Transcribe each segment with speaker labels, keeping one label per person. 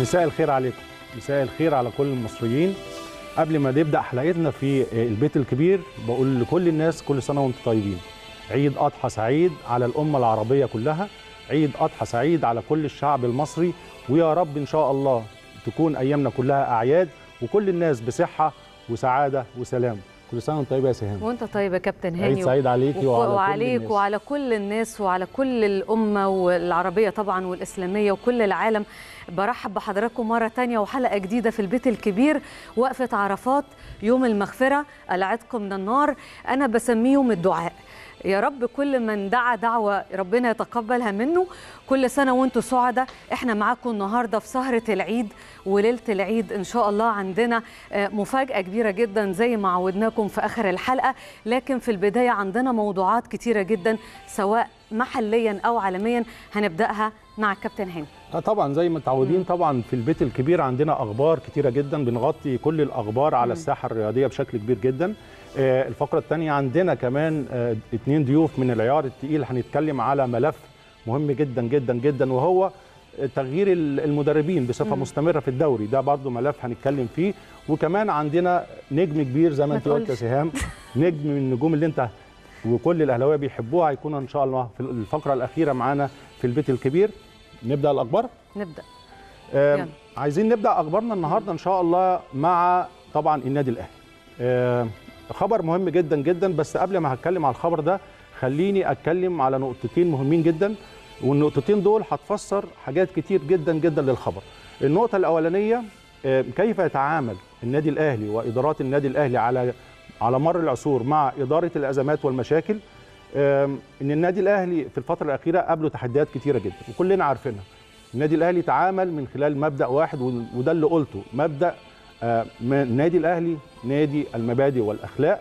Speaker 1: مساء الخير عليكم مساء الخير على كل المصريين قبل ما نبدا حلقتنا في البيت الكبير بقول لكل الناس كل سنه وانتم طيبين عيد اضحى سعيد على الامه العربيه كلها عيد اضحى سعيد على كل الشعب المصري ويا رب ان شاء الله تكون ايامنا كلها اعياد وكل الناس بصحه وسعاده وسلام كل سنه وانت طيبه يا سهام
Speaker 2: وانت طيب يا كابتن هاني
Speaker 1: عيد سعيد عليكي
Speaker 2: وعلى
Speaker 1: وعلى
Speaker 2: وعليك
Speaker 1: كل الناس.
Speaker 2: وعلى كل الناس وعلى كل الأمة والعربية طبعا والإسلامية وكل العالم برحب بحضراتكم مرة تانية وحلقة جديدة في البيت الكبير وقفة عرفات يوم المغفرة العتق من النار أنا بسميه يوم الدعاء يا رب كل من دعا دعوة ربنا يتقبلها منه كل سنة وانتم سعداء احنا معاكم النهاردة في سهرة العيد وليلة العيد ان شاء الله عندنا آه، مفاجأة كبيرة جدا زي ما عودناكم في اخر الحلقة لكن في البداية عندنا موضوعات كتيرة جدا سواء محليا او عالميا هنبدأها مع الكابتن هاني
Speaker 1: اه طبعا زي ما متعودين طبعا في البيت الكبير عندنا اخبار كتيره جدا بنغطي كل الاخبار على الساحه الرياضيه بشكل كبير جدا آه، الفقره الثانيه عندنا كمان آه، اتنين ضيوف من العيار التقيل هنتكلم على ملف مهم جدا جدا جدا وهو تغيير ال- المدربين بصفه مستمره في الدوري ده برضو ملف هنتكلم فيه وكمان عندنا نجم كبير زي ما
Speaker 2: ما
Speaker 1: انت قلت يا
Speaker 2: تقولش.
Speaker 1: سهام نجم من النجوم اللي انت وكل الاهلاويه بيحبوها هيكون ان شاء الله في الفقره الاخيره معانا في البيت الكبير نبدا الاخبار
Speaker 2: نبدأ
Speaker 1: آم،
Speaker 2: يلا.
Speaker 1: عايزين نبدا اخبارنا النهارده ان شاء الله مع طبعا النادي الاهلي آم، خبر مهم جدا جدا بس قبل ما هتكلم على الخبر ده خليني اتكلم على نقطتين مهمين جدا والنقطتين دول هتفسر حاجات كتير جدا جدا للخبر النقطه الاولانيه آم، كيف يتعامل النادي الاهلي وادارات النادي الاهلي على على مر العصور مع اداره الازمات والمشاكل آم، ان النادي الاهلي في الفتره الاخيره قابله تحديات كتيره جدا وكلنا عارفينها النادي الاهلي تعامل من خلال مبدا واحد وال- وده اللي قلته مبدا آه، م- النادي الاهلي نادي المبادئ والاخلاق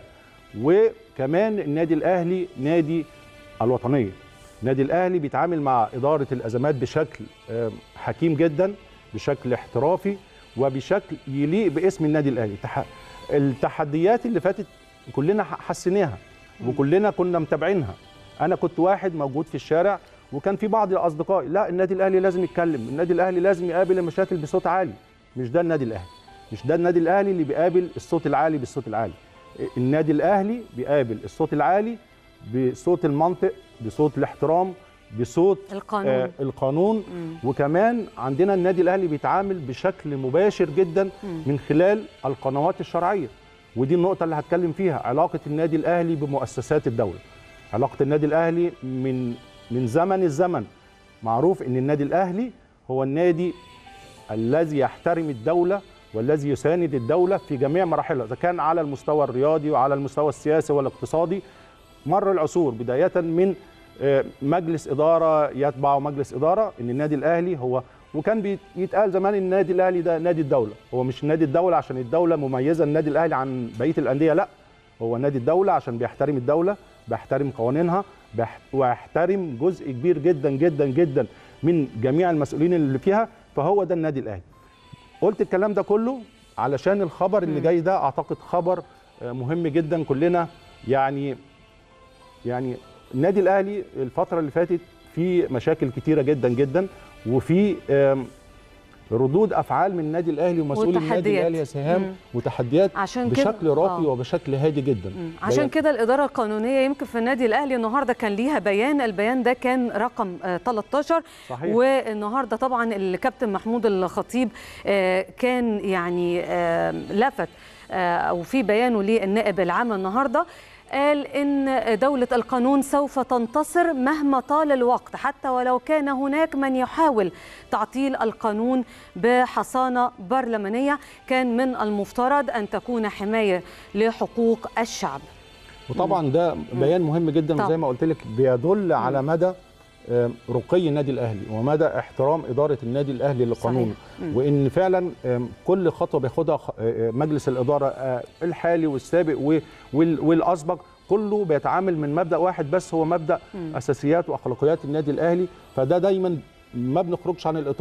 Speaker 1: وكمان النادي الاهلي نادي الوطنيه النادي الاهلي بيتعامل مع اداره الازمات بشكل آه، حكيم جدا بشكل احترافي وبشكل يليق باسم النادي الاهلي تح- التحديات اللي فاتت كلنا ح- حسيناها وكلنا كنا متابعينها انا كنت واحد موجود في الشارع وكان في بعض الاصدقاء لا النادي الاهلي لازم يتكلم النادي الاهلي لازم يقابل المشاكل بصوت عالي مش ده النادي الاهلي مش ده النادي الاهلي اللي بيقابل الصوت العالي بالصوت العالي النادي الاهلي بيقابل الصوت العالي بصوت المنطق بصوت الاحترام بصوت
Speaker 2: القانون.
Speaker 1: آه القانون
Speaker 2: مم.
Speaker 1: وكمان عندنا النادي الاهلي بيتعامل بشكل مباشر جدا من خلال القنوات الشرعيه ودي النقطه اللي هتكلم فيها علاقه النادي الاهلي بمؤسسات الدوله علاقه النادي الاهلي من من زمن الزمن معروف ان النادي الاهلي هو النادي الذي يحترم الدوله والذي يساند الدوله في جميع مراحلها اذا كان على المستوى الرياضي وعلى المستوى السياسي والاقتصادي مر العصور بدايه من آه، مجلس اداره يتبع مجلس اداره ان النادي الاهلي هو وكان بيتقال زمان ان النادي الاهلي ده نادي الدوله هو مش نادي الدوله عشان الدوله مميزه النادي الاهلي عن بقيه الانديه لا هو نادي الدوله عشان بيحترم الدوله بيحترم قوانينها بيح- ويحترم جزء كبير جدا جدا جدا من جميع المسؤولين اللي فيها فهو ده النادي الاهلي قلت الكلام ده كله علشان الخبر اللي جاي ده اعتقد خبر آه، مهم جدا كلنا يعني يعني النادي الاهلي الفتره اللي فاتت في مشاكل كتيره جدا جدا وفي آم، ردود افعال من النادي الاهلي ومسؤولي النادي
Speaker 2: وتحديات.
Speaker 1: الاهلي يا سهام
Speaker 2: مم.
Speaker 1: وتحديات
Speaker 2: عشان كده-
Speaker 1: بشكل راقي
Speaker 2: آه.
Speaker 1: وبشكل هادي جدا
Speaker 2: مم. عشان
Speaker 1: بيان-
Speaker 2: كده الإدارة القانونية يمكن في النادي الأهلي النهاردة كان ليها بيان البيان ده كان رقم آه، 13
Speaker 1: صحيح.
Speaker 2: والنهاردة طبعا الكابتن محمود الخطيب آه، كان يعني آه، لفت آه، أو في بيانه للنائب العام النهاردة قال إن دولة القانون سوف تنتصر مهما طال الوقت حتى ولو كان هناك من يحاول تعطيل القانون بحصانة برلمانية كان من المفترض أن تكون حماية لحقوق الشعب
Speaker 1: وطبعا ده بيان مهم جدا
Speaker 2: طبعا.
Speaker 1: وزي ما قلت لك بيدل على مدى آم، رقي النادي الاهلي ومدى احترام اداره النادي الاهلي للقانون
Speaker 2: صحيح. مم.
Speaker 1: وان فعلا آم، كل خطوه بياخدها خ- آه، مجلس الاداره آه، الحالي والسابق و- وال- والاسبق كله بيتعامل من مبدا واحد بس هو مبدا اساسيات واخلاقيات النادي الاهلي فده دايما ما بنخرجش عن الاطار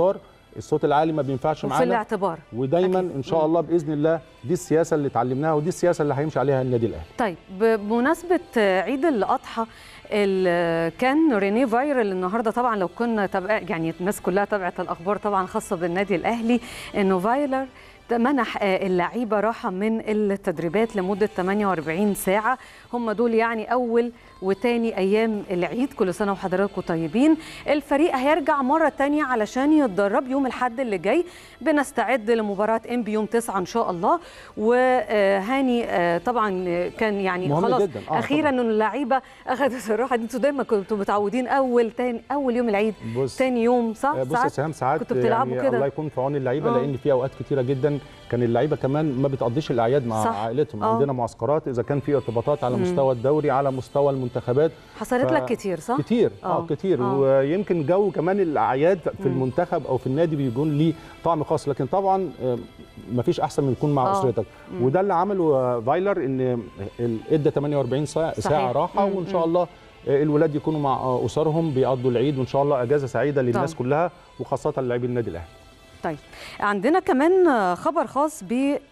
Speaker 1: الصوت العالي ما بينفعش
Speaker 2: وفي
Speaker 1: معانا
Speaker 2: الاعتبار
Speaker 1: ودايما
Speaker 2: أكيد.
Speaker 1: ان شاء
Speaker 2: مم.
Speaker 1: الله باذن الله دي السياسه اللي اتعلمناها ودي السياسه اللي هيمشي عليها النادي الاهلي
Speaker 2: طيب بمناسبة عيد الأضحى ال- كان ريني فايرل النهارده طبعا لو كنا تبع يعني الناس كلها تابعت الاخبار طبعا خاصه بالنادي الاهلي انه فايلر منح آه، اللعيبه راحه من التدريبات لمده 48 ساعه هم دول يعني اول وتاني ايام العيد كل سنه وحضراتكم طيبين الفريق هيرجع مره تانية علشان يتدرب يوم الاحد اللي جاي بنستعد لمباراه ام بي يوم 9 ان شاء الله وهاني آه، طبعا كان يعني
Speaker 1: مهم
Speaker 2: خلاص
Speaker 1: جداً. آه،
Speaker 2: اخيرا
Speaker 1: طبعاً.
Speaker 2: ان اللعيبه اخذت الراحه دي انتوا دايما كنتوا متعودين اول تاني اول يوم العيد
Speaker 1: بص
Speaker 2: تاني يوم صح
Speaker 1: آه، بص يا سهام ساعات
Speaker 2: كنتوا بتلعبوا
Speaker 1: يعني
Speaker 2: كده
Speaker 1: الله يكون في عون اللعيبه
Speaker 2: آه.
Speaker 1: لان في اوقات كتيره جدا كان اللعيبه كمان ما بتقضيش الاعياد مع
Speaker 2: صح.
Speaker 1: عائلتهم
Speaker 2: آه.
Speaker 1: عندنا معسكرات اذا كان في ارتباطات على
Speaker 2: مم.
Speaker 1: مستوى الدوري على مستوى المنتخبات
Speaker 2: حصلت
Speaker 1: ف-
Speaker 2: لك كتير صح
Speaker 1: كتير اه,
Speaker 2: آه.
Speaker 1: كتير
Speaker 2: آه.
Speaker 1: ويمكن جو كمان الاعياد في
Speaker 2: مم.
Speaker 1: المنتخب او في النادي بيكون ليه طعم خاص لكن طبعا آه، مفيش احسن من يكون مع
Speaker 2: آه.
Speaker 1: اسرتك
Speaker 2: مم.
Speaker 1: وده اللي عمله آه، فايلر ان ال- ادى 48 ساعه
Speaker 2: صحيح.
Speaker 1: ساعه راحه
Speaker 2: مم.
Speaker 1: وان شاء
Speaker 2: مم.
Speaker 1: الله آه، الولاد يكونوا مع آه، اسرهم بيقضوا العيد وان شاء الله اجازه سعيده للناس
Speaker 2: طبعا.
Speaker 1: كلها وخاصه لاعبي النادي الاهلي
Speaker 2: طيب عندنا كمان خبر خاص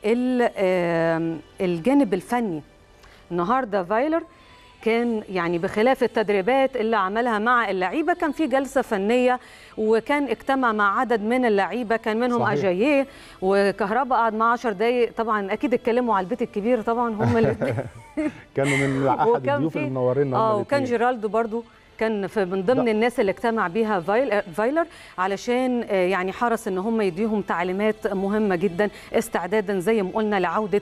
Speaker 2: بالجانب الفني النهارده فايلر كان يعني بخلاف التدريبات اللي عملها مع اللعيبه كان في جلسه فنيه وكان اجتمع مع عدد من اللعيبه كان منهم
Speaker 1: صحيح.
Speaker 2: اجاييه وكهرباء قعد معاه 10 دقائق طبعا اكيد اتكلموا على البيت الكبير طبعا هم الاثنين
Speaker 1: كانوا من احد
Speaker 2: وكان
Speaker 1: الضيوف
Speaker 2: في-
Speaker 1: اللي منورينا
Speaker 2: اه
Speaker 1: هما
Speaker 2: وكان
Speaker 1: الاتنين.
Speaker 2: جيرالدو برضو كان في من ضمن
Speaker 1: ده-
Speaker 2: الناس اللي اجتمع بيها فايل آه، فايلر علشان آه، يعني حرص ان هم يديهم تعليمات مهمه جدا استعدادا زي ما قلنا لعوده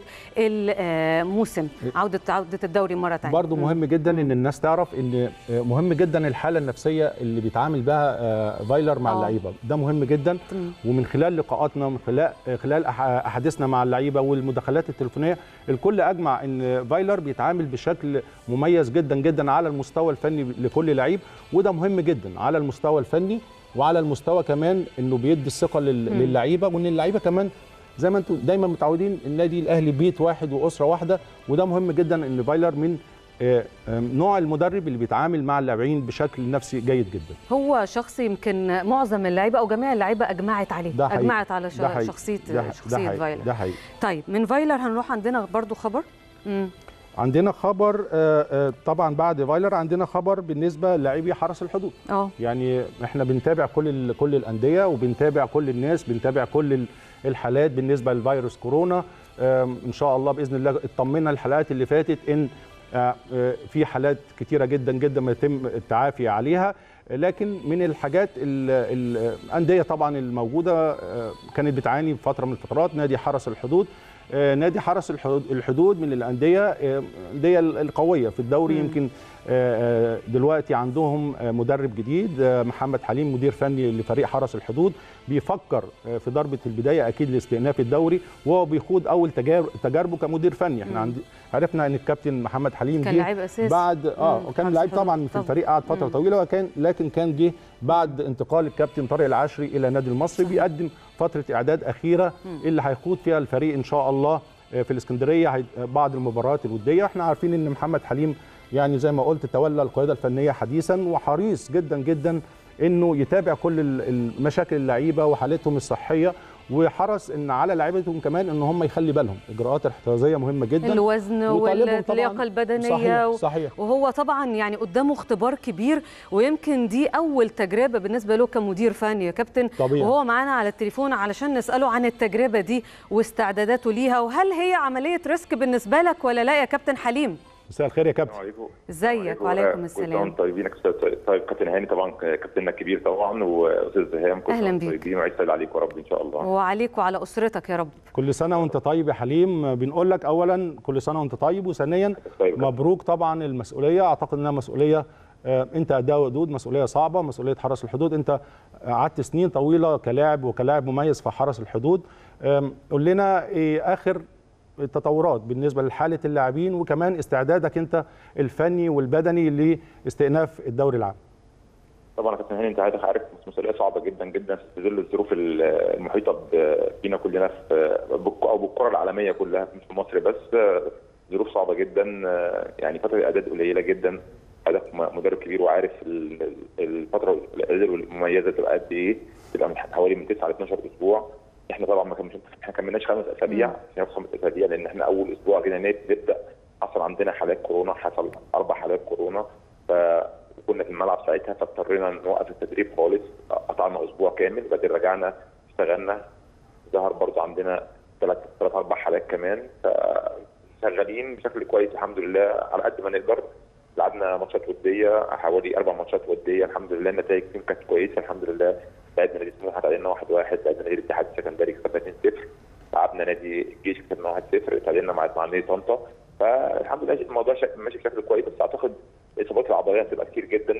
Speaker 2: الموسم عوده عوده الدوري مره ثانيه
Speaker 1: برضه مهم جدا ان الناس تعرف ان مهم جدا الحاله النفسيه اللي بيتعامل بها آه، فايلر مع
Speaker 2: آه.
Speaker 1: اللعيبه ده مهم جدا ومن خلال لقاءاتنا ومن خلال خلال أح- احاديثنا مع اللعيبه والمداخلات التليفونيه الكل اجمع ان فايلر بيتعامل بشكل مميز جدا جدا على المستوى الفني لكل لعيب وده مهم جدا على المستوى الفني وعلى المستوى كمان انه بيدي الثقه لل-
Speaker 2: مم.
Speaker 1: للعيبه وان اللعيبه كمان زي ما انتم دايما متعودين النادي الاهلي بيت واحد واسره واحده وده مهم جدا ان فايلر من آه، آه، نوع المدرب اللي بيتعامل مع اللاعبين بشكل نفسي جيد جدا
Speaker 2: هو شخص يمكن معظم اللعيبه او جميع اللعيبه اجمعت عليه
Speaker 1: ده حقيقي.
Speaker 2: اجمعت على ش-
Speaker 1: ده حقيقي.
Speaker 2: شخصيه
Speaker 1: ده ح- ده
Speaker 2: شخصيه
Speaker 1: حقيقي.
Speaker 2: فايلر
Speaker 1: ده حقيقي
Speaker 2: طيب من فايلر هنروح عندنا برضو خبر مم.
Speaker 1: عندنا خبر آه، آه، طبعا بعد فايلر عندنا خبر بالنسبه للاعبي حرس الحدود
Speaker 2: اه
Speaker 1: يعني احنا بنتابع كل ال- كل الانديه وبنتابع كل الناس بنتابع كل ال- الحالات بالنسبه لفيروس كورونا آم، ان شاء الله باذن الله اطمنا الحلقات اللي فاتت ان آه، آه، في حالات كتيره جدا جدا ما يتم التعافي عليها لكن من الحاجات ال- ال- الانديه طبعا الموجوده آه، كانت بتعاني في فتره من الفترات نادي حرس الحدود آه، نادي حرس الحدود الحدود من الانديه آه، الانديه القويه في الدوري
Speaker 2: مم.
Speaker 1: يمكن آه، آه، دلوقتي عندهم آه، مدرب جديد آه، محمد حليم مدير فني لفريق حرس الحدود بيفكر آه، في ضربه البدايه اكيد لاستئناف الدوري وهو بيخوض اول تجار- تجاربه كمدير فني احنا
Speaker 2: مم.
Speaker 1: عند عرفنا ان الكابتن محمد حليم
Speaker 2: كان
Speaker 1: جه
Speaker 2: لعيب اساسي
Speaker 1: بعد اه
Speaker 2: مم،
Speaker 1: وكان
Speaker 2: حرس
Speaker 1: لعيب
Speaker 2: الحدود.
Speaker 1: طبعا في
Speaker 2: طبعاً.
Speaker 1: الفريق قعد فتره
Speaker 2: مم.
Speaker 1: طويله وكان لكن كان جه بعد انتقال الكابتن طارق العشري الى النادي المصري
Speaker 2: صحيح.
Speaker 1: بيقدم فتره اعداد اخيره
Speaker 2: مم.
Speaker 1: اللي هيخوض فيها الفريق ان شاء الله آه، في الاسكندريه هي- بعض المباريات الوديه احنا عارفين ان محمد حليم يعني زي ما قلت تولى القياده الفنيه حديثا وحريص جدا جدا انه يتابع كل ال- المشاكل اللعيبه وحالتهم الصحيه وحرص ان على لعيبتهم كمان ان هم يخلي بالهم اجراءات الاحترازيه مهمه جدا
Speaker 2: الوزن
Speaker 1: وطالبهم طبعاً-
Speaker 2: واللياقه البدنيه
Speaker 1: صحيح
Speaker 2: و...
Speaker 1: صحيح
Speaker 2: وهو طبعا يعني قدامه اختبار كبير ويمكن دي اول تجربه بالنسبه له كمدير فني يا كابتن
Speaker 1: طبيعي.
Speaker 2: وهو معانا على التليفون علشان نساله عن التجربه دي واستعداداته ليها وهل هي عمليه ريسك بالنسبه لك ولا لا يا كابتن حليم
Speaker 1: مساء الخير يا كابتن
Speaker 3: السلام عليكم
Speaker 2: ازيك
Speaker 3: آه،
Speaker 2: وعليكم
Speaker 3: كل
Speaker 2: السلام
Speaker 3: سنه وانتم طيبين يا أستاذ طيب كابتن هاني طبعا كابتننا الكبير طبعا واستاذ هام كل
Speaker 2: أهلاً
Speaker 3: سنة وأنتم
Speaker 2: بيك.
Speaker 3: طيبين وعيد سعيد عليكم يا رب ان شاء الله
Speaker 2: وعليك وعلى اسرتك يا رب
Speaker 1: كل سنه وانت طيب يا حليم بنقول لك اولا كل سنه وانت طيب وثانيا
Speaker 3: طيب
Speaker 1: مبروك طبعا المسؤوليه اعتقد انها مسؤوليه آه، انت اداء ودود مسؤوليه صعبه مسؤوليه حرس الحدود انت قعدت سنين طويله كلاعب وكلاعب مميز في حرس الحدود آم، قول لنا ايه اخر التطورات بالنسبه لحاله اللاعبين وكمان استعدادك انت الفني والبدني لاستئناف الدوري العام
Speaker 3: طبعا يا كابتن هاني انت عارف عارف مسؤوليه صعبه جدا جدا في ظل الظروف المحيطه ب- بينا كلنا في بالك- او بالكره العالميه كلها مش في مصر بس ظروف صعبه جدا يعني فتره اعداد قليله جدا هدف م- مدرب كبير وعارف ال- ال- الفتره الاعداد المميزه تبقى قد ايه بتبقى من حوالي من 9 ل 12 اسبوع احنا طبعا ما كملناش احنا كملناش خمس اسابيع احنا خمس اسابيع لان احنا اول اسبوع جينا نبدا حصل عندنا حالات كورونا حصل اربع حالات كورونا فكنا في الملعب ساعتها فاضطرينا نوقف التدريب خالص قطعنا اسبوع كامل بعدين رجعنا اشتغلنا ظهر برضه عندنا ثلاث ثلاث اربع حالات كمان فشغالين بشكل كويس الحمد لله على قد ما نقدر لعبنا ماتشات وديه حوالي اربع ماتشات وديه الحمد لله النتائج فيهم كانت كويسه الحمد لله لعبنا نادي سموحه تعادلنا 1 1 لعبنا نادي الاتحاد السكندري كسبنا 2 0 لعبنا نادي الجيش كسبنا 1 0 تعادلنا مع مع نادي طنطا فالحمد لله الموضوع شك... ماشي بشكل كويس بس اعتقد الاصابات العضليه هتبقى كتير جدا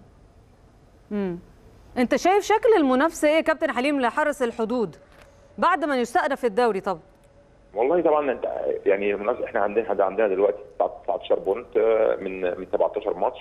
Speaker 2: امم انت شايف شكل المنافسه ايه يا كابتن حليم لحرس الحدود بعد ما يستأنف الدوري طبعا
Speaker 3: والله طبعا انت يعني المنافسه احنا عندنا عندنا دلوقتي 19 بونت من من 17 ماتش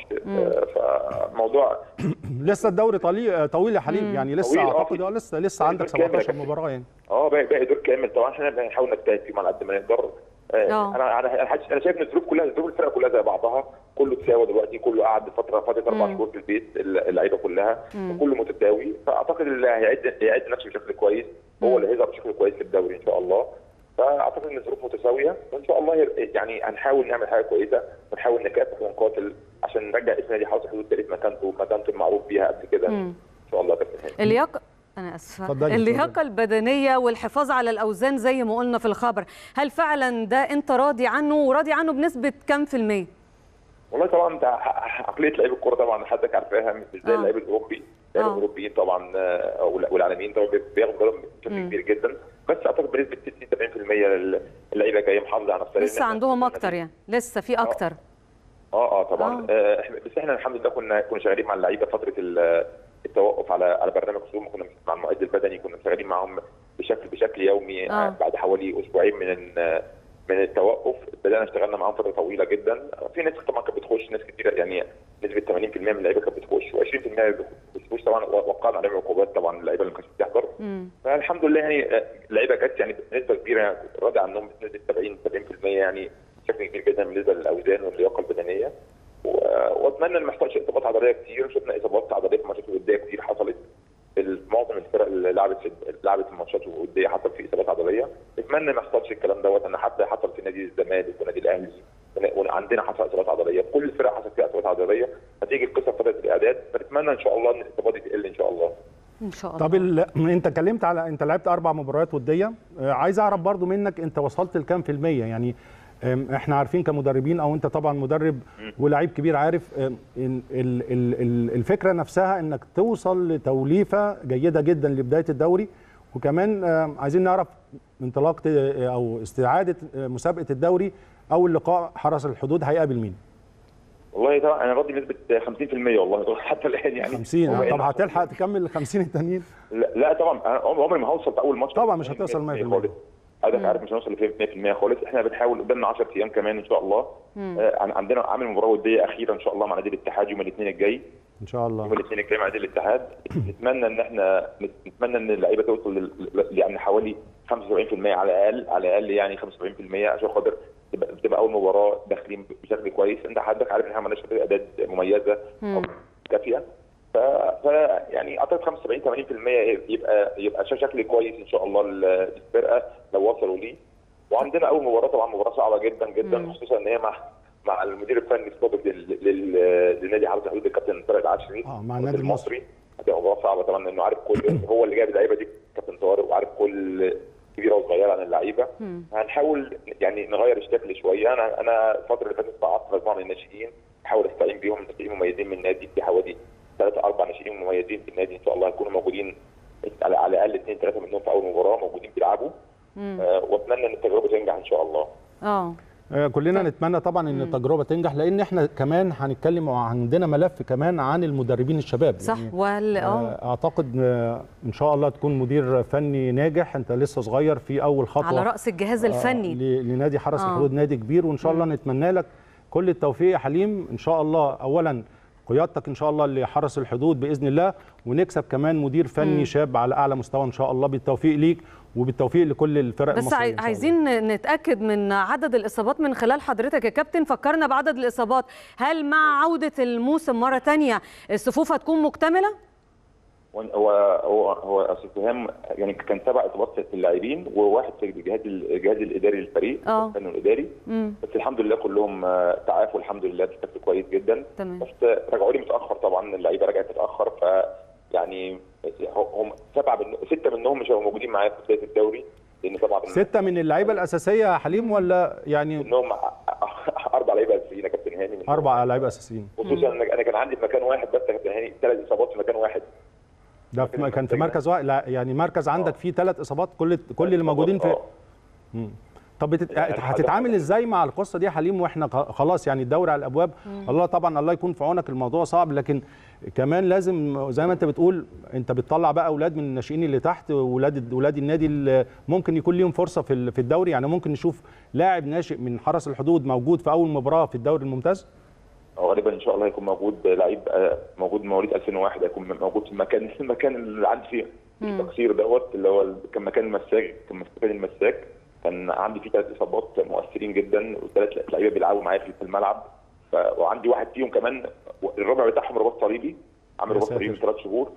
Speaker 3: فموضوع
Speaker 1: لسه الدوري طويل طويل يا حليم يعني لسه
Speaker 3: طويل، آه،
Speaker 1: اعتقد اه لسه لسه
Speaker 3: باقي
Speaker 1: عندك
Speaker 3: دور كامل
Speaker 1: 17
Speaker 3: يا
Speaker 1: مباراه يعني
Speaker 3: اه باقي باقي دور كامل طبعا احنا بنحاول نجتهد فيهم على قد ما نقدر آه،
Speaker 2: آه.
Speaker 3: انا انا انا حاسس- انا شايف ان الظروف كلها ظروف الفرقه كلها زي بعضها كله تساوي دلوقتي كله قعد فتره فتره اربع
Speaker 2: مم.
Speaker 3: شهور في البيت اللعيبه كلها
Speaker 2: مم.
Speaker 3: كله متساوي فاعتقد اللي هيعد هيعد نفسه بشكل كويس هو اللي هيظهر بشكل كويس في الدوري ان شاء الله فاعتقد ان الظروف متساويه وان شاء الله هي- يعني هنحاول نعمل حاجه كويسه ونحاول نكافح ونقاتل عشان نرجع اسم نادي حرس الحدود تاريخ مكانته مكانته المعروف بيها قبل كده
Speaker 2: مم.
Speaker 3: ان شاء الله يا كابتن هاني.
Speaker 2: اللياقه انا اسفه
Speaker 1: اتفضلي،
Speaker 2: اللياقه
Speaker 1: اتفضلي.
Speaker 2: البدنيه والحفاظ على الاوزان زي ما قلنا في الخبر هل فعلا ده انت راضي عنه وراضي عنه بنسبه كام في الميه
Speaker 3: والله طبعا انت ع- عقليه لعيب الكوره طبعا حضرتك عارفاها مش زي
Speaker 2: آه.
Speaker 3: اللعيب الاوروبي اللعيبه
Speaker 2: آه.
Speaker 3: الاوروبيين طبعا آه، وال- والعالميين طبعا بياخدوا بالهم بشكل
Speaker 2: مم.
Speaker 3: كبير جدا بس اعتقد بنسبه 60 70% اللعيبه جايه محافظه على نفسها
Speaker 2: لسه
Speaker 3: لأن-
Speaker 2: عندهم اكتر يعني لسه في اكتر
Speaker 3: اه اه طبعا
Speaker 2: آه.
Speaker 3: آه. إحنا- بس احنا الحمد لله كنا كنا شغالين مع اللعيبه فتره ال- التوقف على على برنامج خصوم كنا مع المعد البدني كنا شغالين معاهم بشكل بشكل يومي
Speaker 2: آه.
Speaker 3: آه. بعد حوالي اسبوعين من ال- من التوقف بدانا اشتغلنا معاهم فتره طويله جدا في ناس طبعا كانت بتخش ناس كتير يعني نسبه 80% من اللعيبه كانت بتخش و20% ما بتخش طبعا وقعنا عليهم عقوبات طبعا اللعيبه اللي ما كانتش بتحضر
Speaker 2: مم.
Speaker 3: فالحمد لله يعني آه، اللعيبه جت يعني بنسبه كبيره راضي عنهم بنسبه 70 70% يعني بشكل كبير جدا بالنسبه للاوزان واللياقه البدنيه و- واتمنى ان ما يحصلش اصابات عضليه كتير شفنا اصابات عضليه في ماتشات وديه كتير حصلت ال- معظم الفرق اللي لعبت في لعبت الماتشات الوديه حصل فيه اصابات عضليه اتمنى ما يحصلش الكلام دوت انا حتى حصل في نادي الزمالك ونادي الاهلي ون- وعندنا حصل اصابات عضليه كل الفرق حصل فيها اصابات عضليه هتيجي القصه في فتره الاعداد فنتمنى ان شاء الله ان الاصابات دي تقل ان شاء الله
Speaker 2: ان شاء الله
Speaker 1: طب ال... انت اتكلمت على انت لعبت اربع مباريات وديه آه، عايز اعرف برضو منك انت وصلت لكام في الميه يعني آم، احنا عارفين كمدربين او انت طبعا مدرب ولاعيب كبير عارف آم، ال- ال- ال- ال- الفكره نفسها انك توصل لتوليفه جيده جدا لبدايه الدوري وكمان آم، عايزين نعرف انطلاقه آه، او استعاده آه، مسابقه الدوري اول لقاء حرس الحدود هيقابل مين؟
Speaker 3: والله طبعا انا راضي بنسبه 50% والله حتى الان يعني
Speaker 1: 50
Speaker 3: هو
Speaker 1: آه،
Speaker 3: إيه
Speaker 1: طب
Speaker 3: اللي
Speaker 1: هتلحق تكمل ال 50 التانيين؟
Speaker 3: لا, لا طبعا أنا عمري ما هوصل في اول ماتش
Speaker 1: طبعا مش هتوصل 100%.
Speaker 3: خالص حضرتك عارف مش هنوصل ل 100% خالص احنا بنحاول قدامنا 10 ايام كمان ان شاء الله آه عن- عندنا عامل مباراه وديه اخيره ان شاء الله مع نادي الاتحاد يوم الاثنين الجاي
Speaker 1: ان شاء الله
Speaker 3: يوم الاثنين الجاي مع نادي الاتحاد نتمنى ان احنا نتمنى ان اللعيبه توصل لل- ل- يعني حوالي 75% على الاقل على الاقل يعني 75% عشان خاطر تبقى تبقى اول مباراه داخلين بشكل كويس انت حضرتك عارف ان احنا ما عندناش فرقة اعداد مميزه او كافيه ف... ف يعني اعتقد 75 80% يبقى يبقى شكل كويس ان شاء الله لل- للفرقه لو وصلوا ليه وعندنا اول مباراه طبعا مباراه صعبه جدا جدا خصوصا ان هي مع مع المدير الفني السابق لل- لل- لنادي حرس الحدود الكابتن طارق العشري
Speaker 1: آه، مع النادي المصري.
Speaker 3: هتبقى مباراه صعبه طبعا لانه عارف كل هو اللي جايب اللعيبه دي كابتن طارق وعارف كل كبيره وصغيره عن اللعيبه هنحاول يعني نغير الشكل شويه انا انا الفتره اللي فاتت بعت مجموعه من الناشئين احاول استعين بيهم ناشئين مميزين من النادي في حوالي ثلاثة أربع ناشئين مميزين في النادي إن شاء الله هيكونوا موجودين على على الأقل اثنين ثلاثة منهم في أول مباراة موجودين بيلعبوا آه وأتمنى إن التجربة تنجح إن شاء الله.
Speaker 2: اه
Speaker 1: آه، كلنا نتمنى طبعا ان التجربه تنجح لان احنا كمان هنتكلم وعندنا ملف كمان عن المدربين الشباب
Speaker 2: صح
Speaker 1: يعني
Speaker 2: وال اه
Speaker 1: آه، اعتقد آه، ان شاء الله تكون مدير فني ناجح انت لسه صغير في اول خطوه
Speaker 2: على راس الجهاز الفني
Speaker 1: آه، ل- لنادي حرس
Speaker 2: آه.
Speaker 1: الحدود نادي كبير وان شاء الله نتمنى لك كل التوفيق يا حليم ان شاء الله اولا قيادتك ان شاء الله لحرس الحدود باذن الله ونكسب كمان مدير فني شاب على اعلى مستوى ان شاء الله بالتوفيق ليك وبالتوفيق لكل الفرق
Speaker 2: بس
Speaker 1: المصريه
Speaker 2: عاي-
Speaker 1: إن شاء الله.
Speaker 2: عايزين نتاكد من عدد الاصابات من خلال حضرتك يا كابتن فكرنا بعدد الاصابات هل مع عوده الموسم مره تانية الصفوف هتكون مكتمله
Speaker 3: هو هو هو استفهام يعني كان سبع اصابات في اللاعبين وواحد في الجهاز الجهاز الاداري للفريق
Speaker 2: آه.
Speaker 3: الفني الاداري
Speaker 2: مم.
Speaker 3: بس الحمد لله كلهم آه، تعافوا الحمد لله بشكل كويس جدا
Speaker 2: تمام
Speaker 3: بس رجعوا لي متاخر طبعا اللعيبه رجعت متاخر ف يعني هم سبعه من سته منهم مش هيبقوا موجودين معايا في بدايه الدوري لان طبعا
Speaker 1: ستة من اللعيبة الأساسية يا حليم ولا يعني
Speaker 3: منهم اربع لعيبه اساسيين يا كابتن هاني منهم
Speaker 1: أربع لعيبة أساسيين
Speaker 3: خصوصا انا أنا كان عندي في مكان واحد بس يا كابتن هاني ثلاث اصابات في مكان واحد
Speaker 1: ده في كان في مركز واحد لا يعني مركز عندك فيه ثلاث إصابات كل كل اللي موجودين في
Speaker 3: آه.
Speaker 1: مم. طب بتت...
Speaker 3: يعني
Speaker 1: هتتعامل ازاي مع القصه دي يا حليم واحنا خ- خلاص يعني الدوري على الابواب الله طبعا الله يكون في عونك الموضوع صعب لكن كمان لازم زي ما انت بتقول انت بتطلع بقى اولاد من الناشئين اللي تحت ولاد ولاد النادي اللي ممكن يكون ليهم فرصه في ال- في الدوري يعني ممكن نشوف لاعب ناشئ من حرس الحدود موجود في اول مباراه في الدوري الممتاز
Speaker 3: غالبا ان شاء الله هيكون موجود لعيب آه، موجود مواليد 2001 هيكون موجود في المكان المكان اللي عندي فيه التقصير دوت اللي هو كان مكان المساك كان مكان المساك كان عندي فيه ثلاث اصابات مؤثرين جدا وثلاث لعيبه بيلعبوا معايا في الملعب ف... وعندي واحد فيهم كمان الرابع بتاعهم رباط صليبي عامل
Speaker 1: يا
Speaker 3: رباط
Speaker 1: ساتر.
Speaker 3: صليبي من ثلاث شهور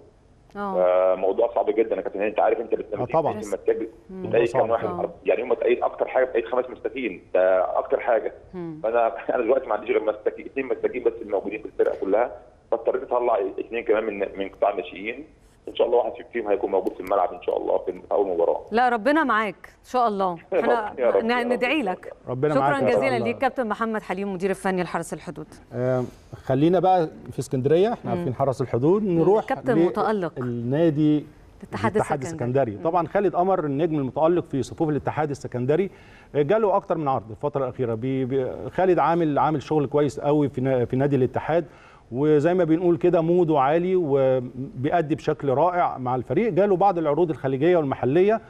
Speaker 2: اه
Speaker 3: موضوع صعب جدا يا كابتن هاني. انت عارف انت بتنام
Speaker 1: آه طبعا.
Speaker 3: المساك
Speaker 1: موضوع
Speaker 3: بتلاقي
Speaker 1: صعب.
Speaker 3: كام واحد
Speaker 2: آه.
Speaker 3: يعني هم تقيت اكتر حاجه بتقيت خمس مساكين ده اكتر حاجه
Speaker 2: مم.
Speaker 3: فانا انا دلوقتي ما عنديش غير مساكين اثنين مساكين بس اللي موجودين في الفرقه كلها فاضطريت اطلع اثنين كمان من من قطاع الناشئين ان شاء الله واحد فيهم هيكون موجود في الملعب ان شاء الله في اول مباراه
Speaker 2: لا ربنا معاك ان شاء الله احنا
Speaker 3: يا رب، يا
Speaker 2: ن-
Speaker 3: رب.
Speaker 2: ندعي لك
Speaker 1: ربنا
Speaker 2: شكرا
Speaker 1: معاك يا
Speaker 2: جزيلا
Speaker 1: الله.
Speaker 2: ليك كابتن محمد حليم مدير الفني لحرس الحدود
Speaker 1: آه، خلينا بقى في اسكندريه احنا عارفين حرس الحدود نروح
Speaker 2: كابتن
Speaker 1: ل-
Speaker 2: متألق.
Speaker 1: النادي
Speaker 2: الاتحاد
Speaker 1: الاتحاد
Speaker 2: السكندري.
Speaker 1: السكندري طبعا خالد قمر النجم المتالق في صفوف الاتحاد السكندري آه، جاله اكتر من عرض الفتره الاخيره بي بي خالد عامل عامل شغل كويس قوي في نا- في نادي الاتحاد وزي ما بنقول كده موده عالي وبيأدي بشكل رائع مع الفريق جاله بعض العروض الخليجيه والمحليه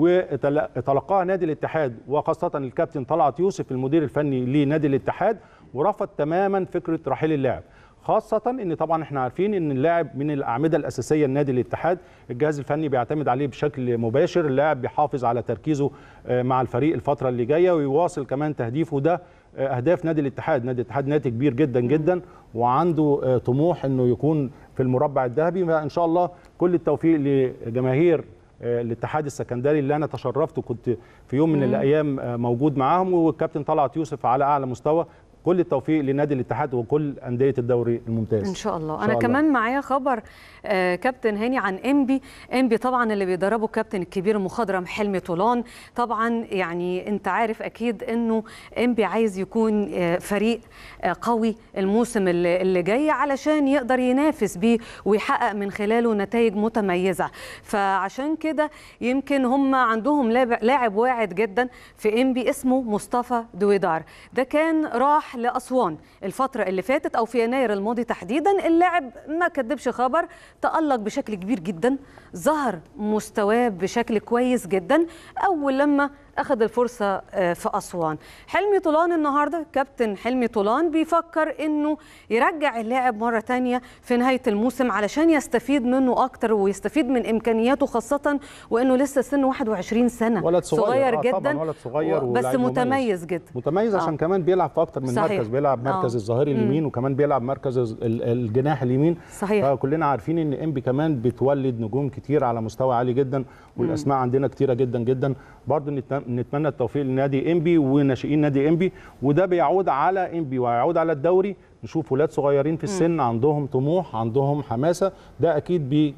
Speaker 1: وتلقاها نادي الاتحاد وخاصه الكابتن طلعت يوسف المدير الفني لنادي الاتحاد ورفض تماما فكره رحيل اللاعب خاصة ان طبعا احنا عارفين ان اللاعب من الاعمدة الاساسية لنادي الاتحاد، الجهاز الفني بيعتمد عليه بشكل مباشر، اللاعب بيحافظ على تركيزه آه، مع الفريق الفترة اللي جاية ويواصل كمان تهديفه ده آه، اهداف نادي الاتحاد، نادي الاتحاد نادي كبير جدا جدا وعنده آه، طموح انه يكون في المربع الذهبي فان شاء الله كل التوفيق لجماهير آه، الاتحاد السكندري اللي انا تشرفت وكنت في يوم من الايام آه، موجود معاهم والكابتن طلعت يوسف على اعلى مستوى كل التوفيق لنادي الاتحاد وكل انديه الدوري الممتاز
Speaker 2: ان شاء الله
Speaker 1: إن
Speaker 2: انا
Speaker 1: شاء الله.
Speaker 2: كمان معايا خبر آه كابتن هاني عن انبي انبي طبعا اللي بيدربه الكابتن الكبير المخضرم حلمي طولان طبعا يعني انت عارف اكيد انه انبي عايز يكون آه فريق آه قوي الموسم اللي, اللي جاي علشان يقدر ينافس بيه ويحقق من خلاله نتائج متميزه فعشان كده يمكن هم عندهم لاعب- لاعب واعد جدا في انبي اسمه مصطفى دويدار ده كان راح لاسوان الفتره اللي فاتت او في يناير الماضي تحديدا اللاعب ما كدبش خبر تالق بشكل كبير جدا ظهر مستواه بشكل كويس جدا اول لما اخذ الفرصه آه، في اسوان حلمي طولان النهارده كابتن حلمي طولان بيفكر انه يرجع اللاعب مره تانية في نهايه الموسم علشان يستفيد منه اكتر ويستفيد من امكانياته خاصه وانه لسه سنه 21 سنه
Speaker 1: ولد صغير,
Speaker 2: صغير
Speaker 1: آه
Speaker 2: جدا
Speaker 1: طبعا ولد صغير
Speaker 2: و- بس
Speaker 1: ولاعب
Speaker 2: متميز جدا
Speaker 1: متميز عشان
Speaker 2: آه.
Speaker 1: كمان بيلعب في اكتر من
Speaker 2: صحيح.
Speaker 1: مركز بيلعب مركز
Speaker 2: آه.
Speaker 1: الظهير اليمين وكمان بيلعب مركز الز- ال- الجناح اليمين
Speaker 2: صحيح.
Speaker 1: فكلنا عارفين ان انبي كمان بتولد نجوم كتير على مستوى عالي جدا والاسماء عندنا كتيره جدا جدا برضه نت- نتمنى التوفيق لنادي انبي وناشئين نادي انبي وده بيعود على انبي ويعود على الدوري نشوف ولاد صغيرين في السن عندهم طموح عندهم حماسه ده اكيد بي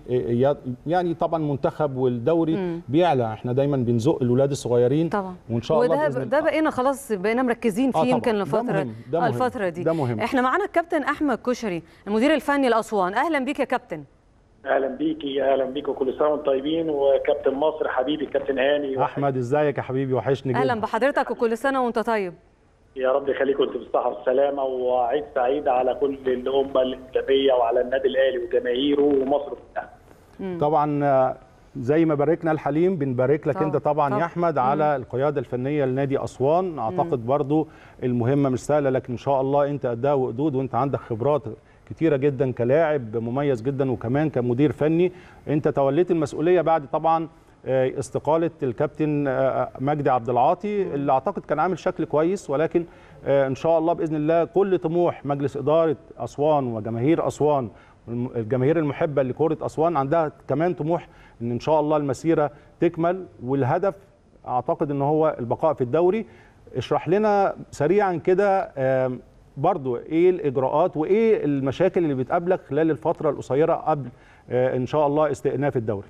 Speaker 1: يعني طبعا منتخب والدوري بيعلى احنا دايما بنزق الولاد الصغيرين
Speaker 2: طبعا
Speaker 1: وان شاء الله
Speaker 2: وده
Speaker 1: باذن
Speaker 2: ده
Speaker 1: الله
Speaker 2: بقينا خلاص بقينا مركزين فيه
Speaker 1: آه طبعاً.
Speaker 2: يمكن
Speaker 1: ده
Speaker 2: لفتره
Speaker 1: مهم. ده
Speaker 2: آه،
Speaker 1: مهم.
Speaker 2: الفتره دي
Speaker 1: ده مهم.
Speaker 2: احنا معانا الكابتن احمد كشري المدير الفني لاسوان اهلا بيك يا كابتن
Speaker 4: اهلا بيكي اهلا بيكي وكل سنه وانتم طيبين وكابتن مصر حبيبي كابتن هاني
Speaker 1: احمد ازيك يا حبيبي وحشني جدا
Speaker 2: اهلا بحضرتك وكل سنه وانت طيب
Speaker 4: يا رب يخليكم انتم بالصحه والسلامه وعيد سعيد على كل الامه الاسلاميه وعلى النادي الاهلي وجماهيره ومصر كلها
Speaker 1: طبعا آه، زي ما باركنا الحليم بنبارك لك
Speaker 2: طبعاً.
Speaker 1: انت طبعا
Speaker 2: طبعاً.
Speaker 1: يا احمد على القياده الفنيه لنادي اسوان اعتقد برضو المهمه مش سهله لكن ان شاء الله انت قدها وقدود وانت عندك خبرات كتيره جدا كلاعب مميز جدا وكمان كمدير فني انت توليت المسؤوليه بعد طبعا آه، استقاله الكابتن آه، مجدي عبد العاطي اللي اعتقد كان عامل شكل كويس ولكن آه، ان شاء الله باذن الله كل طموح مجلس اداره اسوان وجماهير اسوان الجماهير المحبه لكره اسوان عندها كمان طموح ان ان شاء الله المسيره تكمل والهدف اعتقد ان هو البقاء في الدوري اشرح لنا سريعا كده آم، برضو ايه الاجراءات وايه المشاكل اللي بتقابلك خلال الفتره القصيره قبل آه، ان شاء الله استئناف الدوري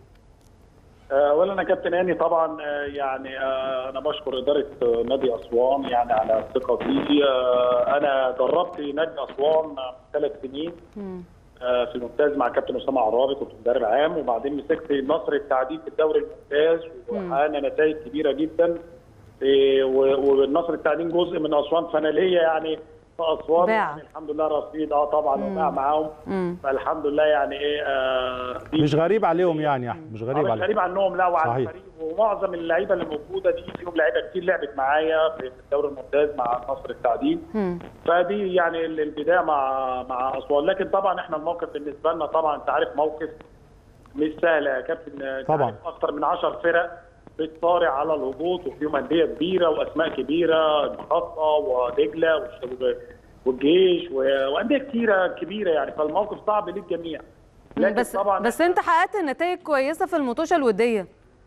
Speaker 4: آه، اولا انا كابتن هاني طبعا آه، يعني آه، انا بشكر اداره آه، نادي اسوان يعني على الثقه فيه آه، انا دربت نادي اسوان آه، ثلاث سنين آه، في الممتاز مع كابتن اسامه عرابي كنت مدرب عام وبعدين مسكت نصر التعديل في الدوري الممتاز وحققنا نتائج كبيره جدا آه، و- والنصر التعدين جزء من اسوان فانا ليا يعني في اسوان
Speaker 2: باع.
Speaker 4: يعني الحمد لله رصيد اه طبعا وباع معاهم
Speaker 2: مم.
Speaker 4: فالحمد لله يعني ايه آه دي
Speaker 1: مش غريب عليهم يعني يا احمد مش غريب
Speaker 4: غريب مش
Speaker 1: عليهم
Speaker 4: غريب عنهم لا وعلى
Speaker 1: صحيح.
Speaker 4: الفريق ومعظم اللعيبه اللي موجوده دي فيهم لعيبه كتير لعبت معايا في الدوري الممتاز مع نصر التعدين
Speaker 2: مم.
Speaker 4: فدي يعني ال- البدايه مع مع اسوان لكن طبعا احنا الموقف بالنسبه لنا طبعا انت عارف موقف مش سهل يا كابتن أنت
Speaker 1: طبعاً.
Speaker 4: عارف اكتر من 10 فرق بتصارع على الهبوط وفيهم انديه كبيره واسماء كبيره المحطه ودجله والش- والجيش و- وانديه كتيره كبيره يعني فالموقف صعب للجميع لكن
Speaker 2: بس
Speaker 4: طبعا
Speaker 2: بس انت حققت نتائج كويسه في المطوشه الوديه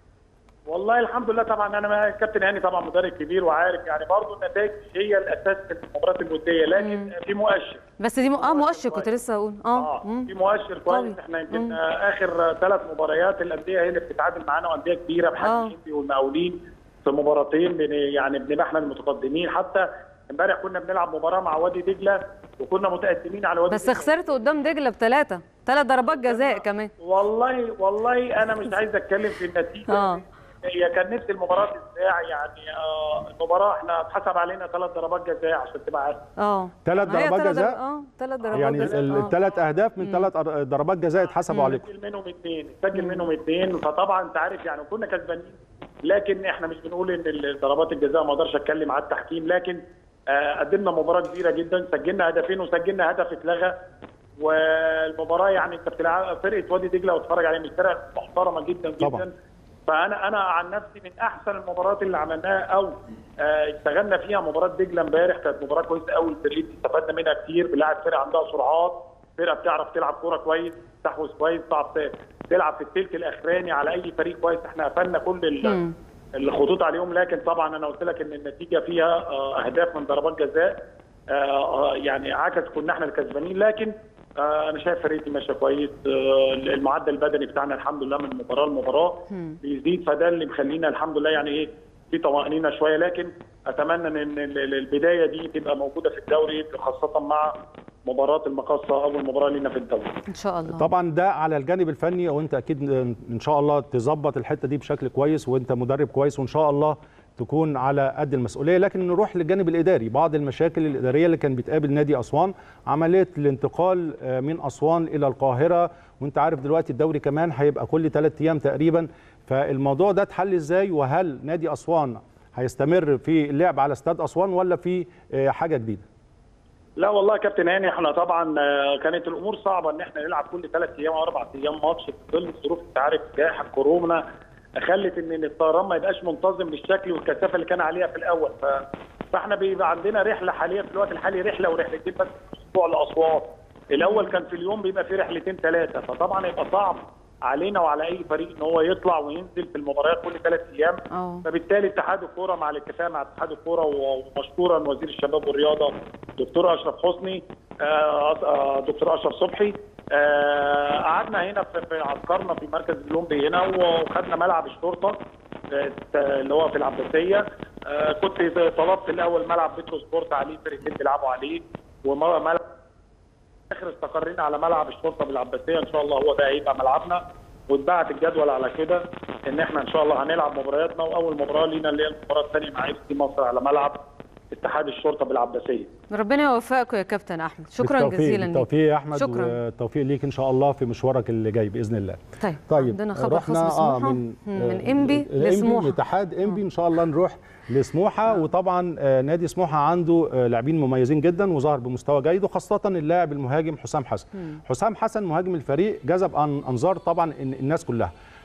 Speaker 4: والله الحمد لله طبعا انا ما- كابتن هاني طبعا مدرب كبير وعارف يعني برضه النتائج مش هي الاساس في المباريات الوديه لكن في مؤشر
Speaker 2: بس دي م... اه مؤشر كنت لسه اقول اه
Speaker 4: اه
Speaker 2: مم.
Speaker 4: في مؤشر
Speaker 2: طبيعي.
Speaker 4: كويس احنا يمكن آه، اخر ثلاث مباريات الانديه هي اللي بتتعادل معانا وانديه كبيره
Speaker 2: آه.
Speaker 4: بحجم الانبي والمقاولين في مباراتين بن- يعني بنبقى احنا المتقدمين حتى امبارح كنا بنلعب مباراه مع وادي دجله وكنا متقدمين على وادي
Speaker 2: بس
Speaker 4: دجلة.
Speaker 2: خسرت قدام دجله بثلاثه ثلاث ضربات جزاء كمان
Speaker 4: والله والله انا مش عايز اتكلم في النتيجه
Speaker 2: آه.
Speaker 4: هي كان نفس المباراه تتذاع يعني آه المباراه احنا اتحسب علينا ثلاث ضربات جزاء عشان تبقى عارف
Speaker 2: اه
Speaker 1: ثلاث
Speaker 2: ما هي
Speaker 1: ضربات
Speaker 2: تلات
Speaker 1: جزاء؟
Speaker 2: ضرب- اه ثلاث ضربات
Speaker 1: يعني
Speaker 2: جزاء آه.
Speaker 1: الثلاث اهداف من ثلاث ضربات جزاء اتحسبوا عليكم
Speaker 4: سجل منهم اثنين سجل منهم اثنين فطبعا انت عارف يعني كنا كسبانين لكن احنا مش بنقول ان ضربات الجزاء ما اقدرش اتكلم على التحكيم لكن آه قدمنا مباراه كبيره جدا سجلنا هدفين وسجلنا هدف اتلغى والمباراه يعني انت بتلعب فرقه وادي دجله وتتفرج عليها من الفرق محترمه جدا جدا
Speaker 1: طبعاً.
Speaker 4: فانا انا عن نفسي من احسن المباريات اللي عملناها او آه، اشتغلنا فيها مباراه دجله امبارح كانت مباراه كويسه قوي الفريق دي استفدنا منها كتير بنلعب فرقه عندها سرعات فرقه بتعرف تلعب كوره كويس تحوز كويس تعرف ت- تلعب في الثلث الاخراني على اي فريق كويس احنا قفلنا كل ال-
Speaker 2: مم.
Speaker 4: الخطوط عليهم لكن طبعا انا قلت لك ان النتيجه فيها آه، اهداف من ضربات جزاء آه، آه، يعني عكس كنا احنا الكسبانين لكن آه، انا شايف فريقي ماشيه كويس آه، المعدل البدني بتاعنا الحمد لله من مباراه لمباراه بيزيد فده اللي مخلينا الحمد لله يعني ايه في طمانينه شويه لكن اتمنى ان ال- ال- البدايه دي تبقى موجوده في الدوري خاصه مع مباراه المقاصه اول مباراه لينا في الدوري
Speaker 2: ان شاء الله
Speaker 1: طبعا ده على الجانب الفني وانت اكيد ان شاء الله تظبط الحته دي بشكل كويس وانت مدرب كويس وان شاء الله تكون على قد المسؤوليه لكن نروح للجانب الاداري بعض المشاكل الاداريه اللي كان بتقابل نادي اسوان عمليه الانتقال آه، من اسوان الى القاهره وانت عارف دلوقتي الدوري كمان هيبقى كل ثلاث ايام تقريبا فالموضوع ده اتحل ازاي وهل نادي اسوان هيستمر في اللعب على استاد اسوان ولا في آه، حاجه جديده
Speaker 4: لا والله يا كابتن هاني احنا طبعا آه، كانت الامور صعبه ان احنا نلعب كل ثلاث ايام او اربع ايام ماتش في ظل الظروف انت عارف جائحه كورونا خلت ان الطيران ما يبقاش منتظم بالشكل والكثافه اللي كان عليها في الاول ف... فاحنا بيبقى عندنا رحله حاليا في الوقت الحالي رحله ورحلتين بس في الاسبوع لاسوان الاول كان في اليوم بيبقى في رحلتين ثلاثه فطبعا يبقى صعب علينا وعلى اي فريق ان هو يطلع وينزل في المباريات كل ثلاث ايام
Speaker 2: اه
Speaker 4: فبالتالي اتحاد الكوره مع الاتفاق مع اتحاد الكوره ومشكورا وزير الشباب والرياضه دكتور اشرف حسني آه، آه، دكتور اشرف صبحي آه، قعدنا هنا في في عسكرنا في مركز الاولمبي هنا وخدنا ملعب الشرطه آه، اللي هو في العباسيه آه، كنت طلبت الاول ملعب بيترو سبورت عليه فرقتين بيلعبوا عليه وملعب اخر استقرينا على ملعب الشرطه بالعباسيه ان شاء الله هو ده هيبقى ملعبنا واتبعت الجدول على كده ان احنا ان شاء الله هنلعب مبارياتنا واول مباراه لينا اللي هي المباراه الثانيه مع اف سي مصر على ملعب اتحاد الشرطه بالعباسيه
Speaker 2: ربنا يوفقكم يا كابتن احمد شكرا
Speaker 1: بالتوفيق-
Speaker 2: جزيلا ليك.
Speaker 1: بالتوفيق يا احمد
Speaker 2: شكرا.
Speaker 1: والتوفيق ليك ان شاء الله في مشوارك اللي جاي باذن الله
Speaker 2: طيب,
Speaker 1: طيب
Speaker 2: عندنا خبر خاص
Speaker 1: رحنا
Speaker 2: بسموحه
Speaker 1: من
Speaker 2: من
Speaker 1: آه،
Speaker 2: انبي
Speaker 1: الإنبي،
Speaker 2: لسموحه
Speaker 1: من اتحاد انبي ان شاء الله نروح لسموحه وطبعا آه، نادي سموحه عنده آه، لاعبين مميزين جدا وظهر بمستوى جيد وخاصه اللاعب المهاجم حسام حسن حسام حسن مهاجم الفريق جذب أن- انظار طبعا إن- الناس كلها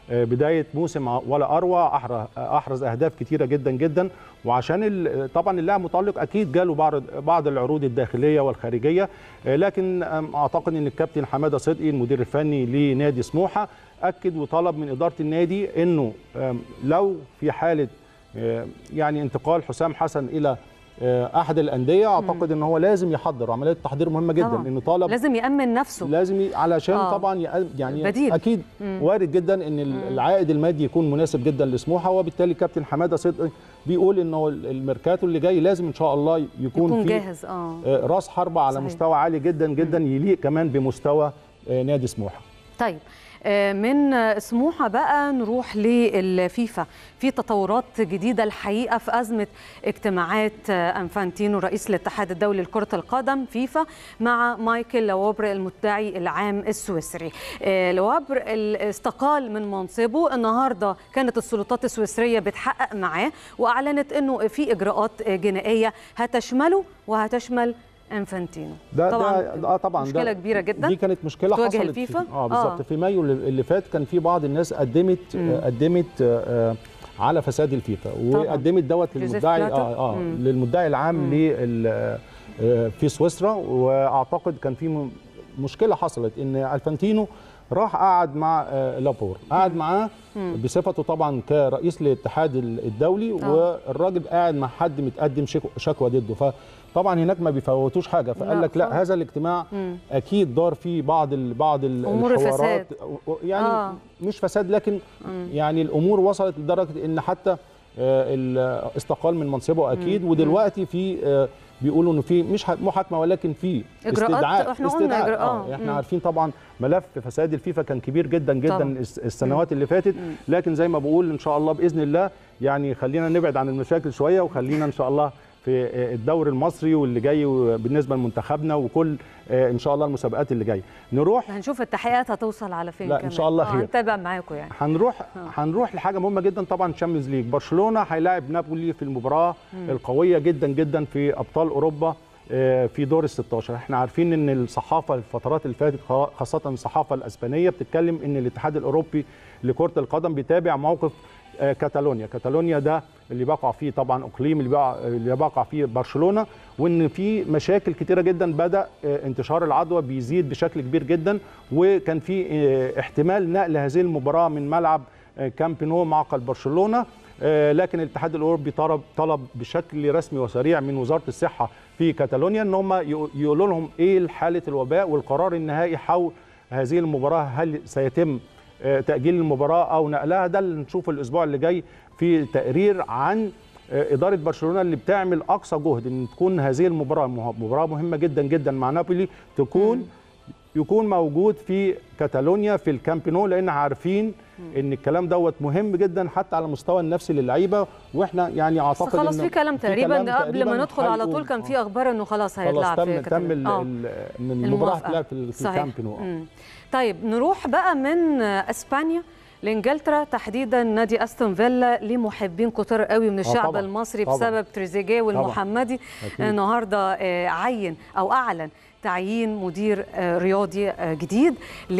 Speaker 1: آه، بدايه موسم ولا اروع أحر- احرز اهداف كتيره جدا جدا وعشان ال- طبعا اللاعب متالق اكيد جاله بعض بعض العروض الداخليه والخارجيه آه، لكن آم، اعتقد ان الكابتن حماده صدقي المدير الفني لنادي سموحه اكد وطلب من اداره النادي انه آم، لو في حاله آه، يعني انتقال حسام حسن الى آه، احد الانديه اعتقد ان هو لازم يحضر عمليه تحضير مهمه جدا
Speaker 2: طبعاً.
Speaker 1: انه طالب
Speaker 2: لازم يامن نفسه
Speaker 1: لازم ي- علشان
Speaker 2: آه.
Speaker 1: طبعا ي- يعني
Speaker 2: بديل.
Speaker 1: اكيد وارد جدا ان ال- العائد المادي يكون مناسب جدا لسموحه وبالتالي كابتن حماده صدقي بيقول انه ال- الميركاتو اللي جاي لازم ان شاء الله يكون,
Speaker 2: يكون
Speaker 1: فيه
Speaker 2: جاهز اه
Speaker 1: آه، راس حربه على
Speaker 2: صحيح.
Speaker 1: مستوى عالي جدا جدا يليق كمان بمستوى آه، نادي سموحه
Speaker 2: طيب آه، من آه، سموحه بقى نروح للفيفا في تطورات جديده الحقيقه في ازمه اجتماعات آه، انفانتينو رئيس الاتحاد الدولي لكره القدم فيفا مع مايكل لوابر المدعي العام السويسري آه، لوابر ال- استقال من منصبه النهارده كانت السلطات السويسريه بتحقق معاه واعلنت انه في اجراءات آه، جنائيه هتشمله وهتشمل انفانتينو
Speaker 1: ده
Speaker 2: طبعا
Speaker 1: ده اه طبعا
Speaker 2: مشكله
Speaker 1: ده
Speaker 2: كبيره جدا
Speaker 1: دي كانت مشكله
Speaker 2: تواجه
Speaker 1: حصلت
Speaker 2: الفيفا؟
Speaker 1: في اه بالظبط
Speaker 2: آه.
Speaker 1: في مايو اللي اللي فات كان في بعض الناس قدمت آه قدمت آه آه، على فساد الفيفا وقدمت دوت
Speaker 2: جوزيف
Speaker 1: للمدعي
Speaker 2: بلاتر؟
Speaker 1: اه اه
Speaker 2: مم.
Speaker 1: للمدعي العام لل آه، في سويسرا واعتقد كان في م- مشكله حصلت ان الفانتينو راح قعد مع آه، لابور قعد معاه بصفته طبعا كرئيس الاتحاد الدولي
Speaker 2: آه.
Speaker 1: والراجل قاعد مع حد متقدم شك- شكوى ضده فطبعا هناك ما بيفوتوش حاجه فقال
Speaker 2: لا
Speaker 1: لك لا
Speaker 2: خالص.
Speaker 1: هذا الاجتماع
Speaker 2: مم.
Speaker 1: اكيد دار فيه بعض ال بعض ال-
Speaker 2: أمور
Speaker 1: الحوارات يعني
Speaker 2: آه.
Speaker 1: مش فساد لكن يعني الامور وصلت لدرجه ان حتى آه، ال- استقال من منصبه اكيد ودلوقتي في آه، بيقولوا انه في مش ح- محاكمه ولكن في
Speaker 2: إجراءات،
Speaker 1: استدعاء
Speaker 2: إحنا قلنا
Speaker 1: استدعاء
Speaker 2: إجراء،
Speaker 1: آه.
Speaker 2: آه.
Speaker 1: احنا
Speaker 2: مم.
Speaker 1: عارفين طبعا ملف فساد الفيفا كان كبير جدا جدا
Speaker 2: طبعاً.
Speaker 1: الس- السنوات اللي فاتت لكن زي ما بقول ان شاء الله باذن الله يعني خلينا نبعد عن المشاكل شويه وخلينا ان شاء الله في الدوري المصري واللي جاي بالنسبه لمنتخبنا وكل آه، ان شاء الله المسابقات اللي جايه نروح
Speaker 2: هنشوف التحقيقات هتوصل على فين
Speaker 1: لا، إن
Speaker 2: كمان.
Speaker 1: شاء الله
Speaker 2: آه،
Speaker 1: خير.
Speaker 2: هنتابع معاكم يعني
Speaker 1: هنروح هنروح لحاجه مهمه جدا طبعا تشامبيونز ليج برشلونه هيلاعب نابولي في المباراه القويه جدا جدا في ابطال اوروبا آه، في دور ال 16 احنا عارفين ان الصحافه الفترات اللي فاتت خا- خاصه الصحافه الاسبانيه بتتكلم ان الاتحاد الاوروبي لكره القدم بيتابع موقف آه، كاتالونيا كاتالونيا ده اللي بقع فيه طبعا اقليم اللي بقع, اللي بقع فيه برشلونه وان في مشاكل كتيره جدا بدا آه، انتشار العدوى بيزيد بشكل كبير جدا وكان في آه، احتمال نقل هذه المباراه من ملعب آه، كامب نو معقل برشلونه آه، لكن الاتحاد الاوروبي طلب طلب بشكل رسمي وسريع من وزاره الصحه في كاتالونيا ان هم يق- يقولوا لهم ايه حاله الوباء والقرار النهائي حول هذه المباراه هل سيتم آه، تاجيل المباراه او نقلها ده اللي نشوفه الاسبوع اللي جاي في تقرير عن آه، اداره برشلونه اللي بتعمل اقصى جهد ان تكون هذه المباراه مه- مباراه مهمه جدا جدا مع نابولي تكون يكون موجود في كاتالونيا في الكامب نو لان عارفين ان الكلام دوت مهم جدا حتى على المستوى النفسي للعيبه واحنا يعني
Speaker 2: بس
Speaker 1: اعتقد
Speaker 2: خلاص
Speaker 1: إن
Speaker 2: في كلام تقريبا
Speaker 1: كلام
Speaker 2: قبل ما
Speaker 1: تقريباً
Speaker 2: ندخل على طول
Speaker 1: هيقوم.
Speaker 2: كان في
Speaker 1: آه.
Speaker 2: اخبار انه خلاص
Speaker 1: خلاص
Speaker 2: هيتلعب
Speaker 1: تم
Speaker 2: في
Speaker 1: تم
Speaker 2: كاتالونيا.
Speaker 1: ال-
Speaker 2: آه.
Speaker 1: ال- ان المباراه
Speaker 2: الموافقة.
Speaker 1: هتلعب في في
Speaker 2: صحيح.
Speaker 1: الكامب نو آه.
Speaker 2: مم. طيب نروح بقى من اسبانيا لانجلترا تحديدا نادي استون فيلا لمحبين كتار قوي من الشعب
Speaker 1: طبعاً.
Speaker 2: المصري
Speaker 1: طبعاً.
Speaker 2: بسبب تريزيجيه والمحمدي
Speaker 1: أكيد.
Speaker 2: النهارده آه، عين او اعلن تعيين مدير آه، رياضي آه، جديد ل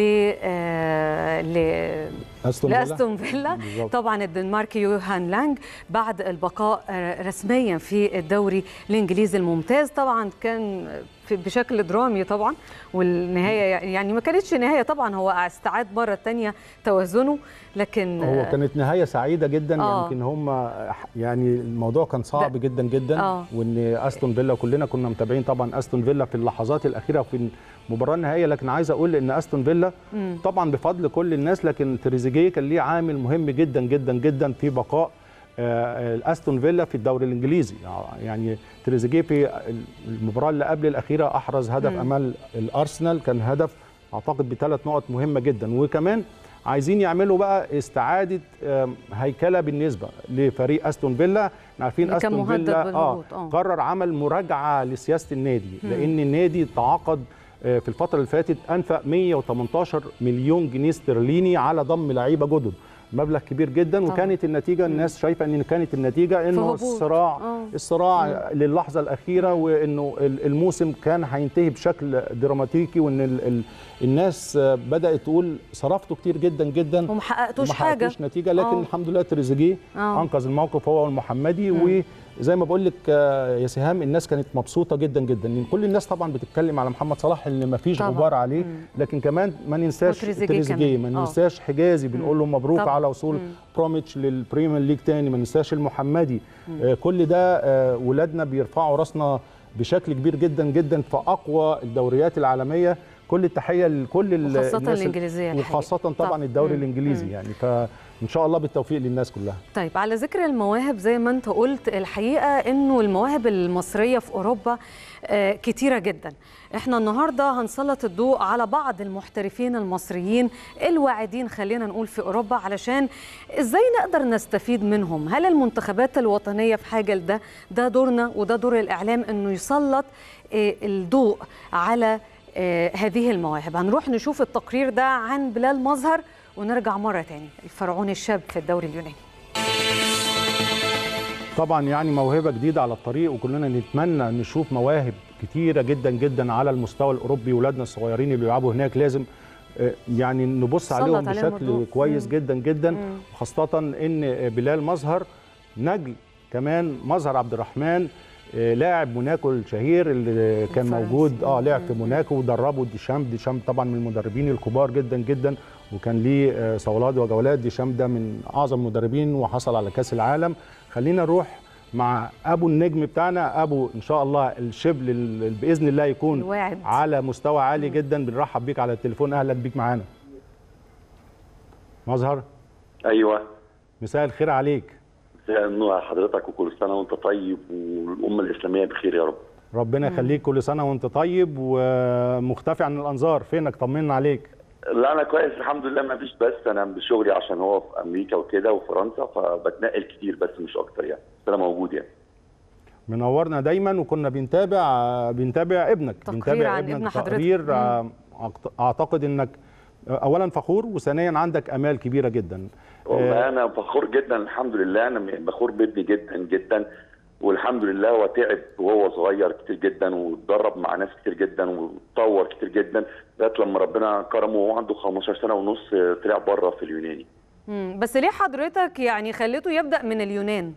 Speaker 2: آه، ل
Speaker 1: استون فيلا
Speaker 2: لاستون فيلا
Speaker 1: بالظبط.
Speaker 2: طبعا الدنماركي يوهان لانج بعد البقاء آه، رسميا في الدوري الانجليزي الممتاز طبعا كان في- بشكل درامي طبعا والنهايه يعني ما كانتش نهايه طبعا هو استعاد مره تانية توازنه لكن
Speaker 1: هو
Speaker 2: آه،
Speaker 1: كانت نهايه سعيده جدا
Speaker 2: آه.
Speaker 1: يمكن هم يعني الموضوع كان صعب
Speaker 2: ده-
Speaker 1: جدا جدا
Speaker 2: آه.
Speaker 1: وان استون فيلا كلنا كنا متابعين طبعا استون فيلا في اللحظات الاخيره في المباراه النهائيه لكن عايز اقول ان استون فيلا
Speaker 2: مم.
Speaker 1: طبعا بفضل كل الناس لكن تريزيجيه كان ليه عامل مهم جدا جدا جدا في بقاء آه، الاستون فيلا في الدوري الانجليزي يعني تريزيجيه في المباراه اللي قبل الاخيره احرز هدف
Speaker 2: مم.
Speaker 1: امام الارسنال كان هدف اعتقد بثلاث نقط مهمه جدا وكمان عايزين يعملوا بقى استعاده آم، هيكله بالنسبه لفريق استون فيلا احنا عارفين
Speaker 2: اللي كان
Speaker 1: استون
Speaker 2: مهدد
Speaker 1: فيلا
Speaker 2: بالهبوط، آه.
Speaker 1: قرر عمل مراجعه لسياسه النادي لان النادي تعاقد آه، في الفتره اللي فاتت انفق 118 مليون جنيه استرليني على ضم لعيبه جدد مبلغ كبير جدا
Speaker 2: طبعاً.
Speaker 1: وكانت النتيجه الناس شايفه ان كانت النتيجه انه
Speaker 2: هبوط.
Speaker 1: الصراع
Speaker 2: آه.
Speaker 1: الصراع للحظه الاخيره وانه ال- الموسم كان هينتهي بشكل دراماتيكي وان ال ال الناس بدات تقول صرفتوا كتير جدا جدا
Speaker 2: وما حققتوش
Speaker 1: وما
Speaker 2: حاجه
Speaker 1: حققتوش نتيجه لكن
Speaker 2: آه.
Speaker 1: الحمد لله تريزيجيه
Speaker 2: آه.
Speaker 1: انقذ الموقف هو والمحمدي وزي ما بقول لك آه، يا سهام الناس كانت مبسوطه جدا جدا لان كل الناس طبعا بتتكلم على محمد صلاح ان ما فيش
Speaker 2: طبعاً.
Speaker 1: غبار عليه
Speaker 2: مم.
Speaker 1: لكن كمان ما ننساش
Speaker 2: وتريزيجيه
Speaker 1: تريزيجيه
Speaker 2: كمان.
Speaker 1: ما
Speaker 2: آه.
Speaker 1: ننساش حجازي بنقول له مبروك
Speaker 2: طبعاً.
Speaker 1: على وصول
Speaker 2: مم.
Speaker 1: بروميتش للبريمير ليج تاني ما ننساش المحمدي آه، كل ده آه، ولادنا بيرفعوا راسنا بشكل كبير جدا جدا في اقوى الدوريات العالميه كل التحيه لكل ال-
Speaker 2: وخاصة
Speaker 1: الناس ال-
Speaker 2: الإنجليزية الحقيقة.
Speaker 1: وخاصه
Speaker 2: طبعاً.
Speaker 1: طبعا الدوري
Speaker 2: مم.
Speaker 1: الانجليزي
Speaker 2: مم.
Speaker 1: يعني فان شاء الله بالتوفيق للناس كلها
Speaker 2: طيب على ذكر المواهب زي ما انت قلت الحقيقه انه المواهب المصريه في اوروبا آه، كتيره جدا احنا النهارده هنسلط الضوء على بعض المحترفين المصريين الواعدين خلينا نقول في اوروبا علشان ازاي نقدر نستفيد منهم هل المنتخبات الوطنيه في حاجه لده ده دورنا وده دور الاعلام انه يسلط آه، الضوء على آه، هذه المواهب هنروح نشوف التقرير ده عن بلال مظهر ونرجع مره تاني الفرعون الشاب في الدوري اليوناني
Speaker 1: طبعا يعني موهبه جديده على الطريق وكلنا نتمنى نشوف مواهب كتيره جدا جدا على المستوى الاوروبي ولادنا الصغيرين اللي بيلعبوا هناك لازم آه، يعني نبص
Speaker 2: سلط
Speaker 1: عليهم
Speaker 2: عليهم
Speaker 1: بشكل
Speaker 2: الضوء.
Speaker 1: كويس
Speaker 2: مم.
Speaker 1: جدا جدا
Speaker 2: مم.
Speaker 1: خاصه ان بلال مظهر نجل كمان مظهر عبد الرحمن آه، لاعب موناكو الشهير اللي كان
Speaker 2: الفرنسي.
Speaker 1: موجود اه لعب في
Speaker 2: مم.
Speaker 1: موناكو ودربه ديشام ديشام طبعا من المدربين الكبار جدا جدا وكان ليه آه، صولات وجولات ديشام ده من اعظم المدربين وحصل على كاس العالم خلينا نروح مع ابو النجم بتاعنا ابو ان شاء الله الشبل اللي باذن الله يكون
Speaker 2: الواعد.
Speaker 1: على مستوى عالي جدا بنرحب بيك على التليفون اهلا بيك معانا مظهر
Speaker 5: ايوه
Speaker 1: مساء الخير عليك
Speaker 5: مساء النور على حضرتك وكل سنه وانت طيب والامه الاسلاميه بخير يا رب
Speaker 1: ربنا يخليك كل سنه وانت طيب ومختفي عن الانظار فينك طمنا عليك
Speaker 5: لا انا كويس الحمد لله ما فيش بس انا بشغلي عشان هو في امريكا وكده وفرنسا فبتنقل كتير بس مش اكتر يعني بس انا موجود يعني
Speaker 1: منورنا دايما وكنا بنتابع بنتابع ابنك
Speaker 2: تقرير
Speaker 1: بنتابع
Speaker 2: عن
Speaker 1: ابنك
Speaker 2: ابن حضرتك.
Speaker 1: تقرير
Speaker 2: مم.
Speaker 1: آه، أعت- اعتقد انك آه، اولا فخور وثانيا عندك امال كبيره جدا
Speaker 5: والله انا فخور جدا الحمد لله انا فخور بابني جدا جدا والحمد لله هو تعب وهو صغير كتير جدا واتدرب مع ناس كتير جدا واتطور كتير جدا لغايه لما ربنا كرمه وهو عنده 15 سنه ونص طلع بره في اليوناني
Speaker 2: مم. بس ليه حضرتك يعني خليته يبدا من اليونان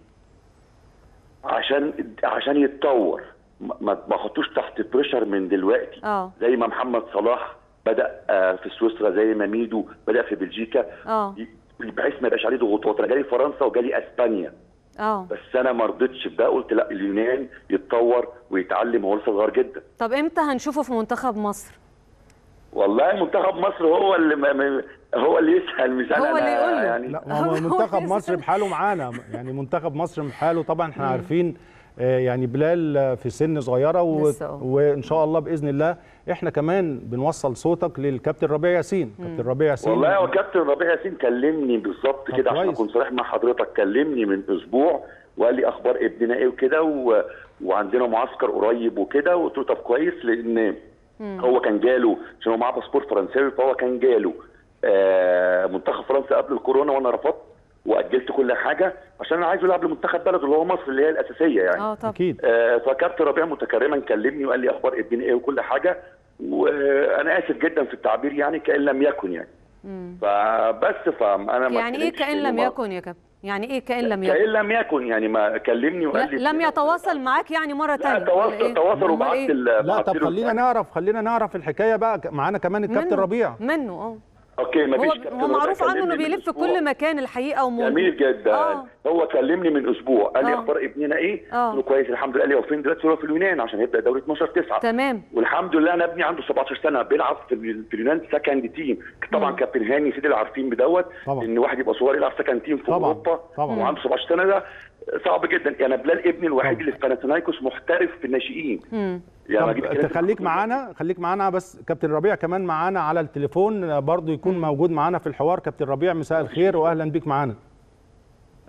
Speaker 5: عشان عشان يتطور ما ما احطوش تحت بريشر من دلوقتي
Speaker 2: اه
Speaker 5: زي ما محمد صلاح بدا آه، في سويسرا زي ما ميدو بدا في بلجيكا
Speaker 2: اه
Speaker 5: ي- بحيث ما يبقاش عليه ضغوطات انا جالي فرنسا وجالي اسبانيا
Speaker 2: اه
Speaker 5: بس انا ما رضيتش بده قلت لا اليونان يتطور ويتعلم هو لسه صغير جدا
Speaker 2: طب امتى هنشوفه في منتخب مصر
Speaker 5: والله منتخب مصر هو اللي ما ما- هو اللي يسال مش انا
Speaker 2: هو اللي
Speaker 5: أنا
Speaker 2: يقول له.
Speaker 5: يعني
Speaker 1: لا ما هو
Speaker 2: هو
Speaker 1: منتخب
Speaker 2: لسه-
Speaker 1: مصر بحاله معانا يعني منتخب مصر بحاله طبعا احنا عارفين آه، يعني بلال آه، في سن صغيره و...
Speaker 2: لسه اه.
Speaker 1: وان شاء الله باذن الله احنا كمان بنوصل صوتك للكابتن ربيع ياسين كابتن ربيع ياسين
Speaker 5: والله هو كابتن ربيع ياسين كلمني بالظبط
Speaker 1: طب
Speaker 5: كده عشان
Speaker 1: كويس.
Speaker 5: اكون صريح مع حضرتك كلمني من اسبوع وقال لي اخبار ابننا ايه وكده و... وعندنا معسكر قريب وكده وقلت له طب كويس لان هو كان جاله عشان هو معاه باسبور فرنساوي فهو كان جاله آه منتخب فرنسا قبل الكورونا وانا رفضت واجلت كل حاجه عشان انا عايزه يلعب لمنتخب بلده اللي هو مصر اللي هي الاساسيه يعني
Speaker 2: اه طب
Speaker 1: اكيد
Speaker 5: آه، فكابتن ربيع متكرما كلمني وقال لي اخبار ابني ايه وكل حاجه وانا اسف جدا في التعبير يعني كان لم يكن يعني
Speaker 2: مم.
Speaker 5: فبس فانا ما
Speaker 2: يعني ايه
Speaker 5: اتكلمتش
Speaker 2: كان
Speaker 5: تاني
Speaker 2: لم
Speaker 5: ما-
Speaker 2: يكن يا كابتن يعني ايه كان لم
Speaker 5: كان
Speaker 2: يكن
Speaker 5: لم يكن يعني ما كلمني وقال لي
Speaker 2: لا لم يتواصل معاك يعني مره
Speaker 5: لا
Speaker 2: ثانيه
Speaker 5: تواصل تواصل
Speaker 2: أمال
Speaker 5: وبعت
Speaker 2: إيه؟
Speaker 5: ال-
Speaker 1: لا
Speaker 5: بعت
Speaker 1: طب
Speaker 5: له
Speaker 1: خلينا نعرف خلينا نعرف الحكايه بقى ك- معانا كمان الكابتن
Speaker 2: منه-
Speaker 1: ربيع
Speaker 2: منه اه
Speaker 5: اوكي ما
Speaker 2: هو
Speaker 5: فيش كابتن
Speaker 2: هو
Speaker 5: ربيع
Speaker 2: معروف عنه انه
Speaker 5: كلمني من
Speaker 2: بيلف في
Speaker 5: أسبوع.
Speaker 2: كل مكان الحقيقه وموجود
Speaker 5: جميل جدا
Speaker 2: آه.
Speaker 5: هو كلمني من اسبوع قال لي
Speaker 2: آه.
Speaker 5: اخبار ابننا ايه
Speaker 2: آه.
Speaker 5: قلت له كويس الحمد لله قال لي هو فين دلوقتي هو في اليونان عشان يبدا دوري 12 9
Speaker 2: تمام
Speaker 5: والحمد لله انا ابني عنده 17 سنه بيلعب في ال- في اليونان سكند تيم طبعا
Speaker 2: مم.
Speaker 5: كابتن هاني سيدي اللي عارفين بدوت
Speaker 1: طبعا.
Speaker 5: ان واحد يبقى صغير يلعب سكند تيم في
Speaker 1: طبعا.
Speaker 5: اوروبا
Speaker 1: طبعا.
Speaker 5: وعنده 17 سنه ده صعب جدا يعني بلال ابني الوحيد اللي في باناثينايكوس محترف في الناشئين
Speaker 2: مم.
Speaker 5: يعني أجيب
Speaker 1: طب
Speaker 5: كده
Speaker 1: تخليك معانا خليك معانا بس كابتن ربيع كمان معانا على التليفون برضو يكون موجود معانا في الحوار كابتن ربيع مساء الخير واهلا بيك معانا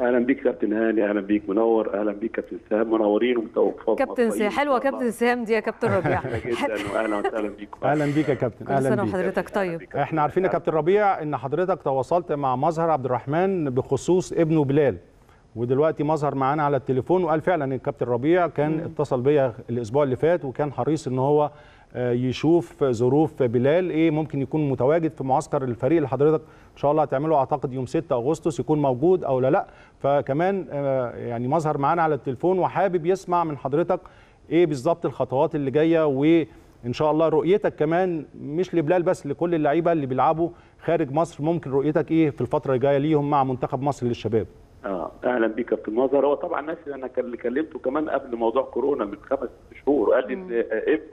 Speaker 6: اهلا بيك كابتن هاني اهلا بيك منور اهلا بيك كابتن سهام منورين ومتوفقين
Speaker 2: كابتن سي حلوه كابتن سهام دي يا كابتن ربيع
Speaker 6: جدا واهلا وسهلا بيكم
Speaker 1: اهلا بيك يا كابتن
Speaker 2: كل
Speaker 1: اهلا
Speaker 2: سنه
Speaker 1: بيك
Speaker 2: وحضرتك طيب
Speaker 1: احنا عارفين يا كابتن ربيع ان حضرتك تواصلت مع مظهر عبد الرحمن بخصوص ابنه بلال ودلوقتي مظهر معانا على التليفون وقال فعلا ان الكابتن ربيع كان اتصل بيا الاسبوع اللي فات وكان حريص ان هو آه، يشوف ظروف بلال ايه ممكن يكون متواجد في معسكر الفريق اللي حضرتك ان شاء الله هتعمله اعتقد يوم 6 اغسطس يكون موجود او لا لا فكمان آه، يعني مظهر معانا على التليفون وحابب يسمع من حضرتك ايه بالظبط الخطوات اللي جايه وان شاء الله رؤيتك كمان مش لبلال بس لكل اللعيبه اللي بيلعبوا خارج مصر ممكن رؤيتك ايه في الفتره الجايه ليهم مع منتخب مصر للشباب
Speaker 6: اه اهلا بيك كابتن مظهر هو طبعا ناس انا كان اللي كلمته كمان قبل موضوع كورونا من خمس شهور قال لي ان آه، ابنه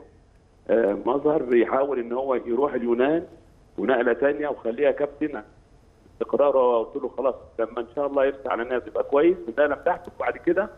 Speaker 6: آه، مظهر بيحاول ان هو يروح اليونان ونقله ثانيه وخليها كابتن استقراره قلت له خلاص لما ان شاء الله يرسى على الناس يبقى كويس النقله بتاعته وبعد كده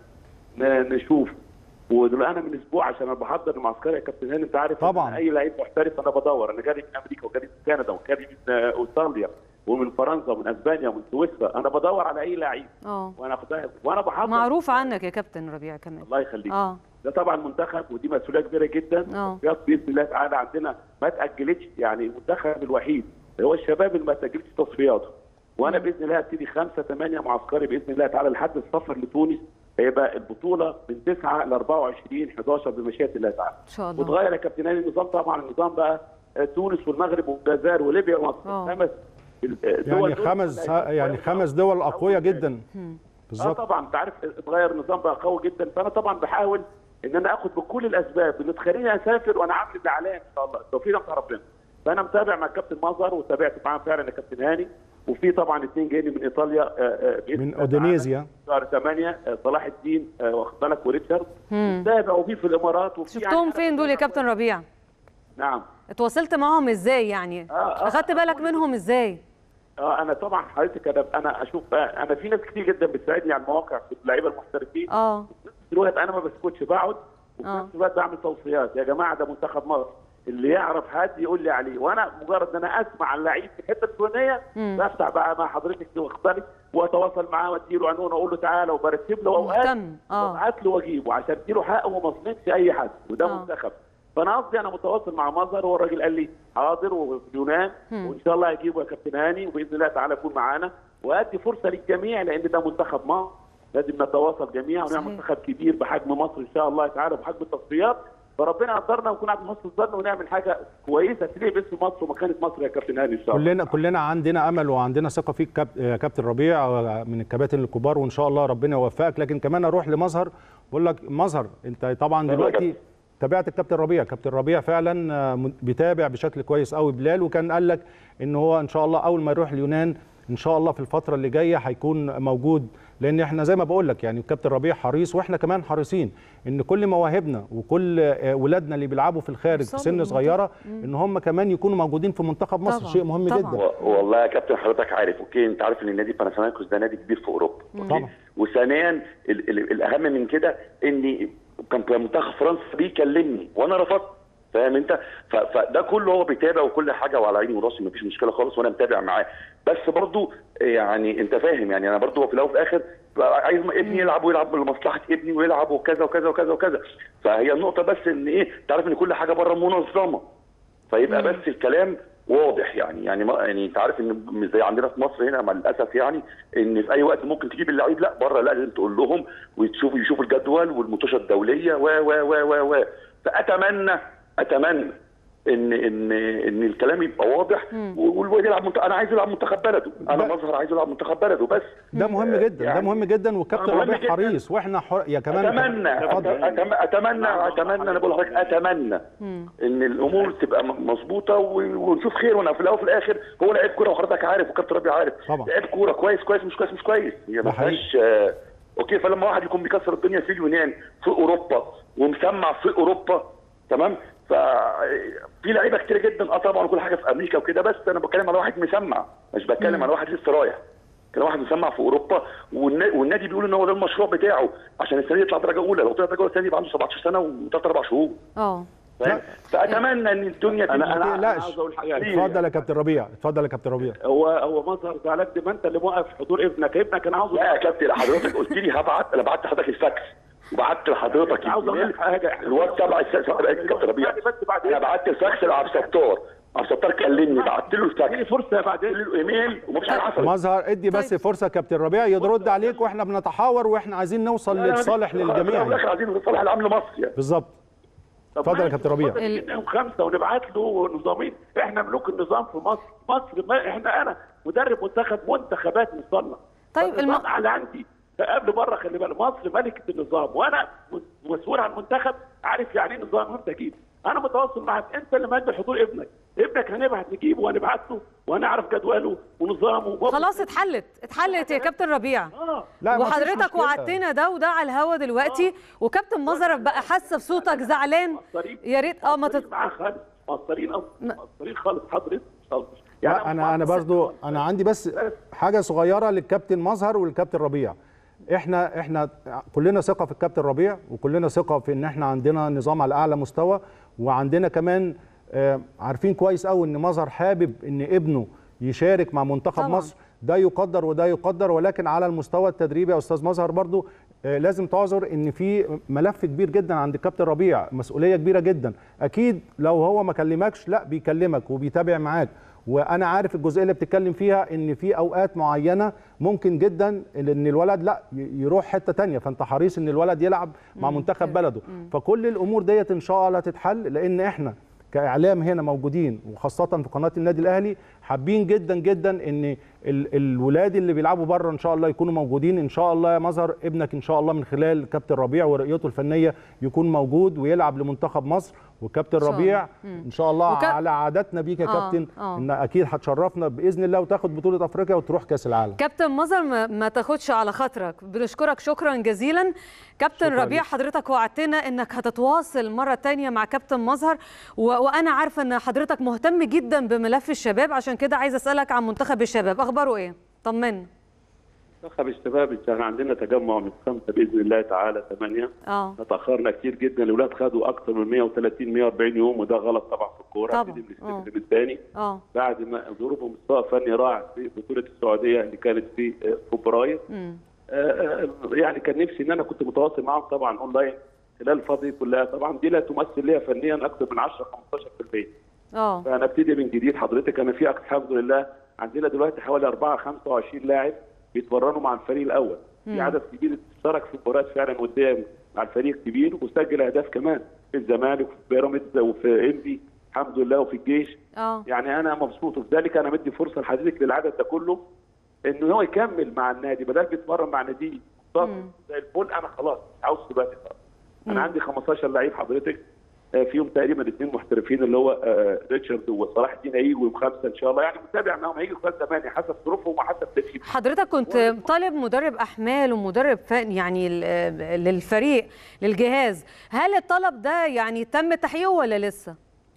Speaker 6: ن- نشوف ودلوقتي انا من اسبوع عشان انا بحضر المعسكر يا كابتن هاني انت عارف إن
Speaker 1: طبعاً.
Speaker 6: اي لعيب محترف انا بدور انا جالي من امريكا وجالي من كندا وجالي من آه، ايطاليا ومن فرنسا ومن اسبانيا ومن سويسرا انا بدور على اي لعيب
Speaker 2: اه
Speaker 6: وانا خدها وانا بحضر
Speaker 2: معروف عنك يا كابتن ربيع كمان
Speaker 6: الله يخليك
Speaker 2: اه
Speaker 6: ده طبعا منتخب ودي مسؤوليه كبيره جدا
Speaker 2: آه.
Speaker 6: التصفيات باذن الله تعالى عندنا ما تاجلتش يعني المنتخب الوحيد اللي هو الشباب اللي ما تاجلتش تصفياته وانا باذن الله هبتدي 5 8 معسكري باذن الله تعالى لحد السفر لتونس هيبقى البطوله من 9 ل 24 11 بمشيئه الله تعالى
Speaker 2: ان شاء الله
Speaker 6: وتغير يا كابتن هاني النظام طبعا النظام بقى آه، تونس والمغرب والجزائر وليبيا ومصر
Speaker 2: آه.
Speaker 6: خمس الدول
Speaker 1: يعني
Speaker 6: دول
Speaker 1: خمس
Speaker 6: كلها
Speaker 1: يعني
Speaker 6: هيبقى
Speaker 1: خمس دول اقوياء
Speaker 6: أول حاجة.
Speaker 1: جدا
Speaker 6: اه
Speaker 1: بالظبط
Speaker 6: طبعا انت عارف اتغير النظام بقى قوي جدا فانا طبعا بحاول ان انا اخد بكل الاسباب اللي تخليني اسافر وانا عامل زعلان ان شاء الله التوفيق بتاع ربنا فانا متابع مع الكابتن مظهر وتابعت معاه فعلا يا كابتن هاني وفي طبعا اثنين جايين من ايطاليا آه، آه، بإذن
Speaker 1: من
Speaker 6: الله
Speaker 1: اودينيزيا
Speaker 6: تعالى. شهر 8 آه، صلاح الدين آه، واخد بالك وريتشارد
Speaker 2: مم.
Speaker 6: متابع وفي في الامارات وفي
Speaker 2: شفتهم
Speaker 6: يعني-
Speaker 2: فين دول يا كابتن ربيع
Speaker 6: نعم
Speaker 2: اتواصلت معاهم ازاي يعني
Speaker 6: آه، آه،
Speaker 2: اخدت
Speaker 6: آه،
Speaker 2: بالك منهم ازاي
Speaker 6: اه انا طبعا حضرتك انا انا اشوف بقى انا في ناس كتير جدا بتساعدني على المواقع في اللعيبه المحترفين
Speaker 2: اه
Speaker 6: في نفس الوقت انا ما بسكتش بقعد وفي
Speaker 2: آه.
Speaker 6: نفس الوقت بعمل توصيات يا جماعه ده منتخب مصر اللي يعرف حد يقول لي عليه وانا مجرد ان انا اسمع عن لعيب في الحته الفلانيه
Speaker 2: مم.
Speaker 6: بفتح بقى مع حضرتك واختلف واتواصل معاه واديله عنوان واقول له تعالى وبرتب له اوقات
Speaker 2: مهتم اه
Speaker 6: وابعت له واجيبه عشان اديله حقه وما اظلمش اي حد وده
Speaker 2: آه.
Speaker 6: منتخب فانا قصدي انا متواصل مع مظهر هو الراجل قال لي حاضر وفي اليونان
Speaker 2: مم.
Speaker 6: وان شاء الله هجيبه يا كابتن هاني وباذن الله تعالى يكون معانا وادي فرصه للجميع لان ده منتخب مصر لازم نتواصل جميعا ونعمل
Speaker 2: صحيح.
Speaker 6: منتخب كبير بحجم مصر ان شاء الله تعالى بحجم التصفيات فربنا يقدرنا ونكون عند مصر الظن ونعمل حاجه كويسه تليق باسم مصر ومكانه مصر يا كابتن هاني ان شاء الله
Speaker 1: كلنا كلنا عندنا امل وعندنا ثقه فيك كاب- يا كابتن ربيع من الكباتن الكبار وان شاء الله ربنا يوفقك لكن كمان اروح لمظهر بقول لك مظهر انت طبعا
Speaker 3: أيوة يا
Speaker 1: دلوقتي
Speaker 3: كابتن.
Speaker 1: تابعت الكابتن ربيع كابتن ربيع فعلا آه، م- بيتابع بشكل كويس قوي بلال وكان قال لك ان هو ان شاء الله اول ما يروح اليونان ان شاء الله في الفتره اللي جايه هيكون موجود لان احنا زي ما بقول لك يعني الكابتن ربيع حريص واحنا كمان حريصين ان كل مواهبنا وكل آه، ولادنا اللي بيلعبوا في الخارج في
Speaker 2: يوصلوا
Speaker 1: سن
Speaker 2: للمنتخب.
Speaker 1: صغيره ان هم كمان يكونوا موجودين في منتخب مصر
Speaker 2: طبعاً،
Speaker 1: شيء مهم
Speaker 2: طبعاً.
Speaker 1: جدا
Speaker 5: و- والله يا كابتن حضرتك عارف اوكي انت عارف ان النادي باناثينايكوس ده نادي كبير في اوروبا أوكي؟
Speaker 1: طبعا.
Speaker 5: وثانيا ال- ال- الاهم من كده ان كان كان منتخب فرنسا بيكلمني وانا رفضت فاهم انت ف- فده كله هو بيتابع وكل حاجه وعلى عيني وراسي مفيش مشكله خالص وانا متابع معاه بس برضو يعني انت فاهم يعني انا برضو في الاول وفي الاخر بقى عايز ابني يلعب ويلعب لمصلحه ابني ويلعب وكذا وكذا وكذا وكذا فهي النقطه بس ان ايه تعرف ان كل حاجه بره منظمه فيبقى بس الكلام واضح يعني يعني ما يعني انت عارف ان مش زي عندنا في مصر هنا مع الاسف يعني ان في اي وقت ممكن تجيب اللعيب لا بره لا لازم تقول لهم وتشوفوا يشوفوا الجدول والمطوشه الدوليه و و و و و فاتمنى اتمنى ان ان ان الكلام يبقى واضح والواد يلعب منت... انا عايز يلعب منتخب بلده انا
Speaker 1: ده-
Speaker 5: مظهر عايز يلعب منتخب بلده بس
Speaker 1: ده مهم جدا ده
Speaker 5: يعني-
Speaker 1: مهم جدا والكابتن
Speaker 5: مهم
Speaker 1: ربيع
Speaker 5: جداً.
Speaker 1: حريص واحنا حر... يا كمان
Speaker 5: اتمنى
Speaker 1: اتفضل.
Speaker 5: أتم- اتمنى اتمنى انا بقول لحضرتك اتمنى ان الامور تبقى م- مظبوطه و- ونشوف خير وانا في الاول وفي الاخر هو لعيب كوره وحضرتك عارف وكابتن ربيع عارف
Speaker 1: طبعا.
Speaker 5: لعيب كوره كويس كويس مش كويس مش كويس هي
Speaker 1: ده
Speaker 5: ما
Speaker 1: حقيقي.
Speaker 5: فيهاش آه، اوكي فلما واحد يكون بيكسر الدنيا في اليونان في اوروبا ومسمع في اوروبا تمام ف في لعيبه كتير جدا اه طبعا كل حاجه في امريكا وكده بس انا بتكلم على واحد مسمع مش بتكلم على واحد لسه رايح كان واحد مسمع في اوروبا والنا- والنادي بيقول ان هو ده المشروع بتاعه عشان السنه دي يطلع درجه اولى لو طلع درجه اولى السنه دي يبقى عنده 17 سنه وثلاث اربع شهور
Speaker 2: اه
Speaker 5: فاهم؟ فاتمنى ان الدنيا
Speaker 6: انا
Speaker 5: تبقى
Speaker 6: انا
Speaker 1: ما
Speaker 6: أنا
Speaker 1: تقلقش.
Speaker 6: عاوز اقول حاجه
Speaker 1: اتفضل يا كابتن ربيع اتفضل يا كابتن ربيع
Speaker 6: هو هو مظهر زعلان دي ما انت اللي موقف حضور ابنك ابنك انا عاوز
Speaker 5: لا يا كابتن حضرتك قلت لي هبعت انا بعت لحضرتك الفاكس وبعت لحضرتك
Speaker 6: عاوز اقول لك حاجه
Speaker 5: الواد تبع الس- كابتن ربيع
Speaker 6: بس بعد
Speaker 5: انا بعت الفاكس لعبد الستار عبد الستار كلمني بعت له
Speaker 6: اديني
Speaker 5: الفاكس
Speaker 6: فرصه بعدين
Speaker 5: قلت له الايميل ومفيش حاجه حصلت
Speaker 1: مظهر ادي بس
Speaker 2: طيب.
Speaker 1: فرصه كابتن ربيع يرد عليك واحنا بنتحاور واحنا عايزين نوصل
Speaker 5: لا، لا،
Speaker 1: للصالح
Speaker 5: لا،
Speaker 1: للجميع
Speaker 5: لا،
Speaker 1: يعني.
Speaker 5: عايزين نصلح العام لمصر يعني
Speaker 1: بالظبط
Speaker 6: طب
Speaker 1: اتفضل يا
Speaker 6: ماشي،
Speaker 1: كابتن ربيع.
Speaker 6: اتفضل
Speaker 2: ال-
Speaker 6: نديهم خمسه ونبعت له نظامين احنا ملوك النظام في مصر مصر ما احنا انا مدرب منتخب منتخبات مصنع
Speaker 2: طيب، الم-
Speaker 6: الم... اللي عندي قبل بره خلي بالك مصر ملكه النظام وانا مسؤول عن المنتخب عارف يعني ايه نظام امتى اجيب انا متواصل معك انت اللي مادي حضور ابنك ابنك هنبعت نجيبه وهنبعت له وهنعرف جدوله ونظامه
Speaker 2: خلاص اتحلت اتحلت يا كابتن ربيع
Speaker 6: اه
Speaker 1: لا مفيش
Speaker 2: وحضرتك
Speaker 1: مشكلة.
Speaker 2: وعدتنا ده وده على الهوا دلوقتي وكابتن مظهر بقى حاسه بصوتك زعلان
Speaker 6: مقصرين
Speaker 2: يا ريت اه ما
Speaker 6: مقصرين
Speaker 2: تت...
Speaker 6: معاه خالص مقصرين أصلاً. مقصرين خالص حضرتك
Speaker 1: لا انا انا برضو انا عندي بس حاجه صغيره للكابتن مظهر والكابتن ربيع احنا احنا كلنا ثقه في الكابتن ربيع وكلنا ثقه في ان احنا عندنا نظام على اعلى مستوى وعندنا كمان آه، عارفين كويس قوي ان مظهر حابب ان ابنه يشارك مع منتخب
Speaker 2: طبعاً.
Speaker 1: مصر ده يقدر وده يقدر ولكن على المستوى التدريبي يا استاذ مظهر برضو آه، لازم تعذر ان في ملف كبير جدا عند الكابتن ربيع مسؤوليه كبيره جدا اكيد لو هو ما كلمكش لا بيكلمك وبيتابع معاك وانا عارف الجزئيه اللي بتتكلم فيها ان في اوقات معينه ممكن جدا ان الولد لا ي- يروح حته تانية فانت حريص ان الولد يلعب مع منتخب بلده فكل الامور ديت ان شاء الله تتحل لان احنا كاعلام هنا موجودين وخاصه في قناه النادي الاهلي حابين جدا جدا ان ال- الولاد اللي بيلعبوا بره ان شاء الله يكونوا موجودين ان شاء الله يا مظهر ابنك ان شاء الله من خلال كابتن ربيع ورؤيته الفنيه يكون موجود ويلعب لمنتخب مصر وكابتن
Speaker 2: شاء الله.
Speaker 1: ربيع
Speaker 2: مم.
Speaker 1: ان شاء الله
Speaker 2: وك-
Speaker 1: على عاداتنا بيك يا
Speaker 2: آه،
Speaker 1: كابتن
Speaker 2: آه.
Speaker 1: ان اكيد هتشرفنا باذن الله وتاخد بطوله افريقيا وتروح كاس العالم
Speaker 2: كابتن مظهر ما, ما تاخدش على خاطرك بنشكرك شكرا جزيلا كابتن
Speaker 1: شكراً
Speaker 2: ربيع
Speaker 1: ليك.
Speaker 2: حضرتك وعدتنا انك هتتواصل مره تانية مع كابتن مظهر و... وانا عارفه ان حضرتك مهتم جدا بملف الشباب عشان كده عايزه اسالك عن منتخب الشباب اخباره ايه طمنا
Speaker 6: منتخب الشباب احنا عندنا تجمع من خمسه باذن الله تعالى ثمانيه
Speaker 2: اه
Speaker 6: تاخرنا كتير جدا الاولاد خدوا اكثر من 130 140 يوم وده غلط طبعا في الكوره
Speaker 2: طبعاً.
Speaker 6: هبتدي من
Speaker 2: آه.
Speaker 6: السلم الثاني
Speaker 2: اه
Speaker 6: بعد ما ظروفهم مستوى فني رائع في بطوله السعوديه اللي كانت في آه، فبراير
Speaker 2: مم.
Speaker 6: آه، آه، يعني كان نفسي ان انا كنت متواصل معاهم طبعا اونلاين خلال الفتره دي كلها طبعا دي لا تمثل ليا فنيا اكثر من 10 15%
Speaker 2: اه
Speaker 6: فانا ابتدي من جديد حضرتك انا في الحمد لله عندنا دلوقتي حوالي 4 25 لاعب بيتمرنوا مع الفريق الاول في عدد كبير اشترك في مباريات فعلا وديه مع الفريق الكبير وسجل اهداف كمان في الزمالك وفي بيراميدز وفي انبي الحمد لله وفي الجيش
Speaker 2: اه
Speaker 6: يعني انا مبسوط وفي ذلك انا مدي فرصه لحضرتك للعدد ده كله ان هو يكمل مع النادي بدل بيتمرن مع ناديه مصاب زي الفل انا خلاص مش عاوز دلوقتي خلاص انا عندي 15 لعيب حضرتك آه، فيهم تقريبا اثنين محترفين اللي هو آه، ريتشارد وصلاح الدين هيجوا يوم خمسه ان شاء الله يعني متابع معاهم هيجوا كمان ثمانيه حسب ظروفهم وحسب ترتيبهم
Speaker 2: حضرتك كنت طالب مدرب احمال ومدرب فن يعني ال- للفريق للجهاز هل الطلب ده يعني تم تحقيقه ولا لسه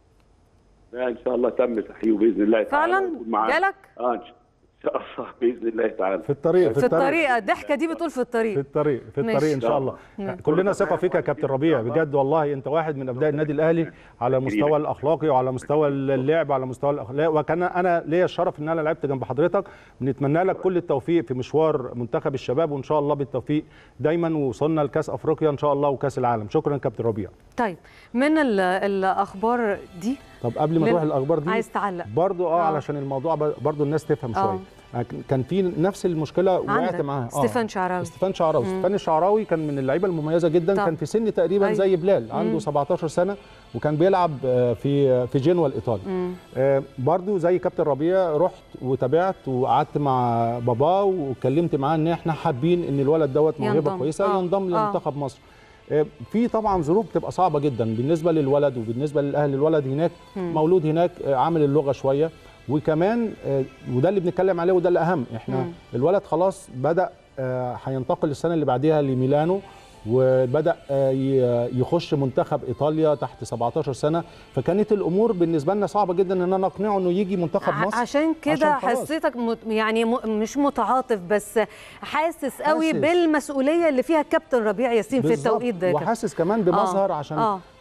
Speaker 6: لا ان شاء الله تم تحقيقه باذن الله تعالى
Speaker 2: فعلا
Speaker 6: ويكون معانا.
Speaker 2: جالك
Speaker 6: اه ان شاء الله باذن الله تعالى
Speaker 1: في الطريق
Speaker 2: في الطريقه الضحكه دي بتقول في
Speaker 1: في
Speaker 2: الطريق
Speaker 1: الطريق في
Speaker 2: ماشي.
Speaker 1: الطريق ان شاء الله كلنا ثقه فيك يا كابتن ربيع بجد والله انت واحد من ابناء النادي الاهلي على المستوى الاخلاقي وعلى مستوى اللعب على مستوى الاخلاق وكان انا ليا الشرف ان انا لعبت جنب حضرتك بنتمنى لك كل التوفيق في مشوار منتخب الشباب وان شاء الله بالتوفيق دايما وصلنا لكاس افريقيا ان شاء الله وكاس العالم شكرا كابتن ربيع
Speaker 2: طيب من ال- الاخبار دي
Speaker 1: طب قبل ما
Speaker 2: لل-
Speaker 1: نروح الاخبار دي
Speaker 2: عايز تعلق
Speaker 1: برضو اه,
Speaker 2: آه.
Speaker 1: علشان الموضوع ب- برضو الناس تفهم
Speaker 2: آه.
Speaker 1: شويه كان في نفس المشكله وقعت
Speaker 2: عندك
Speaker 1: معاها
Speaker 2: ستيفان شعراوي.
Speaker 1: ستيفان شعراوي ستيفان الشعراوي كان من اللعيبه المميزه جدا
Speaker 2: طب.
Speaker 1: كان في سن تقريبا
Speaker 2: أيوة.
Speaker 1: زي بلال عنده 17 سنه وكان بيلعب آه، في في جنوا الايطالي آه، برضو زي كابتن ربيع رحت وتابعت وقعدت مع باباه واتكلمت معاه ان احنا حابين ان الولد دوت موهبه
Speaker 2: ينضم.
Speaker 1: كويسه
Speaker 2: آه.
Speaker 1: ينضم
Speaker 2: آه.
Speaker 1: لمنتخب مصر آه، في طبعا ظروف بتبقى صعبه جدا بالنسبه للولد وبالنسبه للاهل الولد هناك مولود هناك آه، عامل اللغه شويه وكمان آه، وده اللي بنتكلم عليه وده الاهم احنا الولد خلاص بدا آه، هينتقل السنه اللي بعديها لميلانو وبدا آه، ي- يخش منتخب ايطاليا تحت 17 سنه فكانت الامور بالنسبه لنا صعبه جدا ان انا اقنعه انه يجي منتخب
Speaker 2: ع-
Speaker 1: مصر
Speaker 2: عشان كده
Speaker 1: عشان خلاص.
Speaker 2: حسيتك مت يعني م مش متعاطف بس حاسس قوي
Speaker 1: حاسس.
Speaker 2: بالمسؤوليه اللي فيها كابتن ربيع ياسين في
Speaker 1: بالظبط.
Speaker 2: التوقيت ده يا كابتن.
Speaker 1: وحاسس كمان بمظهر
Speaker 2: آه.
Speaker 1: عشان
Speaker 2: آه.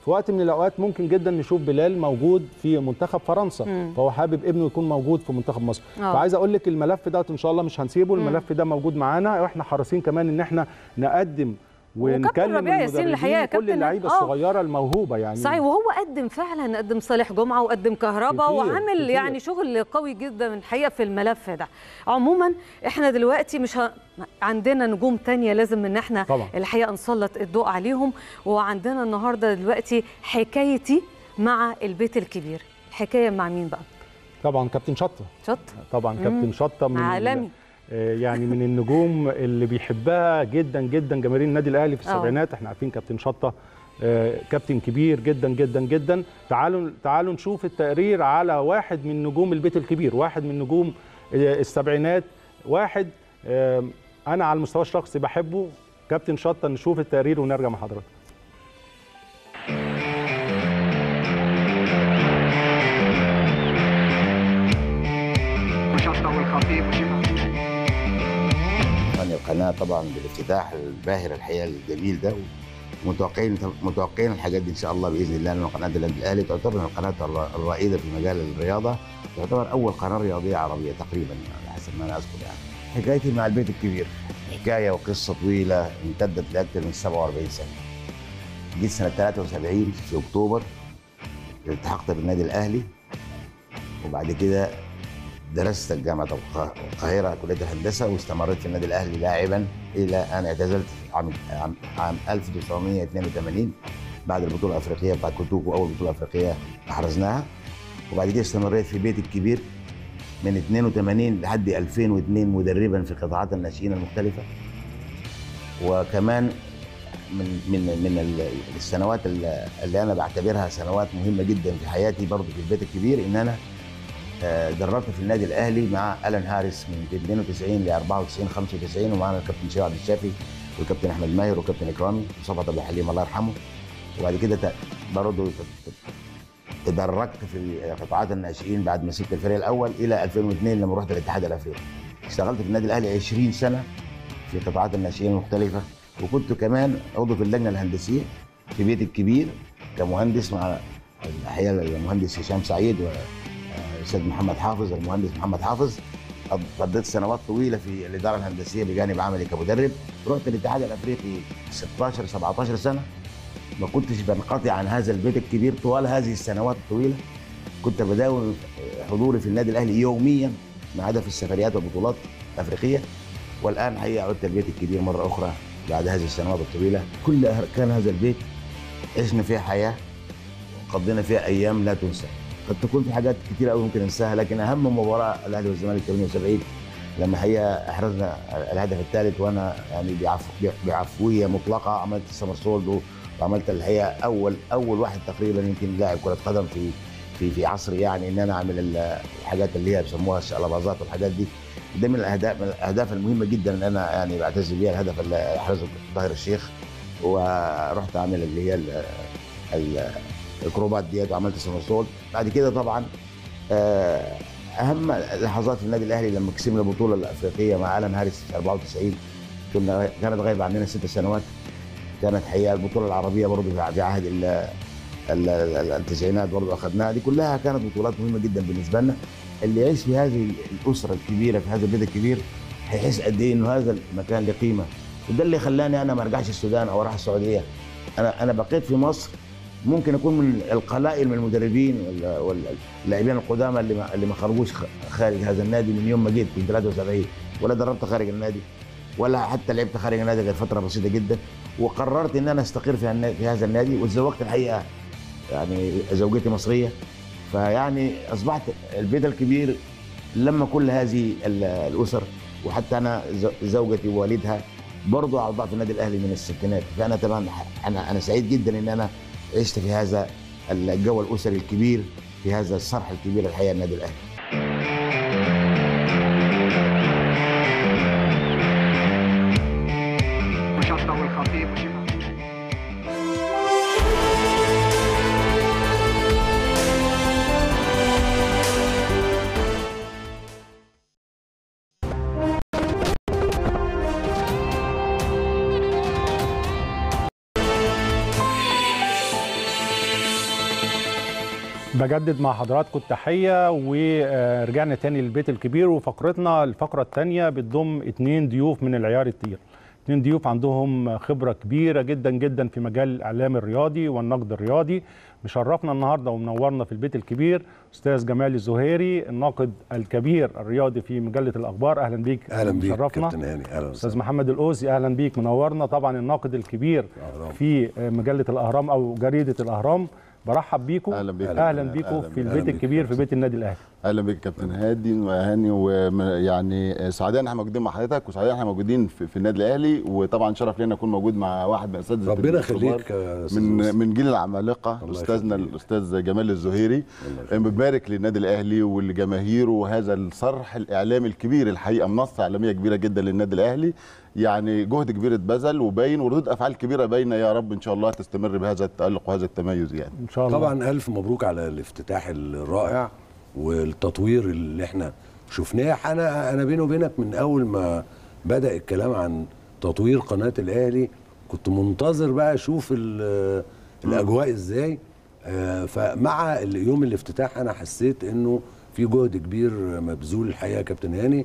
Speaker 1: في وقت من الاوقات ممكن جدا نشوف بلال موجود في منتخب فرنسا
Speaker 2: مم.
Speaker 1: فهو حابب ابنه يكون موجود في منتخب مصر
Speaker 2: آه.
Speaker 1: فعايز اقول لك الملف ده ان شاء الله مش هنسيبه الملف ده موجود معانا واحنا حريصين كمان ان احنا نقدم
Speaker 2: وكابتن
Speaker 1: ونكلم
Speaker 2: ربيع ياسين
Speaker 1: المدربين
Speaker 2: الحقيقة
Speaker 1: كل
Speaker 2: كابتن-
Speaker 1: اللعيبه
Speaker 2: آه.
Speaker 1: الصغيره الموهوبه يعني
Speaker 2: صحيح وهو قدم فعلا قدم صالح جمعه وقدم كهربا
Speaker 1: كتير،
Speaker 2: وعمل
Speaker 1: كتير.
Speaker 2: يعني شغل قوي جدا الحقيقه في الملف ده عموما احنا دلوقتي مش ه... عندنا نجوم تانية لازم ان احنا
Speaker 1: طبعا.
Speaker 2: الحقيقه نسلط الضوء عليهم وعندنا النهارده دلوقتي حكايتي مع البيت الكبير الحكايه مع مين بقى
Speaker 1: طبعا كابتن شطه
Speaker 2: شط
Speaker 1: طبعا كابتن شطه من ال-
Speaker 2: عالمي.
Speaker 1: آه، يعني من النجوم اللي بيحبها جدا جدا جماهير النادي الاهلي في
Speaker 2: آه.
Speaker 1: السبعينات احنا عارفين كابتن شطه آه، كابتن كبير جدا جدا جدا تعالوا تعالوا نشوف التقرير على واحد من نجوم البيت الكبير واحد من نجوم آه، السبعينات واحد آه، انا على المستوى الشخصي بحبه كابتن شطه نشوف التقرير ونرجع مع حضرتك
Speaker 7: وشطة والخطيب وشطة
Speaker 8: يعني القناه طبعا بالافتتاح الباهر الحقيقه الجميل ده متوقعين متوقعين الحاجات دي ان شاء الله باذن الله لان قناه النادي الاهلي تعتبر من القناه الر- الرائده في مجال الرياضه تعتبر اول قناه رياضيه عربيه تقريبا على حسب ما انا اذكر يعني حكايتي مع البيت الكبير حكايه وقصه طويله امتدت لاكثر من 47 سنه جيت سنه 73 في اكتوبر التحقت بالنادي الاهلي وبعد كده درست جامعة الق- القاهرة كلية الهندسة واستمريت في النادي الأهلي لاعبا إلى أن اعتزلت في عام عام, عام 1982 بعد البطولة الأفريقية بتاعت كوتوكو أول بطولة أفريقية أحرزناها وبعد كده استمريت في بيت الكبير من 82 لحد 2002 مدربا في قطاعات الناشئين المختلفة وكمان من من من ال- السنوات اللي اللي انا بعتبرها سنوات مهمه جدا في حياتي برضه في البيت الكبير ان انا آه، دربت في النادي الاهلي مع الان هاريس من 92 ل 94 95 ومعنا الكابتن شيخ عبد الشافي والكابتن احمد ماهر والكابتن اكرامي وصفت ابو حليم الله يرحمه وبعد كده ت- برضه ت- تدرجت في قطاعات الناشئين بعد ما سبت الفريق الاول الى 2002 لما رحت الاتحاد الافريقي اشتغلت في النادي الاهلي 20 سنه في قطاعات الناشئين المختلفه وكنت كمان عضو في اللجنه الهندسيه في بيت الكبير كمهندس مع الحقيقه المهندس هشام سعيد والاستاذ محمد حافظ المهندس محمد حافظ قضيت سنوات طويله في الاداره الهندسيه بجانب عملي كمدرب رحت الاتحاد الافريقي 16 17 سنه ما كنتش بنقطع عن هذا البيت الكبير طوال هذه السنوات الطويله كنت بداوم حضوري في النادي الاهلي يوميا ما عدا في السفريات والبطولات الافريقيه والان حقيقه عدت البيت الكبير مره اخرى بعد هذه السنوات الطويله كل اركان هذا البيت عشنا فيها حياه وقضينا فيها ايام لا تنسى قد تكون في حاجات كتير قوي ممكن انساها لكن اهم مباراه الاهلي والزمالك 78 لما حقيقه احرزنا الهدف الثالث وانا يعني بعفو بعفويه مطلقه عملت سمرسولد وعملت الحقيقه اول اول واحد تقريبا يمكن لاعب كره قدم في في في عصري يعني ان انا اعمل الحاجات اللي هي بيسموها الشقلباظات والحاجات دي ده من الاهداف من الاهداف المهمه جدا ان انا يعني بعتز بيها الهدف اللي احرزه ظاهر الشيخ ورحت اعمل اللي هي ال- ال- الكروبات ديت وعملت سمرسول بعد كده طبعا آه، اهم لحظات في النادي الاهلي لما كسبنا البطوله الافريقيه مع الان هاريس في 94 كنا كانت غايبه عننا ست سنوات كانت حقيقه البطوله العربيه برضه في في عهد ال- ال- ال- التسعينات برضه اخذناها دي كلها كانت بطولات مهمه جدا بالنسبه لنا اللي يعيش في هذه الاسره الكبيره في هذا البيت الكبير هيحس قد ايه انه هذا المكان له قيمه وده اللي خلاني انا ما ارجعش السودان او اروح السعوديه انا انا بقيت في مصر ممكن اكون من القلائل من المدربين وال- واللاعبين القدامى اللي ما اللي ما خرجوش خ- خارج هذا النادي من يوم ما جيت في 73 ولا دربت خارج النادي ولا حتى لعبت خارج النادي غير فتره بسيطه جدا وقررت ان انا استقر في, النا- في هذا النادي وتزوجت الحقيقه يعني زوجتي مصريه فيعني اصبحت البيت الكبير لما كل هذه ال- الاسر وحتى انا ز- زوجتي ووالدها برضو اعضاء في النادي الاهلي من الستينات فانا طبعا انا انا سعيد جدا ان انا عشت في هذا الجو الاسري الكبير في هذا الصرح الكبير الحقيقه النادي الاهلي
Speaker 7: وشطة والخطيب وشطة
Speaker 1: بجدد مع حضراتكم التحية ورجعنا تاني للبيت الكبير وفقرتنا الفقرة التانية بتضم اتنين ضيوف من العيار التقيل اتنين ضيوف عندهم خبرة كبيرة جدا جدا في مجال الإعلام الرياضي والنقد الرياضي مشرفنا النهاردة ومنورنا في البيت الكبير أستاذ جمال الزهيري الناقد الكبير الرياضي في مجلة الأخبار أهلا بيك
Speaker 9: اهلا بيك
Speaker 1: مشرفنا
Speaker 9: كابتن هاني اهلا
Speaker 1: استاذ
Speaker 9: وسهلا
Speaker 1: محمد الأوسي اهلا بيك منورنا طبعا الناقد الكبير
Speaker 9: الأهرام.
Speaker 1: في مجله الاهرام او جريده الاهرام برحب بيكم
Speaker 10: أهلا بيك.
Speaker 1: اهلا
Speaker 10: أهلا
Speaker 1: بيكم
Speaker 10: بيك.
Speaker 1: في
Speaker 9: أهلا
Speaker 1: البيت
Speaker 9: بيك.
Speaker 1: الكبير في بيت النادي الاهلي
Speaker 10: اهلا بك كابتن هادي وهاني ويعني سعداء ان احنا موجودين مع حضرتك وسعداء ان احنا موجودين في, في النادي الاهلي وطبعا شرف لينا اكون موجود مع واحد من اساتذه
Speaker 9: ربنا
Speaker 10: الكبار
Speaker 9: يخليك يا أستاذ
Speaker 10: من
Speaker 9: يوسف.
Speaker 10: من جيل العمالقه
Speaker 9: الله
Speaker 10: استاذنا
Speaker 9: يخليك.
Speaker 10: الاستاذ جمال الزهيري
Speaker 9: يخليك.
Speaker 10: ببارك للنادي الاهلي ولجماهيره وهذا الصرح الاعلامي الكبير الحقيقه منصه اعلاميه كبيره جدا للنادي الاهلي يعني جهد كبير اتبذل وباين وردود افعال كبيره باينه يا رب ان شاء الله تستمر بهذا التالق وهذا التميز يعني
Speaker 1: ان شاء الله
Speaker 9: طبعا الف مبروك على الافتتاح الرائع والتطوير اللي احنا شفناه انا انا بيني وبينك من اول ما بدا الكلام عن تطوير قناه الاهلي كنت منتظر بقى اشوف ال- الاجواء ازاي آه، فمع يوم الافتتاح انا حسيت انه في جهد كبير مبذول الحقيقه يا كابتن هاني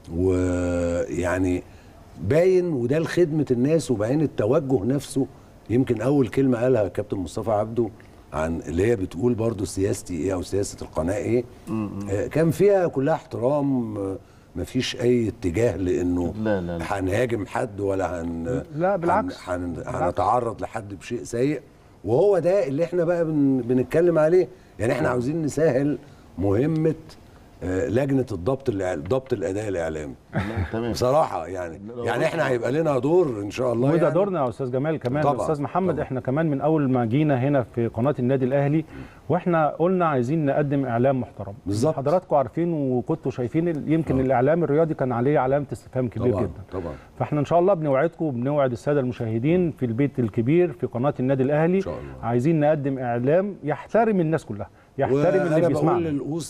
Speaker 9: ويعني باين وده لخدمه الناس وباين التوجه نفسه يمكن اول كلمه قالها كابتن مصطفى عبده عن اللي هي بتقول برضو سياستي ايه او سياسه القناه ايه آه، كان فيها كلها احترام آه، مفيش اي اتجاه لانه
Speaker 10: لا، لا، لا.
Speaker 9: هنهاجم حد ولا هن
Speaker 1: لا، بالعكس.
Speaker 9: هن هن هنتعرض لحد بشيء سيء وهو ده اللي احنا بقى بن بنتكلم عليه يعني احنا عاوزين نسهل مهمه آه، لجنه الضبط الإع- ضبط الاداء الاعلامي
Speaker 10: تمام
Speaker 9: بصراحه يعني يعني احنا هيبقى لنا دور ان شاء الله
Speaker 1: وده
Speaker 9: يعني
Speaker 1: دورنا يا استاذ جمال كمان
Speaker 9: طبعاً،
Speaker 1: استاذ محمد
Speaker 9: طبعاً.
Speaker 1: احنا كمان من اول ما جينا هنا في قناه النادي الاهلي واحنا قلنا عايزين نقدم اعلام محترم
Speaker 9: بالظبط.
Speaker 1: حضراتكم عارفين وكنتوا شايفين ال- يمكن الاعلام الرياضي كان عليه علامه استفهام كبير
Speaker 9: طبعا
Speaker 1: جدا
Speaker 9: طبعا
Speaker 1: فاحنا ان شاء الله بنوعدكم وبنوعد الساده المشاهدين في البيت الكبير في قناه النادي الاهلي
Speaker 9: إن شاء الله.
Speaker 1: عايزين نقدم اعلام يحترم الناس كلها يحترم اللي
Speaker 9: وانا بقول
Speaker 1: بيسمعنا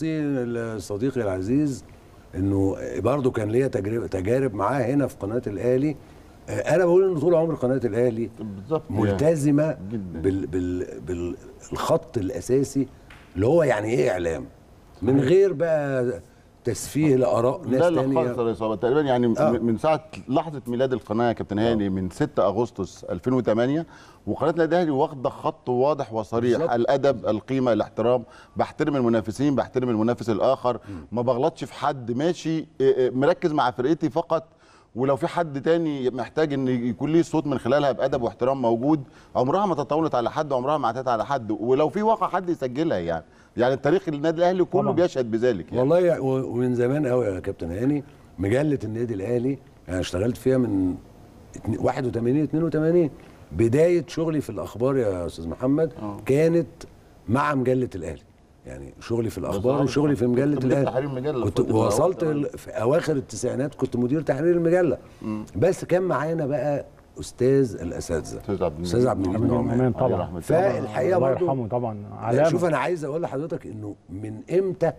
Speaker 9: للاوصي صديقي العزيز انه برضه كان ليا تجربه تجارب معاه هنا في قناه الاهلي آه، انا بقول ان طول عمر قناه الاهلي
Speaker 10: بالظبط
Speaker 9: ملتزمه
Speaker 10: جداً.
Speaker 9: بال بال بالخط الاساسي اللي هو يعني ايه اعلام من غير بقى تسفيه لاراء ناس
Speaker 10: لا لا
Speaker 9: تانية
Speaker 10: خالص يا إصابة. تقريبا يعني
Speaker 9: آه.
Speaker 10: من ساعه لحظه ميلاد القناه يا كابتن هاني من 6 اغسطس 2008 وقناه النادي الاهلي واخده خط واضح وصريح
Speaker 9: بالظبط.
Speaker 10: الادب القيمه الاحترام بحترم المنافسين بحترم المنافس الاخر ما بغلطش في حد ماشي إيه، إيه، مركز مع فرقتي فقط ولو في حد تاني محتاج ان يكون ليه صوت من خلالها بادب واحترام موجود عمرها ما تطاولت على حد عمرها ما عتت على حد ولو في واقع حد يسجلها يعني يعني التاريخ النادي الاهلي كله
Speaker 1: طبعاً.
Speaker 10: بيشهد بذلك يعني.
Speaker 9: والله يع- و- ومن زمان قوي يا كابتن هاني مجله النادي الاهلي انا اشتغلت فيها من اتنين- 81 82 بدايه شغلي في الاخبار يا استاذ محمد كانت مع مجله الاهلي يعني شغلي في الاخبار
Speaker 10: صحيح.
Speaker 9: وشغلي في
Speaker 10: كنت
Speaker 9: مجله
Speaker 10: مدير
Speaker 9: الاهلي
Speaker 10: تحرير المجلة
Speaker 9: كنت
Speaker 10: في فترة
Speaker 9: وصلت
Speaker 10: الأول.
Speaker 9: ال- في اواخر التسعينات كنت مدير تحرير المجله بس كان معانا بقى استاذ الاساتذه
Speaker 10: استاذ عبد
Speaker 9: استاذ عبد المجيد نعمان
Speaker 1: نعمان
Speaker 10: عليه
Speaker 1: طبعا
Speaker 10: رحمة الله.
Speaker 9: فالحقيقه
Speaker 1: الله
Speaker 9: برضو
Speaker 1: يرحمه طبعا
Speaker 9: لا،
Speaker 1: علامه
Speaker 9: شوف انا عايز اقول لحضرتك انه من امتى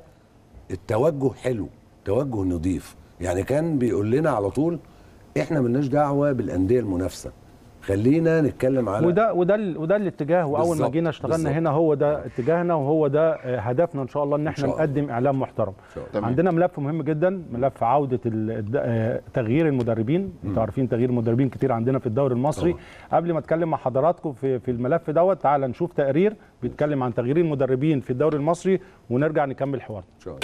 Speaker 9: التوجه حلو توجه نظيف يعني كان بيقول لنا على طول احنا ملناش دعوه بالانديه المنافسه خلينا نتكلم على
Speaker 1: وده وده ال- وده الاتجاه واول ما
Speaker 9: بالظبط،
Speaker 1: جينا اشتغلنا
Speaker 9: بالظبط.
Speaker 1: هنا هو ده اتجاهنا وهو ده آه، هدفنا ان شاء الله ان احنا
Speaker 9: شاء الله.
Speaker 1: نقدم اعلام محترم
Speaker 9: شاء الله.
Speaker 10: تمام.
Speaker 1: عندنا ملف مهم جدا ملف عوده ال- الد- آه، تغيير المدربين انتوا عارفين تغيير مدربين كتير عندنا في الدوري المصري قبل ما اتكلم مع حضراتكم في في الملف دوت تعال نشوف تقرير بيتكلم عن تغيير المدربين في الدوري المصري ونرجع نكمل حوارنا
Speaker 9: ان شاء الله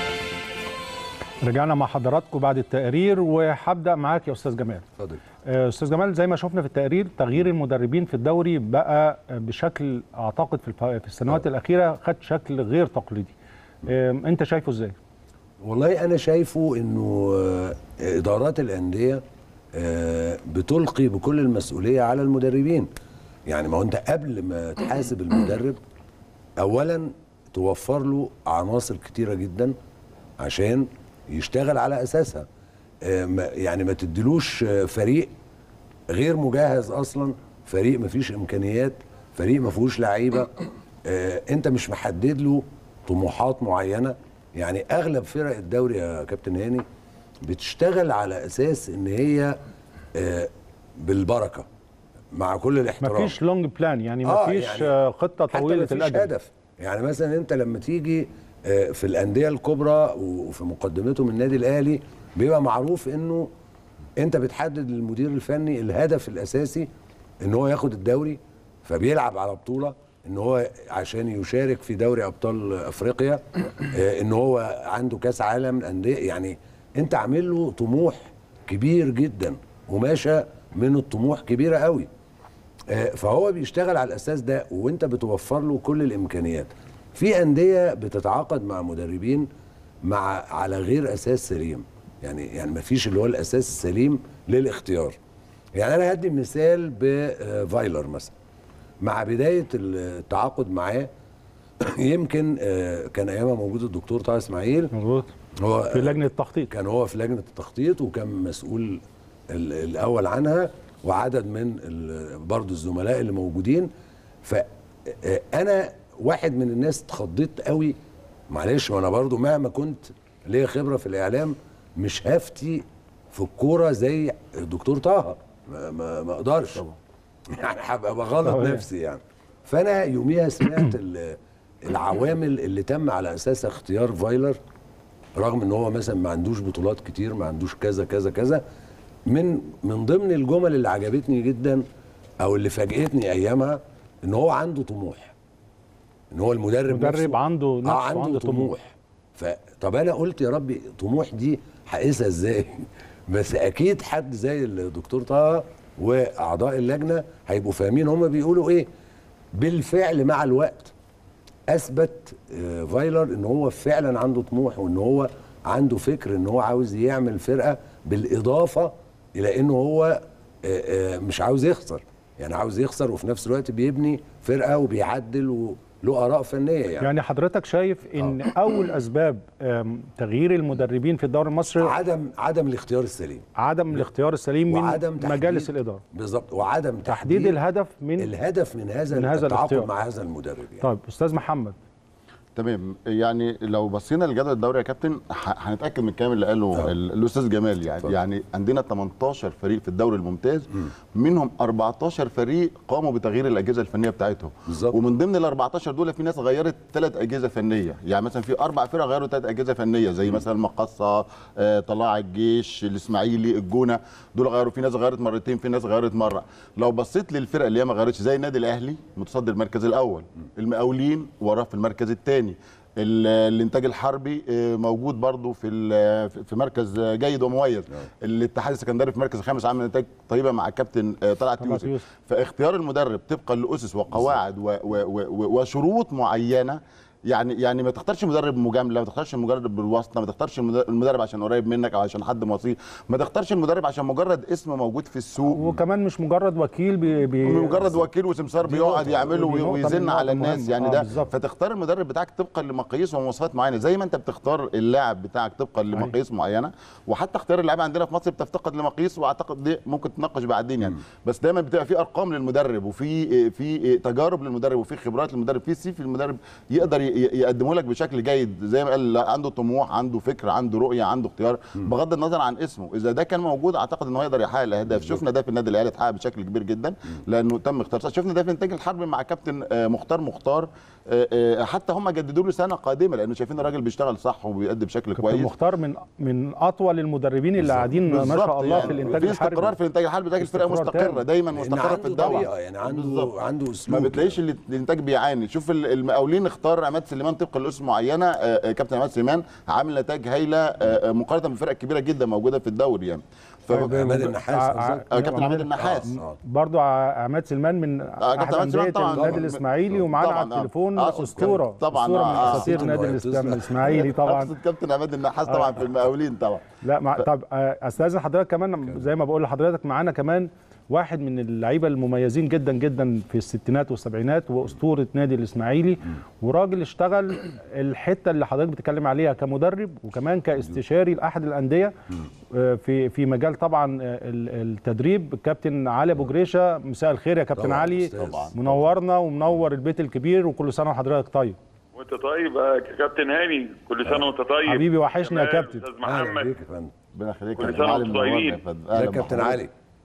Speaker 1: رجعنا مع حضراتكم بعد التقرير وهبدا معاك يا استاذ جمال
Speaker 9: اتفضل
Speaker 1: آه، استاذ جمال زي ما شفنا في التقرير تغيير المدربين في الدوري بقى آه، بشكل اعتقد في الف- في السنوات الاخيره خد شكل غير تقليدي آه، انت شايفه ازاي
Speaker 9: والله انا شايفه انه آه، ادارات الانديه آه، بتلقي بكل المسؤوليه على المدربين يعني ما هو انت قبل ما تحاسب المدرب اولا توفر له عناصر كتيره جدا عشان يشتغل على اساسها آه، ما- يعني ما تديلوش آه، فريق غير مجهز اصلا فريق ما فيش امكانيات فريق ما فيهوش لعيبه آه، انت مش محدد له طموحات معينه يعني اغلب فرق الدوري يا كابتن هاني بتشتغل على اساس ان هي آه، بالبركه مع كل الاحترام
Speaker 1: مفيش لونج بلان يعني
Speaker 9: آه،
Speaker 1: مفيش
Speaker 9: يعني
Speaker 1: آه، خطه
Speaker 9: حتى
Speaker 1: طويله
Speaker 9: مفيش
Speaker 1: الاجل
Speaker 9: هدف يعني مثلا انت لما تيجي آه، في الانديه الكبرى وفي مقدمتهم النادي الاهلي بيبقى معروف انه انت بتحدد للمدير الفني الهدف الاساسي ان هو ياخد الدوري فبيلعب على بطوله ان هو عشان يشارك في دوري ابطال افريقيا آه، ان هو عنده كاس عالم الانديه يعني انت عامل له طموح كبير جدا وماشى من الطموح كبيره قوي آه، فهو بيشتغل على الاساس ده وانت بتوفر له كل الامكانيات في انديه بتتعاقد مع مدربين مع على غير اساس سليم يعني يعني ما فيش اللي هو الاساس السليم للاختيار يعني انا هدي مثال بفايلر مثلا مع بدايه التعاقد معاه يمكن آه، كان ايامها موجود الدكتور طه اسماعيل
Speaker 1: مظبوط
Speaker 9: هو
Speaker 1: في لجنه التخطيط
Speaker 9: كان هو في لجنه التخطيط وكان مسؤول ال- الاول عنها وعدد من ال- برضه الزملاء اللي موجودين فانا واحد من الناس اتخضيت قوي معلش وانا برضه مهما كنت ليا خبره في الاعلام مش هفتي في الكوره زي الدكتور طه ما, ما, ما اقدرش يعني هبقى بغلط
Speaker 1: طبعاً.
Speaker 9: نفسي يعني فانا يوميها سمعت ال- العوامل اللي تم على اساسها اختيار فايلر رغم ان هو مثلا ما عندوش بطولات كتير ما عندوش كذا كذا كذا من من ضمن الجمل اللي عجبتني جدا او اللي فاجئتني ايامها ان هو عنده طموح ان هو المدرب
Speaker 1: مدرب
Speaker 9: نفسه
Speaker 1: عنده نفسه
Speaker 9: اه عنده,
Speaker 1: عنده
Speaker 9: طموح,
Speaker 1: طموح.
Speaker 9: فطب انا قلت يا ربي طموح دي هقيسها ازاي بس اكيد حد زي الدكتور طه واعضاء اللجنه هيبقوا فاهمين هم بيقولوا ايه بالفعل مع الوقت اثبت آه، فايلر ان هو فعلا عنده طموح وان هو عنده فكر ان هو عاوز يعمل فرقه بالاضافه الى انه هو آه، آه، مش عاوز يخسر يعني عاوز يخسر وفي نفس الوقت بيبني فرقه وبيعدل وله اراء فنيه يعني,
Speaker 1: يعني حضرتك شايف ان اول اسباب آم، تغيير المدربين في الدوري المصري
Speaker 9: عدم عدم الاختيار السليم
Speaker 1: عدم الاختيار السليم من
Speaker 9: وعدم تحديد-
Speaker 1: مجالس الاداره
Speaker 9: بالظبط وعدم
Speaker 1: تحديد الهدف من
Speaker 9: الهدف من هذا
Speaker 1: من هذا
Speaker 9: التعاقد
Speaker 1: الاختيار.
Speaker 9: مع هذا المدرب يعني.
Speaker 1: طيب استاذ محمد
Speaker 10: تمام يعني لو بصينا لجدول الدوري يا كابتن ح- هنتاكد من الكلام اللي قاله
Speaker 9: آه.
Speaker 10: ال- الاستاذ جمال يعني
Speaker 9: اتفضل.
Speaker 10: يعني عندنا 18 فريق في الدوري الممتاز منهم 14 فريق قاموا بتغيير الاجهزه الفنيه بتاعتهم
Speaker 9: بالظبط.
Speaker 10: ومن ضمن ال 14 دول في ناس غيرت ثلاث اجهزه فنيه يعني مثلا في اربع فرق غيروا ثلاث اجهزه فنيه زي مثلا المقصه آه، طلائع الجيش الاسماعيلي الجونه دول غيروا في ناس غيرت مرتين في ناس غيرت مره لو بصيت للفرق اللي هي ما غيرتش زي النادي الاهلي متصدر المركز الاول المقاولين وراه في المركز الثاني الانتاج الحربي آه، موجود برضو في ال- في مركز آه، جيد ومميز الاتحاد السكندري في مركز خامس عامل نتائج طيبه مع الكابتن آه، طلعت
Speaker 1: طلعت
Speaker 10: يوسف
Speaker 1: يوسف.
Speaker 10: فاختيار المدرب طبقا لاسس وقواعد و و و و وشروط معينه يعني يعني ما تختارش مدرب مجامله ما تختارش المدرب بالواسطه ما تختارش المد- المدرب عشان قريب منك او عشان حد وسيط ما تختارش المدرب عشان مجرد اسم موجود في السوق
Speaker 1: وكمان مش مجرد وكيل بي بي
Speaker 10: مجرد وكيل وسمسار
Speaker 1: دي
Speaker 10: بيقعد
Speaker 1: نقطة.
Speaker 10: يعمله
Speaker 1: ودي نقطة
Speaker 10: ويزن
Speaker 1: من
Speaker 10: على
Speaker 1: نقط
Speaker 10: الناس
Speaker 1: مهمة.
Speaker 10: يعني
Speaker 1: آه،
Speaker 10: ده
Speaker 1: بالظبط.
Speaker 10: فتختار المدرب بتاعك طبقا لمقاييس ومواصفات معينه زي ما انت بتختار اللاعب بتاعك طبقا لمقاييس معينه وحتى اختيار اللعيبه عندنا في مصر بتفتقد لمقاييس واعتقد دي ممكن تناقش بعدين يعني بس دايما بتبقى في ارقام للمدرب وفي في تجارب للمدرب وفي خبرات للمدرب في سي في المدرب يقدر ي- يقدمه لك بشكل جيد زي ما قال عنده طموح عنده فكر عنده رؤيه عنده اختيار بغض النظر عن اسمه اذا ده كان موجود اعتقد ان هو يقدر يحقق الاهداف شفنا ده في النادي الاهلي اتحقق بشكل كبير جدا لانه تم اختيار شفنا ده في انتاج الحرب مع كابتن آه، مختار مختار آه، آه، حتى هم جددوا له سنه قادمه لانه شايفين الراجل بيشتغل صح وبيأدي بشكل
Speaker 1: كابتن
Speaker 10: كويس
Speaker 1: مختار من من اطول المدربين اللي قاعدين ما
Speaker 10: بالظبط
Speaker 1: شاء الله
Speaker 10: يعني
Speaker 1: في الانتاج
Speaker 10: في
Speaker 1: الحربي
Speaker 10: استقرار في الانتاج الحربي بتاعت الفرقه
Speaker 1: استقرار
Speaker 10: مستقره
Speaker 1: تام.
Speaker 10: دايما
Speaker 9: لأن
Speaker 10: مستقره في
Speaker 9: عنده
Speaker 10: الدوري
Speaker 9: طريقة، يعني عنده
Speaker 10: بالظبط.
Speaker 9: عنده
Speaker 10: ما
Speaker 9: اسلوب
Speaker 10: بتلاقيش اللي- الانتاج بيعاني شوف ال- المقاولين اختار عماد سليمان طبقا لاسم معينه آه، آه، كابتن عماد سليمان عامل نتائج هايله آه، آه، مقارنه بالفرق الكبيره جدا موجوده في الدوري يعني ف...
Speaker 1: طيب،
Speaker 9: عماد
Speaker 1: ع-
Speaker 9: النحاس
Speaker 1: ع-
Speaker 9: قصدك؟
Speaker 10: آه، كابتن عماد النحاس
Speaker 9: آه.
Speaker 1: برضو ع- عماد سلمان من
Speaker 10: كابتن
Speaker 1: احد
Speaker 10: عماد سليمان
Speaker 1: انديه
Speaker 10: طبعاً.
Speaker 1: النادي
Speaker 10: طبعاً.
Speaker 1: الاسماعيلي ومعانا على
Speaker 10: طبعاً، آه.
Speaker 1: التليفون
Speaker 10: أقصد
Speaker 1: اسطوره
Speaker 10: كابتن- طبعاً،
Speaker 1: اسطوره من
Speaker 10: آه، آه.
Speaker 1: اساطير
Speaker 9: صوته
Speaker 1: نادي
Speaker 9: كويس.
Speaker 1: الإسلام- الاسماعيلي طبعا
Speaker 10: اقصد كابتن عماد النحاس طبعا في المقاولين طبعا
Speaker 1: لا مع طب آه، استاذن حضرتك كمان زي ما بقول لحضرتك معانا كمان واحد من اللعيبه المميزين جدا جدا في الستينات والسبعينات واسطوره نادي الاسماعيلي وراجل اشتغل الحته اللي حضرتك بتتكلم عليها كمدرب وكمان كاستشاري لاحد الانديه آه، في في مجال طبعا آه، ال- التدريب الكابتن علي ابو جريشه مساء الخير يا كابتن
Speaker 9: طبعاً،
Speaker 1: علي
Speaker 9: أستاذ. طبعاً.
Speaker 1: منورنا ومنور البيت الكبير وكل سنه وحضرتك طيب
Speaker 11: وانت طيب يا كابتن هاني كل سنه وانت طيب
Speaker 1: حبيبي وحشني يا
Speaker 11: كمان
Speaker 1: كابتن.
Speaker 11: استاذ
Speaker 9: اهلا
Speaker 11: محمد
Speaker 9: بيك يا فندم
Speaker 10: ربنا يخليك
Speaker 11: كل
Speaker 10: يا
Speaker 11: سنة
Speaker 10: معلم،
Speaker 11: وانتم
Speaker 10: منورنا
Speaker 11: طيبين.
Speaker 10: يا فندم.
Speaker 9: يا
Speaker 10: أهلا
Speaker 9: كابتن
Speaker 10: بحضرتك.
Speaker 9: علي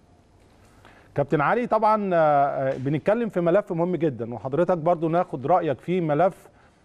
Speaker 1: كابتن علي طبعا آه، آه، بنتكلم في ملف مهم جدا وحضرتك برضو ناخد رأيك فيه ملف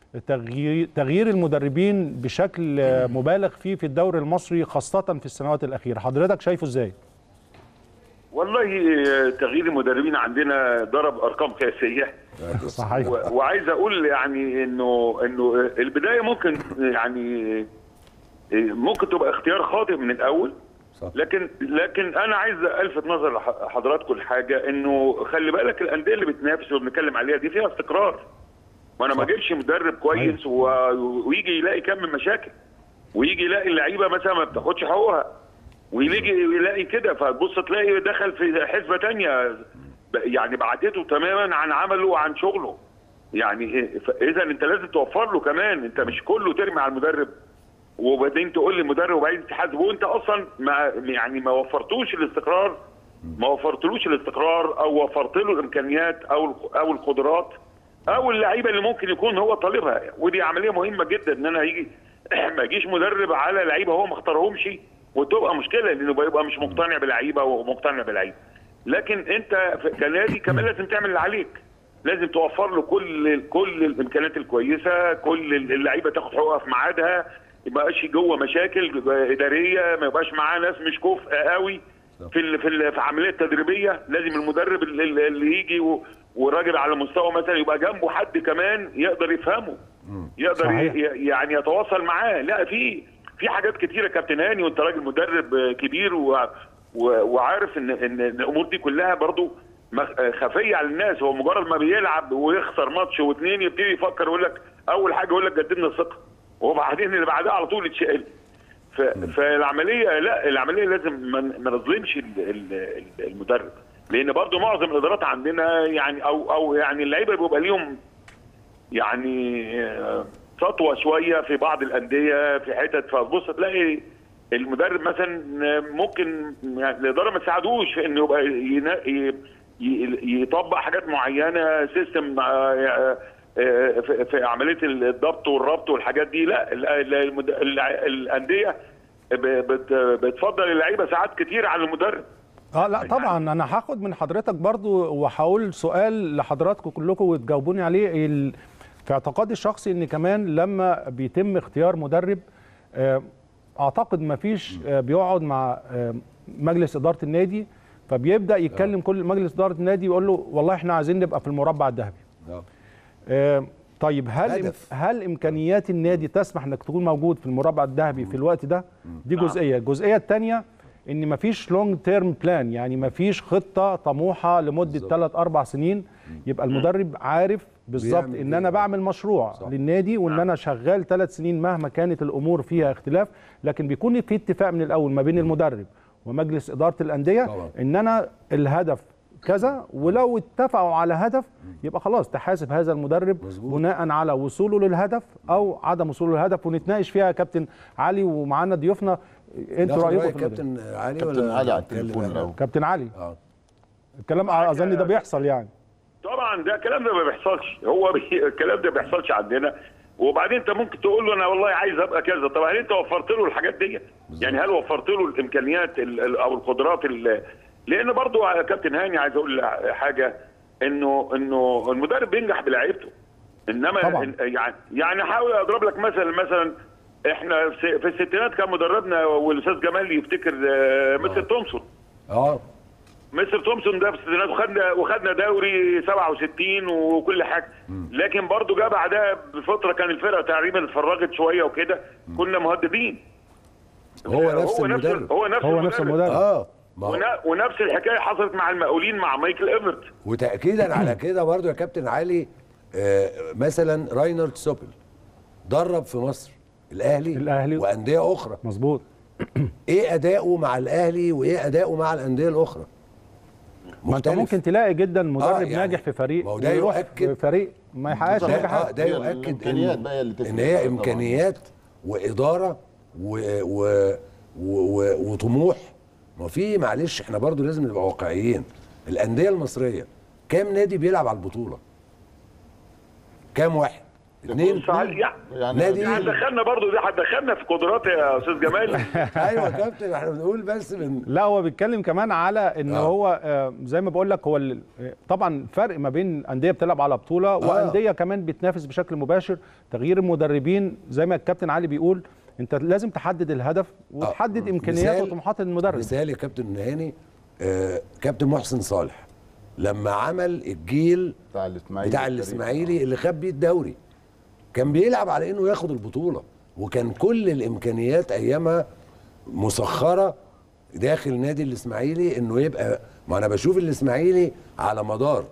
Speaker 1: تغيير تغيير المدربين بشكل آه، مبالغ فيه في الدوري المصري خاصه في السنوات الاخيره حضرتك شايفه ازاي
Speaker 11: والله تغيير المدربين عندنا ضرب ارقام قياسيه
Speaker 1: صحيح
Speaker 11: و- وعايز اقول يعني انه انه البدايه ممكن يعني ممكن تبقى اختيار خاطئ من الاول
Speaker 9: صح.
Speaker 11: لكن لكن انا عايز الفت نظر لح- حضراتكم لحاجه انه خلي بالك الانديه اللي بتنافس وبنتكلم عليها دي فيها استقرار وانا ما اجيبش مدرب كويس و... ويجي يلاقي كم من مشاكل ويجي يلاقي اللعيبه مثلا ما بتاخدش حقوقها ويجي يلاقي كده فتبص تلاقي دخل في حسبه تانية ب- يعني بعدته تماما عن عمله وعن شغله يعني اذا انت لازم توفر له كمان انت مش كله ترمي على المدرب وبعدين تقول للمدرب وبعدين تحاسبه وانت اصلا ما يعني ما وفرتوش الاستقرار ما وفرتلوش الاستقرار او وفرت له الامكانيات او او القدرات او اللعيبه اللي ممكن يكون هو طالبها ودي عمليه مهمه جدا ان انا يجي ما يجيش مدرب على لعيبه هو ما اختارهمش وتبقى مشكله لانه بيبقى مش مقتنع بلعيبه ومقتنع بلعيبه لكن انت في- كنادي كمان لازم تعمل اللي عليك لازم توفر له كل كل الامكانيات الكويسه كل اللعيبه تاخد حقوقها في ميعادها ما يبقاش جوه مشاكل اداريه ما يبقاش معاه ناس مش كفء قوي في ال في ال في عمليه تدريبيه لازم المدرب اللي, اللي- اللي يجي و- وراجل على مستوى مثلا يبقى جنبه حد كمان يقدر يفهمه يقدر
Speaker 1: صحيح.
Speaker 11: ي- يعني يتواصل معاه لا في في حاجات كتيره كابتن هاني وانت راجل مدرب كبير و و وعارف ان ان الامور دي كلها برضو مخ- خفيه على الناس هو مجرد ما بيلعب ويخسر ماتش واثنين يبتدي يفكر يقول لك اول حاجه يقول لك جددنا الثقه وبعدين اللي بعدها على طول يتشقل ف- فالعمليه لا العمليه لازم ما ما نظلمش ال- ال- ال- المدرب لان برضو معظم الادارات عندنا يعني او او يعني اللعيبه بيبقى ليهم يعني آه، سطوه شويه في بعض الانديه في حتت فتبص تلاقي المدرب مثلا آه، ممكن يعني الاداره ما تساعدوش في انه يبقى ينا- ي- ي- يطبق حاجات معينه سيستم في في عمليه الضبط والربط والحاجات دي لا ال- ال- المد- الع- الانديه ب- بت- بتفضل اللعيبه ساعات كتير عن المدرب
Speaker 1: اه لا طبعا انا هاخد من حضرتك برضو وهقول سؤال لحضراتكم كلكم وتجاوبوني عليه ال... في اعتقادي الشخصي ان كمان لما بيتم اختيار مدرب آه، اعتقد ما فيش آه، بيقعد مع آه، مجلس اداره النادي فبيبدا يتكلم كل مجلس اداره النادي يقول له والله احنا عايزين نبقى في المربع الذهبي
Speaker 9: آه.
Speaker 1: آه، طيب هل
Speaker 9: هدف.
Speaker 1: هل امكانيات النادي تسمح انك تكون موجود في المربع الذهبي في الوقت ده دي
Speaker 11: نعم.
Speaker 1: جزئيه الجزئيه الثانيه ان مفيش لونج تيرم بلان يعني مفيش خطه طموحه لمده
Speaker 9: بالظبط.
Speaker 1: 3 4 سنين يبقى المدرب عارف بالظبط
Speaker 9: بيعمل
Speaker 1: ان
Speaker 9: إيه.
Speaker 1: انا بعمل مشروع
Speaker 9: صح.
Speaker 1: للنادي وان انا شغال ثلاث سنين مهما كانت الامور فيها اختلاف لكن بيكون في اتفاق من الاول ما بين المدرب ومجلس اداره الانديه
Speaker 9: طبعا.
Speaker 1: ان انا الهدف كذا ولو اتفقوا على هدف يبقى خلاص تحاسب هذا المدرب
Speaker 9: مظبوط.
Speaker 1: بناء على وصوله للهدف او عدم وصوله للهدف ونتناقش فيها يا كابتن علي ومعانا ضيوفنا انتوا
Speaker 9: ناخد
Speaker 1: رايكم
Speaker 9: رأي
Speaker 1: في الموضوع؟
Speaker 9: كابتن علي
Speaker 10: كابتن
Speaker 9: ولا
Speaker 10: علي على
Speaker 9: نتكلم
Speaker 10: التليفون
Speaker 9: إحنا؟
Speaker 10: الأول.
Speaker 1: كابتن علي
Speaker 9: اه
Speaker 1: الكلام اظن ده بيحصل يعني
Speaker 11: طبعا ده الكلام ده ما بيحصلش هو بي... الكلام ده ما بيحصلش عندنا وبعدين انت ممكن تقول له انا والله عايز ابقى كذا طب هل انت وفرت له الحاجات دي يعني هل وفرت له الامكانيات ال... ال- او القدرات ال... لان برضو يا كابتن هاني عايز اقول حاجه انه انه المدرب بينجح بلعيبته انما
Speaker 1: طبعا.
Speaker 11: يعني يعني حاول اضرب لك مثلا مثلا احنا في في الستينات كان مدربنا والاستاذ جمال يفتكر آه، مستر تومسون
Speaker 9: اه
Speaker 11: مستر تومسون ده في الستينات وخدنا وخدنا دوري 67 وكل حاجه لكن برضه جه بعدها بفتره كان الفرقه تقريبا اتفرجت شويه وكده كنا مهددين
Speaker 9: هو نفس المدرب
Speaker 11: هو نفس
Speaker 1: هو نفس المدرب
Speaker 9: اه ما هو
Speaker 11: ونا- ونفس الحكايه حصلت مع المقاولين مع مايكل ايفرت
Speaker 9: وتاكيدا على كده برضو يا كابتن علي آه مثلا راينارد سوبل درب في مصر الاهلي
Speaker 1: الأهلي.
Speaker 9: وانديه اخرى
Speaker 1: مظبوط
Speaker 9: ايه اداؤه مع الاهلي وايه اداؤه مع الانديه الاخرى
Speaker 1: ما انت
Speaker 9: مختلف.
Speaker 1: ممكن تلاقي جدا مدرب
Speaker 9: يعني
Speaker 1: ناجح في فريق
Speaker 9: ما هو ده
Speaker 1: ويروح
Speaker 9: يؤكد-
Speaker 1: في فريق ما يحققش
Speaker 10: بالظبط.
Speaker 9: ده,
Speaker 1: نجاحات
Speaker 9: آه ده
Speaker 10: هي
Speaker 9: يؤكد
Speaker 10: الإمكانيات
Speaker 9: إن,
Speaker 10: بقى هي اللي تفرق
Speaker 9: ان هي
Speaker 10: طبعاً.
Speaker 9: امكانيات واداره و و و و وطموح ما في معلش احنا برضو لازم نبقى واقعيين الانديه المصريه كام نادي بيلعب على البطوله كام واحد اتنين
Speaker 11: بص على- يعني
Speaker 10: يعني
Speaker 9: نادي
Speaker 11: دي هتدخلنا برضه دي هتدخلنا في قدرات يا استاذ جمال
Speaker 9: ايوه يا كابتن احنا بنقول بس من
Speaker 1: لا هو بيتكلم كمان على ان
Speaker 9: آه.
Speaker 1: هو آه، زي ما بقول لك هو ال- آه، طبعا فرق ما بين انديه بتلعب على بطوله وانديه كمان بتنافس بشكل مباشر تغيير المدربين زي ما الكابتن علي بيقول انت لازم تحدد الهدف وتحدد امكانيات
Speaker 9: مثال-
Speaker 1: وطموحات المدرب
Speaker 9: مثال يا كابتن هاني آه كابتن محسن صالح لما عمل الجيل
Speaker 10: بتاع الاسماعيلي
Speaker 9: بتاع الاسماعيلي اللي خد بيه الدوري كان بيلعب على انه ياخد البطوله وكان كل الامكانيات ايامها مسخره داخل نادي الاسماعيلي انه يبقى ما انا بشوف الاسماعيلي على مدار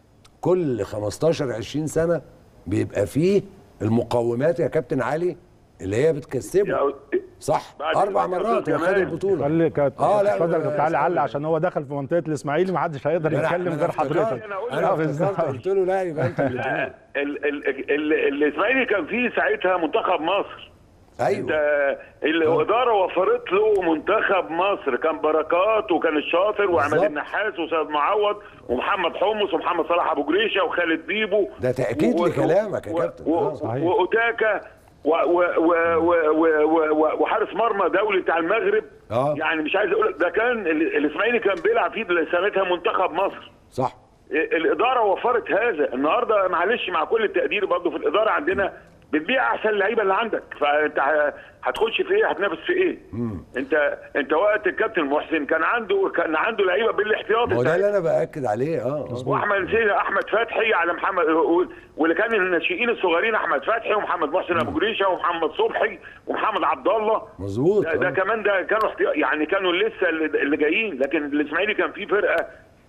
Speaker 9: كل 15 20 سنه بيبقى فيه المقومات يا كابتن علي اللي هي بتكسبه
Speaker 11: يا-
Speaker 9: صح
Speaker 11: بعد
Speaker 9: اربع
Speaker 11: إذنك يا
Speaker 9: مرات
Speaker 11: أستاذ
Speaker 9: وخد
Speaker 11: جمال.
Speaker 9: البطوله
Speaker 1: خلي كابتن
Speaker 9: اه لا
Speaker 1: اتفضل يا كابتن علي علي
Speaker 9: لا
Speaker 1: عشان هو دخل في منطقه الاسماعيلي ما حدش هيقدر
Speaker 9: أنا-
Speaker 1: يتكلم
Speaker 9: أنا
Speaker 1: غير
Speaker 9: افتكرت-
Speaker 1: حضرتك
Speaker 11: أنا أقول
Speaker 9: انا
Speaker 1: لك.
Speaker 9: افتكرت قلت له لا يبقى انت اللي تقول
Speaker 11: ال- ال- ال- ال- الاسماعيلي كان فيه ساعتها منتخب مصر
Speaker 9: ايوه
Speaker 11: ده الاداره وفرت له منتخب مصر كان بركات وكان الشاطر وعماد
Speaker 9: بالظبط.
Speaker 11: النحاس وسيد معوض ومحمد حمص ومحمد صلاح ابو جريشه وخالد بيبو
Speaker 9: ده تأكيد
Speaker 11: و-
Speaker 9: لكلامك يا
Speaker 11: و-
Speaker 9: كابتن.
Speaker 11: و-
Speaker 9: آه،
Speaker 1: صحيح.
Speaker 11: واوتاكا و- و- و- و- و- و- و- وحارس مرمى دولي بتاع المغرب
Speaker 9: آه.
Speaker 11: يعني مش عايز اقول ده كان ال- الاسماعيلي كان بيلعب فيه سنتها منتخب مصر
Speaker 9: صح
Speaker 11: الاداره وفرت هذا النهارده معلش مع كل التقدير برضه في الاداره عندنا بتبيع احسن اللعيبه اللي عندك فانت ه- هتخش في ايه هتنافس في ايه انت انت وقت الكابتن محسن كان عنده كان عنده لعيبه بالاحتياط
Speaker 9: ما هو ده اللي انا باكد عليه اه
Speaker 11: واحمد سيد احمد فتحي على محمد و- واللي كان الناشئين الصغيرين احمد فتحي ومحمد محسن ابو جريشه ومحمد صبحي ومحمد عبد الله
Speaker 9: مظبوط
Speaker 11: ده, ده
Speaker 9: آه.
Speaker 11: كمان ده كانوا احتياط يعني كانوا لسه اللي اللي جايين لكن الاسماعيلي كان فيه فرقه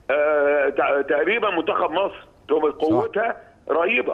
Speaker 11: آه تع- تقريبا منتخب مصر قوتها رهيبه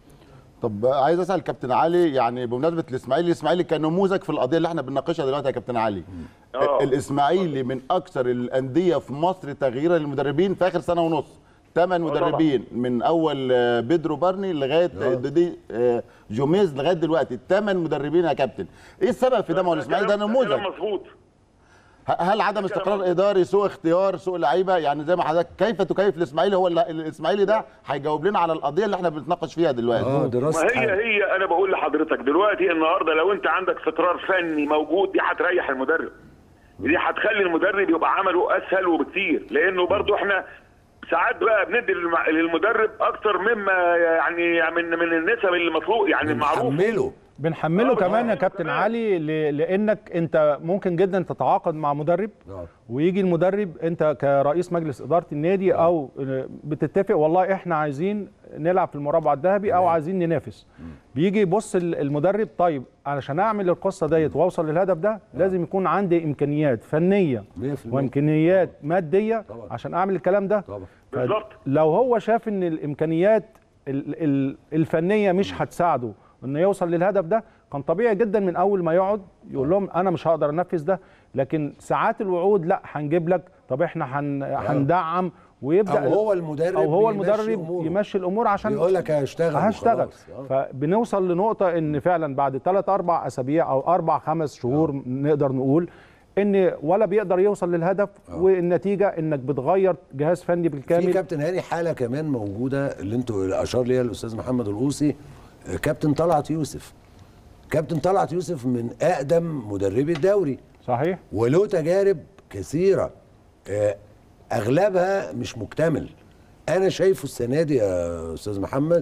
Speaker 10: طب عايز اسال كابتن علي يعني بمناسبه الاسماعيلي الاسماعيلي كنموذج في القضيه اللي احنا بنناقشها دلوقتي يا كابتن علي
Speaker 11: آه.
Speaker 10: الاسماعيلي من اكثر الانديه في مصر تغييرا للمدربين في اخر سنه ونص ثمان
Speaker 11: طبعا.
Speaker 10: مدربين من اول آه، بيدرو بارني لغايه آه. دي آه، جوميز لغايه دلوقتي ثمان مدربين يا كابتن ايه السبب في ده ما هو الاسماعيلي ده
Speaker 11: كلام-
Speaker 10: نموذج
Speaker 11: كلام مظبوط
Speaker 10: ه- هل عدم استقرار اداري سوء اختيار سوء لعيبه يعني زي ما حضرتك كيف تكيف الاسماعيلي هو اللي- الاسماعيلي ده هيجاوب لنا على القضيه اللي احنا بنتناقش فيها دلوقتي
Speaker 9: اه
Speaker 11: ما
Speaker 9: دراسه
Speaker 11: هي
Speaker 9: حال.
Speaker 11: هي انا بقول لحضرتك دلوقتي النهارده لو انت عندك استقرار فني موجود دي هتريح المدرب دي هتخلي المدرب يبقى عمله اسهل وبكتير لانه برضو احنا ساعات بقى بندي للم- للمدرب اكتر مما يعني من من النسب اللي مطلوب يعني المعروف
Speaker 9: بنحمله
Speaker 1: بنحمله
Speaker 11: آه،
Speaker 1: كمان يا
Speaker 11: بنحمله
Speaker 1: كابتن
Speaker 11: كمان.
Speaker 1: علي ل- لانك انت ممكن جدا تتعاقد مع مدرب
Speaker 9: آه.
Speaker 1: ويجي المدرب انت كرئيس مجلس اداره النادي او بتتفق والله احنا عايزين نلعب في المربع الذهبي او عايزين ننافس بيجي يبص ال- المدرب طيب علشان اعمل القصه ديت واوصل للهدف ده لازم يكون عندي امكانيات فنيه
Speaker 9: 100%
Speaker 1: وامكانيات ماديه
Speaker 9: طبعا.
Speaker 1: عشان اعمل الكلام ده
Speaker 9: طبعا
Speaker 11: بالظبط
Speaker 1: لو هو شاف ان الامكانيات ال- ال- الفنيه مش هتساعده انه يوصل للهدف ده كان طبيعي جدا من اول ما يقعد يقول لهم انا مش هقدر انفذ ده لكن ساعات الوعود لا هنجيب لك طب احنا هن هندعم ويبدا
Speaker 9: او هو المدرب
Speaker 1: او هو
Speaker 9: بيمشي
Speaker 1: المدرب
Speaker 9: أموره.
Speaker 1: يمشي الامور عشان
Speaker 9: يقول لك هشتغل
Speaker 1: هشتغل
Speaker 9: وخلاص. آه.
Speaker 1: فبنوصل لنقطه ان فعلا بعد ثلاث اربع اسابيع او اربع خمس شهور نقدر نقول ان ولا بيقدر يوصل للهدف والنتيجه انك بتغير جهاز فني
Speaker 9: في
Speaker 1: بالكامل
Speaker 9: كابتن هاني حاله كمان موجوده اللي انتوا اللي اشار ليها الاستاذ محمد القوسي آه، كابتن طلعت يوسف كابتن طلعت يوسف من اقدم مدربي الدوري
Speaker 1: صحيح
Speaker 9: وله تجارب كثيره آه، اغلبها مش مكتمل انا شايفه السنه دي يا استاذ محمد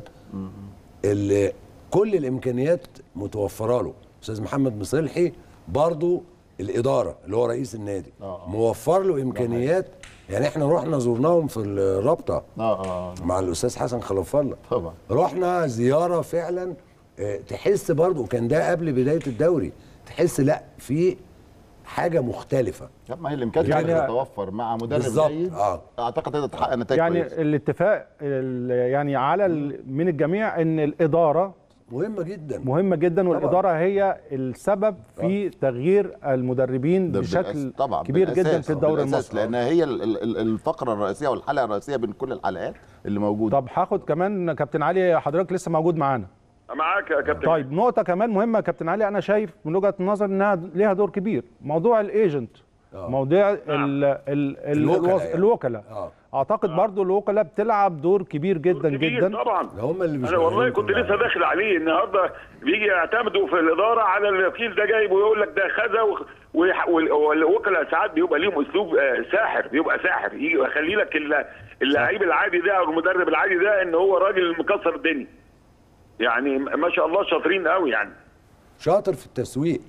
Speaker 9: اللي كل الامكانيات متوفره له استاذ محمد مصلحي برضو الاداره اللي هو رئيس النادي موفر له امكانيات يعني احنا رحنا زرناهم في الرابطه
Speaker 10: اه اه
Speaker 9: مع الاستاذ حسن خلف الله
Speaker 10: طبعا
Speaker 9: رحنا زياره فعلا آه، تحس برضو كان ده قبل بدايه الدوري تحس لا في حاجه مختلفه
Speaker 10: طب ما هي الامكانيات
Speaker 1: يعني-
Speaker 10: يعني تتوفر مع مدرب
Speaker 9: بالظبط،
Speaker 10: جيد
Speaker 9: آه.
Speaker 10: اعتقد تقدر تحقق نتائج
Speaker 1: يعني
Speaker 10: كويسة.
Speaker 1: الاتفاق ال- يعني على ال- من الجميع ان الاداره
Speaker 9: مهمه جدا
Speaker 1: مهمه جدا والاداره هي السبب في تغيير المدربين
Speaker 10: ده
Speaker 1: بشكل
Speaker 10: بالأس- طبعا
Speaker 1: كبير جدا
Speaker 10: بالأساس،
Speaker 1: في الدوري
Speaker 10: بالأساس،
Speaker 1: المصري
Speaker 10: لان هي ال- ال- ال- الفقره الرئيسيه والحلقه الرئيسيه بين كل الحلقات اللي موجوده
Speaker 1: طب هاخد كمان كابتن علي حضرتك لسه موجود معانا
Speaker 11: معاك يا كابتن
Speaker 1: طيب نقطه كمان مهمه يا كابتن علي انا شايف من وجهه النظر انها ليها دور كبير موضوع الايجنت
Speaker 9: آه.
Speaker 1: موضوع ال ال ال
Speaker 9: الوكلاء
Speaker 1: الوز-
Speaker 9: يعني.
Speaker 1: الوكلاء
Speaker 9: آه.
Speaker 1: اعتقد برضو الوكلاء بتلعب دور كبير جدا
Speaker 11: كبير
Speaker 1: جدا
Speaker 11: طبعا
Speaker 9: هم اللي
Speaker 11: انا والله كنت لسه داخل عليه النهارده بيجي يعتمدوا في الاداره على الوكيل ده جايب ويقول لك ده خذا وخ- ويح- وال- والوكلاء ساعات بيبقى ليهم اسلوب آه، ساحر بيبقى ساحر يجي يخلي لك الل- اللعيب العادي ده او المدرب العادي ده ان هو راجل مكسر الدنيا يعني ما شاء الله شاطرين قوي يعني
Speaker 9: شاطر في التسويق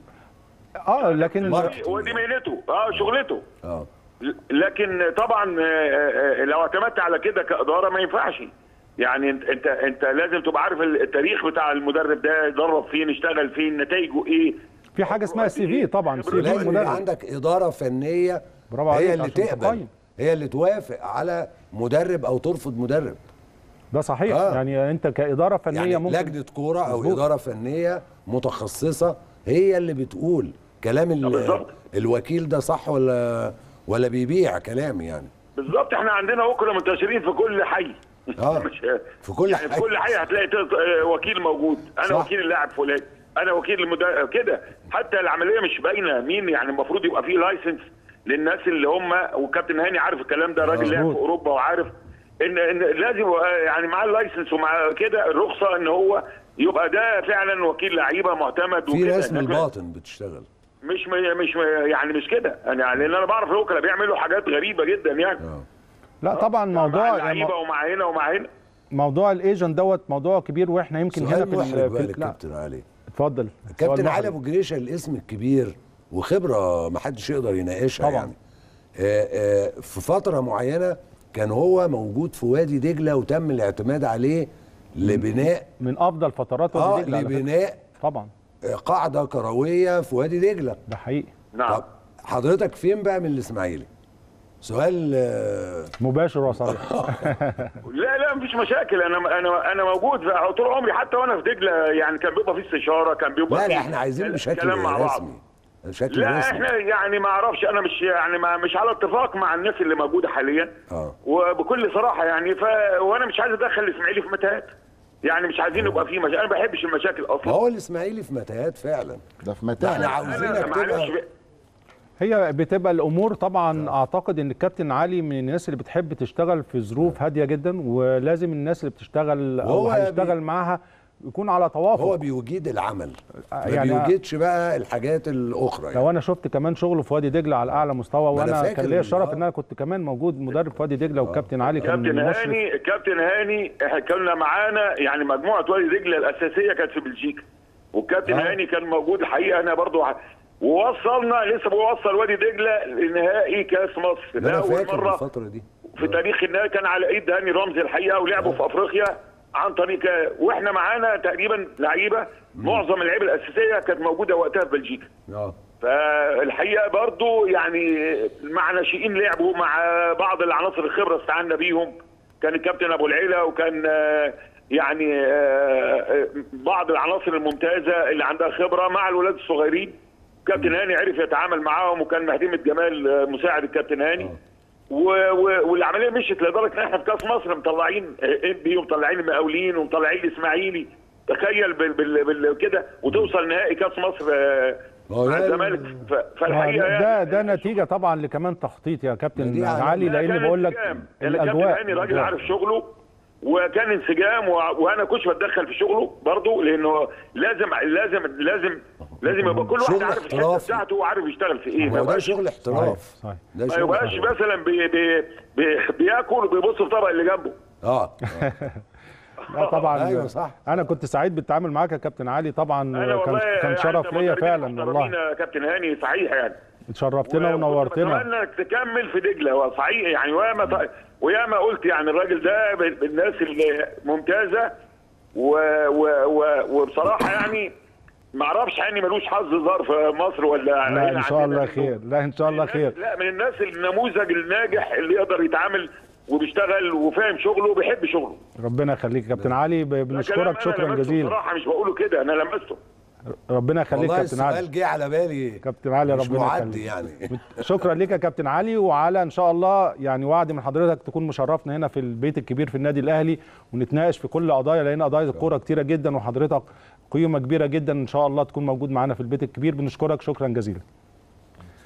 Speaker 1: اه لكن
Speaker 11: هو دي مهنته اه شغلته
Speaker 9: اه
Speaker 11: لكن طبعا آه، آه، لو اعتمدت على كده كاداره ما ينفعش يعني انت انت انت لازم تبقى عارف التاريخ بتاع المدرب ده درب فين اشتغل فين نتائجه ايه
Speaker 1: في حاجه اسمها السي في طبعا سي في
Speaker 9: لازم يبقى
Speaker 1: المدرب
Speaker 9: عندك اداره فنيه
Speaker 1: برافو عليك
Speaker 9: هي اللي
Speaker 1: عشان
Speaker 9: تقبل
Speaker 1: تقيم.
Speaker 9: هي اللي توافق على مدرب او ترفض مدرب
Speaker 1: ده صحيح
Speaker 9: آه.
Speaker 1: يعني انت كاداره فنيه
Speaker 9: يعني
Speaker 1: ممكن
Speaker 9: لجنه كوره او
Speaker 1: مظبوط.
Speaker 9: اداره فنيه متخصصه هي اللي بتقول كلام ال-
Speaker 11: بالظبط.
Speaker 9: الوكيل ده صح ولا ولا بيبيع كلام يعني
Speaker 11: بالظبط احنا عندنا وكلاء منتشرين في كل حي
Speaker 9: اه
Speaker 11: مش
Speaker 9: في كل
Speaker 11: يعني في
Speaker 9: حاجه
Speaker 11: كل حي هتلاقي تلت- آه، وكيل موجود انا
Speaker 9: صح.
Speaker 11: وكيل اللاعب فلان انا وكيل المدرب كده حتى العمليه مش باينه مين يعني المفروض يبقى فيه لايسنس للناس اللي هم وكابتن هاني عارف الكلام ده راجل لعب
Speaker 1: مظبوط.
Speaker 11: في اوروبا وعارف ان ان لازم يبقى يعني معاه اللايسنس ومع كده الرخصه ان هو يبقى ده فعلا وكيل لعيبه معتمد
Speaker 9: في
Speaker 11: وكده
Speaker 9: ناس من
Speaker 11: إنما
Speaker 9: الباطن بتشتغل
Speaker 11: مش مش يعني مش كده يعني لان انا بعرف الوكلاء بيعملوا حاجات غريبه جدا يعني
Speaker 1: لا طبعا
Speaker 11: مع
Speaker 1: موضوع
Speaker 11: اللعيبه ومع هنا ومع هنا
Speaker 1: موضوع الايجنت دوت موضوع كبير واحنا يمكن هنا
Speaker 9: سؤال
Speaker 1: في
Speaker 9: محرج
Speaker 1: ال-
Speaker 9: بقى
Speaker 1: في ال- لا
Speaker 9: للكابتن علي
Speaker 1: اتفضل
Speaker 9: الكابتن
Speaker 1: سؤال
Speaker 9: علي
Speaker 1: محرج.
Speaker 9: ابو جريشه الاسم الكبير وخبره ما حدش يقدر يناقشها
Speaker 1: طبعاً.
Speaker 9: يعني آه، آه، في فتره معينه كان هو موجود في وادي دجله وتم الاعتماد عليه لبناء
Speaker 1: من افضل فترات
Speaker 9: اه
Speaker 1: وادي دجلة على فكرة.
Speaker 9: لبناء
Speaker 1: طبعا
Speaker 9: آه، قاعده كرويه في وادي دجله
Speaker 1: ده حقيقي
Speaker 11: نعم
Speaker 9: طب حضرتك فين بقى من الاسماعيلي سؤال آه،
Speaker 1: مباشر وصريح
Speaker 11: لا لا مفيش مشاكل انا انا انا موجود في- طول عمري حتى وانا في دجله يعني كان بيبقى في استشاره كان بيبقى
Speaker 9: لا
Speaker 11: في
Speaker 9: لا احنا عايزين بشكل
Speaker 11: كلام مع بعض
Speaker 9: رسمي بشكل
Speaker 11: لا
Speaker 9: رسمي
Speaker 11: احنا يعني ما اعرفش انا مش يعني ما مش على اتفاق مع الناس اللي موجوده حاليا
Speaker 9: اه
Speaker 11: وبكل صراحه يعني ف وانا مش عايز ادخل الاسماعيلي في متاهات يعني مش عايزين يبقى في مشاكل انا ما بحبش المشاكل
Speaker 9: ما
Speaker 11: اصلا
Speaker 9: هو الاسماعيلي في متاهات فعلا
Speaker 10: ده في
Speaker 9: ده
Speaker 10: متاهه
Speaker 9: احنا
Speaker 11: انا
Speaker 9: عاوزينك
Speaker 11: معلش
Speaker 9: تبقى
Speaker 1: هي بتبقى الامور طبعا اعتقد ان الكابتن علي من الناس اللي بتحب تشتغل في ظروف هاديه جدا ولازم الناس اللي بتشتغل او
Speaker 9: وهو
Speaker 1: هيشتغل
Speaker 9: بي-
Speaker 1: معاها يكون على توافق
Speaker 9: هو بيجيد العمل ما
Speaker 1: يعني-
Speaker 9: بيوجدش بقى الحاجات الاخرى يعني.
Speaker 1: لو انا شفت كمان شغله في وادي دجله على اعلى مستوى
Speaker 9: ما أنا
Speaker 1: وانا
Speaker 9: فاكر
Speaker 1: كان ليا
Speaker 9: إن-
Speaker 1: الشرف
Speaker 9: آه.
Speaker 1: ان انا كنت كمان موجود مدرب في وادي دجله والكابتن علي كان
Speaker 11: كابتن
Speaker 1: مشرف
Speaker 11: هاني كابتن هاني احنا كنا معانا يعني مجموعه وادي دجله الاساسيه كانت في بلجيكا والكابتن
Speaker 9: آه.
Speaker 11: هاني كان موجود الحقيقه انا برضو ع- ووصلنا لسه بوصل وادي دجله لنهائي كاس مصر
Speaker 9: ده انا
Speaker 11: لاول
Speaker 9: فاكر
Speaker 11: مره
Speaker 9: الفتره دي
Speaker 11: في تاريخ النهائي كان على ايد هاني رمزي الحقيقه ولعبوا في افريقيا عن طريق واحنا معانا تقريبا لعيبه معظم اللعيبه الاساسيه كانت موجوده وقتها في بلجيكا
Speaker 9: اه
Speaker 11: فالحقيقه برضو يعني مع ناشئين لعبوا مع بعض العناصر الخبره استعنا بيهم كان الكابتن ابو العيله وكان آه، يعني آه، آه، بعض العناصر الممتازه اللي عندها خبره مع الولاد الصغيرين كابتن هاني عرف يتعامل معاهم وكان مهدي جمال آه، مساعد الكابتن هاني و- و- والعمليه مشيت لدرجه ان احنا في كاس مصر مطلعين انبي ومطلعين المقاولين ومطلعين الاسماعيلي تخيل بال بال بال كده وتوصل نهائي كاس مصر آه،
Speaker 9: هو
Speaker 11: مع
Speaker 9: ده
Speaker 11: الزمالك ف- فالحقيقه
Speaker 1: آه، ده
Speaker 11: يعني
Speaker 1: ده نتيجه طبعا لكمان تخطيط يا
Speaker 9: ما
Speaker 1: كابتن
Speaker 9: دي على-
Speaker 1: علي
Speaker 11: لا،
Speaker 1: لان
Speaker 11: كان
Speaker 1: بقول لك
Speaker 11: انسجام. يعني الكابتن
Speaker 1: الاجواء
Speaker 11: هاني راجل
Speaker 1: الأجواء.
Speaker 11: عارف شغله وكان انسجام و... وانا كنتش بتدخل في شغله برضه لانه لازم لازم لازم لازم يبقى كل واحد
Speaker 9: شغل
Speaker 11: عارف الحته
Speaker 9: احترافي.
Speaker 11: بتاعته وعارف يشتغل في ايه
Speaker 9: ما هو ده
Speaker 11: يبقاش-
Speaker 9: شغل احتراف
Speaker 1: صحيح.
Speaker 9: ده
Speaker 11: ما
Speaker 9: شغل
Speaker 11: يبقاش
Speaker 9: احتراف.
Speaker 11: مثلا بي بي بي بياكل وبيبص في طبق اللي جنبه
Speaker 9: اه
Speaker 1: لا طبعا
Speaker 9: أيوة صح.
Speaker 1: انا كنت سعيد بالتعامل معاك يا كابتن علي طبعا
Speaker 11: انا
Speaker 1: كان
Speaker 11: والله
Speaker 1: كان شرف
Speaker 11: أنت
Speaker 1: ليا
Speaker 11: مدربين
Speaker 1: فعلا
Speaker 11: محترمين
Speaker 1: والله
Speaker 11: يا كابتن هاني صحيح يعني
Speaker 1: اتشرفتنا
Speaker 11: وكنت
Speaker 1: ونورتنا
Speaker 11: بتمنى انك تكمل في دجله هو صحيح يعني وياما ط- وياما قلت يعني الراجل ده ب- بالناس اللي ممتازه و و و وبصراحه يعني ما اعرفش يعني ملوش حظ ظهر في مصر ولا
Speaker 1: لا
Speaker 11: هنا
Speaker 1: ان شاء
Speaker 11: عندنا
Speaker 1: الله
Speaker 11: منه.
Speaker 1: خير لا ان شاء الله
Speaker 11: من
Speaker 1: خير
Speaker 11: الناس- لا من الناس النموذج الناجح اللي يقدر يتعامل وبيشتغل وفاهم شغله وبيحب شغله
Speaker 1: ربنا يخليك يا كابتن علي ب-
Speaker 11: ده كلام
Speaker 1: بنشكرك
Speaker 11: أنا
Speaker 1: شكرا
Speaker 11: لمسته
Speaker 1: جزيلا
Speaker 11: بصراحه مش بقوله كده انا لمسته
Speaker 1: ربنا يخليك
Speaker 9: والله
Speaker 1: كابتن علي
Speaker 9: السؤال جه على بالي
Speaker 1: كابتن علي
Speaker 9: مش
Speaker 1: ربنا
Speaker 9: معدي
Speaker 1: يخليك
Speaker 9: يعني
Speaker 1: شكرا ليك يا كابتن علي وعلى ان شاء الله يعني وعد من حضرتك تكون مشرفنا هنا في البيت الكبير في النادي الاهلي ونتناقش في كل قضايا لان قضايا الكوره كتيره جدا وحضرتك قيمه كبيره جدا ان شاء الله تكون موجود معانا في البيت الكبير بنشكرك شكرا جزيلا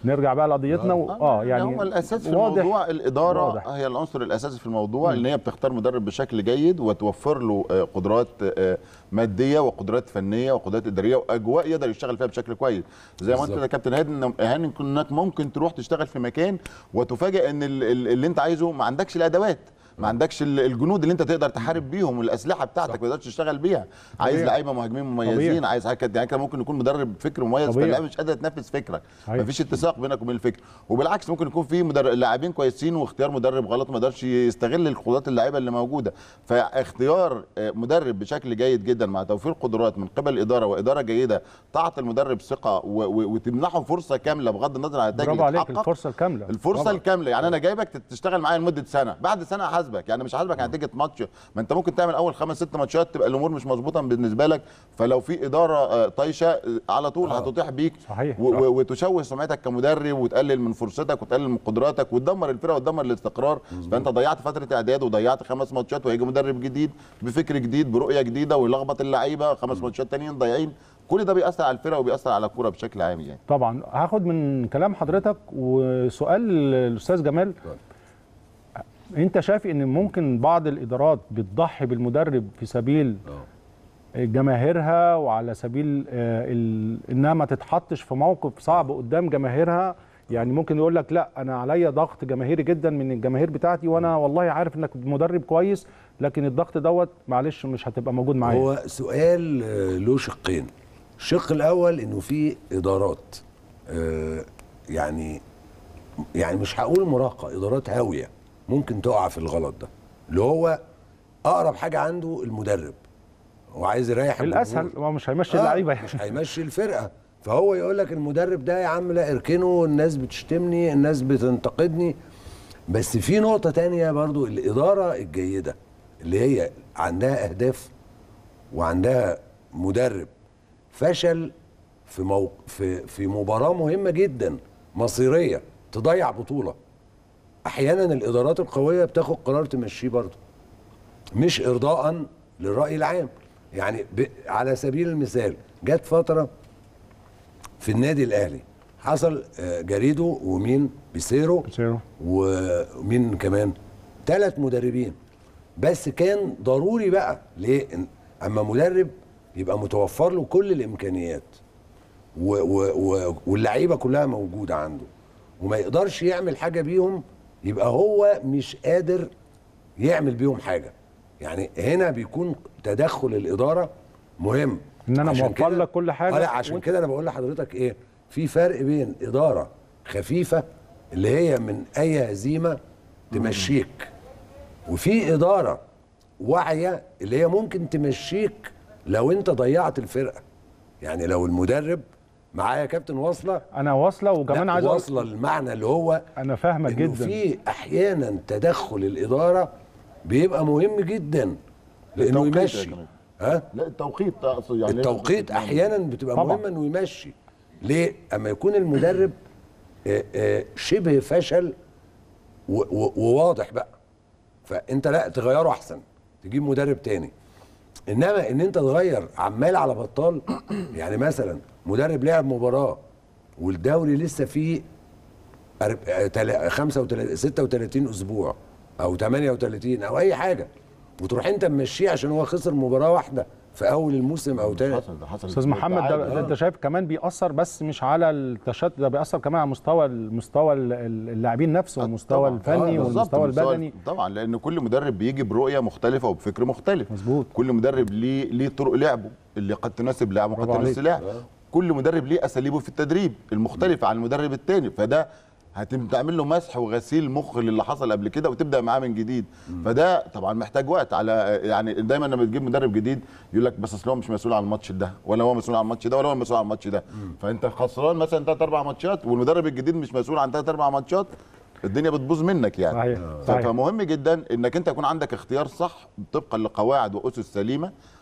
Speaker 1: نرجع بقى لقضيتنا و... اه يعني
Speaker 10: هو الاساس في
Speaker 1: واضح
Speaker 10: الموضوع الاداره
Speaker 1: واضح.
Speaker 10: هي العنصر الاساسي في الموضوع ان هي بتختار مدرب بشكل جيد وتوفر له آه، قدرات آه، ماديه وقدرات فنيه وقدرات اداريه واجواء يقدر يشتغل فيها بشكل كويس زي ما انت
Speaker 9: بالظبط.
Speaker 10: يا كابتن هاني إن- هاني انك ممكن تروح تشتغل في مكان وتفاجئ ان ال- ال- اللي انت عايزه ما عندكش الادوات ما عندكش ال- الجنود اللي انت تقدر تحارب بيهم والاسلحه بتاعتك ما تقدرش تشتغل بيها عايز
Speaker 1: طبيعي.
Speaker 10: لعيبه مهاجمين مميزين
Speaker 1: طبيعي.
Speaker 10: عايز حاجه يعني كده ممكن يكون مدرب فكر مميز
Speaker 1: طبيعي.
Speaker 10: فاللاعب مش قادر تنفذ فكرك
Speaker 1: صحيح.
Speaker 10: مفيش اتساق بينك وبين الفكر وبالعكس ممكن يكون في مدرب لاعبين كويسين واختيار مدرب غلط ما قدرش يستغل القدرات اللعيبه اللي موجوده فاختيار آه، مدرب بشكل جيد جدا مع توفير قدرات من قبل الاداره واداره جيده تعطي المدرب ثقه و- و- وتمنحه فرصه كامله بغض النظر عن النتائج
Speaker 1: برافو
Speaker 10: اللي
Speaker 1: عليك
Speaker 10: تتحقق.
Speaker 1: الفرصه الكامله
Speaker 10: الفرصه
Speaker 1: طبعاً.
Speaker 10: الكامله يعني انا جايبك تشتغل معايا لمده سنه بعد سنه هحاسبك يعني مش هحاسبك على نتيجه ماتش ما انت ممكن تعمل اول خمس ست ماتشات تبقى الامور مش مظبوطه بالنسبه لك فلو في اداره آه، طايشه آه، على طول
Speaker 9: آه.
Speaker 10: هتطيح بيك
Speaker 1: صحيح،
Speaker 10: و-
Speaker 1: صح.
Speaker 10: و- وتشوه سمعتك كمدرب وتقلل من فرصتك وتقلل من قدراتك وتدمر الفرقه وتدمر الاستقرار فانت ضيعت فتره اعداد وضيعت خمس ماتشات وهيجي مدرب جديد بفكر جديد برؤيه جديده ويلخبط اللعيبه خمس ماتشات تانيين ضايعين كل ده بيأثر على الفرقه وبيأثر على الكوره بشكل عام يعني
Speaker 1: طبعا هاخد من كلام حضرتك وسؤال الاستاذ جمال انت شايف ان ممكن بعض الادارات بتضحي بالمدرب في سبيل جماهيرها وعلى سبيل آه، ال- انها ما تتحطش في موقف صعب قدام جماهيرها يعني ممكن يقول لك لا انا عليا ضغط جماهيري جدا من الجماهير بتاعتي وانا والله عارف انك مدرب كويس لكن الضغط دوت معلش مش هتبقى موجود معايا
Speaker 9: هو سؤال آه، له شقين الشق الاول انه في ادارات آه، يعني يعني مش هقول مراهقه ادارات هاويه ممكن تقع في الغلط ده اللي هو اقرب حاجه عنده المدرب وعايز يريح
Speaker 1: الاسهل
Speaker 9: الجمهور.
Speaker 1: هو مش هيمشي
Speaker 9: آه،
Speaker 1: اللعيبه
Speaker 9: مش هيمشي الفرقه فهو يقول لك المدرب ده يا عم لا اركنه الناس بتشتمني الناس بتنتقدني بس في نقطه تانية برضو الاداره الجيده اللي هي عندها اهداف وعندها مدرب فشل في موق... في في مباراه مهمه جدا مصيريه تضيع بطوله احيانا الادارات القويه بتاخد قرار تمشيه برضه مش ارضاء للراي العام يعني ب... على سبيل المثال جت فتره في النادي الاهلي حصل آه، جريدو ومين بيسيرو
Speaker 1: بيسيرو.
Speaker 9: ومين كمان ثلاث مدربين بس كان ضروري بقى ليه إن- اما مدرب يبقى متوفر له كل الامكانيات و و و واللعيبه كلها موجوده عنده وما يقدرش يعمل حاجه بيهم يبقى هو مش قادر يعمل بيهم حاجه يعني هنا بيكون تدخل الاداره مهم
Speaker 1: ان انا
Speaker 9: عشان
Speaker 1: موفر
Speaker 9: كده-
Speaker 1: لك كل حاجه
Speaker 9: آه لا عشان كده انا بقول لحضرتك ايه في فرق بين اداره خفيفه اللي هي من اي هزيمه تمشيك وفي اداره واعيه اللي هي ممكن تمشيك لو انت ضيعت الفرقه يعني لو المدرب معايا كابتن واصله
Speaker 1: انا واصله وكمان
Speaker 9: لا،
Speaker 1: عايز أقول-
Speaker 9: واصله المعنى اللي هو
Speaker 1: انا فاهمك
Speaker 9: انه
Speaker 1: جدا
Speaker 9: في احيانا تدخل الاداره بيبقى مهم جدا لانه
Speaker 10: التوقيت يا
Speaker 9: يمشي
Speaker 10: كمان.
Speaker 9: ها
Speaker 10: لا التوقيت اقصد يعني
Speaker 9: التوقيت احيانا بتبقى
Speaker 1: طبعا.
Speaker 9: مهمه انه يمشي ليه اما يكون المدرب آه، آه، شبه فشل و- و- وواضح بقى فانت لا تغيره احسن تجيب مدرب تاني انما ان انت تغير عمال على بطال يعني مثلا مدرب لعب مباراه والدوري لسه فيه أرب- آه، تلا- 35 36 اسبوع او 38 او اي حاجه وتروح انت ممشيه عشان هو خسر مباراه واحده في اول الموسم او تاني
Speaker 10: حصل ده حصل
Speaker 1: استاذ محمد ده, ده انت شايف كمان بيأثر بس مش على التشتت ده بيأثر كمان على مستوى المستوى اللاعبين نفسه والمستوى
Speaker 10: طبعاً.
Speaker 1: الفني
Speaker 10: آه، بالظبط،
Speaker 1: والمستوى
Speaker 10: المستوى-
Speaker 1: البدني
Speaker 10: طبعا لان كل مدرب بيجي برؤيه مختلفه وبفكر مختلف
Speaker 1: مظبوط.
Speaker 10: كل مدرب ليه ليه طرق لعبه اللي قد تناسب لاعب وقد
Speaker 1: برافو
Speaker 10: تناسب
Speaker 1: عليك.
Speaker 10: لاعب كل مدرب ليه اساليبه في التدريب المختلفه عن المدرب الثاني فده هتم تعمل له مسح وغسيل مخ للي حصل قبل كده وتبدا معاه من جديد فده طبعا محتاج وقت على يعني دايما لما تجيب مدرب جديد يقول لك بس اصل هو مش مسؤول عن الماتش ده ولا هو مسؤول عن الماتش ده ولا هو مسؤول عن الماتش ده فانت خسران مثلا ثلاث اربع ماتشات والمدرب الجديد مش مسؤول عن ثلاث اربع ماتشات الدنيا بتبوظ منك يعني
Speaker 1: صحيح
Speaker 10: ف-
Speaker 1: صحيح
Speaker 10: فمهم جدا انك انت يكون عندك اختيار صح طبقا لقواعد واسس سليمه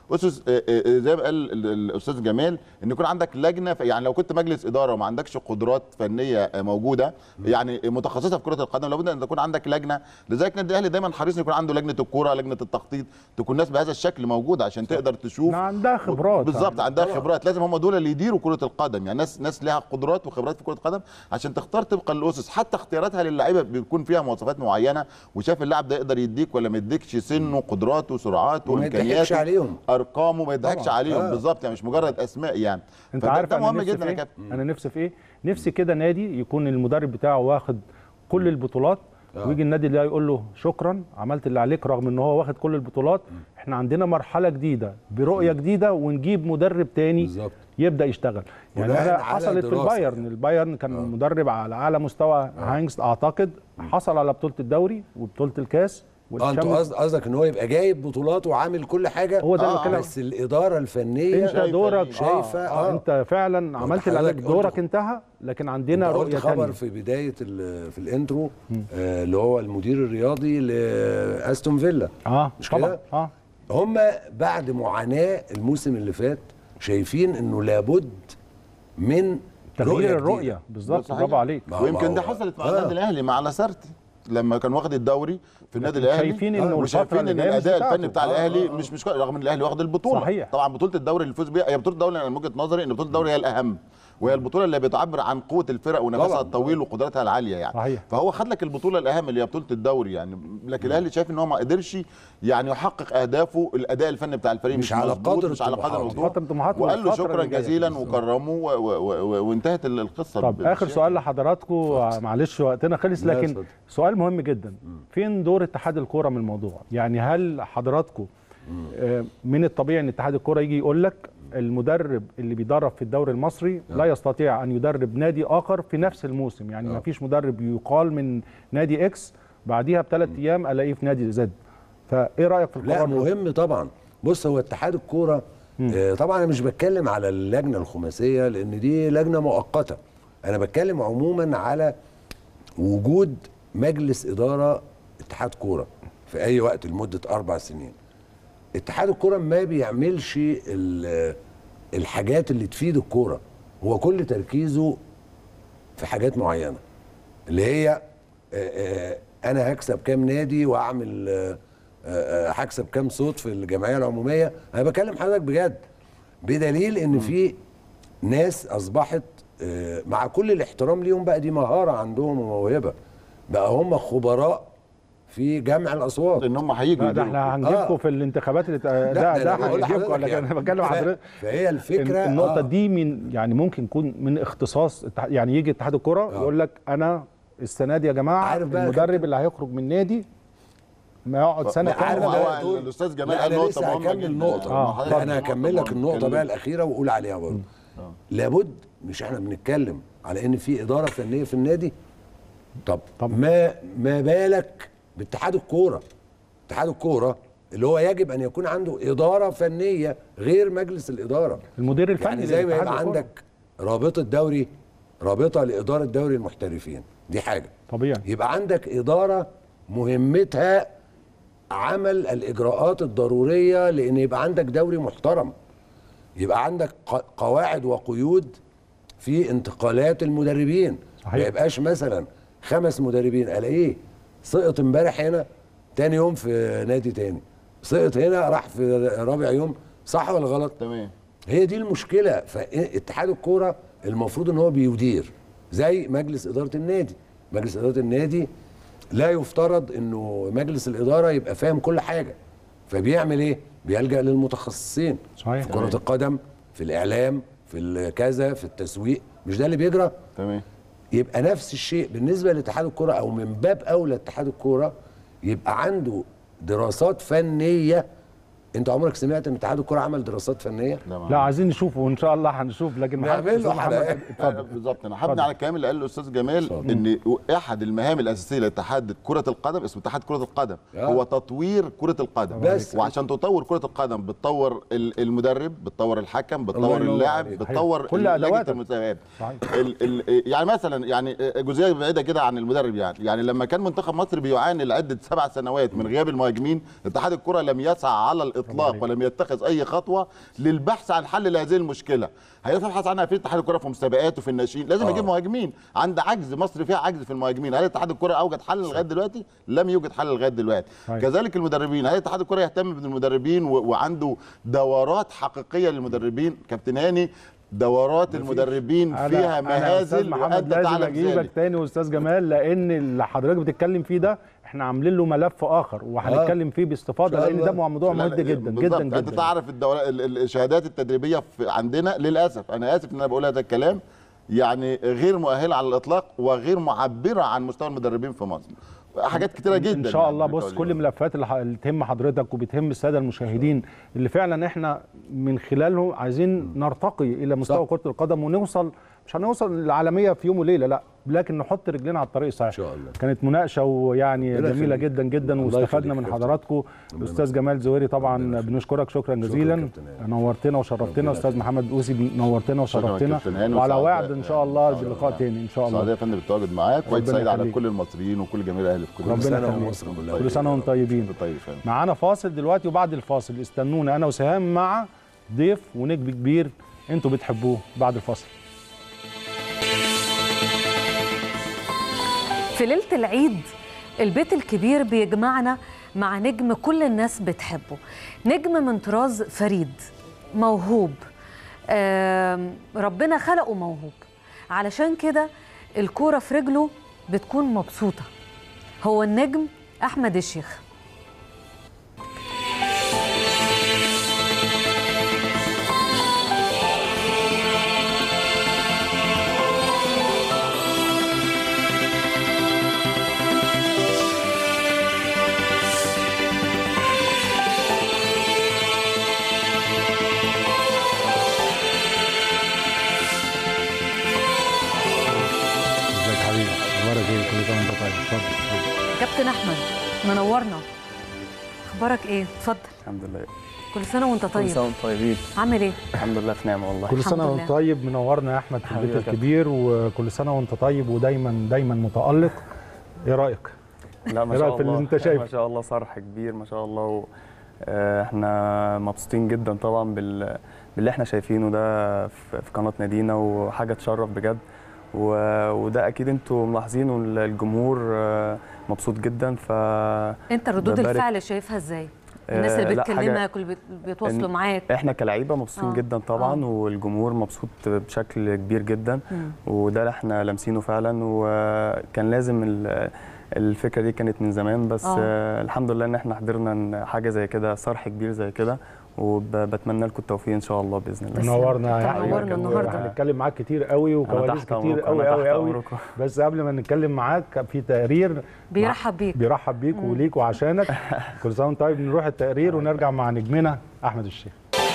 Speaker 10: اسس آه، آه، زي ما قال ال- ال- الاستاذ جمال ان يكون عندك لجنه ف- يعني لو كنت مجلس اداره وما عندكش قدرات فنيه آه، موجوده يعني متخصصه في كره القدم لابد ان تكون عندك لجنه لذلك النادي الاهلي دايما حريص ان يكون عنده لجنه الكوره لجنه التخطيط تكون ناس بهذا الشكل موجوده عشان تقدر تشوف
Speaker 1: عندها خبرات
Speaker 10: بالظبط عندها خبرات لازم هم دول اللي يديروا كره القدم يعني ناس ناس لها قدرات وخبرات في كره القدم عشان تختار طبقا للاسس حتى اختياراتها للعيبه بيكون فيها مواصفات معينه وشاف اللاعب ده يقدر يديك ولا ما يديكش سنه قدراته سرعاته
Speaker 9: وما يضحكش
Speaker 10: امكانياته
Speaker 9: عليهم.
Speaker 10: ارقامه ما يضحكش
Speaker 9: طبعاً.
Speaker 10: عليهم
Speaker 9: آه.
Speaker 10: بالظبط يعني مش مجرد اسماء يعني
Speaker 1: انت
Speaker 10: فده-
Speaker 1: عارف
Speaker 10: ده
Speaker 1: انا
Speaker 10: مهم
Speaker 1: نفسي
Speaker 10: جدا
Speaker 1: في
Speaker 10: يا
Speaker 1: ايه
Speaker 10: كابتن
Speaker 1: انا نفسي في ايه نفسي كده نادي يكون المدرب بتاعه واخد كل البطولات ويجي النادي ده يقول له شكرا عملت اللي عليك رغم ان هو واخد كل البطولات احنا عندنا مرحله جديده برؤيه جديده ونجيب مدرب تاني
Speaker 9: بالظبط.
Speaker 1: يبدا يشتغل يعني
Speaker 9: بناء
Speaker 1: أنا
Speaker 9: على
Speaker 1: حصلت في
Speaker 9: دراسة
Speaker 1: البايرن البايرن كان مدرب على اعلى مستوى هاينز اعتقد حصل على بطوله الدوري وبطوله الكاس
Speaker 9: اه انت
Speaker 1: والشامبيونز.
Speaker 9: قصد- قصدك ان هو يبقى جايب بطولات وعامل كل حاجه
Speaker 1: هو ده اللي
Speaker 9: آه
Speaker 1: بتكلم-
Speaker 9: بس الاداره الفنيه
Speaker 1: انت دورك
Speaker 9: شايفه
Speaker 1: آه. آه. انت فعلا عملت اللي عليك
Speaker 9: حضرتك
Speaker 1: دورك
Speaker 9: قلت-
Speaker 1: انتهى لكن عندنا
Speaker 9: انت قلت
Speaker 1: رؤيه
Speaker 9: خبر
Speaker 1: تانية
Speaker 9: في بدايه ال- في الانترو آه اللي هو المدير الرياضي لاستون فيلا
Speaker 1: اه
Speaker 9: مش
Speaker 1: طبعا
Speaker 9: كده؟
Speaker 1: اه
Speaker 9: هم بعد معاناه الموسم اللي فات شايفين انه لابد من
Speaker 1: تغيير
Speaker 9: رؤية
Speaker 1: الرؤيه
Speaker 9: جديدة.
Speaker 1: بالظبط
Speaker 10: صحيح.
Speaker 1: برافو عليك
Speaker 9: ما هو-
Speaker 10: ويمكن
Speaker 9: ما
Speaker 10: دي
Speaker 9: هو-
Speaker 10: حصلت مع
Speaker 9: آه.
Speaker 10: النادي الاهلي مع لاسارتي لما كان واخد الدوري في النادي
Speaker 1: لكن
Speaker 10: الاهلي
Speaker 1: شايفين إنه الفترة
Speaker 10: وشايفين
Speaker 1: اللي
Speaker 10: ان
Speaker 1: جاية مش
Speaker 10: الاداء
Speaker 1: بتاعته.
Speaker 10: الفني بتاع
Speaker 9: آه،
Speaker 10: الاهلي
Speaker 9: آه.
Speaker 10: مش مش كويس، رغم ان الاهلي واخد البطوله
Speaker 1: صحيح.
Speaker 10: طبعا بطوله الدوري اللي فوز بيها هي بطوله الدوري انا من وجهه نظري ان بطوله الدوري هي الاهم وهي البطوله اللي بتعبر عن قوه الفرق ونفسها
Speaker 9: طبعاً.
Speaker 10: الطويل وقدراتها العاليه يعني
Speaker 1: صحيح.
Speaker 10: فهو خد لك البطوله الاهم اللي هي بطوله الدوري يعني لكن الاهلي شايف ان هو ما قدرش يعني يحقق اهدافه الاداء الفني بتاع الفريق
Speaker 9: مش على
Speaker 10: مظبوط،
Speaker 9: قدر
Speaker 10: مش على قدر
Speaker 9: طموحاته.
Speaker 10: المطلوب.
Speaker 1: قدر طموحاته
Speaker 10: وقال له
Speaker 1: والفترة
Speaker 10: شكرا
Speaker 1: اللي جاية.
Speaker 10: جزيلا وكرمه و- و- و- وانتهت القصه
Speaker 1: طب اخر
Speaker 10: بالشيء.
Speaker 1: سؤال لحضراتكم معلش وقتنا خلص
Speaker 9: لا،
Speaker 1: لكن
Speaker 9: اتفضل.
Speaker 1: سؤال مهم جدا فين دور اتحاد الكوره من الموضوع يعني هل حضراتكم آه، من الطبيعي ان اتحاد الكوره يجي يقول لك المدرب اللي بيدرب في الدوري المصري لا يستطيع ان يدرب نادي اخر في نفس الموسم يعني ما فيش مدرب يقال من نادي اكس بعديها بثلاث ايام الاقيه في نادي زد فايه رايك في
Speaker 9: لا
Speaker 1: القرار ده؟
Speaker 9: مهم طبعا بص هو اتحاد الكوره آه طبعا انا مش بتكلم على اللجنه الخماسيه لان دي لجنه مؤقته انا بتكلم عموما على وجود مجلس اداره اتحاد كوره في اي وقت لمده اربع سنين اتحاد الكوره ما بيعملش ال- الحاجات اللي تفيد الكوره هو كل تركيزه في حاجات معينه اللي هي آه، آه، انا هكسب كام نادي واعمل آه، آه، هكسب كام صوت في الجمعيه العموميه انا بكلم حضرتك بجد بدليل ان في ناس اصبحت آه، مع كل الاحترام ليهم بقى دي مهاره عندهم وموهبه بقى هم خبراء في جمع الاصوات
Speaker 10: ان هم هيجوا
Speaker 1: لا ده
Speaker 10: يديروا.
Speaker 1: احنا هنجيبكم
Speaker 9: آه.
Speaker 1: في الانتخابات اللي
Speaker 9: لا،
Speaker 1: ده
Speaker 9: ده
Speaker 1: ده
Speaker 9: أنا بقول
Speaker 1: هنجيبكم
Speaker 9: لحضرتك
Speaker 1: لكن
Speaker 9: يعني.
Speaker 1: انا بتكلم
Speaker 9: ف-
Speaker 1: حضرتك
Speaker 9: فهي الفكره
Speaker 1: النقطة
Speaker 9: آه.
Speaker 1: دي من يعني ممكن يكون من اختصاص اتح- يعني يجي اتحاد الكرة
Speaker 9: آه.
Speaker 1: يقول لك أنا السنة دي يا جماعة
Speaker 9: عارف بقى يا
Speaker 1: المدرب اللي هيخرج من نادي ما يقعد سنة
Speaker 9: لا، عارف
Speaker 1: كاملة
Speaker 9: بقى
Speaker 10: هو
Speaker 9: دول-
Speaker 10: الاستاذ جمال
Speaker 9: لا،
Speaker 10: قال
Speaker 9: انا
Speaker 10: نقطه
Speaker 9: لسه
Speaker 10: مهمه
Speaker 9: هكمل
Speaker 10: جدا
Speaker 9: نقطه
Speaker 1: آه،
Speaker 10: حضرتك
Speaker 9: لا انا
Speaker 10: نقطة
Speaker 9: هكمل لك
Speaker 10: مهمة.
Speaker 9: النقطه بقى
Speaker 10: اتكلم.
Speaker 9: الاخيره واقول عليها برضه لابد مش احنا بنتكلم على ان في اداره فنيه في النادي طب,
Speaker 1: طب.
Speaker 9: ما ما بالك باتحاد الكوره اتحاد الكوره اللي هو يجب ان يكون عنده اداره فنيه غير مجلس الاداره
Speaker 1: المدير الفني
Speaker 9: يعني زي ما
Speaker 1: لاتحاد
Speaker 9: يبقى
Speaker 1: الكرة.
Speaker 9: عندك رابطه دوري رابطه لاداره دوري المحترفين دي حاجه
Speaker 1: طبيعي
Speaker 9: يبقى عندك إدارة مهمتها عمل الإجراءات الضرورية لأن يبقى عندك دوري محترم يبقى عندك ق- قواعد وقيود في انتقالات المدربين
Speaker 1: صحيح.
Speaker 9: ما يبقاش مثلا خمس مدربين الاقيه سقط امبارح هنا تاني يوم في نادي تاني سقط هنا راح في رابع يوم صح ولا غلط
Speaker 10: تمام
Speaker 9: هي دي المشكله فاتحاد الكوره المفروض ان هو بيدير زي مجلس اداره النادي مجلس اداره النادي لا يفترض انه مجلس الاداره يبقى فاهم كل حاجه فبيعمل ايه بيلجا للمتخصصين
Speaker 1: صحيح.
Speaker 9: في كره القدم في الاعلام في الكذا في التسويق مش ده اللي بيجرى
Speaker 10: تمام
Speaker 9: يبقى نفس الشيء بالنسبه لاتحاد الكوره او من باب اولى اتحاد الكوره يبقى عنده دراسات فنيه انت عمرك سمعت ان اتحاد الكوره عمل دراسات فنيه
Speaker 1: لا عايزين نشوفه وان شاء الله هنشوف لكن محمد-
Speaker 9: نعمل له
Speaker 1: أستاذ محمد
Speaker 9: حلقات.
Speaker 1: اتفضل
Speaker 10: بالظبط انا
Speaker 1: اتفضل.
Speaker 10: هبني على الكلام اللي قاله الاستاذ جمال ان احد المهام الاساسيه لاتحاد كره القدم اسمه اتحاد كره القدم
Speaker 9: آه.
Speaker 10: هو تطوير كره القدم
Speaker 9: بس.
Speaker 10: وعشان تطور كره القدم بتطور ال- المدرب بتطور الحكم
Speaker 9: الله
Speaker 10: بتطور
Speaker 9: ينور
Speaker 10: اللاعب
Speaker 9: عليك.
Speaker 10: بتطور
Speaker 1: كل
Speaker 10: لجنة
Speaker 1: أدواتك.
Speaker 10: المسابقات
Speaker 1: صحيح.
Speaker 10: ال ال يعني مثلا يعني جزئيه بعيده كده عن المدرب يعني يعني لما كان منتخب مصر بيعاني لعده سبع سنوات من غياب المهاجمين اتحاد الكره لم يسعى على الاطلاق ولم يتخذ اي خطوه للبحث عن حل لهذه المشكله هيبحث عنها في اتحاد الكره في مسابقات وفي الناشئين لازم
Speaker 9: آه.
Speaker 10: يجيب مهاجمين عند عجز مصر فيها عجز في المهاجمين هل اتحاد الكره اوجد حل لغايه دلوقتي لم يوجد حل لغايه دلوقتي
Speaker 1: طيب.
Speaker 10: كذلك المدربين هل اتحاد الكره يهتم بالمدربين و... وعنده دورات حقيقيه للمدربين كابتن هاني دورات المدربين فيها
Speaker 1: أنا أستاذ
Speaker 10: مهازل
Speaker 1: محمد
Speaker 10: وانت
Speaker 1: لازم
Speaker 10: تعلم
Speaker 1: اجيبك
Speaker 10: ذلك
Speaker 1: تاني استاذ جمال لان اللي حضرتك بتتكلم فيه ده احنا عاملين له ملف اخر وهنتكلم فيه باستفاضه
Speaker 10: إن شاء
Speaker 1: لان ده
Speaker 10: الله.
Speaker 1: موضوع
Speaker 10: لا،
Speaker 1: مهم
Speaker 10: لا،
Speaker 1: جدا
Speaker 10: بالظبط.
Speaker 1: جدا
Speaker 10: انت
Speaker 1: جدا
Speaker 10: تعرف الدورة ال- ال- الشهادات التدريبيه في عندنا للاسف انا اسف ان انا بقول هذا الكلام يعني غير مؤهله على الاطلاق وغير معبره عن مستوى المدربين في مصر حاجات كتيره جدا
Speaker 1: ان شاء الله
Speaker 10: يعني
Speaker 1: بص
Speaker 10: بتقولي.
Speaker 1: كل الملفات اللي ح- اللي تهم حضرتك وبتهم الساده المشاهدين اللي فعلا احنا من خلاله عايزين نرتقي الى مستوى كره القدم ونوصل مش هنوصل للعالميه في يوم وليله لا لكن نحط رجلنا على الطريق الصحيح ان
Speaker 9: شاء الله
Speaker 1: كانت مناقشه ويعني
Speaker 9: ربنا
Speaker 1: جميله
Speaker 9: يخليك.
Speaker 1: جدا جدا
Speaker 9: الله
Speaker 1: واستفدنا
Speaker 9: يخليك
Speaker 1: من
Speaker 9: يا
Speaker 1: حضراتكم الاستاذ جمال زويري طبعا بنشكرك شكرا جزيلا
Speaker 9: كابتن هاني.
Speaker 1: نورتنا وشرفتنا استاذ محمد اوسي نورتنا
Speaker 10: شكراً
Speaker 1: وشرفتنا
Speaker 10: كابتن هاني
Speaker 1: وعلى
Speaker 10: وسعداء.
Speaker 1: وعد ان شاء الله بلقاء تاني ان شاء
Speaker 10: سعيد
Speaker 1: الله
Speaker 10: يا فندم بالتواجد معاك وعيد
Speaker 1: ربنا
Speaker 10: سعيد على
Speaker 1: يخليك.
Speaker 10: كل المصريين وكل جميع الاهلي في كل
Speaker 1: ربنا
Speaker 10: سنة
Speaker 1: يخليك
Speaker 10: ومصر كلها
Speaker 1: كل سنه وانتم طيبين
Speaker 10: وانت طيب يا فندم
Speaker 1: معانا فاصل دلوقتي وبعد الفاصل استنونا انا وسهام مع ضيف ونجم كبير انتوا بتحبوه بعد الفاصل
Speaker 2: في ليلة العيد البيت الكبير بيجمعنا مع نجم كل الناس بتحبه نجم من طراز فريد موهوب آم، ربنا خلقه موهوب علشان كده الكورة في رجله بتكون مبسوطة هو النجم أحمد الشيخ
Speaker 1: ازيك يا حبيبي اخبارك ايه كل سنه وانت طيب اتفضل
Speaker 2: كابتن أحمد منورنا أخبارك إيه؟ اتفضل
Speaker 12: الحمد لله
Speaker 2: كل سنة وأنت
Speaker 12: كل
Speaker 2: طيب
Speaker 12: سنه وانتم طيبين
Speaker 2: عامل إيه؟
Speaker 12: الحمد لله في نعمه والله
Speaker 1: كل
Speaker 2: الحمد
Speaker 1: سنه وانت
Speaker 2: لله.
Speaker 1: طيب منورنا يا احمد في
Speaker 12: حبيبي
Speaker 1: البيت
Speaker 12: يا كابتن.
Speaker 1: الكبير وكل سنه وانت طيب ودايما دايما متالق ايه رايك
Speaker 12: لا ما
Speaker 1: إيه
Speaker 12: شاء
Speaker 1: رأيك في اللي
Speaker 12: الله
Speaker 1: أنت شايفه؟
Speaker 12: ما شاء الله صرح كبير ما شاء الله و... آه، احنا مبسوطين جدا طبعا بال... باللي احنا شايفينه ده في في قناه نادينا وحاجه تشرف بجد و... وده اكيد انتوا ملاحظين والجمهور آه، مبسوط جدا ف
Speaker 2: أنت ردود
Speaker 12: ببارك-
Speaker 2: الفعل شايفها إزاي؟ الناس اللي
Speaker 12: آه، لا، حاجة-
Speaker 2: بتكلمك واللي بت- بيتواصلوا
Speaker 12: إن
Speaker 2: معاك
Speaker 12: احنا كلعيبه مبسوطين
Speaker 2: آه.
Speaker 12: جدا طبعا والجمهور مبسوط بشكل كبير جدا
Speaker 2: مم.
Speaker 12: وده اللي احنا لامسينه فعلا وكان لازم ال- الفكره دي كانت من زمان بس
Speaker 2: آه.
Speaker 12: آه. الحمد لله ان احنا حضرنا إن حاجه زي كده صرح كبير زي كده وبتمنى لكم التوفيق ان شاء الله باذن الله
Speaker 1: منورنا يا
Speaker 2: منورنا
Speaker 1: حبيبي
Speaker 2: النهاردة.
Speaker 1: هنتكلم معاك كتير قوي وكواليس
Speaker 12: تحت
Speaker 1: كتير
Speaker 12: أمركم،
Speaker 1: قوي
Speaker 12: أنا
Speaker 1: قوي
Speaker 12: تحت
Speaker 1: قوي
Speaker 12: أمركم.
Speaker 1: بس قبل ما نتكلم معاك في تقرير
Speaker 2: بيرحب بيك
Speaker 1: بيرحب بيك وليك وعشانك كل سنه وانت طيب نروح التقرير ونرجع مع نجمنا احمد الشيخ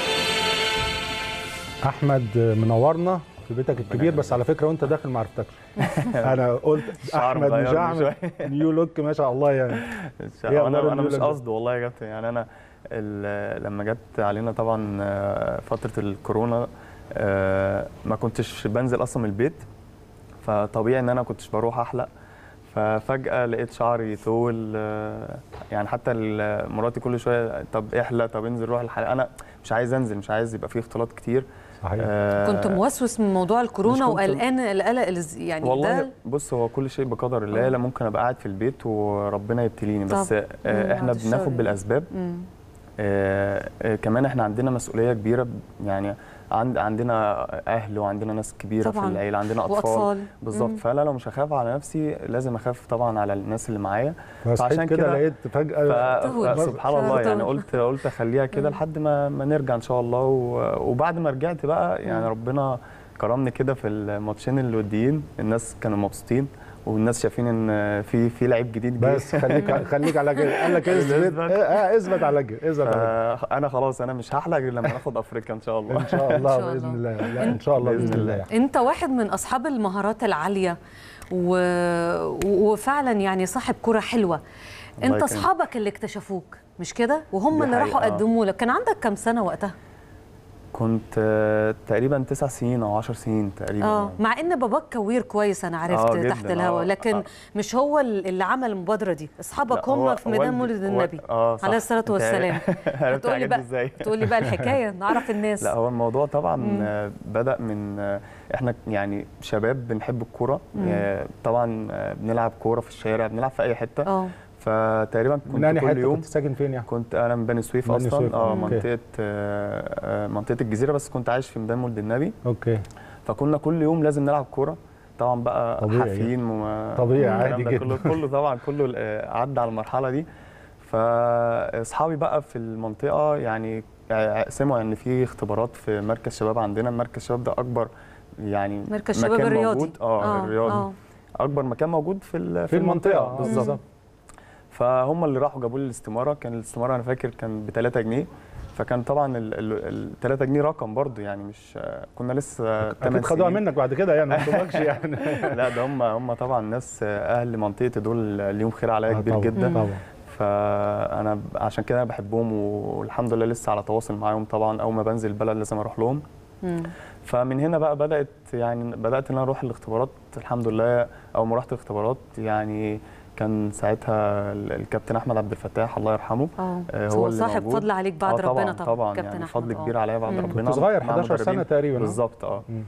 Speaker 1: احمد منورنا في بيتك الكبير بس على فكره وانت داخل ما عرفتكش انا قلت
Speaker 12: الشعر
Speaker 1: احمد مش
Speaker 12: مغيرني
Speaker 1: احمد نيو لوك ما شاء الله يعني
Speaker 12: إن شاء
Speaker 1: إيه
Speaker 12: الله.
Speaker 1: أخبار
Speaker 12: انا انا مش
Speaker 1: النيو لوك؟
Speaker 12: قصدي والله يا كابتن يعني انا ال- لما جت علينا طبعا آه، فتره الكورونا آه، ما كنتش بنزل اصلا من البيت فطبيعي ان انا كنتش بروح احلق ففجاه لقيت شعري طول آه، يعني حتى ال- مراتي كل شويه طب احلق طب انزل روح الحلقه انا مش عايز انزل مش عايز يبقى فيه اختلاط كتير
Speaker 1: صحيح
Speaker 12: آه،
Speaker 2: كنت موسوس من موضوع
Speaker 12: مش
Speaker 2: الكورونا
Speaker 12: كنت-
Speaker 2: وقلقان القلق الز- يعني
Speaker 12: والله
Speaker 2: ده
Speaker 12: بص هو كل شيء بقدر الله لا ممكن ابقى قاعد في البيت وربنا يبتليني بس
Speaker 2: طب.
Speaker 12: آه
Speaker 2: مم،
Speaker 12: احنا
Speaker 2: بعد الشر
Speaker 12: بناخد
Speaker 2: يعني.
Speaker 12: بالاسباب
Speaker 2: مم.
Speaker 12: آه آه كمان احنا عندنا مسؤوليه كبيره ب- يعني عند عندنا اهل وعندنا ناس كبيره
Speaker 2: طبعاً.
Speaker 12: في العيله عندنا اطفال
Speaker 2: وأطفال.
Speaker 12: بالظبط
Speaker 2: مم.
Speaker 12: فانا لو مش هخاف على نفسي لازم اخاف طبعا على الناس اللي معايا
Speaker 1: فصحيت كده لقيت فجاه
Speaker 2: تهوي.
Speaker 12: سبحان الله يعني
Speaker 2: تهوي.
Speaker 12: قلت قلت اخليها كده لحد ما ما نرجع ان شاء الله و- وبعد ما رجعت بقى يعني ربنا كرمني كده في الماتشين الوديين الناس كانوا مبسوطين والناس شايفين ان في في لعيب جديد جه.
Speaker 1: بس خليك خليك على كده قال لك اثبت اه آه، اثبت على كده اثبت على كده
Speaker 12: فانا خلاص انا مش هحلق غير لما ناخد افريقيا ان شاء الله
Speaker 1: ان شاء الله
Speaker 2: إن شاء
Speaker 1: باذن
Speaker 2: الله.
Speaker 1: الله لا ان شاء الله باذن الله يعني.
Speaker 2: انت واحد من اصحاب المهارات العاليه و... وفعلا يعني صاحب كرة حلوه
Speaker 12: الله
Speaker 2: انت
Speaker 12: يكرمك.
Speaker 2: اصحابك اللي اكتشفوك مش كده وهم
Speaker 12: دي
Speaker 2: اللي راحوا
Speaker 12: حقيقة.
Speaker 2: قدموا لك كان عندك كام سنه وقتها
Speaker 12: كنت آه، تقريبا تسع سنين او 10 سنين تقريبا
Speaker 2: اه
Speaker 12: يعني.
Speaker 2: مع ان باباك كوير كويس انا عرفت
Speaker 12: آه، جداً،
Speaker 2: تحت الهوا
Speaker 12: آه،
Speaker 2: لكن
Speaker 12: آه.
Speaker 2: مش هو اللي عمل المبادره دي اصحابك
Speaker 12: لا،
Speaker 2: هم
Speaker 12: هو
Speaker 2: في ميدان
Speaker 12: والدي-
Speaker 2: مولد
Speaker 12: وال-
Speaker 2: النبي
Speaker 12: اه صح.
Speaker 2: عليه الصلاه
Speaker 12: أنت
Speaker 2: والسلام
Speaker 12: عرفت
Speaker 2: هتقولي
Speaker 12: الحاجات دي
Speaker 2: بقى
Speaker 12: ازاي
Speaker 2: تقولي بقى الحكايه نعرف الناس
Speaker 12: لا هو الموضوع طبعا
Speaker 2: مم.
Speaker 12: آه، بدا من آه، احنا يعني شباب بنحب الكوره
Speaker 2: مم.
Speaker 12: آه، طبعا آه، بنلعب كوره في الشارع بنلعب في اي حته
Speaker 2: اه
Speaker 12: فتقريبا كنت
Speaker 1: من أنهي
Speaker 12: كل
Speaker 1: حته
Speaker 12: يوم
Speaker 1: كنت ساكن فين يعني؟
Speaker 12: كنت انا من بني سويف
Speaker 1: بني
Speaker 12: اصلا
Speaker 1: سويف،
Speaker 12: اه
Speaker 1: أوكي.
Speaker 12: منطقه آه، آه، منطقه الجزيره بس كنت عايش في ميدان مولد النبي
Speaker 1: اوكي
Speaker 12: فكنا كل يوم لازم نلعب كوره طبعا بقى
Speaker 1: طبيعي.
Speaker 12: حافين وما
Speaker 1: طبيعي،
Speaker 12: الكلام
Speaker 1: عادي
Speaker 12: ده
Speaker 1: جدا.
Speaker 12: كله كله طبعا كله آه، عدى على المرحله دي فاصحابي بقى في المنطقه يعني سمعوا ان في اختبارات في مركز شباب عندنا مركز شباب ده اكبر يعني
Speaker 2: مركز شباب
Speaker 12: مكان
Speaker 2: الرياضي
Speaker 12: موجود اه الرياضي
Speaker 2: آه.
Speaker 12: اكبر مكان موجود في ال-
Speaker 1: في المنطقه آه،
Speaker 12: بالظبط فهم اللي راحوا جابوا لي الاستماره كان الاستماره انا فاكر كان ب 3 جنيه فكان طبعا ال 3 جنيه رقم برضو يعني مش كنا لسه
Speaker 1: اكيد خدوها منك بعد كده يعني ما خدوهاش يعني
Speaker 12: لا ده هم هم طبعا ناس اهل منطقتي دول ليهم خير عليا
Speaker 1: آه،
Speaker 12: كبير
Speaker 1: طبعاً،
Speaker 12: جدا
Speaker 1: طبعا
Speaker 12: فانا ب- عشان كده انا بحبهم والحمد لله لسه على تواصل معاهم طبعا اول ما بنزل البلد لازم اروح لهم
Speaker 2: مم.
Speaker 12: فمن هنا بقى بدات يعني بدات ان انا اروح الاختبارات الحمد لله اول ما رحت الاختبارات يعني كان ساعتها ال- الكابتن احمد عبد الفتاح الله يرحمه
Speaker 2: اه
Speaker 12: آه،
Speaker 2: هو
Speaker 12: اللي
Speaker 2: صاحب
Speaker 12: موجود.
Speaker 2: فضل عليك بعد
Speaker 12: آه طبعا
Speaker 2: ربنا طبعا
Speaker 12: طبعا
Speaker 2: كابتن
Speaker 12: يعني
Speaker 2: أحمد،
Speaker 12: فضل
Speaker 2: آه.
Speaker 12: كبير عليا بعد
Speaker 2: مم.
Speaker 12: ربنا
Speaker 1: كنت صغير
Speaker 12: مع
Speaker 1: 11 سنة
Speaker 12: مدربين.
Speaker 1: تقريباً، آه.
Speaker 12: بالظبط اه
Speaker 1: مم.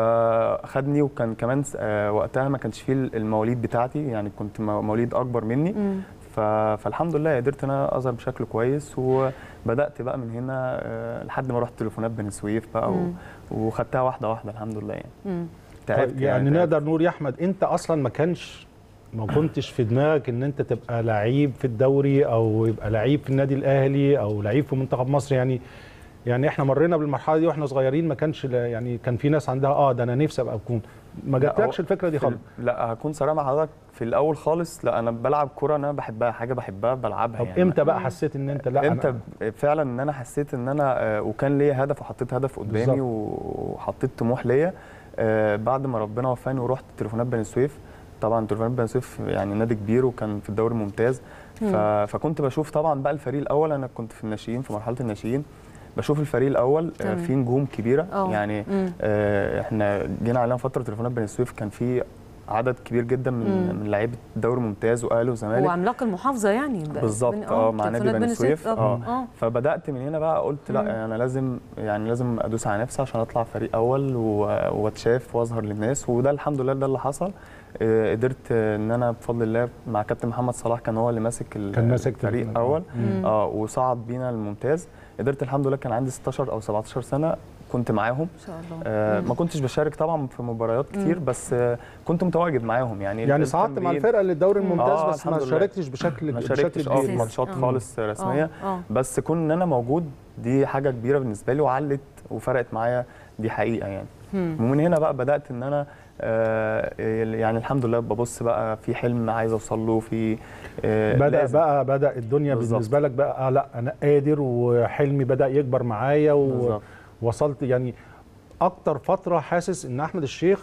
Speaker 12: فخدني وكان كمان س- آه، وقتها ما كانش فيه المواليد بتاعتي يعني كنت مو- مواليد اكبر مني
Speaker 2: مم.
Speaker 12: ف- فالحمد لله قدرت ان انا اظهر بشكل كويس وبدات بقى من هنا آه، لحد ما رحت تليفونات بني سويف بقى و-
Speaker 2: مم.
Speaker 12: وخدتها واحده واحده الحمد لله يعني
Speaker 2: مم.
Speaker 12: تعبت
Speaker 1: طيب يعني
Speaker 12: تعبت.
Speaker 1: نقدر نقول يا احمد انت اصلا ما كانش ما كنتش في دماغك ان انت تبقى لعيب في الدوري او يبقى لعيب في النادي الاهلي او لعيب في منتخب مصر يعني يعني احنا مرينا بالمرحله دي واحنا صغيرين ما كانش لا- يعني كان في ناس عندها اه ده انا نفسي ابقى اكون ما
Speaker 12: لا،
Speaker 1: جاتلكش
Speaker 12: هو
Speaker 1: الفكره دي
Speaker 12: في
Speaker 1: خالص
Speaker 12: ال- لا هكون صريح مع حضرتك في الاول خالص لا انا بلعب كوره انا بحبها حاجه بحبها بلعبها
Speaker 1: طب
Speaker 12: يعني
Speaker 1: امتى بقى حسيت ان انت لا
Speaker 12: امتى
Speaker 1: أنا-
Speaker 12: ب- فعلا ان انا حسيت ان انا آه، وكان ليا هدف وحطيت هدف قدامي
Speaker 1: بالظبط.
Speaker 12: وحطيت طموح ليا آه، بعد ما ربنا وفاني ورحت تليفونات بني سويف طبعا تليفونات بني سويف يعني نادي كبير وكان في الدوري الممتاز ف...
Speaker 2: مم.
Speaker 12: فكنت بشوف طبعا بقى الفريق الاول انا كنت في الناشئين في مرحله الناشئين بشوف الفريق الاول آه،
Speaker 2: تمام.
Speaker 12: فيه نجوم كبيره
Speaker 2: أه.
Speaker 12: يعني
Speaker 2: مم.
Speaker 12: آه، احنا جينا علينا فتره تليفونات بني سويف كان في عدد كبير جدا من
Speaker 2: مم.
Speaker 12: من لعيبه الدوري الممتاز واهلي وزمالك
Speaker 2: هو عملاق المحافظه يعني ب-
Speaker 12: بالظبط
Speaker 2: بن-
Speaker 12: اه مع نادي
Speaker 2: تليفونات
Speaker 12: بني سويف
Speaker 2: آه.
Speaker 12: اه
Speaker 2: اه
Speaker 12: فبدات من هنا بقى قلت
Speaker 2: مم.
Speaker 12: لا انا لازم يعني لازم ادوس على نفسي عشان اطلع فريق اول و- واتشاف واظهر للناس وده الحمد لله ده اللي حصل آه، قدرت آه، ان انا بفضل الله مع كابتن محمد صلاح كان هو اللي ماسك ال-
Speaker 1: كان ماسك
Speaker 12: الفريق
Speaker 1: تليفونات.
Speaker 12: الاول
Speaker 2: مم.
Speaker 12: اه وصعد بينا الممتاز قدرت الحمد لله كان عندي 16 او 17 سنه كنت معاهم
Speaker 2: ان شاء الله
Speaker 12: آه
Speaker 2: مم.
Speaker 12: ما كنتش بشارك طبعا في مباريات كتير
Speaker 2: مم.
Speaker 12: بس آه كنت متواجد معاهم يعني
Speaker 1: يعني صعدت مع
Speaker 12: التمرين-
Speaker 1: الفرقه للدوري
Speaker 2: مم.
Speaker 1: الممتاز
Speaker 12: آه،
Speaker 1: بس ما
Speaker 12: الحمد لله.
Speaker 1: شاركتش بشكل
Speaker 12: ما
Speaker 1: بشكل
Speaker 12: شاركتش اه في
Speaker 1: كبير
Speaker 12: ماتشات
Speaker 2: آه.
Speaker 12: خالص رسميه
Speaker 2: اه اه
Speaker 12: بس كون ان انا موجود دي حاجه كبيره بالنسبه لي وعلت وفرقت معايا دي حقيقه يعني
Speaker 2: مم.
Speaker 12: ومن هنا بقى بدات ان انا آه، يعني الحمد لله ببص بقى في حلم عايز اوصل له في آه،
Speaker 1: بدا
Speaker 12: لازم.
Speaker 1: بقى بدا الدنيا
Speaker 12: بالظبط.
Speaker 1: بالنسبه لك بقى آه لا انا قادر وحلمي بدا يكبر معايا
Speaker 12: بالظبط.
Speaker 1: ووصلت يعني اكتر فتره حاسس ان احمد الشيخ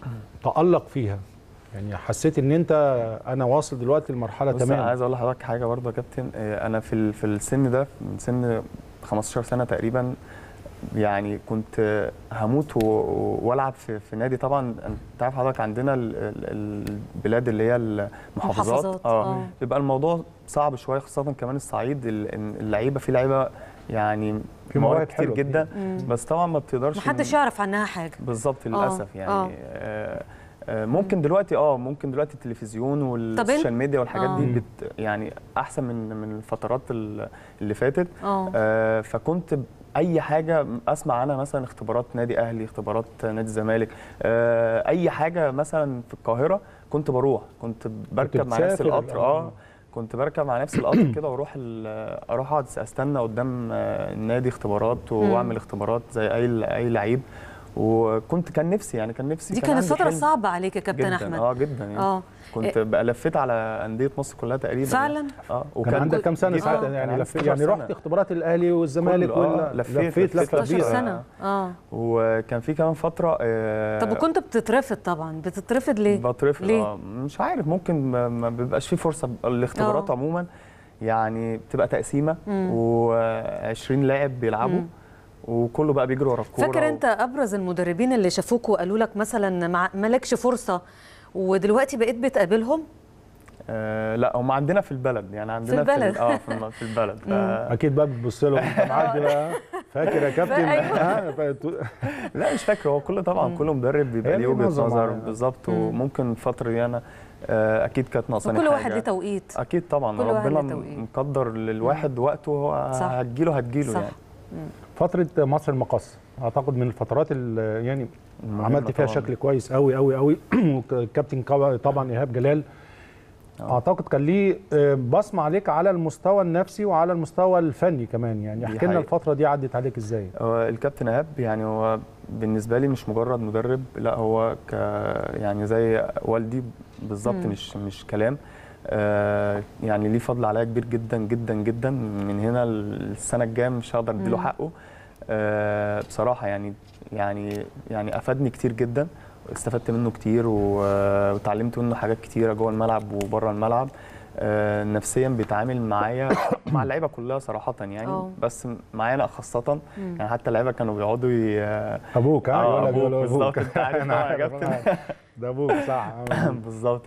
Speaker 1: تالق فيها يعني حسيت ان انت انا واصل دلوقتي لمرحله
Speaker 12: بص انا
Speaker 1: تمام
Speaker 12: عايز اقول لحضرتك حاجه برضه يا كابتن آه، انا في ال- في السن ده من سن 15 سنه تقريبا يعني كنت آه، هموت و- و- والعب في, في نادي طبعا انت عارف حضرتك عندنا ال- ال- البلاد اللي هي المحافظات
Speaker 2: محافظات، آه.
Speaker 12: بيبقى الموضوع صعب شويه خاصه كمان الصعيد ال- إن اللعيبه في لعيبه يعني
Speaker 1: في
Speaker 12: مواهب
Speaker 1: مواهب
Speaker 12: كتير
Speaker 1: حلوة
Speaker 12: جدا
Speaker 2: مم.
Speaker 12: بس طبعا ما بتقدرش
Speaker 2: محدش يعرف عنها حاجه
Speaker 12: بالظبط للاسف يعني
Speaker 2: آه.
Speaker 12: آه. آه ممكن دلوقتي اه ممكن دلوقتي التلفزيون والسوشيال ميديا والحاجات
Speaker 2: آه.
Speaker 12: دي بت يعني احسن من من الفترات ال- اللي فاتت
Speaker 2: اه
Speaker 12: آه فكنت ب- اي حاجه اسمع عنها مثلا اختبارات نادي اهلي اختبارات نادي الزمالك آه اي حاجه مثلا في القاهره كنت بروح كنت بركب مع نفس
Speaker 1: بتسافر
Speaker 12: القطر
Speaker 1: ولا-
Speaker 12: اه كنت بركب مع نفس القطر كده واروح ال- اروح اقعد استنى قدام آه، النادي اختبارات واعمل اختبارات زي اي اي لعيب وكنت كان نفسي يعني كان نفسي
Speaker 2: دي
Speaker 12: كان
Speaker 2: كانت
Speaker 12: عندي
Speaker 2: فتره
Speaker 12: حلم
Speaker 2: صعبه عليك يا كابتن
Speaker 12: جداً،
Speaker 2: احمد
Speaker 12: اه جدا يعني
Speaker 2: اه
Speaker 12: كنت بقى لفيت على انديه مصر كلها تقريبا
Speaker 2: فعلا
Speaker 12: اه
Speaker 1: كان عندك كام سنه
Speaker 12: جيت-
Speaker 1: ساعتها
Speaker 12: كان
Speaker 1: يعني
Speaker 12: عندي
Speaker 1: لف...
Speaker 12: 16
Speaker 1: يعني رحت
Speaker 12: سنة.
Speaker 1: اختبارات الاهلي والزمالك
Speaker 12: كله، آه،
Speaker 1: ولا
Speaker 12: لفيت-
Speaker 1: لفيت
Speaker 12: لفيت
Speaker 1: لفه
Speaker 2: 16
Speaker 1: كبيره
Speaker 2: سنه اه
Speaker 12: وكان في كمان فتره آه
Speaker 2: طب وكنت بتترفض طبعا بتترفض ليه
Speaker 12: بترفض
Speaker 2: ليه؟
Speaker 12: اه مش عارف ممكن ما, ما بيبقاش في فرصه الاختبارات
Speaker 2: آه.
Speaker 12: عموما يعني بتبقى تقسيمه
Speaker 2: مم.
Speaker 12: و20 لاعب بيلعبوا
Speaker 2: مم.
Speaker 12: وكله بقى بيجري ورا الكوره
Speaker 2: فاكر انت ابرز المدربين اللي شافوك وقالوا لك مثلا مع- مالكش فرصه ودلوقتي بقيت بتقابلهم
Speaker 12: آه لا هم عندنا في البلد يعني عندنا في,
Speaker 2: البلد.
Speaker 12: ال- اه في, الم- في البلد ف...
Speaker 1: اكيد بقى بتبص لهم انت معدي بقى فاكر يا كابتن
Speaker 2: أيوة.
Speaker 1: ها؟ فت-
Speaker 12: لا مش فاكر هو كل طبعا كل مدرب بيبقى
Speaker 1: هي
Speaker 12: ليه
Speaker 1: ليه
Speaker 12: وجهه
Speaker 1: نظرة
Speaker 12: نظر
Speaker 1: معينة.
Speaker 12: بالظبط وممكن الفتره دي انا آه، اكيد كانت ناقصاني
Speaker 2: وكل
Speaker 12: حاجه
Speaker 2: واحد ليه توقيت
Speaker 12: اكيد طبعا
Speaker 2: كل واحد
Speaker 12: ربنا
Speaker 2: ليه توقيت.
Speaker 12: مقدر للواحد وقته هو
Speaker 2: صح.
Speaker 12: هتجيله هتجيله
Speaker 2: صح.
Speaker 12: يعني
Speaker 1: فتره مصر المقص اعتقد من الفترات اللي يعني
Speaker 12: المهمة
Speaker 1: عملت فيها
Speaker 12: طبعاً.
Speaker 1: شكل كويس قوي قوي قوي والكابتن كا- طبعا ايهاب جلال اعتقد كان ليه آه، بصمه عليك على المستوى النفسي وعلى المستوى الفني كمان يعني
Speaker 12: دي
Speaker 1: احكي لنا
Speaker 12: حقيقة.
Speaker 1: الفتره دي عدت عليك ازاي
Speaker 12: هو الكابتن ايهاب يعني هو بالنسبه لي مش مجرد مدرب لا هو ك يعني زي والدي بالظبط
Speaker 2: مم.
Speaker 12: مش مش كلام آه يعني ليه فضل عليا كبير جدا جدا جدا من هنا السنه الجايه مش هقدر اديله
Speaker 2: مم.
Speaker 12: حقه آه بصراحه يعني يعني يعني افادني كتير جدا استفدت منه كتير و- وتعلمت منه حاجات كتيره جوه الملعب وبره الملعب آه نفسيا بيتعامل معايا مع اللعيبه كلها صراحه يعني
Speaker 2: أه.
Speaker 12: بس معايا انا خاصه
Speaker 2: مم.
Speaker 12: يعني حتى اللعيبه كانوا بيقعدوا ي...
Speaker 1: ابوك ها
Speaker 12: آه،
Speaker 1: يقول لك
Speaker 12: أبوك
Speaker 1: يقول
Speaker 12: بالظبط،
Speaker 1: ابوك
Speaker 12: أنت عارف
Speaker 1: أنا
Speaker 12: طبعاً يا
Speaker 1: عارف،
Speaker 12: كابتن.
Speaker 1: أنا عارف. ده ابوك صح
Speaker 12: بالظبط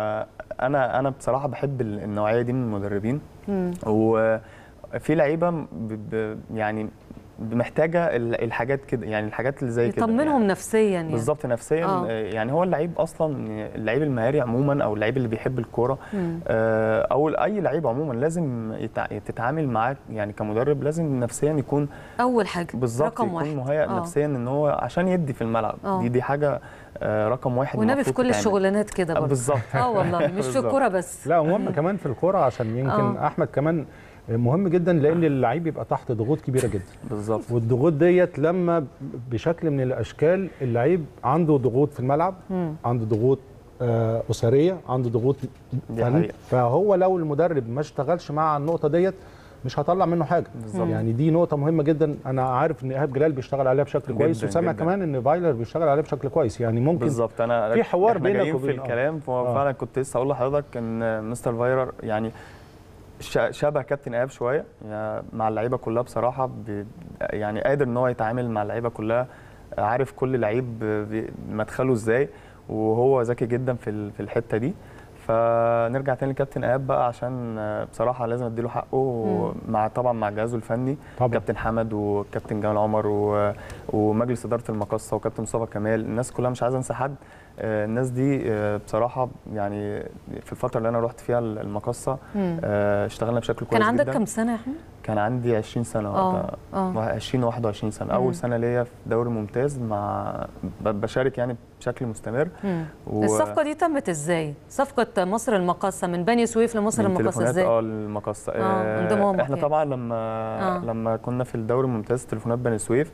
Speaker 12: فانا انا بصراحه بحب ال- النوعيه دي من المدربين
Speaker 2: مم.
Speaker 12: وفي لعيبه ب... ب... يعني محتاجه ال- الحاجات كده يعني الحاجات اللي زي كده
Speaker 2: يطمنهم
Speaker 12: يعني
Speaker 2: نفسيا يعني
Speaker 12: بالظبط نفسيا
Speaker 2: آه.
Speaker 12: آه. يعني هو اللعيب اصلا اللعيب المهاري عموما او اللعيب اللي بيحب الكوره
Speaker 2: مم.
Speaker 12: آه، او اي لعيب عموما لازم يتع... تتعامل معاه يعني كمدرب لازم نفسيا يكون
Speaker 2: اول حاجه
Speaker 12: بالظبط
Speaker 2: رقم
Speaker 12: يكون
Speaker 2: واحد
Speaker 12: مهيأ
Speaker 2: آه.
Speaker 12: نفسيا ان هو عشان يدي في الملعب
Speaker 2: آه.
Speaker 12: دي دي حاجه آه، رقم واحد
Speaker 2: والنبي في
Speaker 12: المفروض
Speaker 2: كل
Speaker 12: تتعمل.
Speaker 2: الشغلانات كده
Speaker 12: آه،
Speaker 2: برضه
Speaker 12: بالظبط
Speaker 2: اه والله مش في
Speaker 12: بالظبط.
Speaker 2: الكوره بس
Speaker 1: لا مهم كمان في الكوره عشان يمكن
Speaker 2: آه.
Speaker 1: احمد كمان مهم جدا لان اللعيب يبقى تحت ضغوط كبيره جدا
Speaker 12: بالظبط
Speaker 1: والضغوط ديت لما بشكل من الاشكال اللعيب عنده ضغوط في الملعب
Speaker 2: مم.
Speaker 1: عنده ضغوط آه، اسريه عنده ضغوط
Speaker 12: دي
Speaker 1: فن
Speaker 12: حقيقة.
Speaker 1: فهو لو المدرب ما اشتغلش مع النقطه ديت مش هطلع منه حاجه
Speaker 12: بالظبط.
Speaker 1: يعني دي نقطه مهمه جدا انا عارف ان ايهاب جلال بيشتغل عليها بشكل كويس
Speaker 12: جداً
Speaker 1: وسامع
Speaker 12: جداً.
Speaker 1: كمان ان فايلر بيشتغل عليها بشكل كويس يعني ممكن
Speaker 12: بالظبط انا
Speaker 1: في حوار
Speaker 12: إحنا
Speaker 1: بينك
Speaker 12: جايين
Speaker 1: وبين-
Speaker 12: في
Speaker 1: آه.
Speaker 12: الكلام فهو
Speaker 1: آه.
Speaker 12: فعلا كنت لسه اقول لحضرتك ان مستر فايرر يعني ش- شبه كابتن ايهاب شويه يعني مع اللعيبه كلها بصراحه ب- يعني قادر ان هو يتعامل مع اللعيبه كلها عارف كل لعيب ب- مدخله ازاي وهو ذكي جدا في ال- في الحته دي فنرجع تاني لكابتن ايهاب بقى عشان آه، بصراحه لازم اديله حقه مع طبعا مع جهازه الفني
Speaker 1: طبعا
Speaker 12: كابتن حمد وكابتن جمال عمر و... ومجلس اداره المقصه وكابتن مصطفى كمال الناس كلها مش عايز انسى حد آه، الناس دي آه، بصراحه يعني في الفتره اللي انا رحت فيها المقصه
Speaker 2: مم.
Speaker 12: آه، اشتغلنا بشكل كويس
Speaker 2: كان عندك
Speaker 12: جدا
Speaker 2: كم سنه يا احمد
Speaker 12: كان عندي 20 سنه
Speaker 2: اه
Speaker 12: وقتها
Speaker 2: اه
Speaker 12: 20 21 سنه
Speaker 2: مم.
Speaker 12: اول سنه ليا في دوري ممتاز مع ب- بشارك يعني بشكل مستمر
Speaker 2: مم.
Speaker 12: و-
Speaker 2: الصفقه دي تمت ازاي صفقه مصر المقاصه من بني سويف لمصر
Speaker 12: من
Speaker 2: المقاصه
Speaker 12: تليفونات
Speaker 2: ازاي
Speaker 12: اه المقصه
Speaker 2: آه، انضمامك
Speaker 12: احنا
Speaker 2: يعني.
Speaker 12: طبعا لما
Speaker 2: آه.
Speaker 12: لما كنا في الدوري الممتاز تليفونات بني سويف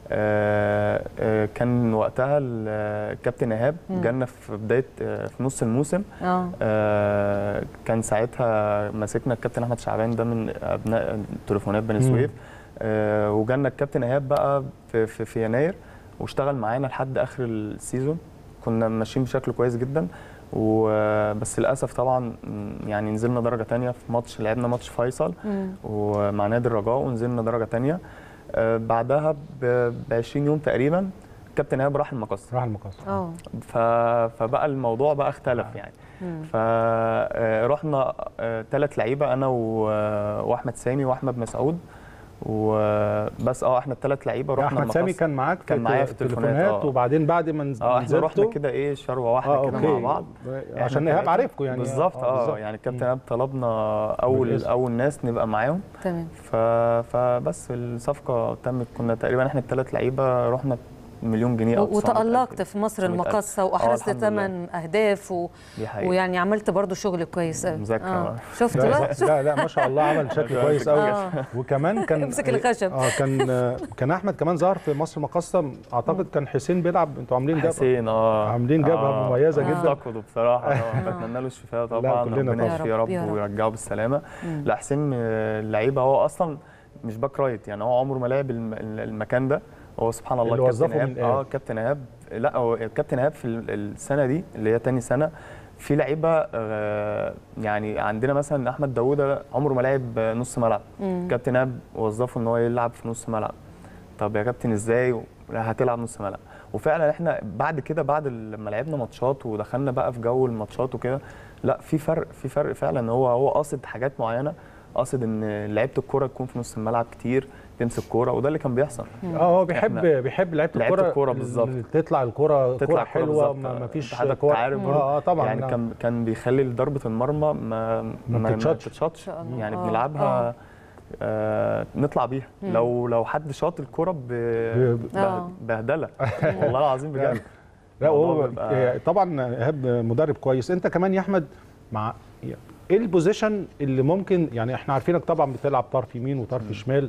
Speaker 12: آه، آه، كان وقتها ال- الكابتن ايهاب
Speaker 2: مم.
Speaker 12: جالنا في بدايه آه، في نص الموسم
Speaker 2: اه
Speaker 12: آه، كان ساعتها ماسكنا الكابتن احمد شعبان ده من ابناء تليفونات بني
Speaker 1: مم.
Speaker 12: سويف آه، وجالنا الكابتن ايهاب بقى في, في, في يناير واشتغل معانا لحد اخر السيزون كنا ماشيين بشكل كويس جدا وبس للاسف طبعا م، يعني نزلنا درجه تانية في ماتش لعبنا ماتش فيصل
Speaker 2: مم.
Speaker 12: ومع نادي الرجاء ونزلنا درجه تانية آه، بعدها ب 20 يوم تقريبا كابتن ايهاب راح المقص
Speaker 1: راح المقص
Speaker 2: اه
Speaker 12: ف... فبقى الموضوع بقى اختلف يعني
Speaker 2: مم.
Speaker 12: فرحنا ثلاث لعيبه انا و... واحمد سامي واحمد مسعود وبس اه احنا الثلاث لعيبه رحنا
Speaker 1: احمد سامي
Speaker 12: المقص.
Speaker 1: كان معاك
Speaker 12: كان معايا في التليفونات، آه.
Speaker 1: وبعدين بعد ما نز-
Speaker 12: اه احنا رحنا
Speaker 1: نزلتوا
Speaker 12: كده ايه شروه واحده
Speaker 1: اه
Speaker 12: كده
Speaker 1: اوكي
Speaker 12: مع بعض
Speaker 1: عشان
Speaker 12: إحنا
Speaker 1: ايهاب
Speaker 12: تلاتة.
Speaker 1: عارفكم يعني
Speaker 12: بالظبط اه
Speaker 1: بالظبط.
Speaker 12: يعني الكابتن
Speaker 1: مم.
Speaker 12: ايهاب طلبنا اول
Speaker 1: بالاسم.
Speaker 12: اول ناس نبقى معاهم
Speaker 2: تمام
Speaker 12: ف... فبس الصفقه تمت كنا تقريبا احنا الثلاث لعيبه رحنا مليون جنيه او
Speaker 2: و-
Speaker 12: 900 ألف
Speaker 2: وتألقت
Speaker 12: جنيه.
Speaker 2: في مصر
Speaker 12: 900 ألف.
Speaker 2: المقاصة
Speaker 12: آه،
Speaker 2: وأحرزت
Speaker 12: الحمد لله.
Speaker 2: ثمان أهداف و...
Speaker 12: دي حقيقة.
Speaker 2: ويعني عملت برضو شغل كويس قوي
Speaker 12: مذاكرة.
Speaker 2: شفت
Speaker 1: لا,
Speaker 2: بقى
Speaker 1: لا لا ما شاء الله عمل شكل كويس قوي
Speaker 2: آه.
Speaker 1: وكمان كان
Speaker 2: امسك الخشب.
Speaker 1: اه كان كان احمد كمان ظهر في مصر مقصه اعتقد كان حسين بيلعب انتوا عاملين جبهه
Speaker 12: حسين اه
Speaker 1: عاملين جبهة مميزة جدا.
Speaker 12: افتقده بصراحه آه. بتمنى له الشفاء طبعا
Speaker 1: كلنا
Speaker 12: ربنا
Speaker 1: طبعا.
Speaker 12: يشفيه يا
Speaker 2: يا
Speaker 12: رب
Speaker 2: رب.
Speaker 12: ويرجعه بالسلامه
Speaker 2: مم.
Speaker 12: لا حسين آه، اللعيبه هو اصلا مش باك رايت يعني هو عمره ما لعب الم- المكان ده هو سبحان الله
Speaker 1: اللي
Speaker 12: كابتن
Speaker 1: وظفه
Speaker 12: إيهاب-
Speaker 1: من إيهاب.
Speaker 12: اه كابتن ايهاب لا هو كابتن ايهاب في ال- السنه دي اللي هي تاني سنه في لعيبه آه، يعني عندنا مثلا احمد داوود عمره ما لعب نص ملعب
Speaker 2: مم.
Speaker 12: كابتن ايهاب وظفه ان هو يلعب في نص ملعب طب يا كابتن ازاي و- لا هتلعب نص ملعب وفعلا احنا بعد كده بعد ال- لما لعبنا ماتشات ودخلنا بقى في جو الماتشات وكده لا في فرق في فرق فعلا هو هو قاصد حاجات معينه قاصد ان لعيبه الكوره تكون في نص الملعب كتير تمسك كوره وده اللي كان بيحصل
Speaker 1: اه هو بيحب
Speaker 12: إحنا-
Speaker 1: بيحب لعيبه
Speaker 12: لعيبة
Speaker 1: الكوره
Speaker 12: الكورة بالظبط.
Speaker 1: اللي تطلع الكوره
Speaker 12: تطلع
Speaker 1: كوره
Speaker 12: الكرة
Speaker 1: حلوه
Speaker 12: بالظبط.
Speaker 1: ما ما فيش
Speaker 12: حضرتك
Speaker 1: كورة-
Speaker 12: عارف برضه.
Speaker 1: اه اه طبعا
Speaker 12: يعني
Speaker 1: نعم.
Speaker 12: كان كان بيخلي ضربه المرمى ما
Speaker 1: ما بتتشطش.
Speaker 12: بتتشطش
Speaker 2: شاء الله.
Speaker 12: يعني
Speaker 2: آه.
Speaker 12: بنلعبها آه نطلع بيها
Speaker 2: مم.
Speaker 12: لو لو حد شاط الكرة ب...
Speaker 1: ب-
Speaker 2: آه.
Speaker 12: به- بهدله والله العظيم بجد
Speaker 1: لا هو
Speaker 12: الموضوع بيبقى-
Speaker 1: آه، طبعا ايهاب مدرب كويس انت كمان يا احمد مع ايه البوزيشن اللي ممكن يعني احنا عارفينك طبعا بتلعب طرف يمين وطرف شمال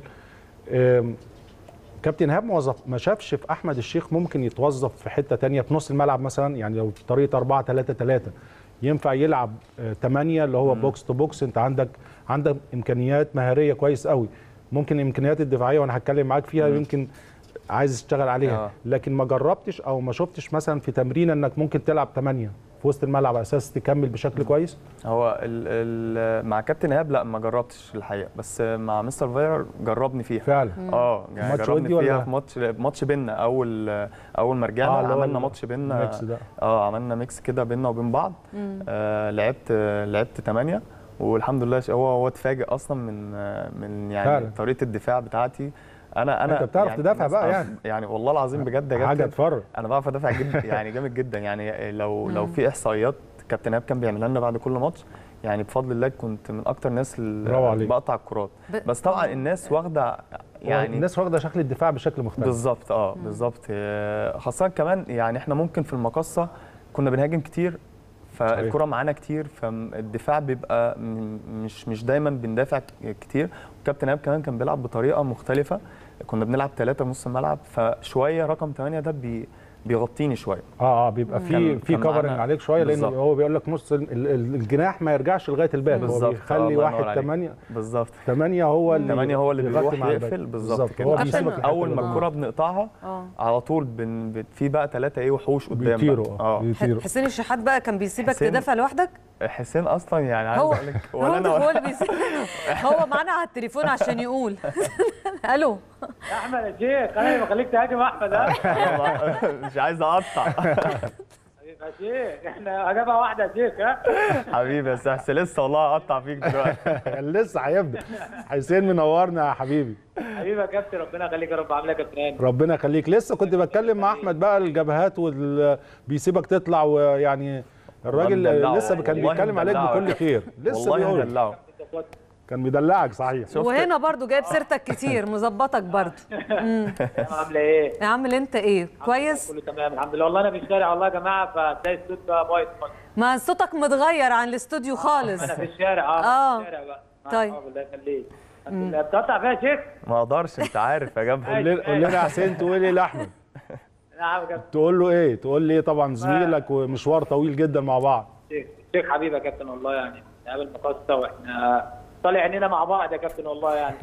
Speaker 1: آم، كابتن ايهاب موظف ما شافش في احمد الشيخ ممكن يتوظف في حته تانية في نص الملعب مثلا يعني لو طريقه 4 3 3 ينفع يلعب 8 اللي هو بوكس تو بوكس انت عندك عندك امكانيات مهاريه كويس قوي ممكن الامكانيات الدفاعيه وانا هتكلم معاك فيها يمكن عايز تشتغل عليها
Speaker 12: آه.
Speaker 1: لكن ما جربتش او ما شفتش مثلا في تمرين انك ممكن تلعب 8 في وسط الملعب على اساس تكمل بشكل كويس
Speaker 12: هو ال ال مع كابتن ايهاب لا ما جربتش الحقيقه بس مع مستر فاير جربني فيها
Speaker 1: فعلا
Speaker 12: اه يعني
Speaker 1: ماتش
Speaker 12: جربني
Speaker 1: ودي
Speaker 12: فيها
Speaker 1: ولا؟
Speaker 12: في ماتش ماتش بينا اول اول ما رجعنا
Speaker 1: آه، اللي هو
Speaker 12: عملنا
Speaker 1: ال-
Speaker 12: ماتش بينا
Speaker 1: الميكس ده.
Speaker 12: اه عملنا ميكس كده بينا وبين بعض آه لعبت لعبت 8 والحمد لله ش- هو هو اتفاجئ اصلا من من يعني
Speaker 1: فعلا.
Speaker 12: طريقه الدفاع بتاعتي انا انا
Speaker 1: أنت بتعرف
Speaker 12: يعني
Speaker 1: تدافع بقى
Speaker 12: بس-
Speaker 1: يعني.
Speaker 12: يعني والله العظيم بجد يا
Speaker 1: حاجه
Speaker 12: كابتن
Speaker 1: تفرج
Speaker 12: انا بعرف ادافع جدا يعني جامد جدا يعني لو لو في احصائيات كابتن ايهاب كان بيعملها لنا بعد كل ماتش يعني بفضل الله كنت من اكتر الناس
Speaker 1: برافو
Speaker 12: اللي
Speaker 1: عليك.
Speaker 12: بقطع الكرات
Speaker 2: ب-
Speaker 12: بس طبعا الناس واخده يعني
Speaker 1: الناس واخده شكل الدفاع بشكل مختلف
Speaker 12: بالظبط اه بالظبط آه، خاصه كمان يعني احنا ممكن في المقصه كنا بنهاجم كتير فالكره معانا كتير فالدفاع بيبقى م- مش مش دايما بندافع كتير وكابتن ايهاب كمان كان بيلعب بطريقه مختلفه كنا بنلعب ثلاثة نص الملعب فشويه رقم 8 ده بي بيغطيني شويه
Speaker 1: اه اه بيبقى في
Speaker 12: كان-
Speaker 1: في
Speaker 12: كان
Speaker 1: كفرنج
Speaker 12: معانا-
Speaker 1: عليك شويه لان
Speaker 12: بالظبط.
Speaker 1: هو بيقول لك نص ال- ال- الجناح ما يرجعش لغايه الباك هو
Speaker 12: بالظبط. آه،
Speaker 1: بيخلي
Speaker 12: الله ينور
Speaker 1: واحد
Speaker 12: عليك.
Speaker 1: 8
Speaker 12: بالظبط
Speaker 1: 8 هو اللي
Speaker 12: 8 هو اللي
Speaker 1: يغطي
Speaker 12: بيروح
Speaker 1: مع الباك.
Speaker 12: يقفل بالظبط كده
Speaker 1: هو
Speaker 2: كابتن-
Speaker 1: بيسيبك الحتة
Speaker 12: اول
Speaker 1: اللي
Speaker 12: ما
Speaker 1: قدام.
Speaker 12: الكره بنقطعها
Speaker 2: اه
Speaker 12: على طول بن بت- في بقى ثلاثه ايه وحوش قدام
Speaker 1: بيطيروا
Speaker 12: بقى.
Speaker 1: اه
Speaker 12: اه
Speaker 1: بيطيروا
Speaker 2: حسين الشحات بقى كان بيسيبك
Speaker 12: حسين-
Speaker 2: تدافع لوحدك
Speaker 12: حسين اصلا يعني عايز
Speaker 2: هو
Speaker 12: اقول لك
Speaker 2: هو
Speaker 12: ولا
Speaker 2: ده هو
Speaker 12: انا
Speaker 2: اللي بيسيب هو معانا على التليفون عشان يقول الو
Speaker 4: يا احمد يا شيخ انا اللي بخليك تهاجم احمد ها
Speaker 12: مش عايز اقطع
Speaker 4: يا شيخ احنا اجابه واحده يا شيخ ها
Speaker 12: حبيبي يا سحس لسه والله هقطع فيك دلوقتي
Speaker 1: لسه هيبدا حسين منورنا يا حبيبي
Speaker 4: حبيبي يا كابتن ربنا يخليك يا رب عامل ايه يا كابتن هاني
Speaker 1: ربنا يخليك لسه كنت بتكلم مع احمد بقى الجبهات وال بيسيبك تطلع ويعني الراجل
Speaker 12: مدلعه.
Speaker 1: لسه كان
Speaker 12: والله
Speaker 1: بيتكلم عليك
Speaker 12: مدلعه.
Speaker 1: بكل خير لسه
Speaker 12: والله
Speaker 1: بيقول
Speaker 12: هدلعه
Speaker 1: كان بيدلعك صحيح
Speaker 12: شفت؟
Speaker 2: وهنا برضو جايب سيرتك كتير مظبطك برضو
Speaker 4: عامله ايه؟
Speaker 2: يا عم انت ايه كويس
Speaker 4: كله تمام الحمد لله والله انا في الشارع والله يا جماعه فتلاقي الصوت بقى بايظ خالص.
Speaker 2: ما صوتك متغير عن الاستوديو خالص
Speaker 4: انا في الشارع اه
Speaker 2: آه.
Speaker 4: في الشارع بقى
Speaker 2: طيب.
Speaker 4: آه، الله يخليك الحمد لله بتقطع فيها يا شيخ؟
Speaker 12: ما اقدرش انت عارف يا جبهه
Speaker 1: قول لنا قول لنا يا حسين تقول ايه لاحمد
Speaker 4: نعم يا كابتن
Speaker 1: تقول له ايه تقول لي طبعا زميلك ومشوار طويل جدا مع بعض
Speaker 4: شيخ شيخ حبيبي يا كابتن والله يعني نقابل مقصه واحنا طالع عينينا مع بعض يا كابتن والله يعني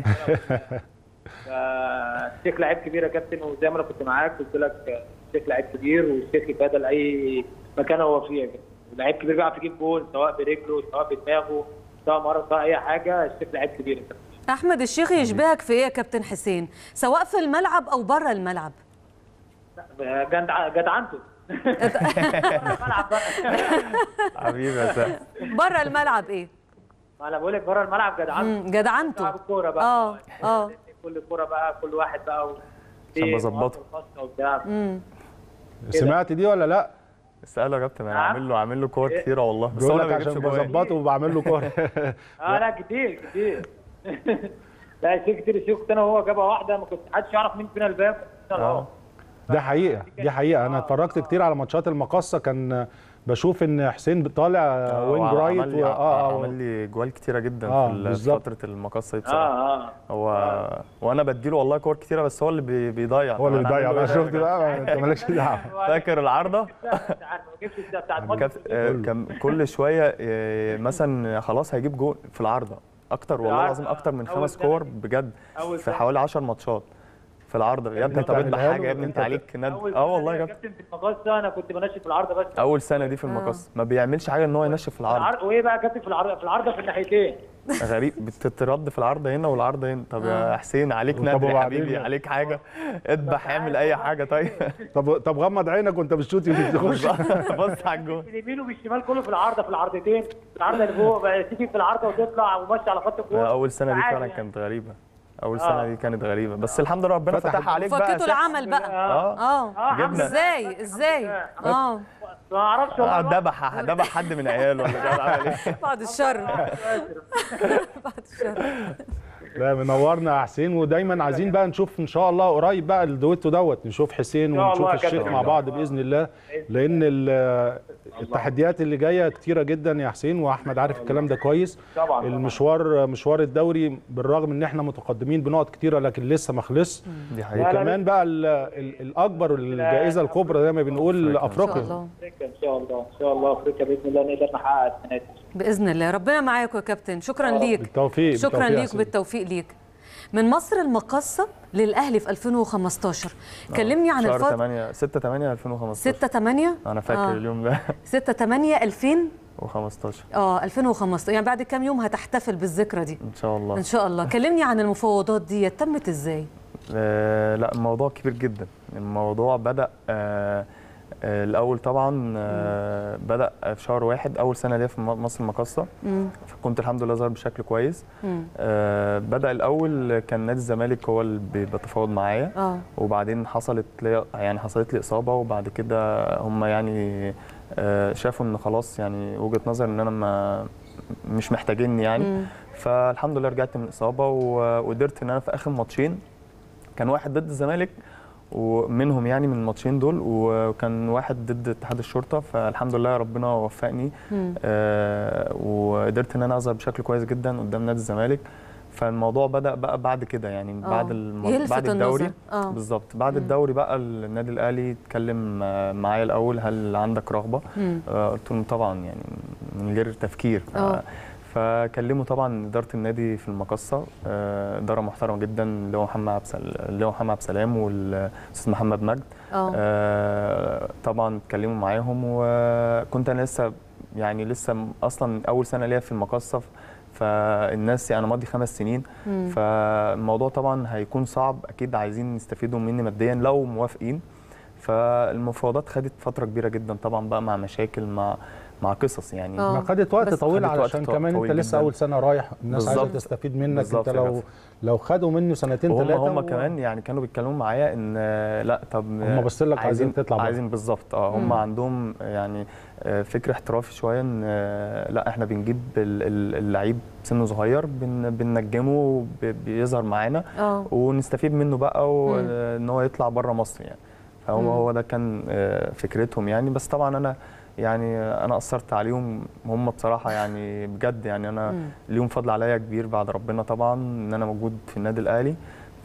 Speaker 4: الشيخ لعيب كبير يا كابتن وزي ما انا كنت معاك قلت لك الشيخ لعيب كبير والشيخ يفادى لاي مكان هو فيه يا كابتن لعيب كبير بيعرف يجيب جول سواء برجله سواء بدماغه سواء مره سواء اي حاجه الشيخ لعيب كبير يا كابتن
Speaker 2: احمد الشيخ يشبهك في ايه يا كابتن حسين سواء في الملعب او بره الملعب
Speaker 4: جدع جدعنته الملعب بقى
Speaker 12: حبيبي يا سحس
Speaker 2: بره الملعب ايه
Speaker 4: ما انا بقول لك بره الملعب جدعنته
Speaker 2: مم، جدعنته
Speaker 4: بتلعب الكوره بقى
Speaker 2: اه اه
Speaker 4: كل كوره بقى كل واحد بقى و...
Speaker 12: عشان بظبطه.
Speaker 4: خاصه وبتاع
Speaker 2: مم.
Speaker 1: سمعت دي ولا لا
Speaker 12: اساله يا كابتن انا
Speaker 4: نعم.
Speaker 12: عامل له عامل له كور كتيره والله بس هو
Speaker 1: بيقول
Speaker 12: ما
Speaker 1: لك عشان
Speaker 12: بيجيبش جوان
Speaker 1: بظبطه وبعمل له كوره
Speaker 4: اه لا كتير كتير لا كتير كتير شفت انا وهو جابها واحده ما كنت حدش يعرف مين فينا الباب
Speaker 12: آه.
Speaker 1: ده حقيقه دي حقيقه انا اتفرجت كتير على ماتشات المقصه كان بشوف ان حسين طالع
Speaker 12: آه،
Speaker 1: وينج
Speaker 12: وعمل
Speaker 1: رايت
Speaker 12: لي-
Speaker 1: و- اه
Speaker 12: عمل
Speaker 1: اه
Speaker 12: لي جوال كتيره جدا
Speaker 1: آه،
Speaker 12: في ال-
Speaker 1: بالظبط.
Speaker 12: فتره المقصه دي بصراحه
Speaker 4: اه اه
Speaker 12: هو وانا بديله والله كور كتيره بس هو اللي بي- بيضيع
Speaker 1: هو اللي
Speaker 12: أنا
Speaker 1: بيضيع
Speaker 12: هعمل
Speaker 1: بقى
Speaker 12: له إيه
Speaker 1: شفت بقى انت مالكش دعوه
Speaker 12: فاكر العارضه
Speaker 4: ما جبتش ده بتاع الماتش
Speaker 12: كان آه، كان كل شويه آه، مثلا خلاص هيجيب جول في العارضه اكتر والله
Speaker 4: العارضة،
Speaker 12: العظيم اكتر من
Speaker 4: أول
Speaker 12: خمس
Speaker 4: سنة
Speaker 12: كور
Speaker 4: دي.
Speaker 12: بجد
Speaker 4: أول
Speaker 12: في
Speaker 4: سنة.
Speaker 12: حوالي 10 ماتشات في العارضه يا ابني
Speaker 1: أنت
Speaker 12: طب اذبح
Speaker 1: تعملها له
Speaker 12: حاجه يا ابني انت
Speaker 1: وأنت
Speaker 12: عليك ند
Speaker 4: أول
Speaker 12: اه والله
Speaker 4: سنة
Speaker 12: يا
Speaker 4: يا
Speaker 12: كابتن
Speaker 4: كابتن في المقصه انا كنت بنشف في العارضه بس
Speaker 12: اول سنه دي في المقص ما بيعملش حاجه ان هو ينشف في العارضه
Speaker 4: العر- وايه بقى يا كابتن في العارضه في العارضه في الناحيتين
Speaker 12: غريب بتترد في العرض هنا والعرض هنا طب يا حسين عليك
Speaker 1: طب
Speaker 12: ندر يا
Speaker 1: وبعدين؟
Speaker 12: حبيبي عليك حاجه اذبح اعمل اي حاجه طيب
Speaker 1: طب طب غمض عينك وانت بتشوت يمكن تخش
Speaker 12: بص على الجون
Speaker 4: باليمين وبالشمال كله في العارضه في العرضتين العارضه اللي فوق بقى تيجي في العارضه وتطلع وماشي على خط الجول
Speaker 12: اول سنه دي
Speaker 4: عادي
Speaker 12: فعلا
Speaker 4: يعني.
Speaker 12: كانت غريبه اول
Speaker 4: آه.
Speaker 12: سنه دي كانت غريبه بس الحمد لله ربنا
Speaker 1: فتح-
Speaker 12: فتحها عليك بقى
Speaker 2: فكيتوا
Speaker 12: أساس.
Speaker 2: العمل بقى
Speaker 12: اه
Speaker 2: اه
Speaker 4: اه الحمد
Speaker 12: جبنا.
Speaker 4: لله.
Speaker 2: ازاي ازاي اه
Speaker 4: ما اعرفش
Speaker 12: اه
Speaker 4: والله
Speaker 12: دبح دبح حد من عياله ولا كده عمل ايه
Speaker 2: بعد الشر بعد الشر
Speaker 1: لا منورنا يا حسين ودايما عايزين بقى نشوف ان شاء الله قريب بقى الدويتو دوت نشوف حسين
Speaker 4: إن شاء
Speaker 1: ونشوف
Speaker 4: الله يا
Speaker 1: الشيخ
Speaker 4: كابتن.
Speaker 1: مع بعض باذن الله لان ال- التحديات اللي جايه كتيره جدا يا حسين واحمد عارف الكلام ده كويس
Speaker 4: طبعا
Speaker 1: المشوار مشوار الدوري بالرغم ان احنا متقدمين بنقط كتيره لكن لسه ما خلصش
Speaker 12: دي حقيقه
Speaker 1: وكمان بقى ال- ال- الاكبر والجائزه الكبرى زي ما بنقول
Speaker 12: أفريقيا.
Speaker 2: ان شاء
Speaker 1: افريقيا
Speaker 2: الله
Speaker 4: افريقيا ان شاء الله ان شاء الله افريقيا باذن الله نقدر نحقق السنه دي
Speaker 2: باذن الله ربنا معاكم يا كابتن شكرا ليك
Speaker 1: بالتوفيق
Speaker 2: شكرا
Speaker 1: بالتوفيق يا
Speaker 2: ليك
Speaker 1: حسين.
Speaker 2: بالتوفيق ليك من مصر المقصه للاهلي في 2015 كلمني عن
Speaker 12: شهر
Speaker 2: الفتره
Speaker 12: 8 6 8 2015
Speaker 2: 6 8
Speaker 12: انا فاكر
Speaker 2: آه.
Speaker 12: اليوم ده
Speaker 2: 6 8 2000
Speaker 12: و15
Speaker 2: اه 2015 يعني بعد كام يوم هتحتفل بالذكرى دي
Speaker 12: ان شاء الله
Speaker 2: ان شاء الله كلمني عن المفاوضات دي تمت ازاي
Speaker 12: آه لا الموضوع كبير جدا الموضوع بدأ آه آه الأول طبعا آه بدأ في شهر واحد أول سنة ليا في م- مصر المقاصة
Speaker 2: مم.
Speaker 12: فكنت الحمد لله ظاهر بشكل كويس
Speaker 2: مم.
Speaker 12: آه بدأ الأول كان نادي الزمالك هو اللي بي- بيتفاوض معايا
Speaker 2: اه
Speaker 12: وبعدين حصلت لي يعني حصلت لي إصابة وبعد كده هم يعني آه شافوا إن خلاص يعني وجهة نظر إن أنا ما مش محتاجيني يعني
Speaker 2: مم.
Speaker 12: فالحمد لله رجعت من الاصابه و- وقدرت ان انا في اخر ماتشين كان واحد ضد الزمالك ومنهم يعني من الماتشين دول وكان واحد ضد اتحاد الشرطه فالحمد لله ربنا وفقني
Speaker 2: مم.
Speaker 12: آه وقدرت ان انا اظهر بشكل كويس جدا قدام نادي الزمالك فالموضوع بدا بقى بعد كده يعني
Speaker 2: آه.
Speaker 12: بعد الم...
Speaker 2: يلفت
Speaker 12: بعد الدوري
Speaker 2: النظر. آه.
Speaker 12: بالظبط بعد
Speaker 2: مم.
Speaker 12: الدوري بقى النادي الاهلي اتكلم آه، معايا الاول هل عندك رغبه
Speaker 2: مم.
Speaker 12: آه، قلت لهم طبعا يعني من غير تفكير ف...
Speaker 2: آه.
Speaker 12: فكلموا طبعا اداره النادي في المقصه آه، اداره محترمه جدا اللي هو محمد عبد السل- اللي هو محمد عبد السلام والاستاذ محمد مجد
Speaker 2: اه
Speaker 12: آه، طبعا اتكلموا معاهم وكنت انا لسه يعني لسه م- اصلا اول سنه ليا في المقصه ف- فالناس يعني ماضي خمس سنين
Speaker 2: مم.
Speaker 12: فالموضوع طبعا هيكون صعب اكيد عايزين يستفيدوا مني ماديا لو موافقين فالمفاوضات خدت فتره كبيره جدا طبعا بقى مع مشاكل مع مع قصص يعني
Speaker 2: آه.
Speaker 1: ما خدت وقت
Speaker 2: بس
Speaker 1: طويل
Speaker 12: خدت وقت
Speaker 1: علشان
Speaker 12: طو-
Speaker 1: كمان انت
Speaker 12: طويل
Speaker 1: لسه
Speaker 12: جداً.
Speaker 1: اول سنه رايح الناس عايزه
Speaker 12: بالظبط.
Speaker 1: تستفيد منك
Speaker 12: بالظبط
Speaker 1: انت
Speaker 12: يا
Speaker 1: لو
Speaker 12: كابتن.
Speaker 1: لو خدوا منه سنتين
Speaker 12: وهم
Speaker 1: ثلاثه
Speaker 12: هم كمان يعني كانوا بيتكلموا معايا ان آه، لا طب
Speaker 1: هم باصين لك عايزين تطلع بره.
Speaker 12: عايزين بالظبط اه هم
Speaker 2: مم.
Speaker 12: عندهم يعني آه، فكر احترافي شويه ان آه، لا احنا بنجيب ال- ال- اللعيب سنه صغير بن بننجمه بي- بيظهر معانا
Speaker 2: اه
Speaker 12: ونستفيد منه بقى
Speaker 2: مم.
Speaker 12: وان هو يطلع بره مصر يعني فهو
Speaker 2: مم.
Speaker 12: هو ده كان آه، فكرتهم يعني بس طبعا انا يعني انا اثرت عليهم هم بصراحه يعني بجد يعني انا
Speaker 2: مم.
Speaker 12: ليهم فضل عليا كبير بعد ربنا طبعا ان انا موجود في النادي الاهلي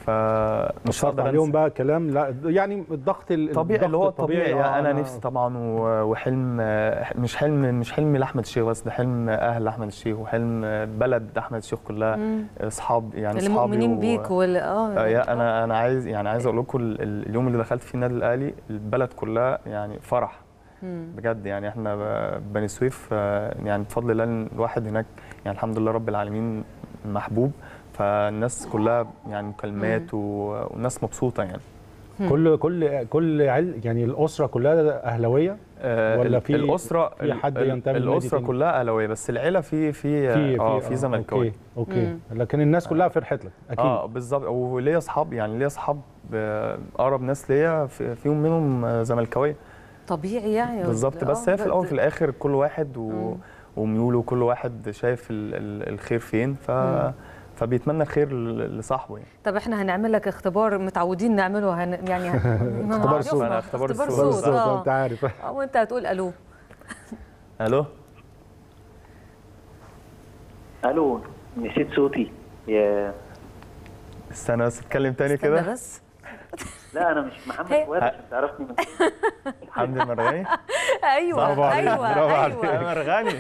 Speaker 12: فمش
Speaker 1: مش هقدر عليهم بقى كلام لا يعني الضغط ال-
Speaker 12: طبيعي اللي هو
Speaker 1: الضغط
Speaker 12: الطبيعي
Speaker 1: آه،
Speaker 12: انا نفسي طبعا و- وحلم مش حلم مش حلم لاحمد الشيخ بس ده حلم اهل احمد الشيخ وحلم بلد احمد الشيخ كلها
Speaker 2: مم.
Speaker 12: اصحاب يعني
Speaker 2: اللي
Speaker 12: اصحابي
Speaker 2: مؤمنين
Speaker 12: و-
Speaker 2: بيك وال اه
Speaker 12: آه، يا انا انا عايز يعني عايز اقول لكم ال- ال- اليوم اللي دخلت فيه النادي الاهلي البلد كلها يعني فرح
Speaker 2: مم.
Speaker 12: بجد يعني احنا ب- بني سويف آه، يعني بفضل الله الواحد هناك يعني الحمد لله رب العالمين محبوب فالناس كلها يعني مكالمات و- والناس مبسوطه يعني
Speaker 1: كل كل كل عل يعني الاسره كلها اهلاويه
Speaker 12: آه،
Speaker 1: ولا
Speaker 12: ال-
Speaker 1: في-
Speaker 12: الاسره
Speaker 1: في حد
Speaker 12: ال-
Speaker 1: ينتمي لنادي
Speaker 12: الاسره
Speaker 1: تاني؟
Speaker 12: كلها اهلاويه بس العيله في في
Speaker 1: في
Speaker 12: اه في زملكاويه
Speaker 1: اوكي اوكي لكن الناس كلها فرحت لك اكيد
Speaker 12: اه بالظبط وليا اصحاب يعني ليا اصحاب آه، اقرب ناس ليا في- فيهم منهم آه، زملكاويه
Speaker 2: طبيعي يعني
Speaker 12: بالظبط بس
Speaker 2: آه،
Speaker 12: هي في الاول
Speaker 2: بس-
Speaker 12: وفي الاخر كل واحد و...
Speaker 2: مم.
Speaker 12: وميوله وكل واحد شايف ال... ال... الخير فين ف...
Speaker 2: مم.
Speaker 12: فبيتمنى الخير ل- لصاحبه يعني
Speaker 2: طب احنا هنعمل لك اختبار متعودين نعمله هن... يعني هن...
Speaker 1: اختبار
Speaker 2: هنشوف-
Speaker 1: صوت.
Speaker 12: أنا اختبار
Speaker 2: اختبار
Speaker 12: الصوت.
Speaker 2: صوت
Speaker 1: بالظبط
Speaker 2: اه
Speaker 1: انت عارف
Speaker 2: آه، وانت هتقول الو
Speaker 12: الو
Speaker 13: الو نسيت صوتي يا
Speaker 12: استنى بس اتكلم تاني
Speaker 2: استنى
Speaker 12: كده
Speaker 2: بس
Speaker 13: لا انا مش محمد
Speaker 2: هي-
Speaker 13: فؤاد عشان تعرفني من
Speaker 12: حمدي المرغني
Speaker 2: ايوه
Speaker 1: برافو عليك،
Speaker 2: ايوه
Speaker 1: برافو عليك.
Speaker 2: ايوه
Speaker 12: مرغني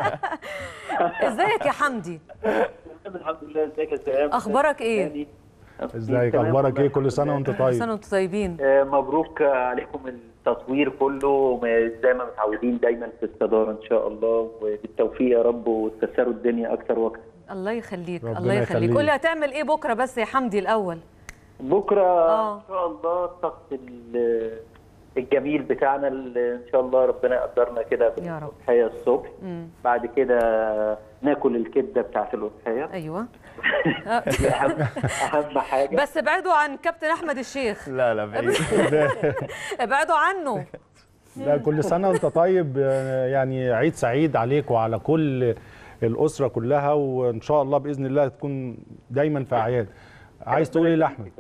Speaker 2: ازيك يا حمدي
Speaker 13: الحمد لله ازيك يا سلام
Speaker 2: اخبارك ايه
Speaker 1: ازيك
Speaker 13: تمام
Speaker 1: اخبارك
Speaker 13: والله
Speaker 1: ايه كل سنه وانت
Speaker 2: كل سنه
Speaker 1: طيب
Speaker 2: وانتم طيبين
Speaker 13: آه، مبروك عليكم التصوير كله زي ما متعودين دايما في الصداره ان شاء الله وبالتوفيق يا رب وتكسروا الدنيا اكتر واكتر
Speaker 2: الله يخليك
Speaker 1: ربنا
Speaker 2: الله يخليك
Speaker 1: يخليك.
Speaker 2: قول لي هتعمل ايه بكره بس يا حمدي الاول
Speaker 13: بكره
Speaker 2: آه.
Speaker 13: ان شاء الله الطقس ال- الجميل بتاعنا اللي ان شاء الله ربنا يقدرنا كده
Speaker 2: يا رب.
Speaker 13: بالاضحيه الصبح
Speaker 2: مم.
Speaker 13: بعد كده ناكل الكبده بتاعت الاضحيه
Speaker 2: ايوه
Speaker 13: دي اهم اهم حاجه
Speaker 2: بس ابعدوا عن كابتن احمد الشيخ
Speaker 12: لا لا بعيد
Speaker 2: ابعدوا عنه
Speaker 1: لا كل سنه وانت طيب آه، يعني عيد سعيد عليك وعلى كل الاسره كلها وان شاء الله باذن الله تكون دايما في اعياد عايز تقول ايه لاحمد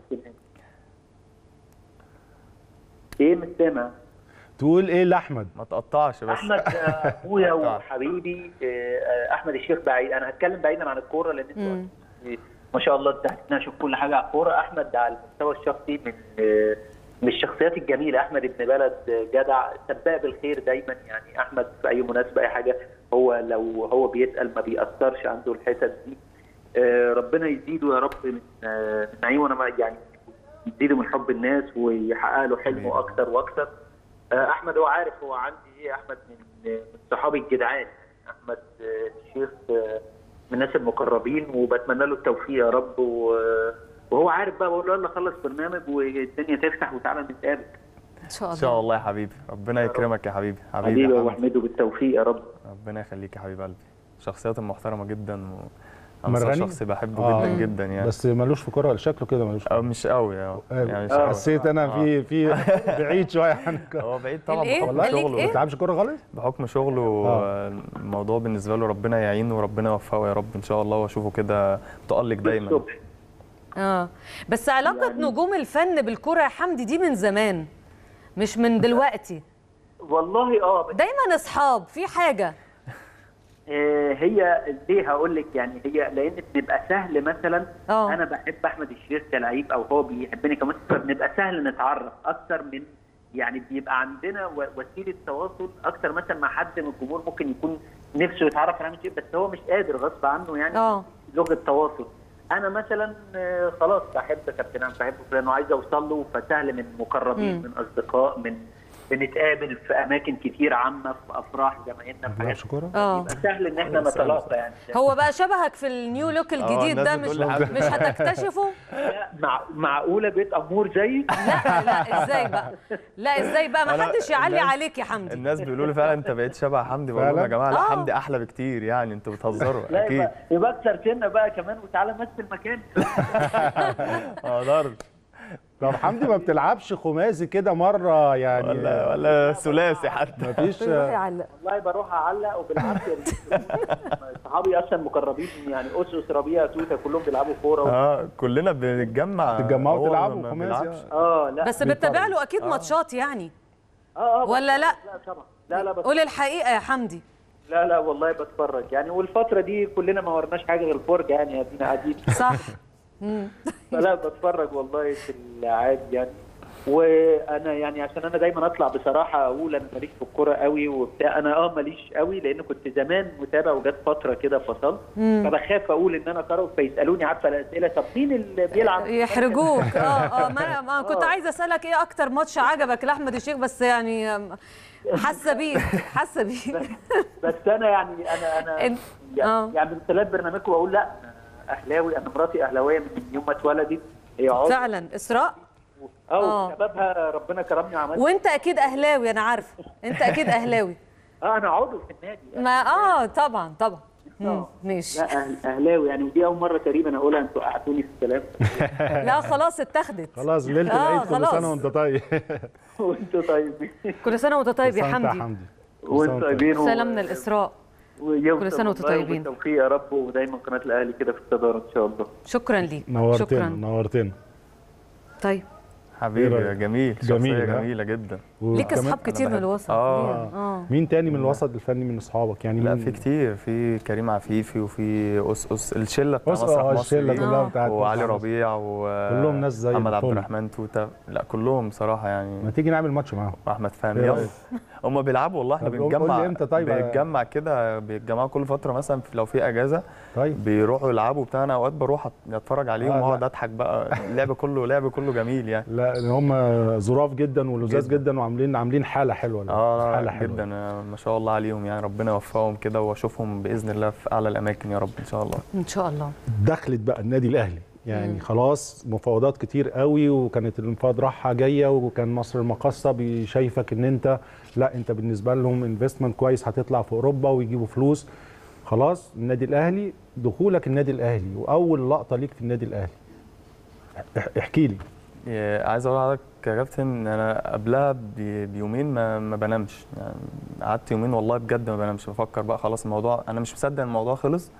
Speaker 13: ايه مش سامع
Speaker 1: تقول ايه لاحمد
Speaker 12: ما تقطعش بس
Speaker 13: احمد آه، اخويا وحبيبي آه، آه، احمد الشيخ بعيد انا هتكلم بعيدا عن الكوره لان انتوا
Speaker 2: مم.
Speaker 13: ما شاء الله انت هتناقشوا في كل حاجه على الكوره احمد ده على المستوى الشخصي من آه، من الشخصيات الجميله احمد ابن بلد آه، جدع سباق بالخير دايما يعني احمد في اي مناسبه اي حاجه هو لو هو بيسال ما بيأثرش عنده الحتت دي آه، ربنا يزيده يا رب من آه، من نعيم وانا ما- يعني يزيده من حب الناس ويحقق له حلمه اكتر واكتر آه، احمد هو عارف هو عندي ايه احمد من من صحابي الجدعان احمد آه، الشيخ آه، من الناس المقربين وبتمنى له التوفيق يا رب و- وهو عارف بقى بقول له يلا خلص برنامج والدنيا تفتح وتعالى نتقابل
Speaker 2: ان شاء
Speaker 12: ان
Speaker 2: الله
Speaker 12: شاء الله يا حبيبي ربنا يكرمك يا حبيبي حبيبي
Speaker 13: حبيبي
Speaker 12: يا
Speaker 13: ابو
Speaker 12: حمد.
Speaker 13: حميد بالتوفيق يا رب
Speaker 12: ربنا يخليك يا حبيب قلبي شخصيات محترمه جدا و أنا
Speaker 1: مرغني؟
Speaker 12: شخص بحبه
Speaker 1: آه.
Speaker 12: جدا جدا يعني
Speaker 1: بس ملوش في كوره شكله كده ملوش في
Speaker 12: أو مش قوي يعني, يعني مش قوي.
Speaker 1: حسيت انا في في بعيد شويه عن الكورة.
Speaker 12: هو بعيد طبعا
Speaker 2: الإيه؟
Speaker 12: بحكم
Speaker 1: والله
Speaker 2: ليك
Speaker 12: شغله
Speaker 1: ما
Speaker 2: إيه؟
Speaker 1: بتلعبش كوره خالص
Speaker 12: بحكم شغله
Speaker 1: آه.
Speaker 12: الموضوع بالنسبه له ربنا يعينه وربنا يوفقه يا رب ان شاء الله واشوفه كده متالق دايما
Speaker 13: الصبح
Speaker 2: اه بس علاقه
Speaker 13: يعني-
Speaker 2: نجوم الفن بالكره يا حمدي دي من زمان مش من دلوقتي
Speaker 13: والله اه بس
Speaker 2: دايما اصحاب في حاجه
Speaker 13: آه، هي ليه هقول لك يعني هي لان بنبقى سهل مثلا
Speaker 2: اه.
Speaker 13: انا بحب احمد الشيخ كلعيب او هو بيحبني كممثل فبنبقى سهل نتعرف اكتر من يعني بيبقى عندنا و- وسيله تواصل اكتر مثلا مع حد من الجمهور ممكن يكون نفسه يتعرف على شيء بس هو مش قادر غصب عنه يعني
Speaker 2: اه.
Speaker 13: لغه تواصل انا مثلا آه، خلاص بحب كابتن عم بحب فلان وعايز اوصل له فسهل من مقربين
Speaker 2: مم.
Speaker 13: من اصدقاء من بنتقابل في اماكن كتير عامه في افراح زمايلنا
Speaker 1: ما
Speaker 13: في حاجات
Speaker 1: بتلعبش كوره
Speaker 2: اه
Speaker 13: يبقى سهل ان احنا نتلاقى يعني
Speaker 2: هو بقى شبهك في النيو لوك الجديد
Speaker 12: الناس
Speaker 2: ده مش
Speaker 12: بتقول لي حاجة.
Speaker 2: مش هتكتشفه
Speaker 13: لا، مع معقوله بيت امور زيي
Speaker 2: لا لا ازاي بقى لا ازاي بقى ما
Speaker 12: أنا
Speaker 2: حدش يعلي
Speaker 12: الناس-
Speaker 2: عليك يا حمدي
Speaker 12: الناس بيقولوا لي فعلا انت بقيت شبه حمدي بقول لهم يا
Speaker 1: فعلا؟
Speaker 12: جماعه لا
Speaker 2: آه.
Speaker 12: حمدي احلى بكتير يعني انتوا بتهزروا
Speaker 13: لا
Speaker 12: اكيد
Speaker 13: يبقى يبقى اكثر سنه بقى كمان وتعالى مثل مكاني
Speaker 12: ما اقدرش
Speaker 1: طب حمدي ما بتلعبش خماسي كده مره يعني
Speaker 12: ولا ولا ثلاثي حتى
Speaker 1: مفيش
Speaker 2: يروح يعلق
Speaker 13: والله بروح اعلق وبالعافيه صحابي اصلا مقربين يعني اسس ربيع توته كلهم بيلعبوا كوره و...
Speaker 12: اه كلنا بنتجمع
Speaker 1: تتجمعوا
Speaker 12: هو
Speaker 1: تلعبوا
Speaker 12: ما
Speaker 1: خماسي؟
Speaker 12: بيلعبش.
Speaker 13: اه لا
Speaker 2: بس بتتابع له اكيد ماتشات يعني
Speaker 13: اه اه
Speaker 2: ولا لا
Speaker 13: لا طبعا لا لا بس
Speaker 2: قول الحقيقه يا حمدي
Speaker 13: لا لا والله بتفرج يعني والفتره دي كلنا ما ورناش حاجه غير الفرجه يعني ادينا قاعدين
Speaker 2: صح مم.
Speaker 13: فلا بتفرج والله في العادي يعني وانا يعني عشان انا دايما اطلع بصراحه اقول انا ماليش في الكوره قوي وبتاع انا اه ماليش قوي لان كنت زمان متابع وجت فتره كده فصلت
Speaker 2: مم.
Speaker 13: فبخاف اقول ان انا كروي فيسالوني عارفه الاسئله طب مين اللي بيلعب
Speaker 2: يحرجوك اه اه ما, أنا- ما كنت
Speaker 13: آه.
Speaker 2: عايزه اسالك ايه اكتر ماتش عجبك لاحمد الشيخ بس يعني آم، حاسه بيك حاسه بيك
Speaker 13: بس انا يعني انا انا
Speaker 2: إن-
Speaker 13: يعني,
Speaker 2: آه.
Speaker 13: يعني من خلال برنامجكم بقول لا أنا اهلاوي انا مراتي اهلاويه من يوم ما اتولدت هي عضو
Speaker 2: فعلا اسراء آه.
Speaker 13: اه شبابها ربنا كرمني وعملت
Speaker 2: وانت اكيد اهلاوي انا عارفه انت اكيد اهلاوي
Speaker 13: اه انا عضو في النادي يعني.
Speaker 2: ما اه طبعا طبعا مم، ماشي
Speaker 13: لا أهل- اهلاوي يعني ودي اول مره تقريبا اقولها انتوا قعدتوني في الكلام
Speaker 2: لا خلاص اتاخدت
Speaker 1: خلاص ليله
Speaker 2: آه،
Speaker 1: العيد كل
Speaker 2: خلاص.
Speaker 1: سنه وانت طيب
Speaker 13: وانتوا طيبين
Speaker 2: كل سنه وانت طيب
Speaker 1: كل
Speaker 2: يا
Speaker 1: سنة وأنت
Speaker 2: حمدي
Speaker 1: حمدي كل سنة
Speaker 13: وانتوا
Speaker 1: وأنت
Speaker 13: طيبين و-
Speaker 2: سلامنا الاسراء
Speaker 13: ويوم
Speaker 2: كل سنة وانتوا
Speaker 13: والله
Speaker 2: طيبين.
Speaker 13: وبالتوفيق يا رب ودايما قناه الاهلي كده في الصداره ان شاء الله
Speaker 2: شكرا ليك
Speaker 1: نورتنا
Speaker 2: شكرا
Speaker 1: نورتنا
Speaker 2: طيب
Speaker 12: حبيبي
Speaker 1: إيه رأيك؟
Speaker 12: جميل
Speaker 1: جميل،
Speaker 12: شخصيه
Speaker 1: ها؟
Speaker 12: جميله جدا
Speaker 2: ليك
Speaker 1: وكمان-
Speaker 2: اصحاب كتير من الوسط
Speaker 12: اه
Speaker 2: اه
Speaker 1: مين تاني من الوسط الفني من اصحابك يعني
Speaker 12: لا
Speaker 1: مين-
Speaker 12: في كتير في كريم عفيفي وفي اس اس الشله بتاع
Speaker 1: أس-
Speaker 12: مسرح
Speaker 1: آه،
Speaker 12: مصر
Speaker 1: الشلة
Speaker 12: دي،
Speaker 1: كلها بتاعت
Speaker 12: وعلي
Speaker 1: مسرح مصر.
Speaker 12: ربيع و
Speaker 1: كلهم ناس زي
Speaker 12: محمد عبد
Speaker 1: الفل.
Speaker 12: الرحمن توته لا كلهم صراحه يعني
Speaker 1: ما تيجي نعمل ماتش معاهم
Speaker 12: واحمد فهمي
Speaker 1: إيه
Speaker 12: يلا
Speaker 1: رأيك؟
Speaker 12: هم بيلعبوا والله احنا
Speaker 1: طب قول-
Speaker 12: بنتجمع
Speaker 1: قول لي إمتى طيب؟
Speaker 12: بنتجمع كده بيتجمعوا كل فتره مثلا في- لو في اجازه
Speaker 1: طيب
Speaker 12: بيروحوا يلعبوا بتاع انا اوقات بروح أت- اتفرج عليهم
Speaker 1: آه، لا.
Speaker 12: واقعد اضحك بقى اللعب كله لعب كله جميل يعني
Speaker 1: لا هم ظراف جدا ولزاز جدا وعاملين عاملين حاله حلوه
Speaker 12: اه
Speaker 1: حاله
Speaker 12: لا
Speaker 1: حلوه
Speaker 12: جدا آه، ما شاء الله عليهم يعني ربنا يوفقهم كده واشوفهم باذن الله في اعلى الاماكن يا رب ان شاء الله
Speaker 2: ان شاء الله
Speaker 1: دخلت بقى النادي الاهلي يعني
Speaker 2: مم.
Speaker 1: خلاص مفاوضات كتير قوي وكانت المفاوض رايحه جايه وكان مصر المقاصه بيشايفك ان انت لا انت بالنسبه لهم انفستمنت كويس هتطلع في اوروبا ويجيبوا فلوس خلاص النادي الاهلي دخولك النادي الاهلي واول لقطه ليك في النادي الاهلي اح- احكي لي
Speaker 12: يا- عايز اقول لحضرتك يا كابتن ان انا قبلها بي- بيومين ما, ما بنامش يعني قعدت يومين والله بجد ما بنامش بفكر بقى خلاص الموضوع انا مش مصدق ان الموضوع خلص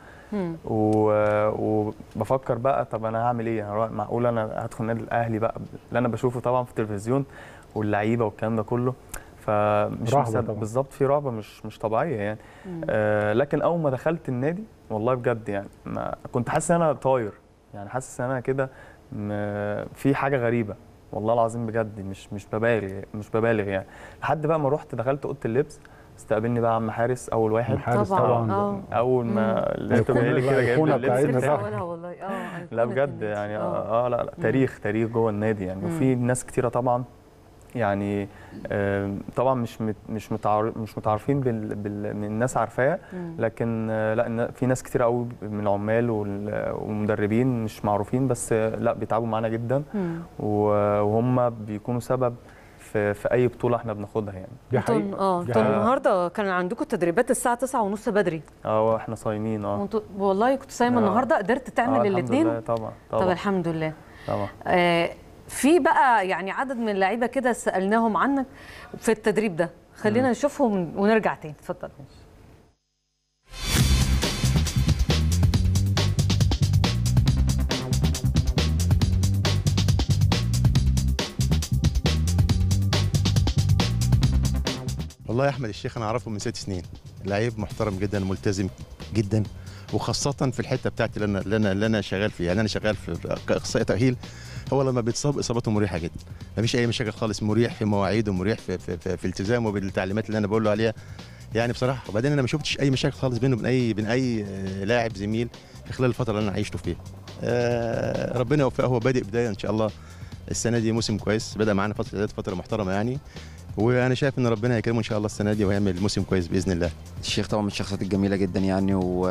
Speaker 12: و- وبفكر بقى طب انا هعمل ايه يعني معقول انا هدخل النادي الاهلي بقى اللي انا بشوفه طبعا في التلفزيون واللعيبه والكلام ده كله فمش
Speaker 1: رهبة
Speaker 12: مصدق
Speaker 1: طبعاً.
Speaker 12: بالظبط في رهبه مش مش طبيعيه يعني
Speaker 2: مم.
Speaker 12: آه لكن اول ما دخلت النادي والله بجد يعني ما كنت حاسس ان انا طاير يعني حاسس ان انا كده م- في حاجه غريبه والله العظيم بجد مش مش ببالغ مش ببالغ يعني لحد بقى ما رحت دخلت اوضه اللبس استقبلني بقى عم حارس اول واحد
Speaker 1: عم حارس طبعاً. طبعاً.
Speaker 2: آه.
Speaker 12: اول ما
Speaker 1: مم.
Speaker 12: لقيته جاي لي كده جايب لي
Speaker 1: الأيقونة
Speaker 12: اللبس
Speaker 1: بتاعتنا
Speaker 12: بتاعه.
Speaker 2: أولها والله اه
Speaker 12: لا بجد يعني اه, آه لا, لا تاريخ تاريخ جوه النادي يعني وفي ناس كتيره طبعا يعني آه طبعا مش مت مش متعار مش متعارفين بال بال من الناس عارفاه
Speaker 2: مم.
Speaker 12: لكن آه لا النا- في ناس كتير قوي من العمال وال- والمدربين مش معروفين بس آه لا بيتعبوا معانا جدا
Speaker 2: مم.
Speaker 12: و- وهم بيكونوا سبب في في اي بطوله احنا بناخدها يعني
Speaker 1: دي
Speaker 2: انتوا
Speaker 1: حقيقه
Speaker 2: اه
Speaker 1: دي
Speaker 2: انتوا
Speaker 1: حقيقة.
Speaker 2: النهارده كان عندكم تدريبات الساعه 9 ونص بدري
Speaker 12: اه احنا صايمين اه
Speaker 2: وانتوا والله كنت صايمه
Speaker 12: آه.
Speaker 2: النهارده قدرت
Speaker 12: آه،
Speaker 2: تعمل
Speaker 12: الحمد
Speaker 2: الاثنين
Speaker 12: لله طبعا
Speaker 2: طب
Speaker 12: طبعا
Speaker 2: الحمد لله
Speaker 12: طبعا
Speaker 2: آه في بقى يعني عدد من اللعيبه كده سالناهم عنك في التدريب ده خلينا نشوفهم ونرجع تاني اتفضل
Speaker 14: والله يا احمد الشيخ انا اعرفه من ست سنين لعيب محترم جدا ملتزم جدا وخاصة في الحتة بتاعتي اللي انا اللي انا اللي انا شغال فيها يعني انا شغال في كاخصائي تأهيل هو لما بيتصاب اصابته مريحة جدا مفيش اي مشاكل خالص مريح في مواعيده مريح في في, في, في التزامه بالتعليمات اللي انا بقول له عليها يعني بصراحة وبعدين انا ما شفتش اي مشاكل خالص بينه وبين اي بين اي آه، لاعب زميل في خلال الفترة اللي انا عشته فيها آه، ربنا يوفقه هو بادئ بداية ان شاء الله السنة دي موسم كويس بدأ معانا فترة إعداد فترة محترمة يعني وانا شايف ان ربنا هيكرمه ان شاء الله السنه دي ويعمل موسم كويس باذن الله
Speaker 15: الشيخ طبعا من الشخصيات الجميله جدا يعني و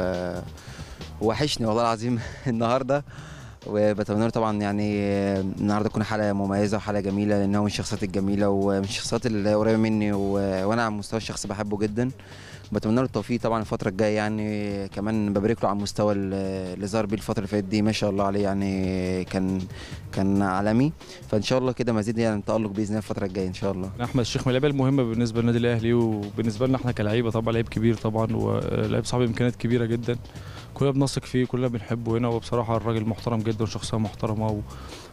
Speaker 15: وحشني والله العظيم النهارده وبتمنى له طبعا يعني النهارده تكون حلقه مميزه وحلقه جميله لان هو من الشخصيات الجميله ومن الشخصيات اللي قريبه مني و... وانا على المستوى الشخصي بحبه جدا بتمنى له التوفيق طبعا الفتره الجايه يعني كمان ببارك له على المستوى اللي اللي ظهر بيه الفتره اللي فاتت دي ما شاء الله عليه يعني كان كان عالمي فان شاء الله كده مزيد يعني تالق باذن الله الفتره الجايه ان شاء الله
Speaker 16: احمد الشيخ من اللعيبه المهمه بالنسبه للنادي الاهلي وبالنسبه لنا احنا كلعيبه طبعا لعيب كبير طبعا ولعيب صاحب امكانيات كبيره جدا كلنا بنثق فيه كلنا بنحبه هنا وبصراحه الراجل محترم جدا وشخصيه محترمه و...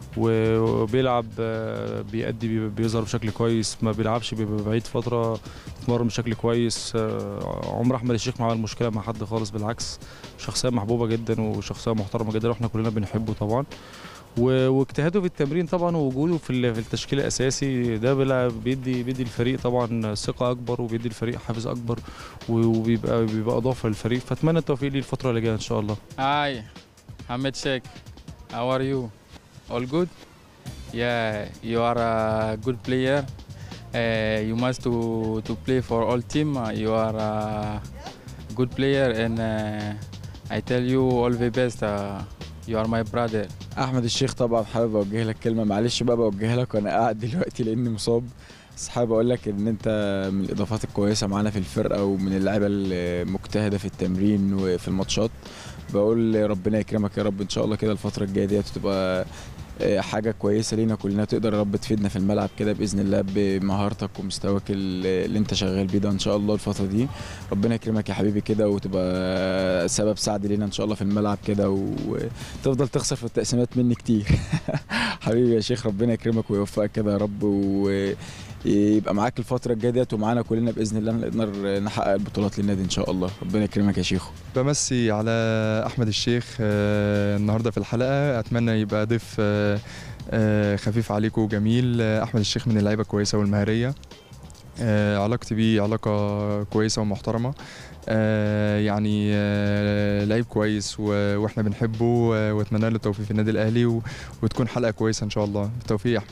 Speaker 16: وبيلعب آه، بيأدي بي- بيظهر بشكل كويس ما بيلعبش بيبقى بعيد فتره بيتمرن بشكل كويس آه، عمر احمد الشيخ ما عمل مشكله مع حد خالص بالعكس شخصيه محبوبه جدا وشخصيه محترمه جدا واحنا كلنا بنحبه طبعا و- واجتهاده في التمرين طبعا ووجوده في ال- في التشكيل الاساسي ده بلا- بيدي بيدي الفريق طبعا ثقه اكبر وبيدي الفريق حافز اكبر و- وبيبقى بيبقى اضافه للفريق فاتمنى التوفيق ليه الفتره اللي جايه ان شاء الله
Speaker 17: Hi, Ahmed Sheikh. How are you? All good? Yeah, you are a good player. Uh, you must to to play for all team. Uh, you are a good player, and uh, I tell you all the best. Uh, you are my brother.
Speaker 18: احمد الشيخ طبعا حابب اوجه لك كلمه معلش بقى بوجهها لك وانا قاعد دلوقتي لاني مصاب بس حابب اقول لك ان انت من الاضافات الكويسه معانا في الفرقه ومن اللعيبه المجتهده في التمرين وفي الماتشات بقول ربنا يكرمك يا رب ان شاء الله كده الفتره الجايه ديت تبقى آه، حاجه كويسه لينا كلنا تقدر يا رب تفيدنا في الملعب كده باذن الله بمهارتك ومستواك ال- اللي انت شغال بيه ده ان شاء الله الفتره دي ربنا يكرمك يا حبيبي كده وتبقى سبب سعد لينا ان شاء الله في الملعب كده وتفضل تخسر في التقسيمات مني كتير حبيبي يا شيخ ربنا يكرمك ويوفقك كده يا رب ويبقى معاك الفتره الجايه ديت ومعانا كلنا باذن الله نقدر نحقق البطولات للنادي ان شاء الله ربنا يكرمك يا شيخو
Speaker 19: بمسي على احمد الشيخ آه، النهارده في الحلقه اتمنى يبقى ضيف آه، آه، خفيف عليكم وجميل آه، احمد الشيخ من اللعيبه الكويسه والمهاريه آه، علاقتي بيه علاقه كويسه ومحترمه آه، يعني آه، لعيب كويس و- واحنا بنحبه آه، واتمنى له التوفيق في النادي الاهلي و- وتكون حلقه كويسه ان شاء الله بالتوفيق يا احمد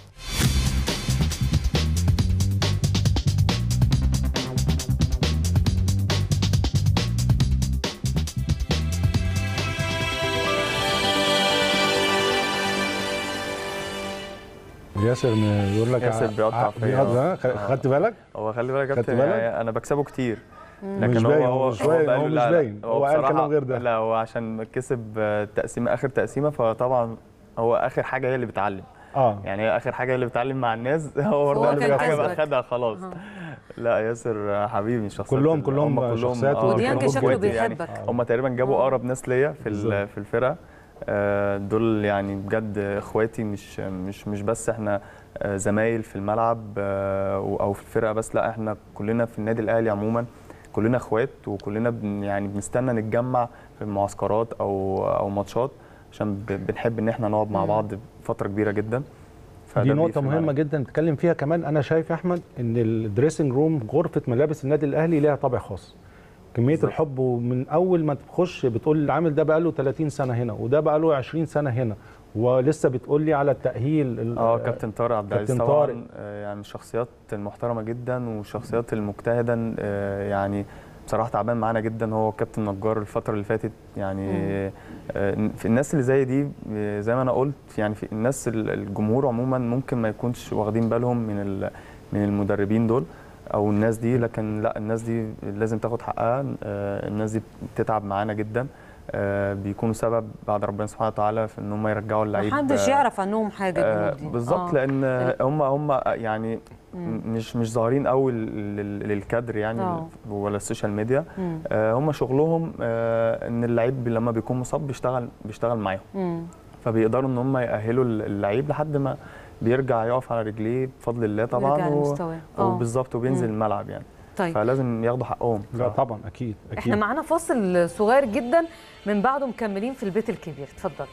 Speaker 1: ياسر م- بيقول لك
Speaker 12: ياسر
Speaker 1: ع-
Speaker 12: بيقطع
Speaker 1: ع-
Speaker 12: فيا
Speaker 1: بيقطع،
Speaker 12: آه.
Speaker 1: خ- خدت بالك؟
Speaker 12: هو خلي بالك يا
Speaker 1: خدت
Speaker 12: كابتن
Speaker 1: بالك؟
Speaker 12: يعني انا بكسبه كتير
Speaker 1: مش
Speaker 12: لكن
Speaker 1: باين،
Speaker 12: هو
Speaker 1: هو
Speaker 12: هو
Speaker 1: مش باين،
Speaker 12: بقى
Speaker 1: هو
Speaker 12: له-
Speaker 1: مش
Speaker 12: لا، لا،
Speaker 1: باين. هو قال
Speaker 12: بصراحة-
Speaker 1: كلام غير ده.
Speaker 12: لا هو عشان كسب آه، تقسيمه اخر تقسيمه فطبعا هو اخر حاجه هي اللي بتعلم
Speaker 1: اه
Speaker 12: يعني هي اخر حاجه هي اللي بتعلم مع الناس هو برضه
Speaker 1: هو
Speaker 12: اخر
Speaker 1: كان
Speaker 12: حاجه بقى
Speaker 1: كسبك.
Speaker 12: خدها خلاص لا ياسر حبيبي شخصيات
Speaker 1: كلهم-
Speaker 12: ال-
Speaker 1: كلهم
Speaker 12: هم
Speaker 1: شخصيات
Speaker 12: آه،
Speaker 1: وديانج
Speaker 12: كلهم
Speaker 1: شكله
Speaker 12: إخواتي يعني.
Speaker 1: بيحبك.
Speaker 12: هم تقريبا جابوا اقرب ناس ليا في ال-
Speaker 1: بالظبط.
Speaker 12: في الفرقه آه، دول يعني بجد اخواتي مش مش مش بس احنا آه، زمايل في الملعب آه، او في الفرقه بس لا احنا كلنا في النادي الاهلي عموما كلنا اخوات وكلنا بن يعني بنستنى نتجمع في المعسكرات او او ماتشات عشان ب- بنحب ان احنا نقعد مع
Speaker 1: مم.
Speaker 12: بعض فتره كبيره جدا فده
Speaker 1: دي نقطة
Speaker 12: بيفرق
Speaker 1: مهمة
Speaker 12: معانا.
Speaker 1: جدا نتكلم فيها كمان أنا شايف يا أحمد إن الدريسنج روم غرفة ملابس النادي الأهلي ليها طابع خاص. كمية
Speaker 12: بالظبط.
Speaker 1: الحب ومن أول ما تخش بتقول العامل ده بقاله 30 سنة هنا وده بقاله 20 سنة هنا ولسه بتقول لي على التأهيل ال-
Speaker 12: اه كابتن طارق عبد العزيز
Speaker 1: كابتن
Speaker 12: طبعا
Speaker 1: طارق.
Speaker 12: آه، يعني من الشخصيات المحترمه جدا والشخصيات المجتهده آه، يعني بصراحه تعبان معانا جدا هو كابتن نجار الفتره اللي فاتت يعني
Speaker 20: مم.
Speaker 12: آه، في الناس اللي زي دي آه، زي ما انا قلت يعني في الناس ال- الجمهور عموما ممكن ما يكونش واخدين بالهم من ال- من المدربين دول او الناس دي لكن لا الناس دي لازم تاخد حقها آه، الناس دي بتتعب معانا جدا آه، بيكونوا سبب بعد ربنا سبحانه وتعالى في ان هم يرجعوا اللعيب
Speaker 2: محدش
Speaker 12: آه،
Speaker 2: يعرف عنهم حاجه
Speaker 12: آه،
Speaker 2: الجنود دي.
Speaker 12: بالظبط
Speaker 2: آه.
Speaker 12: لان هم هم يعني
Speaker 2: مم.
Speaker 12: مش مش ظاهرين قوي لل- لل- للكادر يعني
Speaker 2: آه.
Speaker 12: ولا السوشيال ميديا
Speaker 2: مم.
Speaker 12: آه، هم شغلهم آه، ان اللعيب لما بيكون مصاب بيشتغل بيشتغل معاهم
Speaker 2: مم.
Speaker 12: فبيقدروا ان هم يأهلوا اللعيب لحد ما بيرجع يقف على رجليه بفضل الله طبعا
Speaker 2: ويرجع
Speaker 12: و-
Speaker 2: لمستواه. آه.
Speaker 12: وبالظبط وبينزل
Speaker 2: مم.
Speaker 12: الملعب يعني
Speaker 2: طيب.
Speaker 12: فلازم ياخدوا حقهم
Speaker 1: لا طبعا اكيد
Speaker 2: احنا معانا فاصل صغير جدا من بعده مكملين في البيت الكبير اتفضل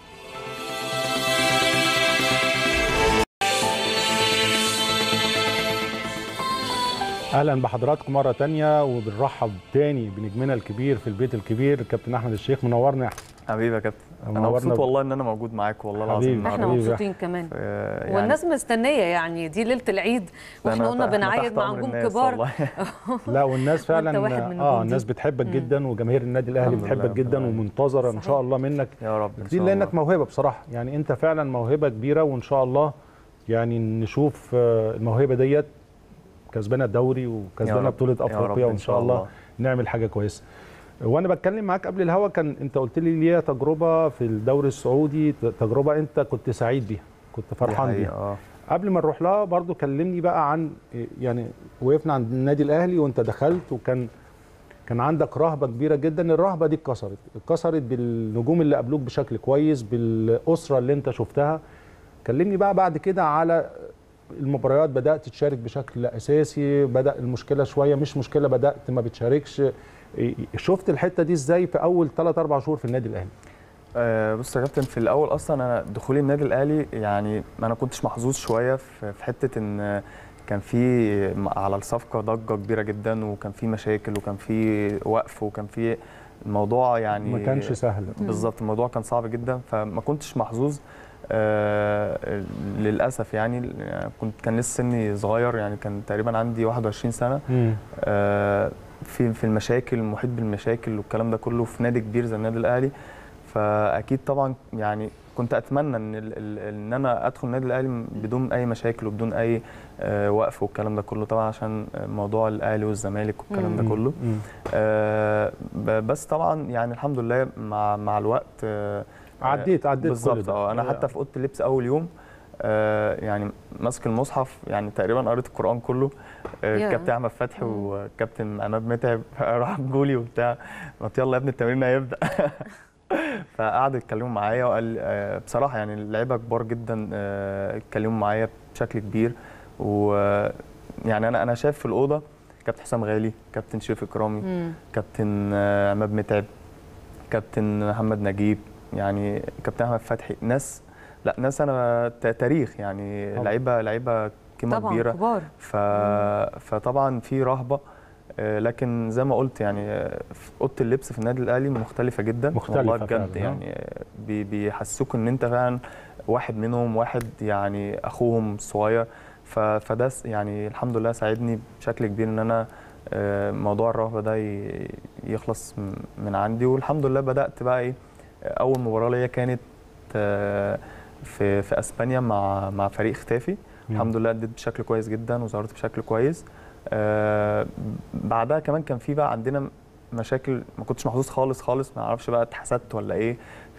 Speaker 1: اهلا بحضراتكم مره تانية وبنرحب تاني بنجمنا الكبير في البيت الكبير الكابتن احمد الشيخ منورنا يا احمد
Speaker 12: حبيبي يا كابتن انا
Speaker 1: منورنا
Speaker 12: مبسوط
Speaker 1: ب-
Speaker 12: والله ان انا موجود معاك والله
Speaker 1: حبيبي،
Speaker 12: العظيم
Speaker 2: احنا
Speaker 1: حبيبي.
Speaker 2: مبسوطين كمان
Speaker 12: آه، يعني
Speaker 2: والناس مستنيه يعني دي ليله العيد واحنا
Speaker 12: أنا-
Speaker 2: قلنا
Speaker 12: إحنا
Speaker 2: بنعيد
Speaker 12: تحت
Speaker 2: مع
Speaker 12: أمر
Speaker 2: نجوم
Speaker 12: الناس
Speaker 2: كبار
Speaker 12: والله.
Speaker 1: لا والناس فعلا
Speaker 2: واحد من
Speaker 1: اه
Speaker 2: النجوم
Speaker 1: الناس
Speaker 2: دي.
Speaker 1: بتحبك
Speaker 2: مم.
Speaker 1: جدا وجماهير النادي الاهلي
Speaker 12: الحمد
Speaker 1: بتحبك
Speaker 12: لله،
Speaker 1: جدا ومنتظره ان شاء الله منك
Speaker 12: يا رب ان
Speaker 1: كتير
Speaker 12: شاء
Speaker 1: لانك
Speaker 12: الله
Speaker 1: موهبه بصراحه يعني انت فعلا موهبه كبيره وان شاء الله يعني نشوف آه، الموهبه ديت كسبانه الدوري وكسبانه
Speaker 12: رب،
Speaker 1: بطوله
Speaker 12: يا رب
Speaker 1: افريقيا
Speaker 12: إن
Speaker 1: وان
Speaker 12: شاء
Speaker 1: شاء الله
Speaker 12: الله.
Speaker 1: نعمل حاجه كويسه وانا بتكلم معاك قبل الهوا كان انت قلت لي ليا تجربه في الدوري السعودي ت- تجربه انت كنت سعيد بيها كنت فرحان
Speaker 12: حقيقة،
Speaker 1: بيها
Speaker 12: اه
Speaker 1: قبل ما نروح لها برضو كلمني بقى عن يعني وقفنا عند النادي الاهلي وانت دخلت وكان كان عندك رهبه كبيره جدا الرهبه دي اتكسرت اتكسرت بالنجوم اللي قابلوك بشكل كويس بالاسره اللي انت شفتها كلمني بقى بعد كده على المباريات بدات تشارك بشكل اساسي بدا المشكله شويه مش مشكله بدات ما بتشاركش شفت الحته دي ازاي في اول 3 4 شهور في النادي الاهلي
Speaker 12: آه، بص يا كابتن في الاول اصلا انا دخولي النادي الاهلي يعني انا كنتش محظوظ شويه في في حته ان كان في م- على الصفقه ضجه كبيره جدا وكان في مشاكل وكان في وقف وكان في الموضوع يعني
Speaker 1: ما كانش سهل.
Speaker 12: بالظبط الموضوع كان صعب جدا فما كنتش محظوظ آه للاسف يعني يعني كنت كان لسه سني صغير يعني كان تقريبا عندي 21 سنه
Speaker 1: مم.
Speaker 12: آه، في في المشاكل محيط بالمشاكل والكلام ده كله في نادي كبير زي النادي الاهلي فاكيد طبعا يعني كنت اتمنى ان ال- ال- ان انا ادخل النادي الاهلي بدون اي مشاكل وبدون اي آه، وقف والكلام ده كله طبعا عشان موضوع الاهلي والزمالك والكلام ده
Speaker 1: مم.
Speaker 12: كله
Speaker 1: مم.
Speaker 12: آه، ب- بس طبعا يعني الحمد لله مع مع الوقت آه،
Speaker 1: عديت- عديت كل
Speaker 12: بالظبط
Speaker 1: ده.
Speaker 12: اه انا
Speaker 1: آه.
Speaker 12: حتى في اوضه اللبس اول يوم آه يعني ماسك المصحف يعني تقريبا قريت القران كله آه
Speaker 2: يا.
Speaker 12: كابتن احمد فتحي وكابتن عماد متعب راح جولي وبتاع قلت يلا يا ابني التمرين هيبدا فقعدوا يتكلموا معايا وقال آه، بصراحه يعني اللعيبه كبار جدا آه، اتكلموا معايا بشكل كبير ويعني انا انا شايف في الاوضه كابتن حسام غالي كابتن شريف اكرامي
Speaker 2: مم.
Speaker 12: كابتن آه، عماد متعب كابتن محمد نجيب يعني كابتن احمد فتحي ناس لا ناس انا ت- تاريخ يعني
Speaker 2: طبعاً.
Speaker 12: لعيبه لعيبه قيمه
Speaker 2: طبعاً
Speaker 12: كبيره
Speaker 2: كبار.
Speaker 12: ف... فطبعا في رهبه آه، لكن زي ما قلت يعني آه، في اوضه اللبس في النادي الاهلي مختلفه جدا
Speaker 1: مختلفة
Speaker 12: والله بجد
Speaker 1: فعلاً، آه.
Speaker 12: يعني آه، بي- بيحسوك ان انت فعلا واحد منهم واحد يعني اخوهم الصغير ف... فده س- يعني الحمد لله ساعدني بشكل كبير ان انا آه، موضوع الرهبه ده ي- يخلص م- من عندي والحمد لله بدات بقى ايه اول مباراه ليا كانت آه، في في اسبانيا مع مع فريق ختافي
Speaker 1: مم.
Speaker 12: الحمد لله اديت بشكل كويس جدا وظهرت بشكل كويس آه، بعدها كمان كان في بقى عندنا مشاكل ما كنتش محظوظ خالص خالص ما اعرفش بقى اتحسدت ولا ايه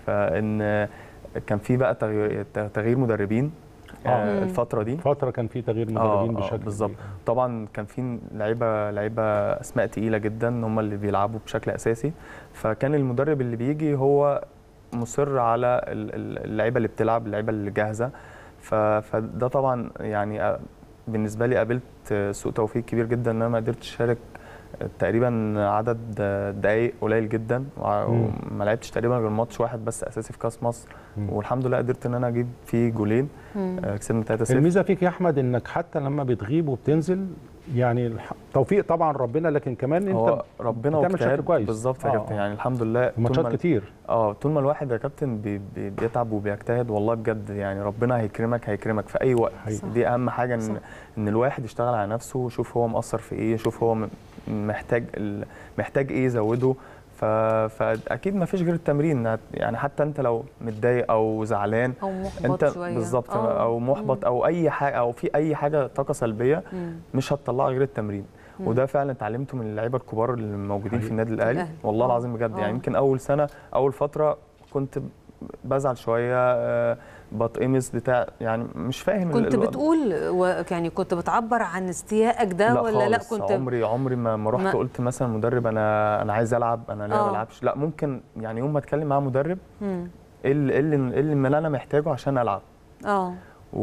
Speaker 12: فان آه، كان في بقى تغيير تغيير مدربين
Speaker 1: آه.
Speaker 12: آه، الفتره دي
Speaker 1: فتره كان في تغيير
Speaker 12: آه،
Speaker 1: مدربين
Speaker 12: آه،
Speaker 1: بشكل
Speaker 12: بالظبط طبعا كان في لعيبه لعيبه اسماء تقيله جدا هم اللي بيلعبوا بشكل اساسي فكان المدرب اللي بيجي هو مصر على ال- ال- اللعيبه اللي بتلعب اللعيبه اللي جاهزه ف- فده طبعا يعني آه، بالنسبه لي قابلت آه، سوء توفيق كبير جدا ان انا ما قدرتش اشارك آه، تقريبا عدد آه، دقائق قليل جدا وع-
Speaker 1: مم.
Speaker 12: وما لعبتش تقريبا غير ماتش واحد بس اساسي في كاس مصر
Speaker 1: مم.
Speaker 12: والحمد لله قدرت ان انا اجيب فيه جولين
Speaker 1: مم.
Speaker 12: آه، كسبنا 3-0
Speaker 1: الميزه فيك يا احمد انك حتى لما بتغيب وبتنزل يعني الح- توفيق طبعا ربنا لكن كمان انت
Speaker 12: هو ربنا
Speaker 1: بتعمل
Speaker 12: واجتهاد
Speaker 1: شكل كويس
Speaker 12: بالظبط يا
Speaker 1: آه،
Speaker 12: كابتن
Speaker 1: آه.
Speaker 12: يعني الحمد لله طول
Speaker 1: ماتشات
Speaker 12: ما-
Speaker 1: كتير.
Speaker 12: اه طول ما الواحد يا كابتن بي بي بيتعب وبيجتهد والله بجد يعني ربنا هيكرمك هيكرمك في اي وقت
Speaker 1: صح.
Speaker 12: دي اهم حاجه
Speaker 1: صح.
Speaker 12: ان ان الواحد يشتغل على نفسه ويشوف هو مقصر في ايه يشوف هو م- محتاج ال- محتاج ايه يزوده ف... فاكيد ما فيش غير التمرين هت- يعني حتى انت لو متضايق او زعلان
Speaker 2: أو محبط
Speaker 12: انت
Speaker 2: شوية.
Speaker 12: بالظبط
Speaker 2: آه.
Speaker 12: او محبط او اي حاجه او في اي حاجه طاقه سلبيه
Speaker 2: مم.
Speaker 12: مش هتطلعها غير التمرين
Speaker 2: مم.
Speaker 12: وده فعلا اتعلمته من اللعيبه الكبار اللي موجودين في النادي الاهلي
Speaker 2: الأهلي.
Speaker 12: والله
Speaker 2: آه.
Speaker 12: العظيم بجد
Speaker 2: آه.
Speaker 12: يعني يمكن اول سنه اول فتره كنت بزعل شويه آه، بتقمص بتاع يعني مش فاهم
Speaker 2: كنت
Speaker 12: ال-
Speaker 2: بتقول و... يعني كنت بتعبر عن استيائك ده
Speaker 12: لا
Speaker 2: ولا لا
Speaker 12: خالص.
Speaker 2: كنت
Speaker 12: عمري عمري ما ما رحت
Speaker 2: ما-
Speaker 12: قلت مثلا مدرب انا انا عايز العب انا ليه ما
Speaker 2: آه.
Speaker 12: بلعبش لا ممكن يعني يوم ما اتكلم مع مدرب
Speaker 2: مم.
Speaker 12: ايه اللي ايه اللي إيه اللي انا محتاجه عشان العب
Speaker 2: اه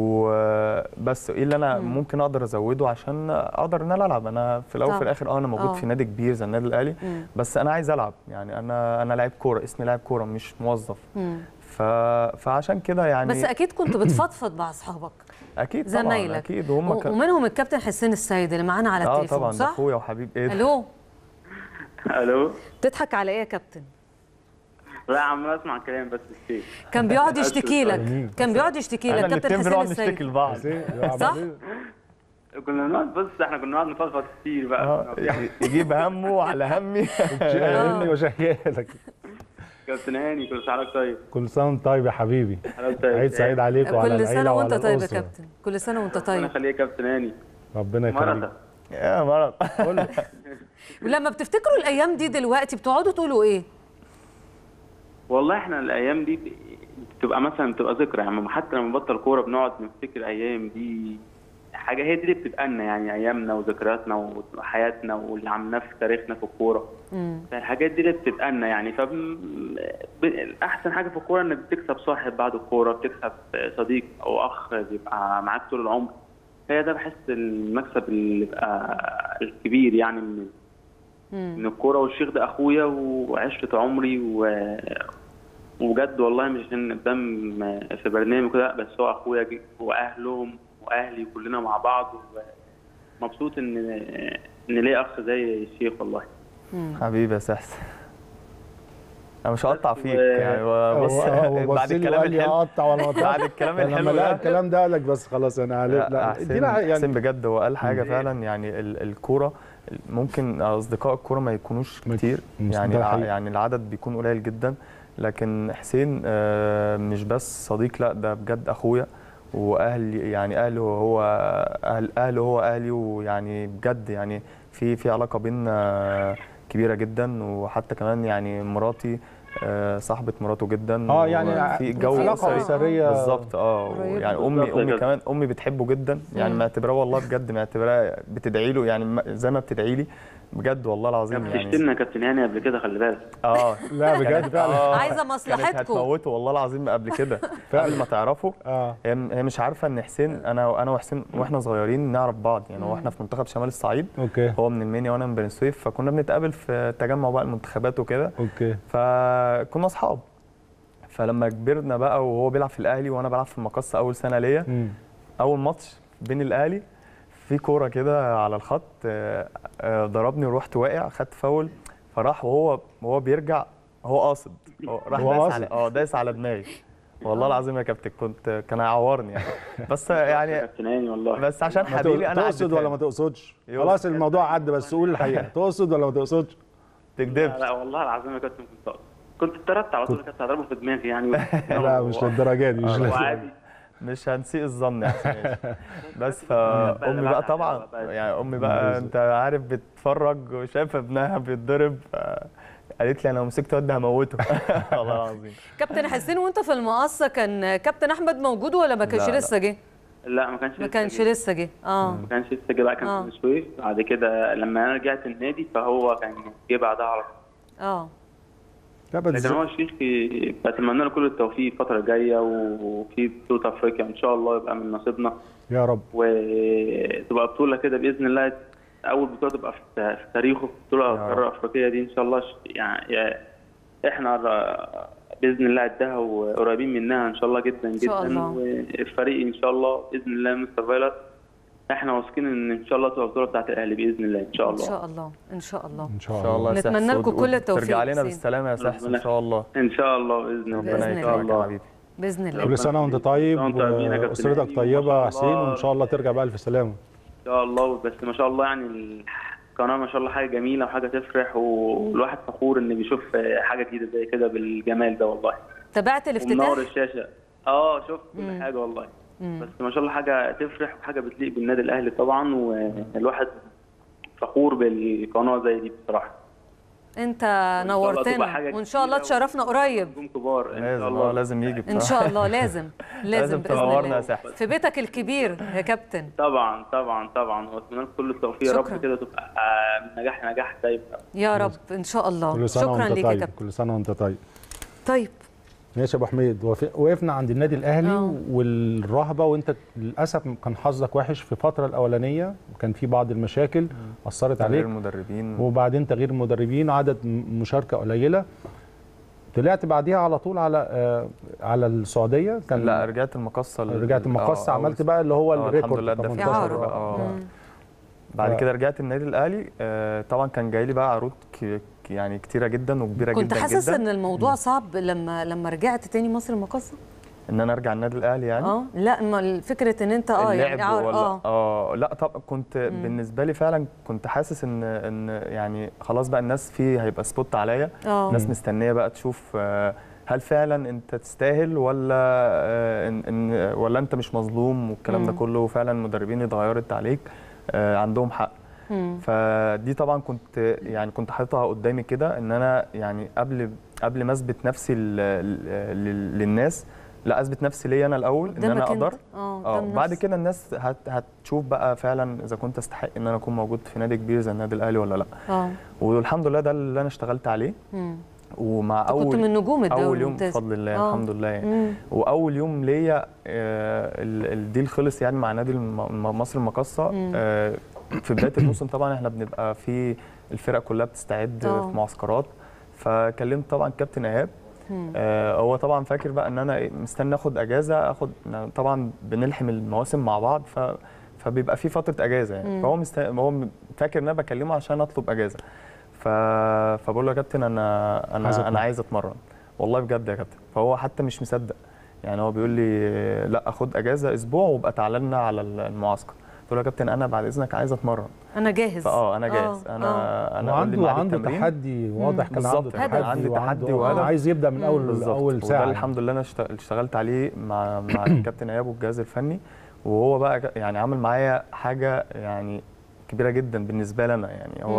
Speaker 12: وبس ايه اللي انا ممكن اقدر ازوده عشان اقدر ان انا العب انا في الاول
Speaker 2: طبعا.
Speaker 12: وفي الاخر اه انا موجود
Speaker 2: آه.
Speaker 12: في نادي كبير زي النادي الاهلي
Speaker 2: مم.
Speaker 12: بس انا عايز العب يعني انا انا لاعب كوره اسمي لاعب كوره مش موظف
Speaker 2: مم.
Speaker 12: ف... فعشان كده يعني
Speaker 2: بس اكيد كنت بتفضفض مع اصحابك
Speaker 12: اكيد طبعا
Speaker 2: زمايلك
Speaker 12: اكيد وهم
Speaker 2: و- ومنهم الكابتن حسين السيد اللي معانا على
Speaker 12: اه
Speaker 2: التليفون
Speaker 12: طبعا ده
Speaker 2: صح
Speaker 12: اخويا وحبيب ايه ده؟
Speaker 2: الو
Speaker 20: الو
Speaker 2: تضحك على ايه يا كابتن
Speaker 20: لا عمال اسمع كلام بس الشيء
Speaker 2: كان بيقعد يشتكي لك كان بيقعد يشتكي لك كابتن حسين السيد
Speaker 12: لبعض
Speaker 2: صح
Speaker 20: كنا بنقعد بص احنا كنا بنقعد نفضفض كتير بقى
Speaker 12: يجيب همه على همي
Speaker 1: شايلني وشايلك
Speaker 20: كابتن هاني كل سنه وحضرتك طيب
Speaker 1: كل سنه وانت طيب يا حبيبي
Speaker 20: حضرتك طيب.
Speaker 1: عيد سعيد عليك وعلى
Speaker 2: كل
Speaker 1: العيله
Speaker 2: سنه
Speaker 1: وعلى
Speaker 2: وانت طيب يا
Speaker 1: الأسرة.
Speaker 2: كابتن كل سنه وانت
Speaker 20: ربنا
Speaker 2: طيب
Speaker 20: يخليك يا كابتن هاني
Speaker 1: ربنا يخليك
Speaker 20: مرضى
Speaker 12: يا مرض
Speaker 2: ولما بتفتكروا الايام دي دلوقتي بتقعدوا تقولوا ايه
Speaker 20: والله احنا الايام دي بتبقى مثلا بتبقى ذكرى يعني حتى لما نبطل كوره بنقعد نفتكر الايام دي حاجه هي دي اللي بتبقى لنا يعني ايامنا وذكرياتنا وحياتنا واللي عملناه في تاريخنا في الكوره فالحاجات دي اللي بتبقى لنا يعني ف احسن حاجه في الكوره انك بتكسب صاحب بعد الكوره بتكسب صديق او اخ بيبقى معاك طول العمر هي ده بحس المكسب اللي بيبقى الكبير يعني من من الكوره والشيخ ده اخويا وعشره عمري و وبجد والله مش عشان قدام في برنامج كده بس هو اخويا جي- واهلهم واهلي كلنا مع بعض مبسوط ان ان ليا اخ زي الشيخ والله
Speaker 12: حبيبي يا سحس انا مش هقطع فيك
Speaker 20: و-
Speaker 12: يعني هو بص
Speaker 1: هو- هو بص
Speaker 12: بعد
Speaker 1: لي
Speaker 12: الكلام
Speaker 1: وقال لي
Speaker 12: الحلو
Speaker 1: اقطع ولا اقطع
Speaker 12: بعد الكلام
Speaker 1: لما
Speaker 12: الحلو
Speaker 1: لا
Speaker 12: ده
Speaker 1: الكلام ده قال لك بس خلاص انا عليك
Speaker 12: لا
Speaker 1: لا
Speaker 12: حسين
Speaker 1: ادينا
Speaker 12: حسين
Speaker 1: يعني
Speaker 12: بجد هو قال حاجه فعلا يعني ال- الكوره ممكن اصدقاء الكوره ما يكونوش كتير
Speaker 1: مم،
Speaker 12: يعني
Speaker 1: ده
Speaker 12: الع-
Speaker 1: حقيقي.
Speaker 12: يعني العدد بيكون قليل جدا لكن حسين آه، مش بس صديق لا ده بجد اخويا واهلي يعني اهله هو اهل اهله هو اهلي ويعني بجد يعني في في علاقه بينا كبيره جدا وحتى كمان يعني مراتي آه، صاحبه مراته جدا
Speaker 1: آه، يعني
Speaker 12: في جو
Speaker 1: علاقة
Speaker 12: أسري.
Speaker 1: أسرية
Speaker 12: بالظبط اه
Speaker 1: قريبة.
Speaker 12: يعني امي
Speaker 1: بالظبط
Speaker 12: امي
Speaker 1: كده.
Speaker 12: كمان امي بتحبه جدا يعني
Speaker 1: مم.
Speaker 12: معتبراه والله بجد معتبراه بتدعي له يعني ما- زي ما بتدعي لي بجد والله العظيم
Speaker 20: كان
Speaker 12: يعني
Speaker 20: بتشتمنا كابتن هاني قبل كده خلي بالك
Speaker 12: اه
Speaker 1: لا بجد
Speaker 12: كانت-
Speaker 1: فعلا.
Speaker 12: آه،
Speaker 2: عايزة
Speaker 12: كانت
Speaker 2: مصلحتكم.
Speaker 12: هتموته والله العظيم قبل كده قبل ما تعرفه
Speaker 1: اه
Speaker 12: هي هي مش عارفه ان حسين انا انا وحسين واحنا صغيرين نعرف بعض يعني هو احنا في منتخب شمال الصعيد
Speaker 1: اوكي
Speaker 12: هو من المنيا وانا من بني سويف فكنا بنتقابل في تجمع بقى المنتخبات وكده
Speaker 1: اوكي
Speaker 12: فكنا اصحاب فلما كبرنا بقى وهو بيلعب في الاهلي وانا بلعب في المقصه اول سنه ليا
Speaker 1: مم.
Speaker 12: اول ماتش بين الاهلي في كوره كده على الخط آه، آه، ضربني ورحت واقع خدت فاول فراح وهو وهو بيرجع هو قاصد هو راح
Speaker 1: هو
Speaker 12: دايس
Speaker 1: قاصد.
Speaker 12: على اه دايس على دماغي والله العظيم يا كابتن كنت كان هيعورني يعني بس يعني
Speaker 20: كابتن هاني والله
Speaker 12: بس عشان
Speaker 1: ما
Speaker 12: حبيبي انا
Speaker 1: تقصد
Speaker 12: عديتها
Speaker 1: ولا
Speaker 12: له.
Speaker 1: ما تقصدش
Speaker 12: يوه.
Speaker 1: خلاص الموضوع عدى بس قول الحقيقه تقصد ولا ما تقصدش
Speaker 12: تكذبش
Speaker 20: لا, لا والله العظيم يا كابتن كنت كنت اتردت على طول كنت هضربه في دماغي يعني
Speaker 1: لا مش للدرجه دي مش
Speaker 12: آه،
Speaker 1: للدرجة
Speaker 20: وعادي
Speaker 12: مش هنسيء الظن يا حسين بس فامي بقى طبعا يعني امي بقى انت عارف بتتفرج وشايفه ابنها بيتضرب ف- قالت لي انا لو مسكت واد هموته والله العظيم
Speaker 2: كابتن حسين وانت في المقصه كان كابتن احمد موجود ولا ما كانش
Speaker 12: لا، لا.
Speaker 2: لسه جه
Speaker 20: لا ما كانش
Speaker 2: ما
Speaker 20: لسه
Speaker 2: كانش
Speaker 20: جه.
Speaker 2: لسه جه اه
Speaker 20: ما كانش لسه جه بقى كان
Speaker 2: آه.
Speaker 20: في السويس بعد كده لما انا رجعت النادي فهو كان جه بعدها على طول
Speaker 2: اه
Speaker 1: لا بس
Speaker 20: لكن هو الشيخ بتمنى له كل التوفيق الفترة الجاية وفي بطولة أفريقيا إن شاء الله يبقى من نصيبنا
Speaker 1: يا رب
Speaker 20: وتبقى بطولة كده بإذن الله أول بطولة تبقى في في تاريخه بطولة القارة الأفريقية دي إن شاء الله ش- يعني يا- إحنا ر- بإذن الله قدها وقريبين منها إن شاء الله جدا جدا
Speaker 2: شاء الله.
Speaker 20: والفريق إن شاء الله بإذن الله مستر فايلر إحنا واثقين إن إن شاء الله تبقى البطولة بتاعت الأهلي بإذن الله إن شاء
Speaker 2: ان
Speaker 20: الله
Speaker 2: شاء الله ان شاء الله
Speaker 1: ان شاء
Speaker 12: ان شاء الله يا
Speaker 2: نتمنى
Speaker 12: سحس
Speaker 2: لكم
Speaker 12: ود-
Speaker 2: كل التوفيق
Speaker 12: ترجع لنا
Speaker 2: حسين.
Speaker 12: بالسلامه يا سحس ان
Speaker 20: ربنا-
Speaker 12: شاء الله
Speaker 20: إن شاء الله بإذن الله
Speaker 12: ربنا
Speaker 2: بإذن
Speaker 12: يكرمك
Speaker 2: الله.
Speaker 12: يا حبيبي
Speaker 2: باذن الله
Speaker 1: كل سنه وانت طيب
Speaker 20: وأنتم طيبين يا كابتن
Speaker 1: واسرتك
Speaker 20: هاني،
Speaker 1: طيبه
Speaker 20: وما
Speaker 1: يا
Speaker 20: شاء
Speaker 1: حسين
Speaker 20: الله.
Speaker 1: وان شاء الله ترجع بألف سلامه
Speaker 20: ان شاء الله بس ما شاء الله يعني القناه ما شاء الله حاجه جميله وحاجه تفرح والواحد فخور ان بيشوف حاجه جديده زي كده بالجمال ده والله
Speaker 2: تابعت
Speaker 20: ومنور
Speaker 2: الافتتاح
Speaker 20: الشاشه اه شفت كل
Speaker 2: مم.
Speaker 20: حاجه والله
Speaker 2: مم.
Speaker 20: بس ما شاء الله حاجه تفرح وحاجه بتليق بالنادي الاهلي طبعا والواحد فخور بالقناه زي دي بصراحه
Speaker 2: انت
Speaker 20: الله تبقى
Speaker 2: نورتنا
Speaker 20: حاجة
Speaker 2: وان شاء الله تشرفنا قريب
Speaker 20: نجوم كبار ان
Speaker 12: لازم
Speaker 20: شاء
Speaker 12: اه
Speaker 20: الله
Speaker 12: لازم يجي
Speaker 2: ان
Speaker 12: بصراحه
Speaker 2: شاء الله لازم لازم
Speaker 12: لازم
Speaker 2: باذن
Speaker 12: تنورنا
Speaker 2: الله
Speaker 12: يا سحس
Speaker 2: في بيتك الكبير يا كابتن
Speaker 20: طبعا طبعا طبعا واتمنى لكم كل التوفيق يا
Speaker 2: شكراً.
Speaker 20: رب كده تبقى آه، من نجاح لنجاح دايما
Speaker 2: يا رب ان شاء الله
Speaker 1: كل سنه
Speaker 2: شكرا
Speaker 1: وانت
Speaker 2: ليك يا
Speaker 1: طيب
Speaker 2: كابتن
Speaker 1: كل سنه وانت طيب
Speaker 2: طيب
Speaker 1: ماشي يا ابو حميد وف- وقفنا عند النادي الاهلي
Speaker 2: آه.
Speaker 1: والرهبه وانت للاسف كان حظك وحش في الفتره الاولانيه وكان في بعض المشاكل اثرت
Speaker 12: تغيير
Speaker 1: عليك
Speaker 12: المدربين
Speaker 1: وبعدين تغيير المدربين عدد م- مشاركه قليله طلعت بعديها على طول على آه على السعوديه كان
Speaker 12: لا رجعت المقصه ال-
Speaker 1: رجعت المقصه
Speaker 12: آه،
Speaker 1: عملت
Speaker 12: أول-
Speaker 1: بقى اللي هو
Speaker 12: آه،
Speaker 1: الريكورد
Speaker 12: الحمد لله ده في
Speaker 1: 18
Speaker 12: إعارة بقى اه
Speaker 2: مم.
Speaker 12: بعد
Speaker 1: ف-
Speaker 12: كده رجعت النادي الاهلي آه، طبعا كان جاي لي بقى عروض ك- ك- يعني كتيره جدا وكبيره
Speaker 2: كنت
Speaker 12: جدا
Speaker 2: حاسس
Speaker 12: جدا
Speaker 2: ان الموضوع صعب لما لما رجعت تاني مصر المقاصه
Speaker 12: ان انا ارجع النادي الاهلي يعني
Speaker 2: اه لا ما فكره ان انت اه يعني
Speaker 12: اللعب
Speaker 2: عار-
Speaker 12: ولا
Speaker 2: اه
Speaker 12: اه لا طب كنت
Speaker 2: مم.
Speaker 12: بالنسبه لي فعلا كنت حاسس ان ان يعني خلاص بقى الناس فيه هيبقى سبوت عليا
Speaker 2: اه
Speaker 12: الناس مستنيه بقى تشوف آه، هل فعلا انت تستاهل ولا آه، إن إن ولا انت مش مظلوم والكلام ده
Speaker 2: مم.
Speaker 12: كله فعلا المدربين اتغيرت عليك آه، عندهم حق
Speaker 2: مم.
Speaker 12: فدي طبعا كنت يعني كنت حاططها قدامي كده ان انا يعني قبل قبل ما اثبت نفسي ل- ل- للناس لا اثبت نفسي ليا انا الاول ان
Speaker 2: قدامك
Speaker 12: انا
Speaker 2: انت.
Speaker 12: اقدر
Speaker 2: اه
Speaker 12: اه
Speaker 2: قدام
Speaker 12: بعد
Speaker 2: نفسك.
Speaker 12: كده الناس هت هتشوف بقى فعلا اذا كنت استحق ان انا اكون موجود في نادي كبير زي النادي الاهلي ولا لا
Speaker 2: اه
Speaker 12: والحمد لله ده اللي انا اشتغلت عليه
Speaker 2: مم.
Speaker 12: ومع
Speaker 2: أنت
Speaker 12: اول
Speaker 2: كنت من نجوم الدوري
Speaker 12: اول يوم
Speaker 2: الممتاز.
Speaker 12: بفضل الله
Speaker 2: آه.
Speaker 12: الحمد لله يعني
Speaker 2: مم.
Speaker 12: واول يوم ليا آه، ال- الديل خلص يعني مع نادي الم- الم- مصر المقاصه
Speaker 2: مم.
Speaker 12: آه، في بدايه الموسم طبعا احنا بنبقى في الفرق كلها بتستعد
Speaker 2: آه.
Speaker 12: في معسكرات فكلمت طبعا كابتن ايهاب
Speaker 2: مم.
Speaker 12: آه، هو طبعا فاكر بقى ان انا إيه، مستني اخد اجازه اخد طبعا بنلحم المواسم مع بعض ف فبيبقى في فتره اجازه يعني
Speaker 2: مم.
Speaker 12: فهو مست... هو فاكر ان انا بكلمه عشان اطلب اجازه ف... فبقول له يا كابتن انا
Speaker 1: عايز
Speaker 12: انا
Speaker 1: أتمرن.
Speaker 12: انا عايز اتمرن والله بجد يا كابتن فهو حتى مش مصدق يعني هو بيقول لي لا اخد اجازه اسبوع وابقى تعالى لنا على المعسكر قلت له يا كابتن انا بعد اذنك عايز اتمرن
Speaker 2: انا جاهز
Speaker 12: فاه انا جاهز
Speaker 2: آه،
Speaker 12: انا
Speaker 2: آه.
Speaker 12: انا قول لي
Speaker 1: وعنده
Speaker 12: ميعاد
Speaker 1: عنده
Speaker 12: التمرين.
Speaker 1: تحدي واضح كان عنده
Speaker 12: بالظبط
Speaker 1: تحدي
Speaker 12: عندي تحدي
Speaker 1: وعنده-
Speaker 12: وهدف
Speaker 1: عايز يبدا من اول
Speaker 12: بالظبط.
Speaker 1: اول
Speaker 12: وده
Speaker 1: ساعه
Speaker 12: اللي الحمد لله انا اشت- اشتغلت عليه مع مع الكابتن اياب والجهاز الفني وهو بقى ج- يعني عمل معايا حاجه يعني كبيره جدا بالنسبه لنا يعني هو
Speaker 2: مم.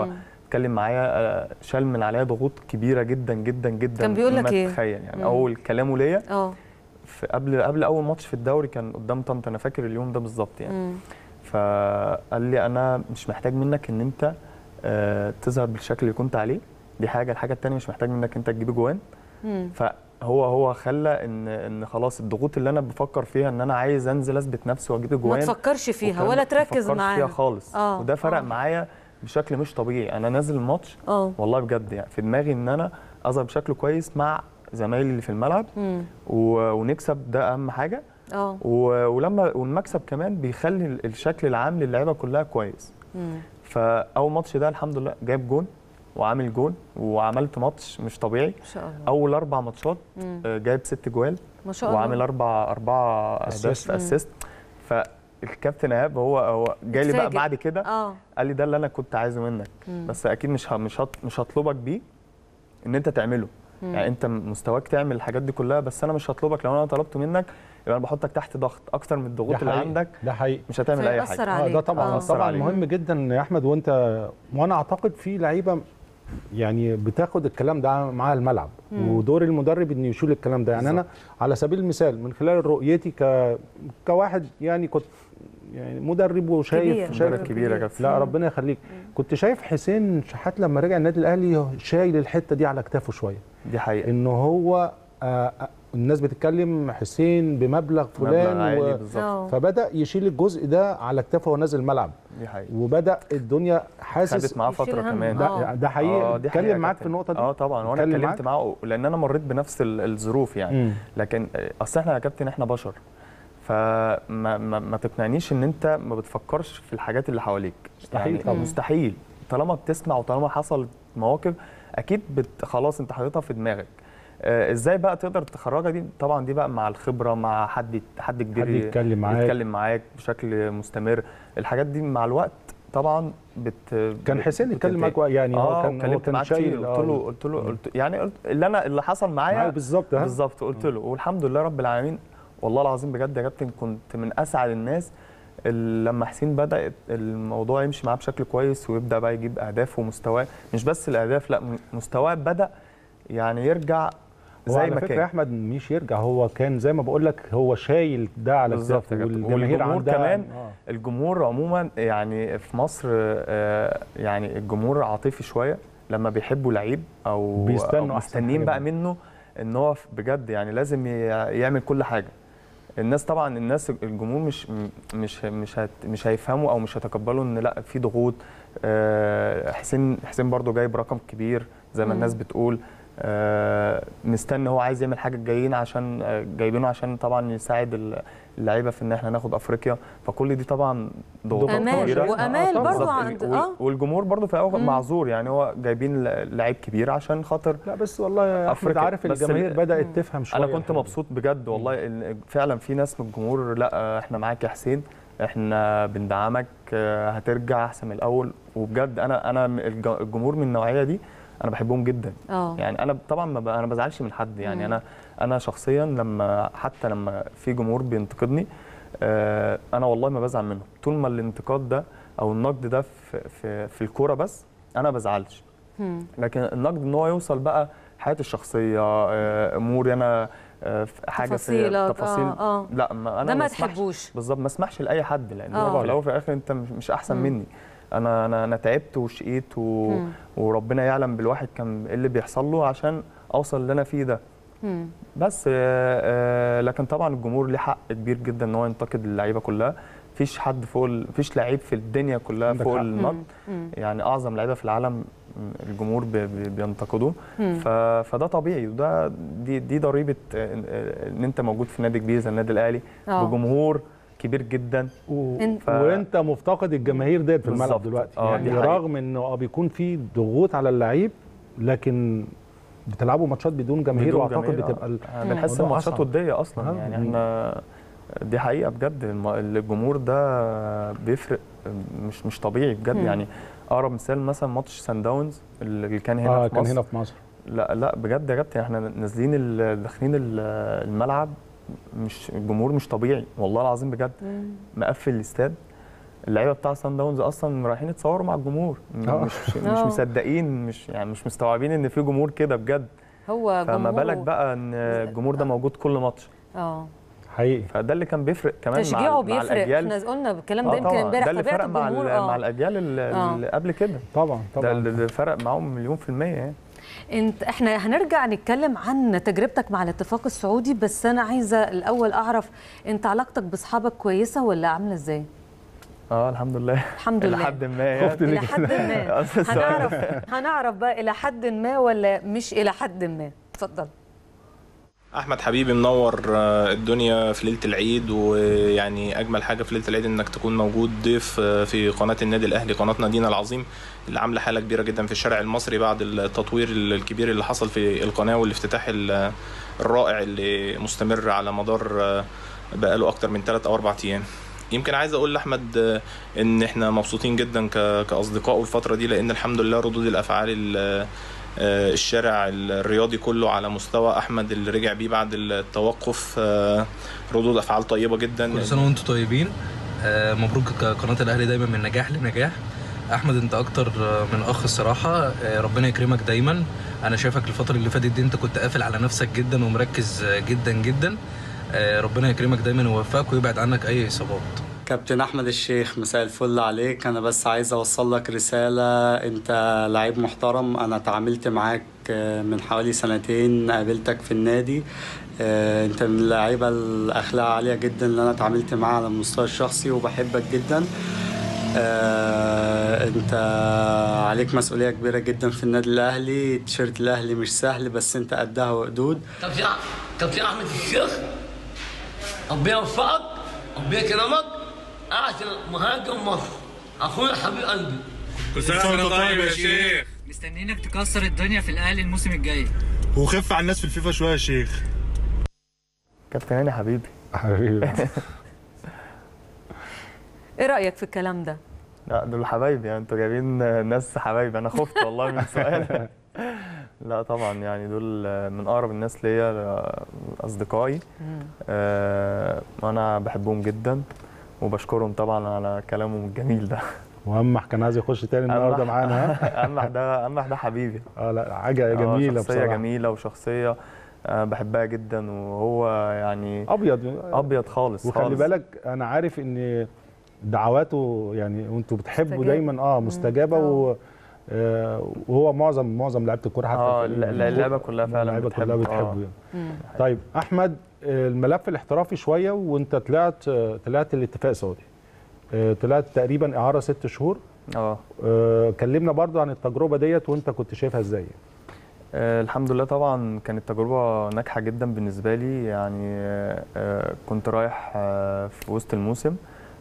Speaker 12: اتكلم معايا آه، شال من عليا ضغوط كبيره جدا جدا جدا
Speaker 2: كان بيقول لك
Speaker 12: ما
Speaker 2: إيه؟
Speaker 12: تتخيل يعني
Speaker 2: مم.
Speaker 12: اول كلامه ليا
Speaker 2: اه
Speaker 12: في قبل قبل اول ماتش في الدوري كان قدام طنطا انا فاكر اليوم ده بالظبط يعني
Speaker 2: مم.
Speaker 12: فقال لي انا مش محتاج منك ان انت آه، تظهر بالشكل اللي كنت عليه دي حاجه الحاجه الثانيه مش محتاج منك انت تجيب جوان
Speaker 2: مم.
Speaker 12: فهو هو خلى ان ان خلاص الضغوط اللي انا بفكر فيها ان انا عايز انزل اثبت نفسي واجيب
Speaker 2: ما
Speaker 12: جوان
Speaker 2: تفكرش فيها
Speaker 12: والكلام
Speaker 2: ولا
Speaker 12: ده
Speaker 2: تركز
Speaker 12: ما تفكرش
Speaker 2: معاها
Speaker 12: فيها خالص
Speaker 2: آه،
Speaker 12: وده فرق
Speaker 2: آه.
Speaker 12: معايا بشكل مش طبيعي انا نازل الماتش
Speaker 2: اه
Speaker 12: والله بجد يعني في دماغي ان انا اظهر بشكل كويس مع زمايلي اللي في الملعب
Speaker 2: مم.
Speaker 12: و- ونكسب ده اهم حاجه
Speaker 2: اه
Speaker 12: و- ولما والمكسب كمان بيخلي ال- الشكل العام للعيبه كلها كويس
Speaker 2: مم.
Speaker 12: فاول ماتش ده الحمد لله جايب جون وعامل جون وعملت ماتش مش طبيعي
Speaker 2: ما شاء الله
Speaker 12: اول اربع ماتشات
Speaker 2: مم.
Speaker 12: آه، جايب ست جوال
Speaker 2: ما شاء الله
Speaker 12: وعامل اربع اربع اهداف
Speaker 2: مم.
Speaker 12: اسيست فالكابتن ايهاب هو هو جاي لي بقى
Speaker 2: اتفاجئ.
Speaker 12: بعد كده
Speaker 2: اه
Speaker 12: قال لي ده اللي انا كنت عايزه منك
Speaker 2: مم.
Speaker 12: بس اكيد مش ه- مش هط- مش هطلبك بيه ان انت تعمله
Speaker 2: مم.
Speaker 12: يعني انت مستواك تعمل الحاجات دي كلها بس انا مش هطلبك لو انا طلبته منك يبقى انا بحطك تحت ضغط اكتر من الضغوط
Speaker 1: ده
Speaker 12: اللي
Speaker 1: حقيقي.
Speaker 12: عندك
Speaker 1: ده حقيقي
Speaker 12: مش هتعمل اي
Speaker 2: فيأثر
Speaker 12: حاجه
Speaker 1: اه
Speaker 2: عليك.
Speaker 1: ده طبعا
Speaker 2: آه.
Speaker 1: طبعا
Speaker 12: عليك.
Speaker 1: مهم جدا يا احمد وانت وانا اعتقد في لعيبه يعني بتاخد الكلام ده مع الملعب
Speaker 2: مم.
Speaker 1: ودور المدرب انه يشيل الكلام ده يعني انا على سبيل المثال من خلال رؤيتي ك كواحد يعني كنت يعني مدرب وشايف
Speaker 2: كبير.
Speaker 1: شايف
Speaker 12: مدرب كبير يا كابتن.
Speaker 1: لا ربنا يخليك كنت شايف حسين شحات لما رجع النادي الاهلي شايل الحته دي على كتافه شويه
Speaker 12: دي حقيقه
Speaker 1: ان هو آه آه، الناس بتتكلم حسين بمبلغ فلان
Speaker 12: مبلغ عالي
Speaker 1: و...
Speaker 12: بالظبط
Speaker 2: آه.
Speaker 1: فبدا يشيل الجزء ده على كتافه وهو نازل الملعب
Speaker 12: دي حقيقه
Speaker 1: وبدا الدنيا حاسس
Speaker 12: خدت معاه فتره
Speaker 2: يشيل هم.
Speaker 12: كمان
Speaker 2: آه.
Speaker 1: ده, ده حقيقي
Speaker 12: اه دي حقيقة
Speaker 1: اتكلم
Speaker 12: يا
Speaker 1: معاك
Speaker 12: كابتن.
Speaker 1: في النقطه دي
Speaker 12: اه طبعا وانا
Speaker 1: اتكلم
Speaker 12: اتكلمت
Speaker 1: معاك؟
Speaker 12: معاه لان انا مريت بنفس ال- الظروف يعني
Speaker 1: مم.
Speaker 12: لكن آه، اصل احنا يا كابتن احنا بشر فما ما, ما تقنعنيش ان انت ما بتفكرش في الحاجات اللي حواليك
Speaker 1: مستحيل
Speaker 12: يعني
Speaker 1: طبعاً.
Speaker 12: مستحيل طالما بتسمع وطالما حصلت مواقف اكيد بت خلاص انت حاططها في دماغك آه، ازاي بقى تقدر تخرجها دي طبعا دي بقى مع الخبره مع حد حد كبير
Speaker 1: حد يتكلم معاك.
Speaker 12: يتكلم معاك بشكل مستمر الحاجات دي مع الوقت طبعا بت
Speaker 1: كان
Speaker 12: بت-
Speaker 1: حسين يتكلم
Speaker 12: بتنتهي.
Speaker 1: معاك يعني هو
Speaker 12: اه
Speaker 1: كان هو
Speaker 12: اتكلمت
Speaker 1: كان
Speaker 12: معاه كتير
Speaker 1: شايل
Speaker 12: قلت له
Speaker 1: آه.
Speaker 12: قلت له قلت يعني قلت اللي انا اللي حصل معايا
Speaker 1: معايا بالظبط ها
Speaker 12: بالظبط قلت له والحمد لله رب العالمين والله العظيم بجد يا كابتن كنت من اسعد الناس اللي لما حسين بدا الموضوع يمشي معاه بشكل كويس ويبدا بقى يجيب اهداف ومستواه مش بس الاهداف لا مستواه بدا يعني يرجع
Speaker 1: هو
Speaker 12: زي
Speaker 1: على
Speaker 12: ما
Speaker 1: فكره يا
Speaker 12: كان
Speaker 1: احمد مش يرجع هو كان زي ما بقول لك هو شايل ده على
Speaker 12: بالظبط
Speaker 1: كتافه
Speaker 12: يا كابتن.
Speaker 1: والجماهير
Speaker 12: والجمهور
Speaker 1: عندها
Speaker 12: كمان
Speaker 1: آه.
Speaker 12: الجمهور عموما يعني في مصر آه، يعني الجمهور عاطفي شويه لما بيحبوا لعيب او
Speaker 1: بيستنوا
Speaker 12: أو
Speaker 1: أحسن
Speaker 12: مستنيين
Speaker 1: حاجة
Speaker 12: بقى
Speaker 1: منه.
Speaker 12: منه ان هو ف- بجد يعني لازم ي- يعمل كل حاجه الناس طبعا الناس الجمهور مش م- مش مش هت مش هيفهموا او مش هيتقبلوا ان لا في ضغوط آه، حسين حسين برضو جايب رقم كبير زي ما
Speaker 2: مم.
Speaker 12: الناس بتقول آه، مستني هو عايز يعمل حاجه جايين عشان آه، جايبينه عشان طبعا يساعد ال- اللعيبه في ان احنا ناخد افريقيا فكل دي طبعا ضغوطات
Speaker 2: امال
Speaker 12: كبيره
Speaker 2: وامال
Speaker 1: طبعاً.
Speaker 2: برضو
Speaker 12: بالظبط.
Speaker 2: عند
Speaker 12: وال-
Speaker 2: اه
Speaker 12: والجمهور برضو في الاول
Speaker 2: مم.
Speaker 12: معذور يعني هو جايبين ل- لعيب كبير عشان خاطر
Speaker 1: لا بس والله يا احمد
Speaker 12: أفريقيا.
Speaker 1: عارف
Speaker 12: بس
Speaker 1: الجماهير
Speaker 12: ال-
Speaker 1: بدات تفهم شويه
Speaker 12: انا كنت
Speaker 1: الحاجة دي.
Speaker 12: مبسوط بجد والله إن فعلا في ناس من الجمهور لا احنا معاك يا حسين احنا بندعمك آه، هترجع احسن من الاول وبجد انا انا الج- الجمهور من النوعيه دي انا بحبهم جدا
Speaker 2: اه
Speaker 12: يعني انا طبعا ما ب- انا بزعلش من حد يعني
Speaker 2: مم.
Speaker 12: انا انا شخصيا لما حتى لما في جمهور بينتقدني آه، انا والله ما بزعل منه طول ما الانتقاد ده او النقد ده في في, في الكوره بس انا ما بزعلش
Speaker 2: مم.
Speaker 12: لكن النقد ان هو يوصل بقى حياتي الشخصيه آه، اموري انا آه، في حاجه
Speaker 2: تفاصيلك،
Speaker 12: في تفاصيل
Speaker 2: آه، آه.
Speaker 12: لا ما انا
Speaker 2: ده ما
Speaker 12: أسمحش-
Speaker 2: تحبوش.
Speaker 12: بالظبط ما اسمحش لاي حد لان
Speaker 2: آه.
Speaker 12: هو في الاول وفي الاخر انت مش, مش احسن
Speaker 2: مم.
Speaker 12: مني انا انا انا تعبت وشقيت و...
Speaker 2: مم.
Speaker 12: وربنا يعلم بالواحد كان ايه اللي بيحصل له عشان اوصل اللي انا فيه ده
Speaker 2: مم.
Speaker 12: بس آه، آه، لكن طبعا الجمهور ليه حق كبير جدا ان هو ينتقد اللعيبه كلها مفيش حد فوق ال- مفيش لعيب في الدنيا كلها
Speaker 1: عندك
Speaker 12: فوق
Speaker 1: حق.
Speaker 12: النقد
Speaker 2: مم.
Speaker 12: يعني اعظم لعيبه في العالم م، الجمهور بي- بي- بينتقدوه
Speaker 2: مم.
Speaker 12: ف... فده طبيعي وده دي دي ضريبه آه، آه، ان انت موجود في نادي كبير زي النادي الاهلي
Speaker 2: آه.
Speaker 12: بجمهور كبير جدا
Speaker 1: و...
Speaker 2: إن-
Speaker 12: ف-
Speaker 1: وانت مفتقد الجماهير ديت في الملعب
Speaker 12: بالظبط.
Speaker 1: دلوقتي
Speaker 12: آه،
Speaker 1: يعني
Speaker 12: دي حقيقة.
Speaker 1: رغم انه اه بيكون في ضغوط على اللعيب لكن بتلعبوا ماتشات بدون جماهير
Speaker 12: بدون
Speaker 1: واعتقد
Speaker 12: جماهير، آه.
Speaker 1: بتبقى ال-
Speaker 12: آه، بنحس
Speaker 1: الموضوع
Speaker 12: الماتشات
Speaker 1: أصعب.
Speaker 12: وديه اصلا
Speaker 1: آه.
Speaker 12: يعني احنا دي حقيقه بجد الم- الجمهور ده بيفرق مش مش طبيعي بجد
Speaker 2: مم.
Speaker 12: يعني اقرب مثال مثلا ماتش سان داونز اللي كان هنا
Speaker 1: اه
Speaker 12: في
Speaker 1: كان
Speaker 12: مصر
Speaker 1: هنا في مصر
Speaker 12: لا لا بجد يا كابتن احنا نازلين ال- داخلين ال- الملعب مش الجمهور مش طبيعي والله العظيم بجد
Speaker 2: مم.
Speaker 12: مقفل الاستاد اللعيبه بتاع سان داونز اصلا رايحين يتصوروا مع الجمهور م-
Speaker 2: آه.
Speaker 12: مش مش
Speaker 2: آه.
Speaker 12: مصدقين مش يعني مش مستوعبين ان في جمهور كده بجد
Speaker 2: هو
Speaker 12: فما
Speaker 2: جمهور
Speaker 12: بالك بقى ان الجمهور ده موجود كل ماتش
Speaker 2: اه
Speaker 1: حقيقي
Speaker 12: فده اللي كان بيفرق كمان
Speaker 2: تشجيعه
Speaker 12: مع, مع
Speaker 2: بيفرق
Speaker 12: الاجيال
Speaker 2: احنا قلنا الكلام
Speaker 12: آه
Speaker 2: ده يمكن
Speaker 12: طبعاً.
Speaker 2: امبارح
Speaker 12: ده اللي
Speaker 2: طبيعه
Speaker 12: فرق مع,
Speaker 2: الجمهور
Speaker 12: ال-
Speaker 2: اه
Speaker 12: مع الاجيال اللي,
Speaker 2: آه.
Speaker 12: اللي قبل كده
Speaker 1: طبعا
Speaker 12: ده اللي فرق معاهم مليون في الميه يعني
Speaker 2: انت احنا هنرجع نتكلم عن تجربتك مع الاتفاق السعودي بس انا عايزه الاول اعرف انت علاقتك باصحابك كويسه ولا عامله ازاي
Speaker 12: اه الحمد لله
Speaker 2: الحمد لله
Speaker 12: الى حد ما يعني
Speaker 2: خفت الى حد ما
Speaker 12: أصل السؤال-
Speaker 2: هنعرف هنعرف بقى الى حد ما ولا مش الى حد ما اتفضل
Speaker 21: احمد حبيبي منور آه، الدنيا في ليله العيد ويعني اجمل حاجه في ليله العيد انك تكون موجود ضيف آه، في قناه النادي الاهلي قناه نادينا العظيم اللي عامله حاله كبيره جدا في الشارع المصري بعد التطوير الكبير اللي حصل في القناه والافتتاح ال- الرائع اللي مستمر على مدار آه، بقاله اكتر من 3 او 4 ايام يمكن عايز اقول لاحمد آه، ان احنا مبسوطين جدا ك- كاصدقاء الفتره دي لان الحمد لله ردود الافعال ال- آه، الشارع الرياضي كله على مستوى احمد اللي رجع بيه بعد التوقف آه، ردود افعال طيبه جدا
Speaker 22: كل سنه وانتم طيبين آه، مبروك قناه الاهلي دايما من نجاح لنجاح احمد انت اكتر آه، من اخ الصراحه آه، ربنا يكرمك دايما انا شايفك الفتره اللي فاتت دي انت كنت قافل على نفسك جدا ومركز آه، جدا جدا آه، ربنا يكرمك دايما ويوفقك ويبعد عنك اي اصابات
Speaker 23: كابتن احمد الشيخ مساء الفل عليك انا بس عايز اوصل لك رساله انت لعيب محترم انا اتعاملت معاك آه، من حوالي سنتين قابلتك في النادي آه، انت من اللعيبه الاخلاق عاليه جدا اللي انا اتعاملت معاها على المستوى الشخصي وبحبك جدا آه، انت عليك مسؤوليه كبيره جدا في النادي الاهلي تيشيرت الاهلي مش سهل بس انت قدها وقدود
Speaker 24: كابتن كابتن احمد الشيخ ربنا يوفقك ربنا يكرمك احسن مهاجم مصر اخويا حبيب قلبي
Speaker 25: كل سنة وانت طيب يا شيخ
Speaker 26: مستنيينك تكسر الدنيا في الاهلي الموسم الجاي
Speaker 25: وخف على الناس في الفيفا شوية يا شيخ
Speaker 12: كابتن هاني حبيبي
Speaker 1: حبيبي
Speaker 2: ايه رايك في الكلام ده
Speaker 12: لا دول حبايبي يعني انتوا جايبين ناس حبايبي انا خفت والله من سؤال لا طبعا يعني دول من اقرب الناس ليا اصدقائي آه، وانا بحبهم جدا وبشكرهم طبعا على كلامهم الجميل ده
Speaker 1: وامح كان عايز يخش تاني النهارده
Speaker 12: أمح-
Speaker 1: معانا ها؟
Speaker 12: امح ده امح ده حبيبي
Speaker 1: اه لا حاجه
Speaker 12: آه،
Speaker 1: جميله
Speaker 12: شخصيه
Speaker 1: بصراحه
Speaker 12: جميله وشخصيه آه، بحبها جدا وهو يعني
Speaker 1: ابيض
Speaker 12: ابيض خالص
Speaker 1: وخلي
Speaker 12: خالص.
Speaker 1: بالك انا عارف ان دعواته يعني وانتوا بتحبوا
Speaker 12: مستجاب.
Speaker 1: دايما اه مستجابه و آه، وهو معظم معظم لعيبه الكوره حتى
Speaker 12: اه
Speaker 1: في
Speaker 12: لا- لا- اللعبه كلها فعلا
Speaker 1: اللعيبه كلها
Speaker 12: بتحبه. آه.
Speaker 1: بتحبه يعني. طيب احمد آه، الملف الاحترافي شويه وانت طلعت آه، طلعت الاتفاق السعودي آه، طلعت تقريبا اعاره ست شهور
Speaker 12: اه
Speaker 1: آه، كلمنا برضو عن التجربه ديت وانت كنت شايفها ازاي
Speaker 12: آه، الحمد لله طبعا كانت تجربة ناجحة جدا بالنسبة لي يعني آه، آه، كنت رايح آه، في وسط الموسم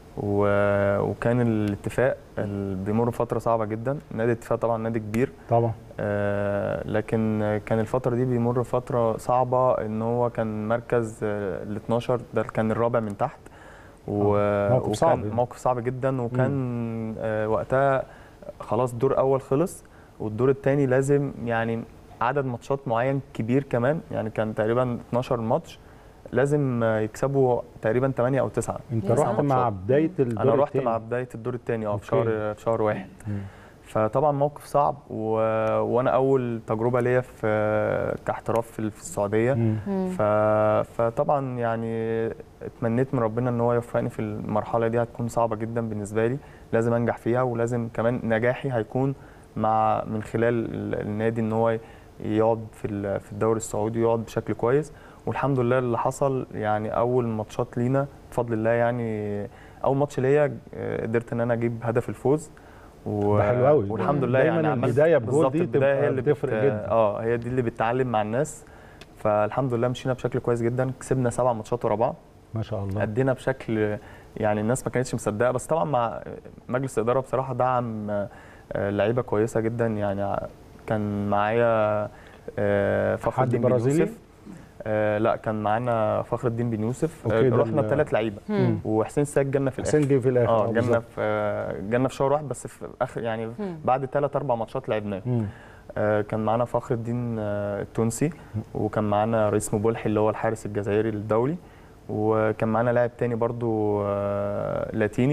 Speaker 12: و- وكان الاتفاق ال- بيمر فترة صعبة جدا نادي الاتفاق طبعا نادي كبير
Speaker 1: طبعا
Speaker 12: آه، لكن كان الفترة دي بيمر فترة صعبة ان هو كان مركز ال 12 ده كان الرابع من تحت و...
Speaker 1: موقف
Speaker 12: وكان
Speaker 1: صعب يعني.
Speaker 12: موقف صعب جدا وكان آه، وقتها خلاص الدور الاول خلص والدور الثاني لازم يعني عدد ماتشات معين كبير كمان يعني كان تقريبا 12 ماتش لازم آه، يكسبوا تقريبا 8 او 9
Speaker 1: انت رحت مع بدايه الدور
Speaker 12: انا رحت
Speaker 1: التاني.
Speaker 12: مع بدايه الدور الثاني اه في
Speaker 1: أوكي.
Speaker 12: شهر في شهر واحد
Speaker 1: مم.
Speaker 12: فطبعا موقف صعب و... وانا اول تجربه ليا في كاحتراف في في السعوديه
Speaker 1: مم.
Speaker 12: ف... فطبعا يعني اتمنيت من ربنا ان هو يوفقني في المرحله دي هتكون صعبه جدا بالنسبه لي لازم انجح فيها ولازم كمان نجاحي هيكون مع من خلال ال- النادي ان هو يقعد في ال- في الدوري السعودي يقعد بشكل كويس والحمد لله اللي حصل يعني اول ماتشات لينا بفضل الله يعني اول ماتش ليا آه، قدرت ان انا اجيب هدف الفوز و...
Speaker 1: ده حلو أوي.
Speaker 12: والحمد لله
Speaker 1: دايماً
Speaker 12: يعني عملت-
Speaker 1: البداية بجول
Speaker 12: بالظبط،
Speaker 1: دي
Speaker 12: البداية
Speaker 1: تبقى
Speaker 12: هي اللي
Speaker 1: بتفرق
Speaker 12: بت...
Speaker 1: جدا.
Speaker 12: اه هي دي اللي بتعلم مع الناس فالحمد لله مشينا بشكل كويس جدا كسبنا سبع ماتشات ورا بعض
Speaker 1: ما شاء الله
Speaker 12: ادينا بشكل يعني الناس ما كانتش مصدقه بس طبعا مع مجلس الاداره بصراحه دعم آه، لعيبه كويسه جدا يعني ع- كان معايا آه، فخر
Speaker 1: حد
Speaker 12: الدين بن
Speaker 1: برازيلي؟
Speaker 12: يوسف آه، لا كان معانا فخر الدين بن يوسف
Speaker 1: أوكي،
Speaker 12: آه،
Speaker 1: ده
Speaker 12: رحنا
Speaker 1: ال-
Speaker 12: ثلاث لعيبه
Speaker 1: مم.
Speaker 12: وحسين ساج جالنا في الاخر
Speaker 1: حسين جه في الآخر، آه،
Speaker 12: اه جالنا
Speaker 1: بالظبط.
Speaker 12: في آه، جالنا في شهر واحد بس في اخر يعني
Speaker 1: مم.
Speaker 12: بعد ثلاث اربع ماتشات لعبناهم
Speaker 1: مم.
Speaker 12: آه، كان معانا فخر الدين آه، التونسي وكان معانا رئيس مبولحي اللي هو الحارس الجزائري الدولي وكان معانا لاعب تاني برضو آه، لاتيني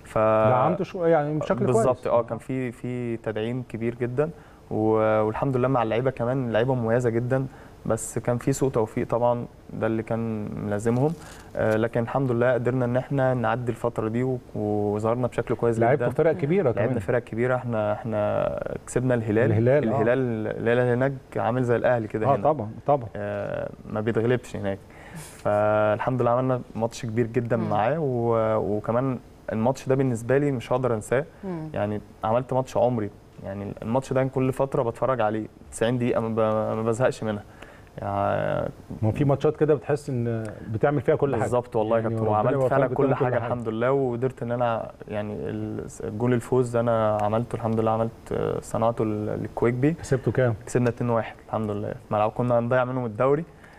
Speaker 12: ف
Speaker 1: دعمته شويه يعني بشكل كويس
Speaker 12: بالظبط اه كان في في تدعيم كبير جدا و- والحمد لله مع اللعيبه كمان لعيبه مميزه جدا بس كان في سوء توفيق طبعا ده اللي كان ملازمهم آه، لكن الحمد لله قدرنا ان احنا نعدي الفتره دي و- وظهرنا بشكل كويس جدا
Speaker 1: لعبتوا فرق كبيره
Speaker 12: لعبنا
Speaker 1: كمان
Speaker 12: فرق كبيره احنا احنا كسبنا الهلال
Speaker 1: الهلال، آه.
Speaker 12: الهلال الهلال هناك عامل زي الاهلي كده
Speaker 1: اه
Speaker 12: هنا
Speaker 1: طبعا طبعا
Speaker 12: آه، ما بيتغلبش هناك فالحمد لله عملنا ماتش كبير جدا
Speaker 2: مم.
Speaker 12: معاه و- وكمان الماتش ده بالنسبه لي مش هقدر انساه
Speaker 2: مم.
Speaker 12: يعني عملت ماتش عمري يعني الماتش ده كل فتره بتفرج عليه 90 دقيقه ما ب- ما بزهقش منها يعني
Speaker 1: ما في ماتشات كده بتحس ان بتعمل فيها كل حاجه
Speaker 12: بالظبط والله يا
Speaker 1: يعني
Speaker 12: كابتن
Speaker 1: ربنا
Speaker 12: وعملت
Speaker 1: يوفقك
Speaker 12: فعلا
Speaker 1: بتعمل
Speaker 12: كل حاجه الحمد لله وقدرت ان انا يعني ال- الجول الفوز انا عملته الحمد لله عملت آه، صنعته لل- للكويكبي
Speaker 1: كسبته كام؟
Speaker 12: كسبنا 2-1 الحمد لله في ملعب كنا هنضيع منهم الدوري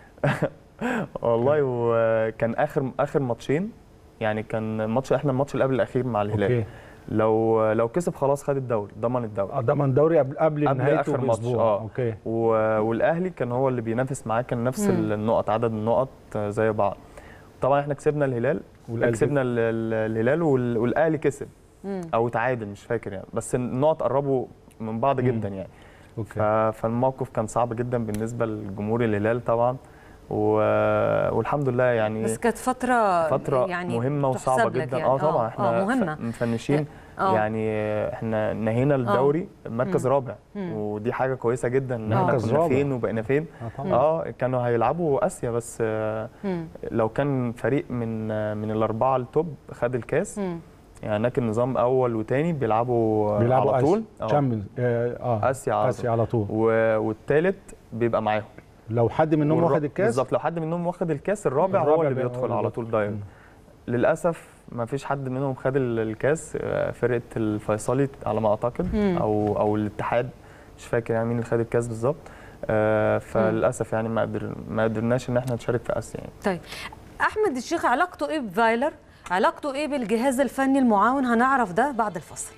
Speaker 12: والله وكان اخر اخر ماتشين يعني كان الماتش احنا الماتش اللي قبل الاخير مع الهلال
Speaker 1: اوكي
Speaker 12: لو لو كسب خلاص خد الدوري ضمن الدوري
Speaker 1: اه ضمن دوري قبل قبل,
Speaker 12: قبل
Speaker 1: نهايته
Speaker 12: اخر ماتش
Speaker 1: باسبوع
Speaker 12: اه
Speaker 1: اوكي
Speaker 12: و- والاهلي كان هو اللي بينافس معاه كان نفس
Speaker 1: مم.
Speaker 12: النقط عدد النقط زي بعض طبعا احنا كسبنا الهلال
Speaker 1: والأهلي
Speaker 12: كسبنا ال- ال- الهلال وال- والاهلي كسب
Speaker 2: مم.
Speaker 12: او تعادل مش فاكر يعني بس النقط قربوا من بعض
Speaker 1: مم.
Speaker 12: جدا يعني
Speaker 1: اوكي
Speaker 12: ف- فالموقف كان صعب جدا بالنسبه لجمهور الهلال طبعا و... والحمد لله يعني
Speaker 2: بس كانت فتره
Speaker 12: فترة
Speaker 2: يعني
Speaker 12: مهمة وصعبة
Speaker 2: تحسب لك
Speaker 12: جدا
Speaker 2: يعني.
Speaker 12: اه طبعا احنا
Speaker 2: اه مهمه
Speaker 12: ف- مفنشين
Speaker 2: آه.
Speaker 12: يعني احنا نهينا الدوري مركز
Speaker 2: مم.
Speaker 12: رابع
Speaker 2: مم.
Speaker 12: ودي حاجة كويسة جدا ان احنا
Speaker 1: مركز
Speaker 12: كنا
Speaker 1: رابع.
Speaker 12: فين وبقينا فين
Speaker 1: اه طبعا
Speaker 12: اه كانوا هيلعبوا اسيا بس آه،
Speaker 2: مم.
Speaker 12: لو كان فريق من آه، من الاربعة التوب خد الكاس
Speaker 2: مم.
Speaker 12: يعني هناك النظام اول وتاني بيلعبوا,
Speaker 1: بيلعبوا
Speaker 12: على طول
Speaker 1: آسيا. تشامبيونز اه آه.
Speaker 12: اسيا على
Speaker 1: اسيا
Speaker 12: طول
Speaker 1: على طول
Speaker 12: و- والتالت بيبقى معاهم
Speaker 1: لو حد منهم
Speaker 12: والر-
Speaker 1: واخد الكاس
Speaker 12: بالظبط لو حد منهم واخد الكاس الرابع,
Speaker 1: الرابع
Speaker 12: هو اللي
Speaker 1: بقى هو
Speaker 12: بيدخل
Speaker 1: اللي
Speaker 12: على
Speaker 1: بيدخل.
Speaker 12: طول دايركت للاسف ما فيش حد منهم خد ال- الكاس آه، فرقه الفيصلي على ما اعتقد
Speaker 2: مم.
Speaker 12: او او الاتحاد مش فاكر يعني مين اللي خد الكاس بالظبط آه، فللاسف يعني ما قدر ما قدرناش ان احنا نشارك في اسيا يعني
Speaker 2: طيب احمد الشيخ علاقته ايه بفايلر علاقته ايه بالجهاز الفني المعاون هنعرف ده بعد الفصل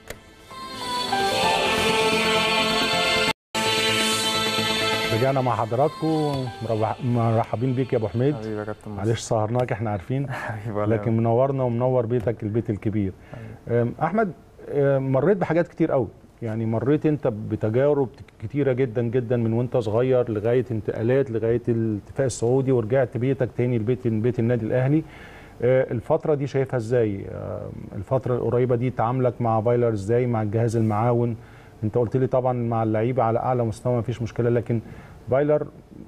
Speaker 1: رجعنا مع حضراتكم مرح- مرحبين بيك يا ابو حميد
Speaker 12: حبيبي يا كابتن مصر.
Speaker 1: معلش سهرناك احنا عارفين
Speaker 12: حبيبي ولا
Speaker 1: لكن منورنا ومنور بيتك البيت الكبير أم، احمد أم، مريت بحاجات كتير قوي يعني مريت انت بتجارب كتيره جدا جدا من وانت صغير لغايه انتقالات لغايه الاتفاق السعودي ورجعت بيتك تاني لبيت بيت النادي الاهلي أه، الفتره دي شايفها ازاي أم، الفتره القريبه دي تعاملك مع فايلر ازاي مع الجهاز المعاون انت قلت لي طبعا مع اللعيبه على اعلى مستوى مفيش مشكله لكن فايلر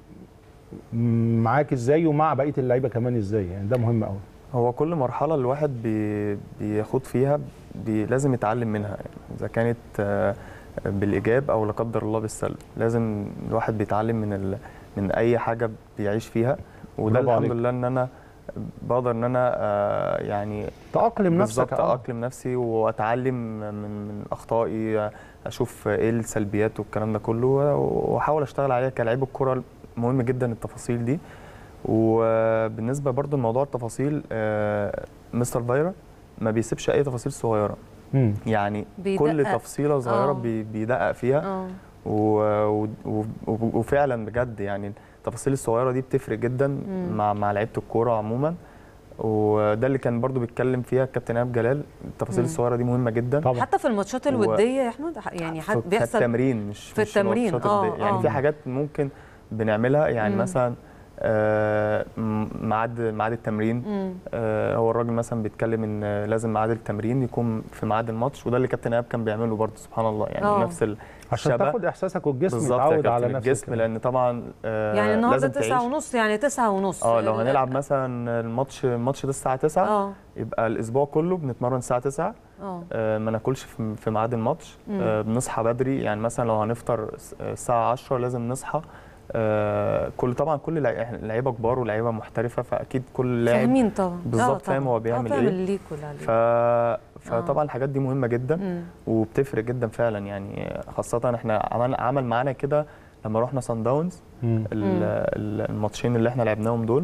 Speaker 1: معاك ازاي ومع بقيه اللعيبه كمان ازاي يعني ده مهم قوي
Speaker 12: هو كل مرحله الواحد بي بيخوض فيها بي لازم يتعلم منها يعني اذا كانت آه، بالايجاب او لا قدر الله بالسلب لازم الواحد بيتعلم من ال... من اي حاجه بيعيش فيها وده
Speaker 1: برافو
Speaker 12: الحمد
Speaker 1: عليك.
Speaker 12: لله ان انا بقدر ان انا آه، يعني
Speaker 1: تأقلم نفسك
Speaker 12: بالظبط
Speaker 1: آه.
Speaker 12: اقلم نفسي واتعلم من من اخطائي اشوف ايه السلبيات والكلام ده كله واحاول اشتغل عليها كلاعب الكره مهم جدا التفاصيل دي وبالنسبه برضو لموضوع التفاصيل آه، مستر فايرا ما بيسيبش اي تفاصيل صغيره
Speaker 1: مم.
Speaker 12: يعني
Speaker 2: بيدقق.
Speaker 12: كل تفصيله صغيره
Speaker 2: آه.
Speaker 12: بي- بيدقق فيها
Speaker 2: اه
Speaker 12: و- و- و- وفعلا بجد يعني التفاصيل الصغيره دي بتفرق جدا
Speaker 2: مم.
Speaker 12: مع مع لعيبه الكوره عموما وده اللي كان برضو بيتكلم فيها الكابتن ايهاب جلال التفاصيل
Speaker 2: مم.
Speaker 12: الصغيره دي مهمه جدا
Speaker 1: طبعا
Speaker 2: حتى في الماتشات الوديه يا احمد يعني حد
Speaker 12: في
Speaker 2: بيحصل
Speaker 12: التمرين مش
Speaker 2: في
Speaker 12: مش
Speaker 2: التمرين،
Speaker 12: الماتشات
Speaker 2: آه،
Speaker 12: الودية. يعني
Speaker 2: آه.
Speaker 12: في حاجات ممكن بنعملها يعني
Speaker 2: مم.
Speaker 12: مثلا آه، م- ميعاد ميعاد التمرين
Speaker 2: مم.
Speaker 12: آه، هو الراجل مثلا بيتكلم ان لازم ميعاد التمرين يكون في ميعاد الماتش وده اللي كابتن ايهاب كان بيعمله برضه سبحان الله يعني
Speaker 2: آه.
Speaker 12: نفس ال-
Speaker 1: عشان
Speaker 12: الشبه
Speaker 1: تاخد احساسك والجسم
Speaker 12: بالظبط يا
Speaker 1: يتعود على
Speaker 12: كابتن،
Speaker 1: نفسك
Speaker 12: الجسم لان طبعا آه،
Speaker 2: يعني النهارده
Speaker 12: لازم
Speaker 2: تسعة
Speaker 12: تعيش.
Speaker 2: ونص يعني تسعة ونص
Speaker 12: اه لو هنلعب مثلا الماتش الماتش ده الساعه 9
Speaker 2: اه
Speaker 12: يبقى الاسبوع كله بنتمرن الساعه 9
Speaker 2: اه
Speaker 12: آه، ما ناكلش في في ميعاد الماتش
Speaker 2: مم.
Speaker 12: آه، بنصحى بدري يعني مثلا لو هنفطر س- الساعه 10 لازم نصحى آه، كل طبعا كل لع- إحنا لعيبه كبار ولاعيبه محترفه فاكيد كل لاعب
Speaker 2: فاهمين طبعا
Speaker 12: بالظبط فاهم هو بيعمل
Speaker 2: فاهم
Speaker 12: ايه
Speaker 2: اللي ليك واللي عليك
Speaker 12: ف... فطبعا الحاجات دي مهمه جدا
Speaker 2: مم.
Speaker 12: وبتفرق جدا فعلا يعني خاصه احنا عمل عمل معانا كده لما رحنا سان داونز
Speaker 1: مم.
Speaker 12: ال-
Speaker 2: مم.
Speaker 12: ال- الماتشين اللي احنا لعبناهم دول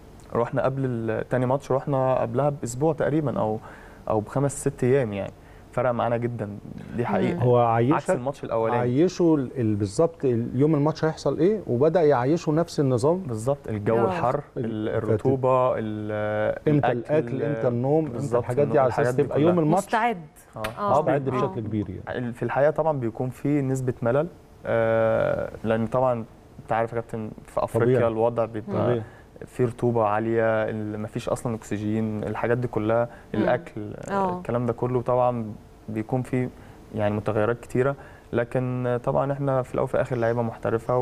Speaker 12: رحنا قبل ال- تاني ماتش رحنا قبلها باسبوع تقريبا او او بخمس ست ايام يعني فرق معانا جدا دي حقيقه
Speaker 1: هو عيشك
Speaker 12: عكس الماتش الاولاني
Speaker 1: عيشه ال- ال- بالظبط اليوم الماتش هيحصل ايه وبدا يعيشه نفس النظام
Speaker 12: بالظبط الجو
Speaker 1: آه.
Speaker 12: الحر ال- الرطوبه ال-
Speaker 1: امتى الاكل امتى النوم امتى
Speaker 12: بالظبط،
Speaker 1: الحاجات دي
Speaker 12: النوم،
Speaker 1: على اساس
Speaker 12: الحاجات دي
Speaker 1: تبقى
Speaker 12: كلها.
Speaker 1: يوم الماتش
Speaker 2: مستعد
Speaker 12: اه
Speaker 2: آه.
Speaker 1: مستعد
Speaker 12: بي-
Speaker 1: بشكل كبير يعني
Speaker 12: في الحقيقه طبعا بيكون في نسبه ملل آه لان طبعا انت عارف يا كابتن في افريقيا
Speaker 1: طبيعي.
Speaker 12: الوضع بيبقى
Speaker 1: طبيعي.
Speaker 12: في رطوبه عاليه ال- مفيش اصلا اكسجين الحاجات دي كلها
Speaker 2: مم.
Speaker 12: الاكل
Speaker 2: آه.
Speaker 12: آه. الكلام ده كله طبعا بيكون فيه يعني متغيرات كتيره لكن طبعا احنا في الاول وفي الاخر لعيبه محترفه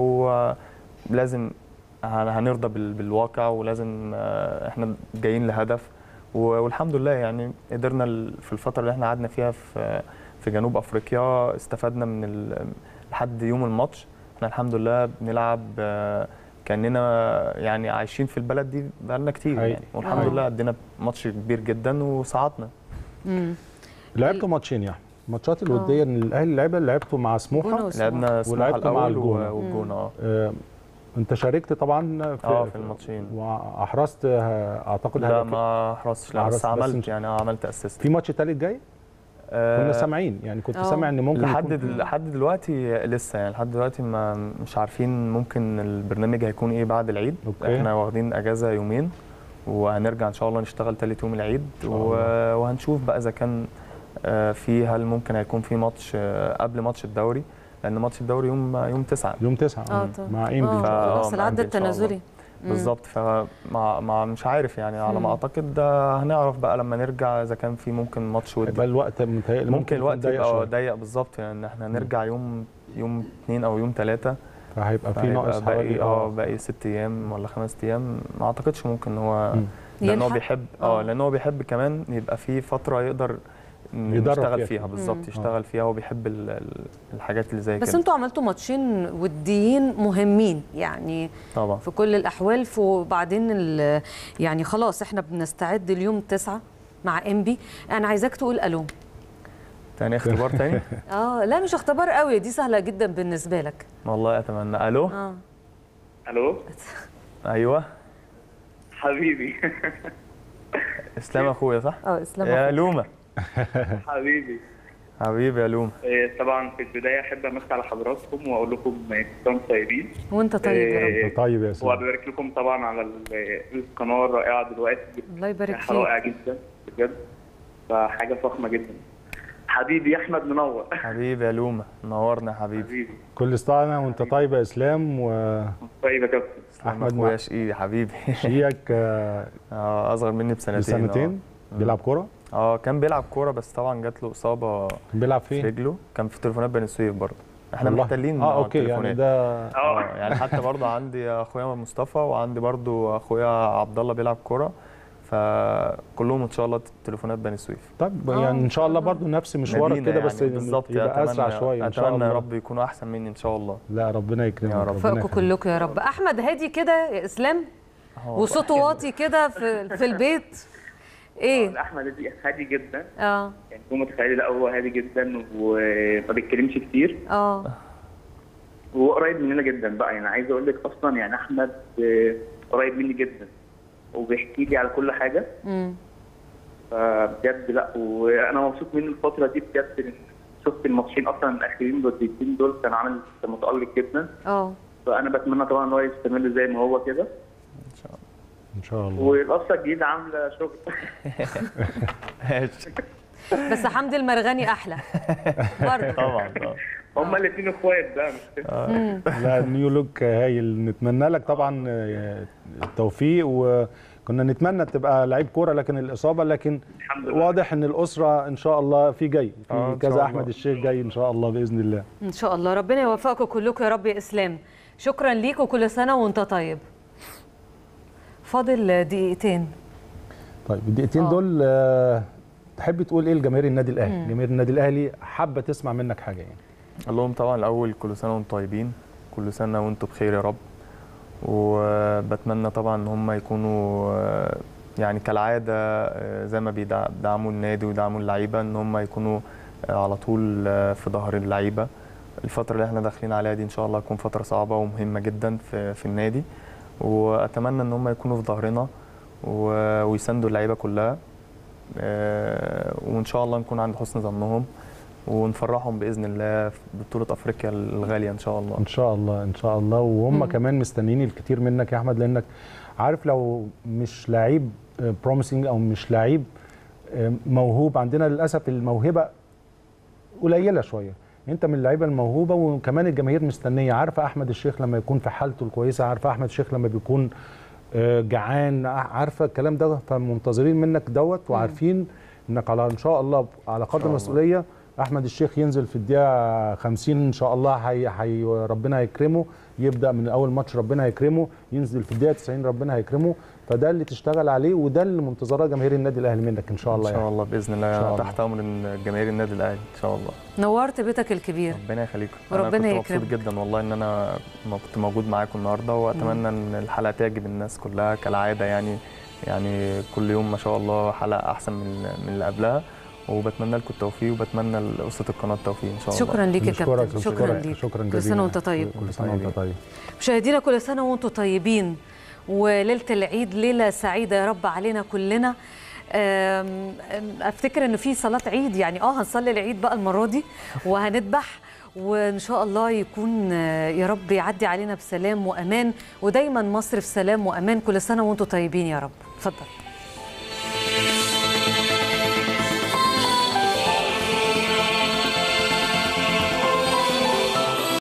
Speaker 12: ولازم هن- هنرضى بال- بالواقع ولازم آه، احنا جايين لهدف و- والحمد لله يعني قدرنا ال- في الفتره اللي احنا قعدنا فيها في في جنوب افريقيا استفدنا من ال- لحد يوم الماتش احنا الحمد لله بنلعب آه، كاننا يعني عايشين في البلد دي بقالنا كتير
Speaker 1: أي.
Speaker 12: يعني والحمد
Speaker 2: آه.
Speaker 12: لله ادينا ماتش كبير جدا وصعدنا
Speaker 2: مم.
Speaker 1: لعبتوا ماتشين يعني الماتشات الوديه اللي الاهلي لعبها لعبتوا مع
Speaker 2: جونة
Speaker 1: سموحه
Speaker 2: وسموحة.
Speaker 12: لعبنا سموحه
Speaker 1: ولعبتوا مع
Speaker 12: الاول
Speaker 1: الجونة.
Speaker 12: و- والجونه اه
Speaker 1: آه، انت شاركت طبعا في
Speaker 12: اه في الماتشين
Speaker 1: واحرزت آه، اعتقد
Speaker 12: لا
Speaker 1: هدف.
Speaker 12: ما حرصتش
Speaker 1: ما
Speaker 12: لا بس
Speaker 1: حرصت، بس
Speaker 12: عملت
Speaker 1: انت-
Speaker 12: يعني آه، عملت اسيست
Speaker 1: في ماتش تالت جاي كنا سامعين يعني كنت
Speaker 2: آه.
Speaker 1: سامع ان ممكن
Speaker 12: لحد
Speaker 1: يكون
Speaker 12: دل... لحد دلوقتي لسه يعني لحد دلوقتي ما مش عارفين ممكن البرنامج هيكون ايه بعد العيد
Speaker 1: أوكي.
Speaker 12: احنا واخدين اجازه يومين وهنرجع ان شاء الله نشتغل تالت يوم العيد
Speaker 1: شاء
Speaker 12: و...
Speaker 1: الله.
Speaker 12: وهنشوف بقى اذا كان آه، في هل ممكن هيكون في ماتش آه، قبل ماتش الدوري لان ماتش الدوري يوم يوم 9
Speaker 1: يوم تسعة
Speaker 2: اه
Speaker 1: آه،
Speaker 2: طبعا
Speaker 1: مع
Speaker 2: آه،
Speaker 1: انبي
Speaker 2: خلاص
Speaker 12: مع
Speaker 2: العد
Speaker 12: إنبي إن شاء الله.
Speaker 2: التنازلي مم.
Speaker 12: بالظبط فمع مع مش عارف يعني على
Speaker 2: مم.
Speaker 12: ما اعتقد ده هنعرف بقى لما نرجع اذا كان في ممكن ماتش ودي
Speaker 1: يبقى الوقت متهيألي
Speaker 12: ممكن
Speaker 1: يكون
Speaker 12: الوقت
Speaker 1: ضيق
Speaker 12: يبقى
Speaker 1: شوية.
Speaker 12: ضيق بالظبط يعني احنا هنرجع يوم يوم اثنين او يوم ثلاثة
Speaker 1: فهيبقى في ناقص
Speaker 12: باقي
Speaker 1: حوالي
Speaker 12: اه باقي ست ايام ولا خمس ايام ما اعتقدش ممكن ان هو
Speaker 1: مم.
Speaker 12: لان هو
Speaker 2: يلحق؟
Speaker 12: بيحب
Speaker 2: آه.
Speaker 12: اه لان هو بيحب كمان يبقى في فتره يقدر إن
Speaker 1: يدرب
Speaker 12: يشتغل
Speaker 1: فيها.
Speaker 12: فيها بالظبط
Speaker 2: مم.
Speaker 12: يشتغل فيها هو بيحب ال- ال- الحاجات اللي زي
Speaker 2: بس
Speaker 12: كده
Speaker 2: انتوا عملتوا ماتشين وديين مهمين يعني
Speaker 12: طبعا
Speaker 2: في كل الاحوال وبعدين ال- يعني خلاص احنا بنستعد اليوم تسعة مع انبي انا عايزاك تقول الو
Speaker 12: تاني اختبار تاني
Speaker 2: اه لا مش اختبار قوي دي سهله جدا بالنسبه لك
Speaker 12: والله اتمنى الو
Speaker 2: اه
Speaker 20: الو
Speaker 12: ايوه
Speaker 20: حبيبي
Speaker 12: اسلام اخويا صح
Speaker 2: اه اسلام
Speaker 12: يا
Speaker 2: أخوك.
Speaker 12: لومه
Speaker 20: حبيبي
Speaker 12: حبيبي يا لومه
Speaker 20: إيه، طبعا في البدايه احب امسي على حضراتكم واقول لكم كلكم طيبين
Speaker 2: وانت طيب يا رب
Speaker 20: إيه،
Speaker 1: طيب يا سيدي
Speaker 20: وببارك لكم طبعا على ال- القناه الرائعه دلوقتي
Speaker 2: الله يبارك فيك
Speaker 20: رائع جدا بجد فحاجه فخمه جدا حبيبي يا احمد منور
Speaker 12: حبيبي يا لومه نورنا يا حبيبي
Speaker 20: حبيبي
Speaker 1: كل سنه وانت طيب يا اسلام
Speaker 20: طيب يا كابتن
Speaker 12: اسلام
Speaker 1: أحمد
Speaker 12: اخويا
Speaker 1: مع-
Speaker 12: شقيقي حبيبي
Speaker 1: شيك آه،
Speaker 12: اه اصغر مني بسنتين
Speaker 1: بسنتين بيلعب كوره
Speaker 12: اه كان بيلعب كوره بس طبعا جات له اصابه
Speaker 1: كان بيلعب
Speaker 12: في
Speaker 1: فين
Speaker 12: رجله كان في تليفونات بني سويف برضه احنا
Speaker 1: والله؟
Speaker 12: محتلين
Speaker 1: اه اوكي يعني
Speaker 12: التليفونات.
Speaker 1: ده
Speaker 12: اه يعني حتى برضه عندي اخويا مصطفى وعندي برضه اخويا عبد الله بيلعب كوره فكلهم ان شاء الله تليفونات بني سويف
Speaker 1: طب
Speaker 2: آه،
Speaker 1: يعني
Speaker 2: إن
Speaker 1: ان شاء الله برضو نفس مشوارك
Speaker 12: مدينة
Speaker 1: كده بس
Speaker 12: يعني بالظبط
Speaker 1: يبقى اسرع
Speaker 12: أتمنى-
Speaker 1: شويه ان شاء
Speaker 12: اتمنى يا
Speaker 1: الله
Speaker 12: رب يكونوا احسن مني ان شاء الله
Speaker 1: لا ربنا يكرمك
Speaker 12: يا رب.
Speaker 1: ربنا
Speaker 2: وفقكم
Speaker 1: يخليك.
Speaker 2: كلكم يا رب احمد هادي كده يا اسلام
Speaker 12: هو
Speaker 2: وصوته واطي كده في في البيت ايه
Speaker 20: احمد هادي- هادي جدا
Speaker 2: اه
Speaker 20: يعني هو متخيل لا هو هادي جدا وما بيتكلمش كتير
Speaker 2: اه
Speaker 20: وهو قريب مننا جدا بقى يعني عايز اقول لك اصلا يعني احمد آه، قريب مني جدا وبيحكي لي على كل حاجه
Speaker 2: امم
Speaker 20: فبجد لا وانا مبسوط منه الفتره دي بجد لأن شفت الماتشين اصلا الاخيرين الوديتين دول كان عامل متالق جدا
Speaker 2: اه
Speaker 20: فانا بتمنى طبعا ان هو يستمر زي ما هو كده
Speaker 1: ان شاء الله
Speaker 20: والقصه الجديده عامله شغل
Speaker 12: ماشي
Speaker 2: بس حمدي المرغني احلى برضه
Speaker 12: طبعا طبعا
Speaker 20: هما الاثنين اخوات بقى مش كده
Speaker 2: مم.
Speaker 1: لا نيو لوك هايل نتمنى لك طبعا آه، التوفيق وكنا نتمنى تبقى لعيب كوره لكن الاصابه لكن
Speaker 20: الحمد لله
Speaker 1: واضح ان الاسره ان شاء الله في جاي
Speaker 12: آه،
Speaker 1: في
Speaker 12: إن شاء
Speaker 1: كذا
Speaker 12: الله.
Speaker 1: احمد الشيخ جاي ان شاء الله باذن الله
Speaker 2: ان شاء الله ربنا يوفقكم كلكم يا رب يا اسلام شكرا ليك وكل سنه وانت طيب فاضل دقيقتين
Speaker 1: طيب الدقيقتين
Speaker 2: آه.
Speaker 1: دول آه، تحب تقول ايه لجماهير النادي الاهلي جماهير النادي الاهلي حابه تسمع منك حاجه يعني
Speaker 12: اقول لهم طبعا الاول كل سنه وانتم طيبين كل سنه وانتم بخير يا رب وبتمنى طبعا ان هم يكونوا آه، يعني كالعاده آه، زي ما بيدع- بيدعموا النادي ويدعموا اللعيبه ان هم يكونوا آه، على طول آه، في ظهر اللعيبه الفتره اللي احنا داخلين عليها دي ان شاء الله تكون فتره صعبه ومهمه جدا في في النادي واتمنى ان هم يكونوا في ظهرنا و- ويساندوا اللعيبه كلها آه، وان شاء الله نكون عند حسن ظنهم ونفرحهم باذن الله في بطوله افريقيا الغاليه ان شاء الله
Speaker 1: ان شاء الله ان شاء الله وهم
Speaker 12: مم.
Speaker 1: كمان مستنيين الكتير منك يا احمد لانك عارف لو مش لعيب بروميسنج او مش لعيب آه، موهوب عندنا للاسف الموهبه قليله شويه انت من اللعيبه الموهوبه وكمان الجماهير مستنيه عارفه احمد الشيخ لما يكون في حالته الكويسه عارفه احمد الشيخ لما بيكون آه، جعان عارفه الكلام ده فمنتظرين منك دوت وعارفين انك على ان شاء الله على قدر
Speaker 12: الله.
Speaker 1: المسؤوليه احمد الشيخ ينزل في الدقيقه 50 ان شاء الله هي هي ربنا هيكرمه يبدا من اول ماتش ربنا هيكرمه ينزل في الدقيقه 90 ربنا هيكرمه فده اللي تشتغل عليه وده اللي منتظراه جماهير النادي الاهلي منك ان شاء الله
Speaker 12: ان شاء
Speaker 1: يعني.
Speaker 12: الله باذن
Speaker 1: إن شاء
Speaker 12: الله
Speaker 1: الله.
Speaker 12: تحت امر إن جماهير النادي الاهلي ان شاء الله
Speaker 2: نورت بيتك الكبير
Speaker 12: ربنا يخليك
Speaker 2: وربنا
Speaker 12: انا كنت
Speaker 2: يكرمك.
Speaker 12: مبسوط جدا والله ان انا م- كنت موجود معاكم النهارده واتمنى ان الحلقه تعجب الناس كلها كالعاده يعني يعني كل يوم ما شاء الله حلقه احسن من من اللي قبلها وبتمنى لكم التوفيق وبتمنى لاسره القناه التوفيق ان شاء الله
Speaker 2: شكرا ليك يا
Speaker 1: نشكرك-
Speaker 2: كابتن شكرا
Speaker 1: نشكرك-
Speaker 2: ليك
Speaker 1: شكرا
Speaker 2: كل
Speaker 1: جزيلا
Speaker 2: سنه وانت طيب
Speaker 1: كل سنه وانت طيب
Speaker 2: مشاهدينا كل سنه وانتم طيبين وليله العيد ليله سعيده يا رب علينا كلنا أم- أم- افتكر انه في صلاه عيد يعني اه هنصلي العيد بقى المره دي وهنذبح وان شاء الله يكون آه، يا رب يعدي علينا بسلام وامان ودايما مصر في سلام وامان كل سنه وانتم طيبين يا رب اتفضل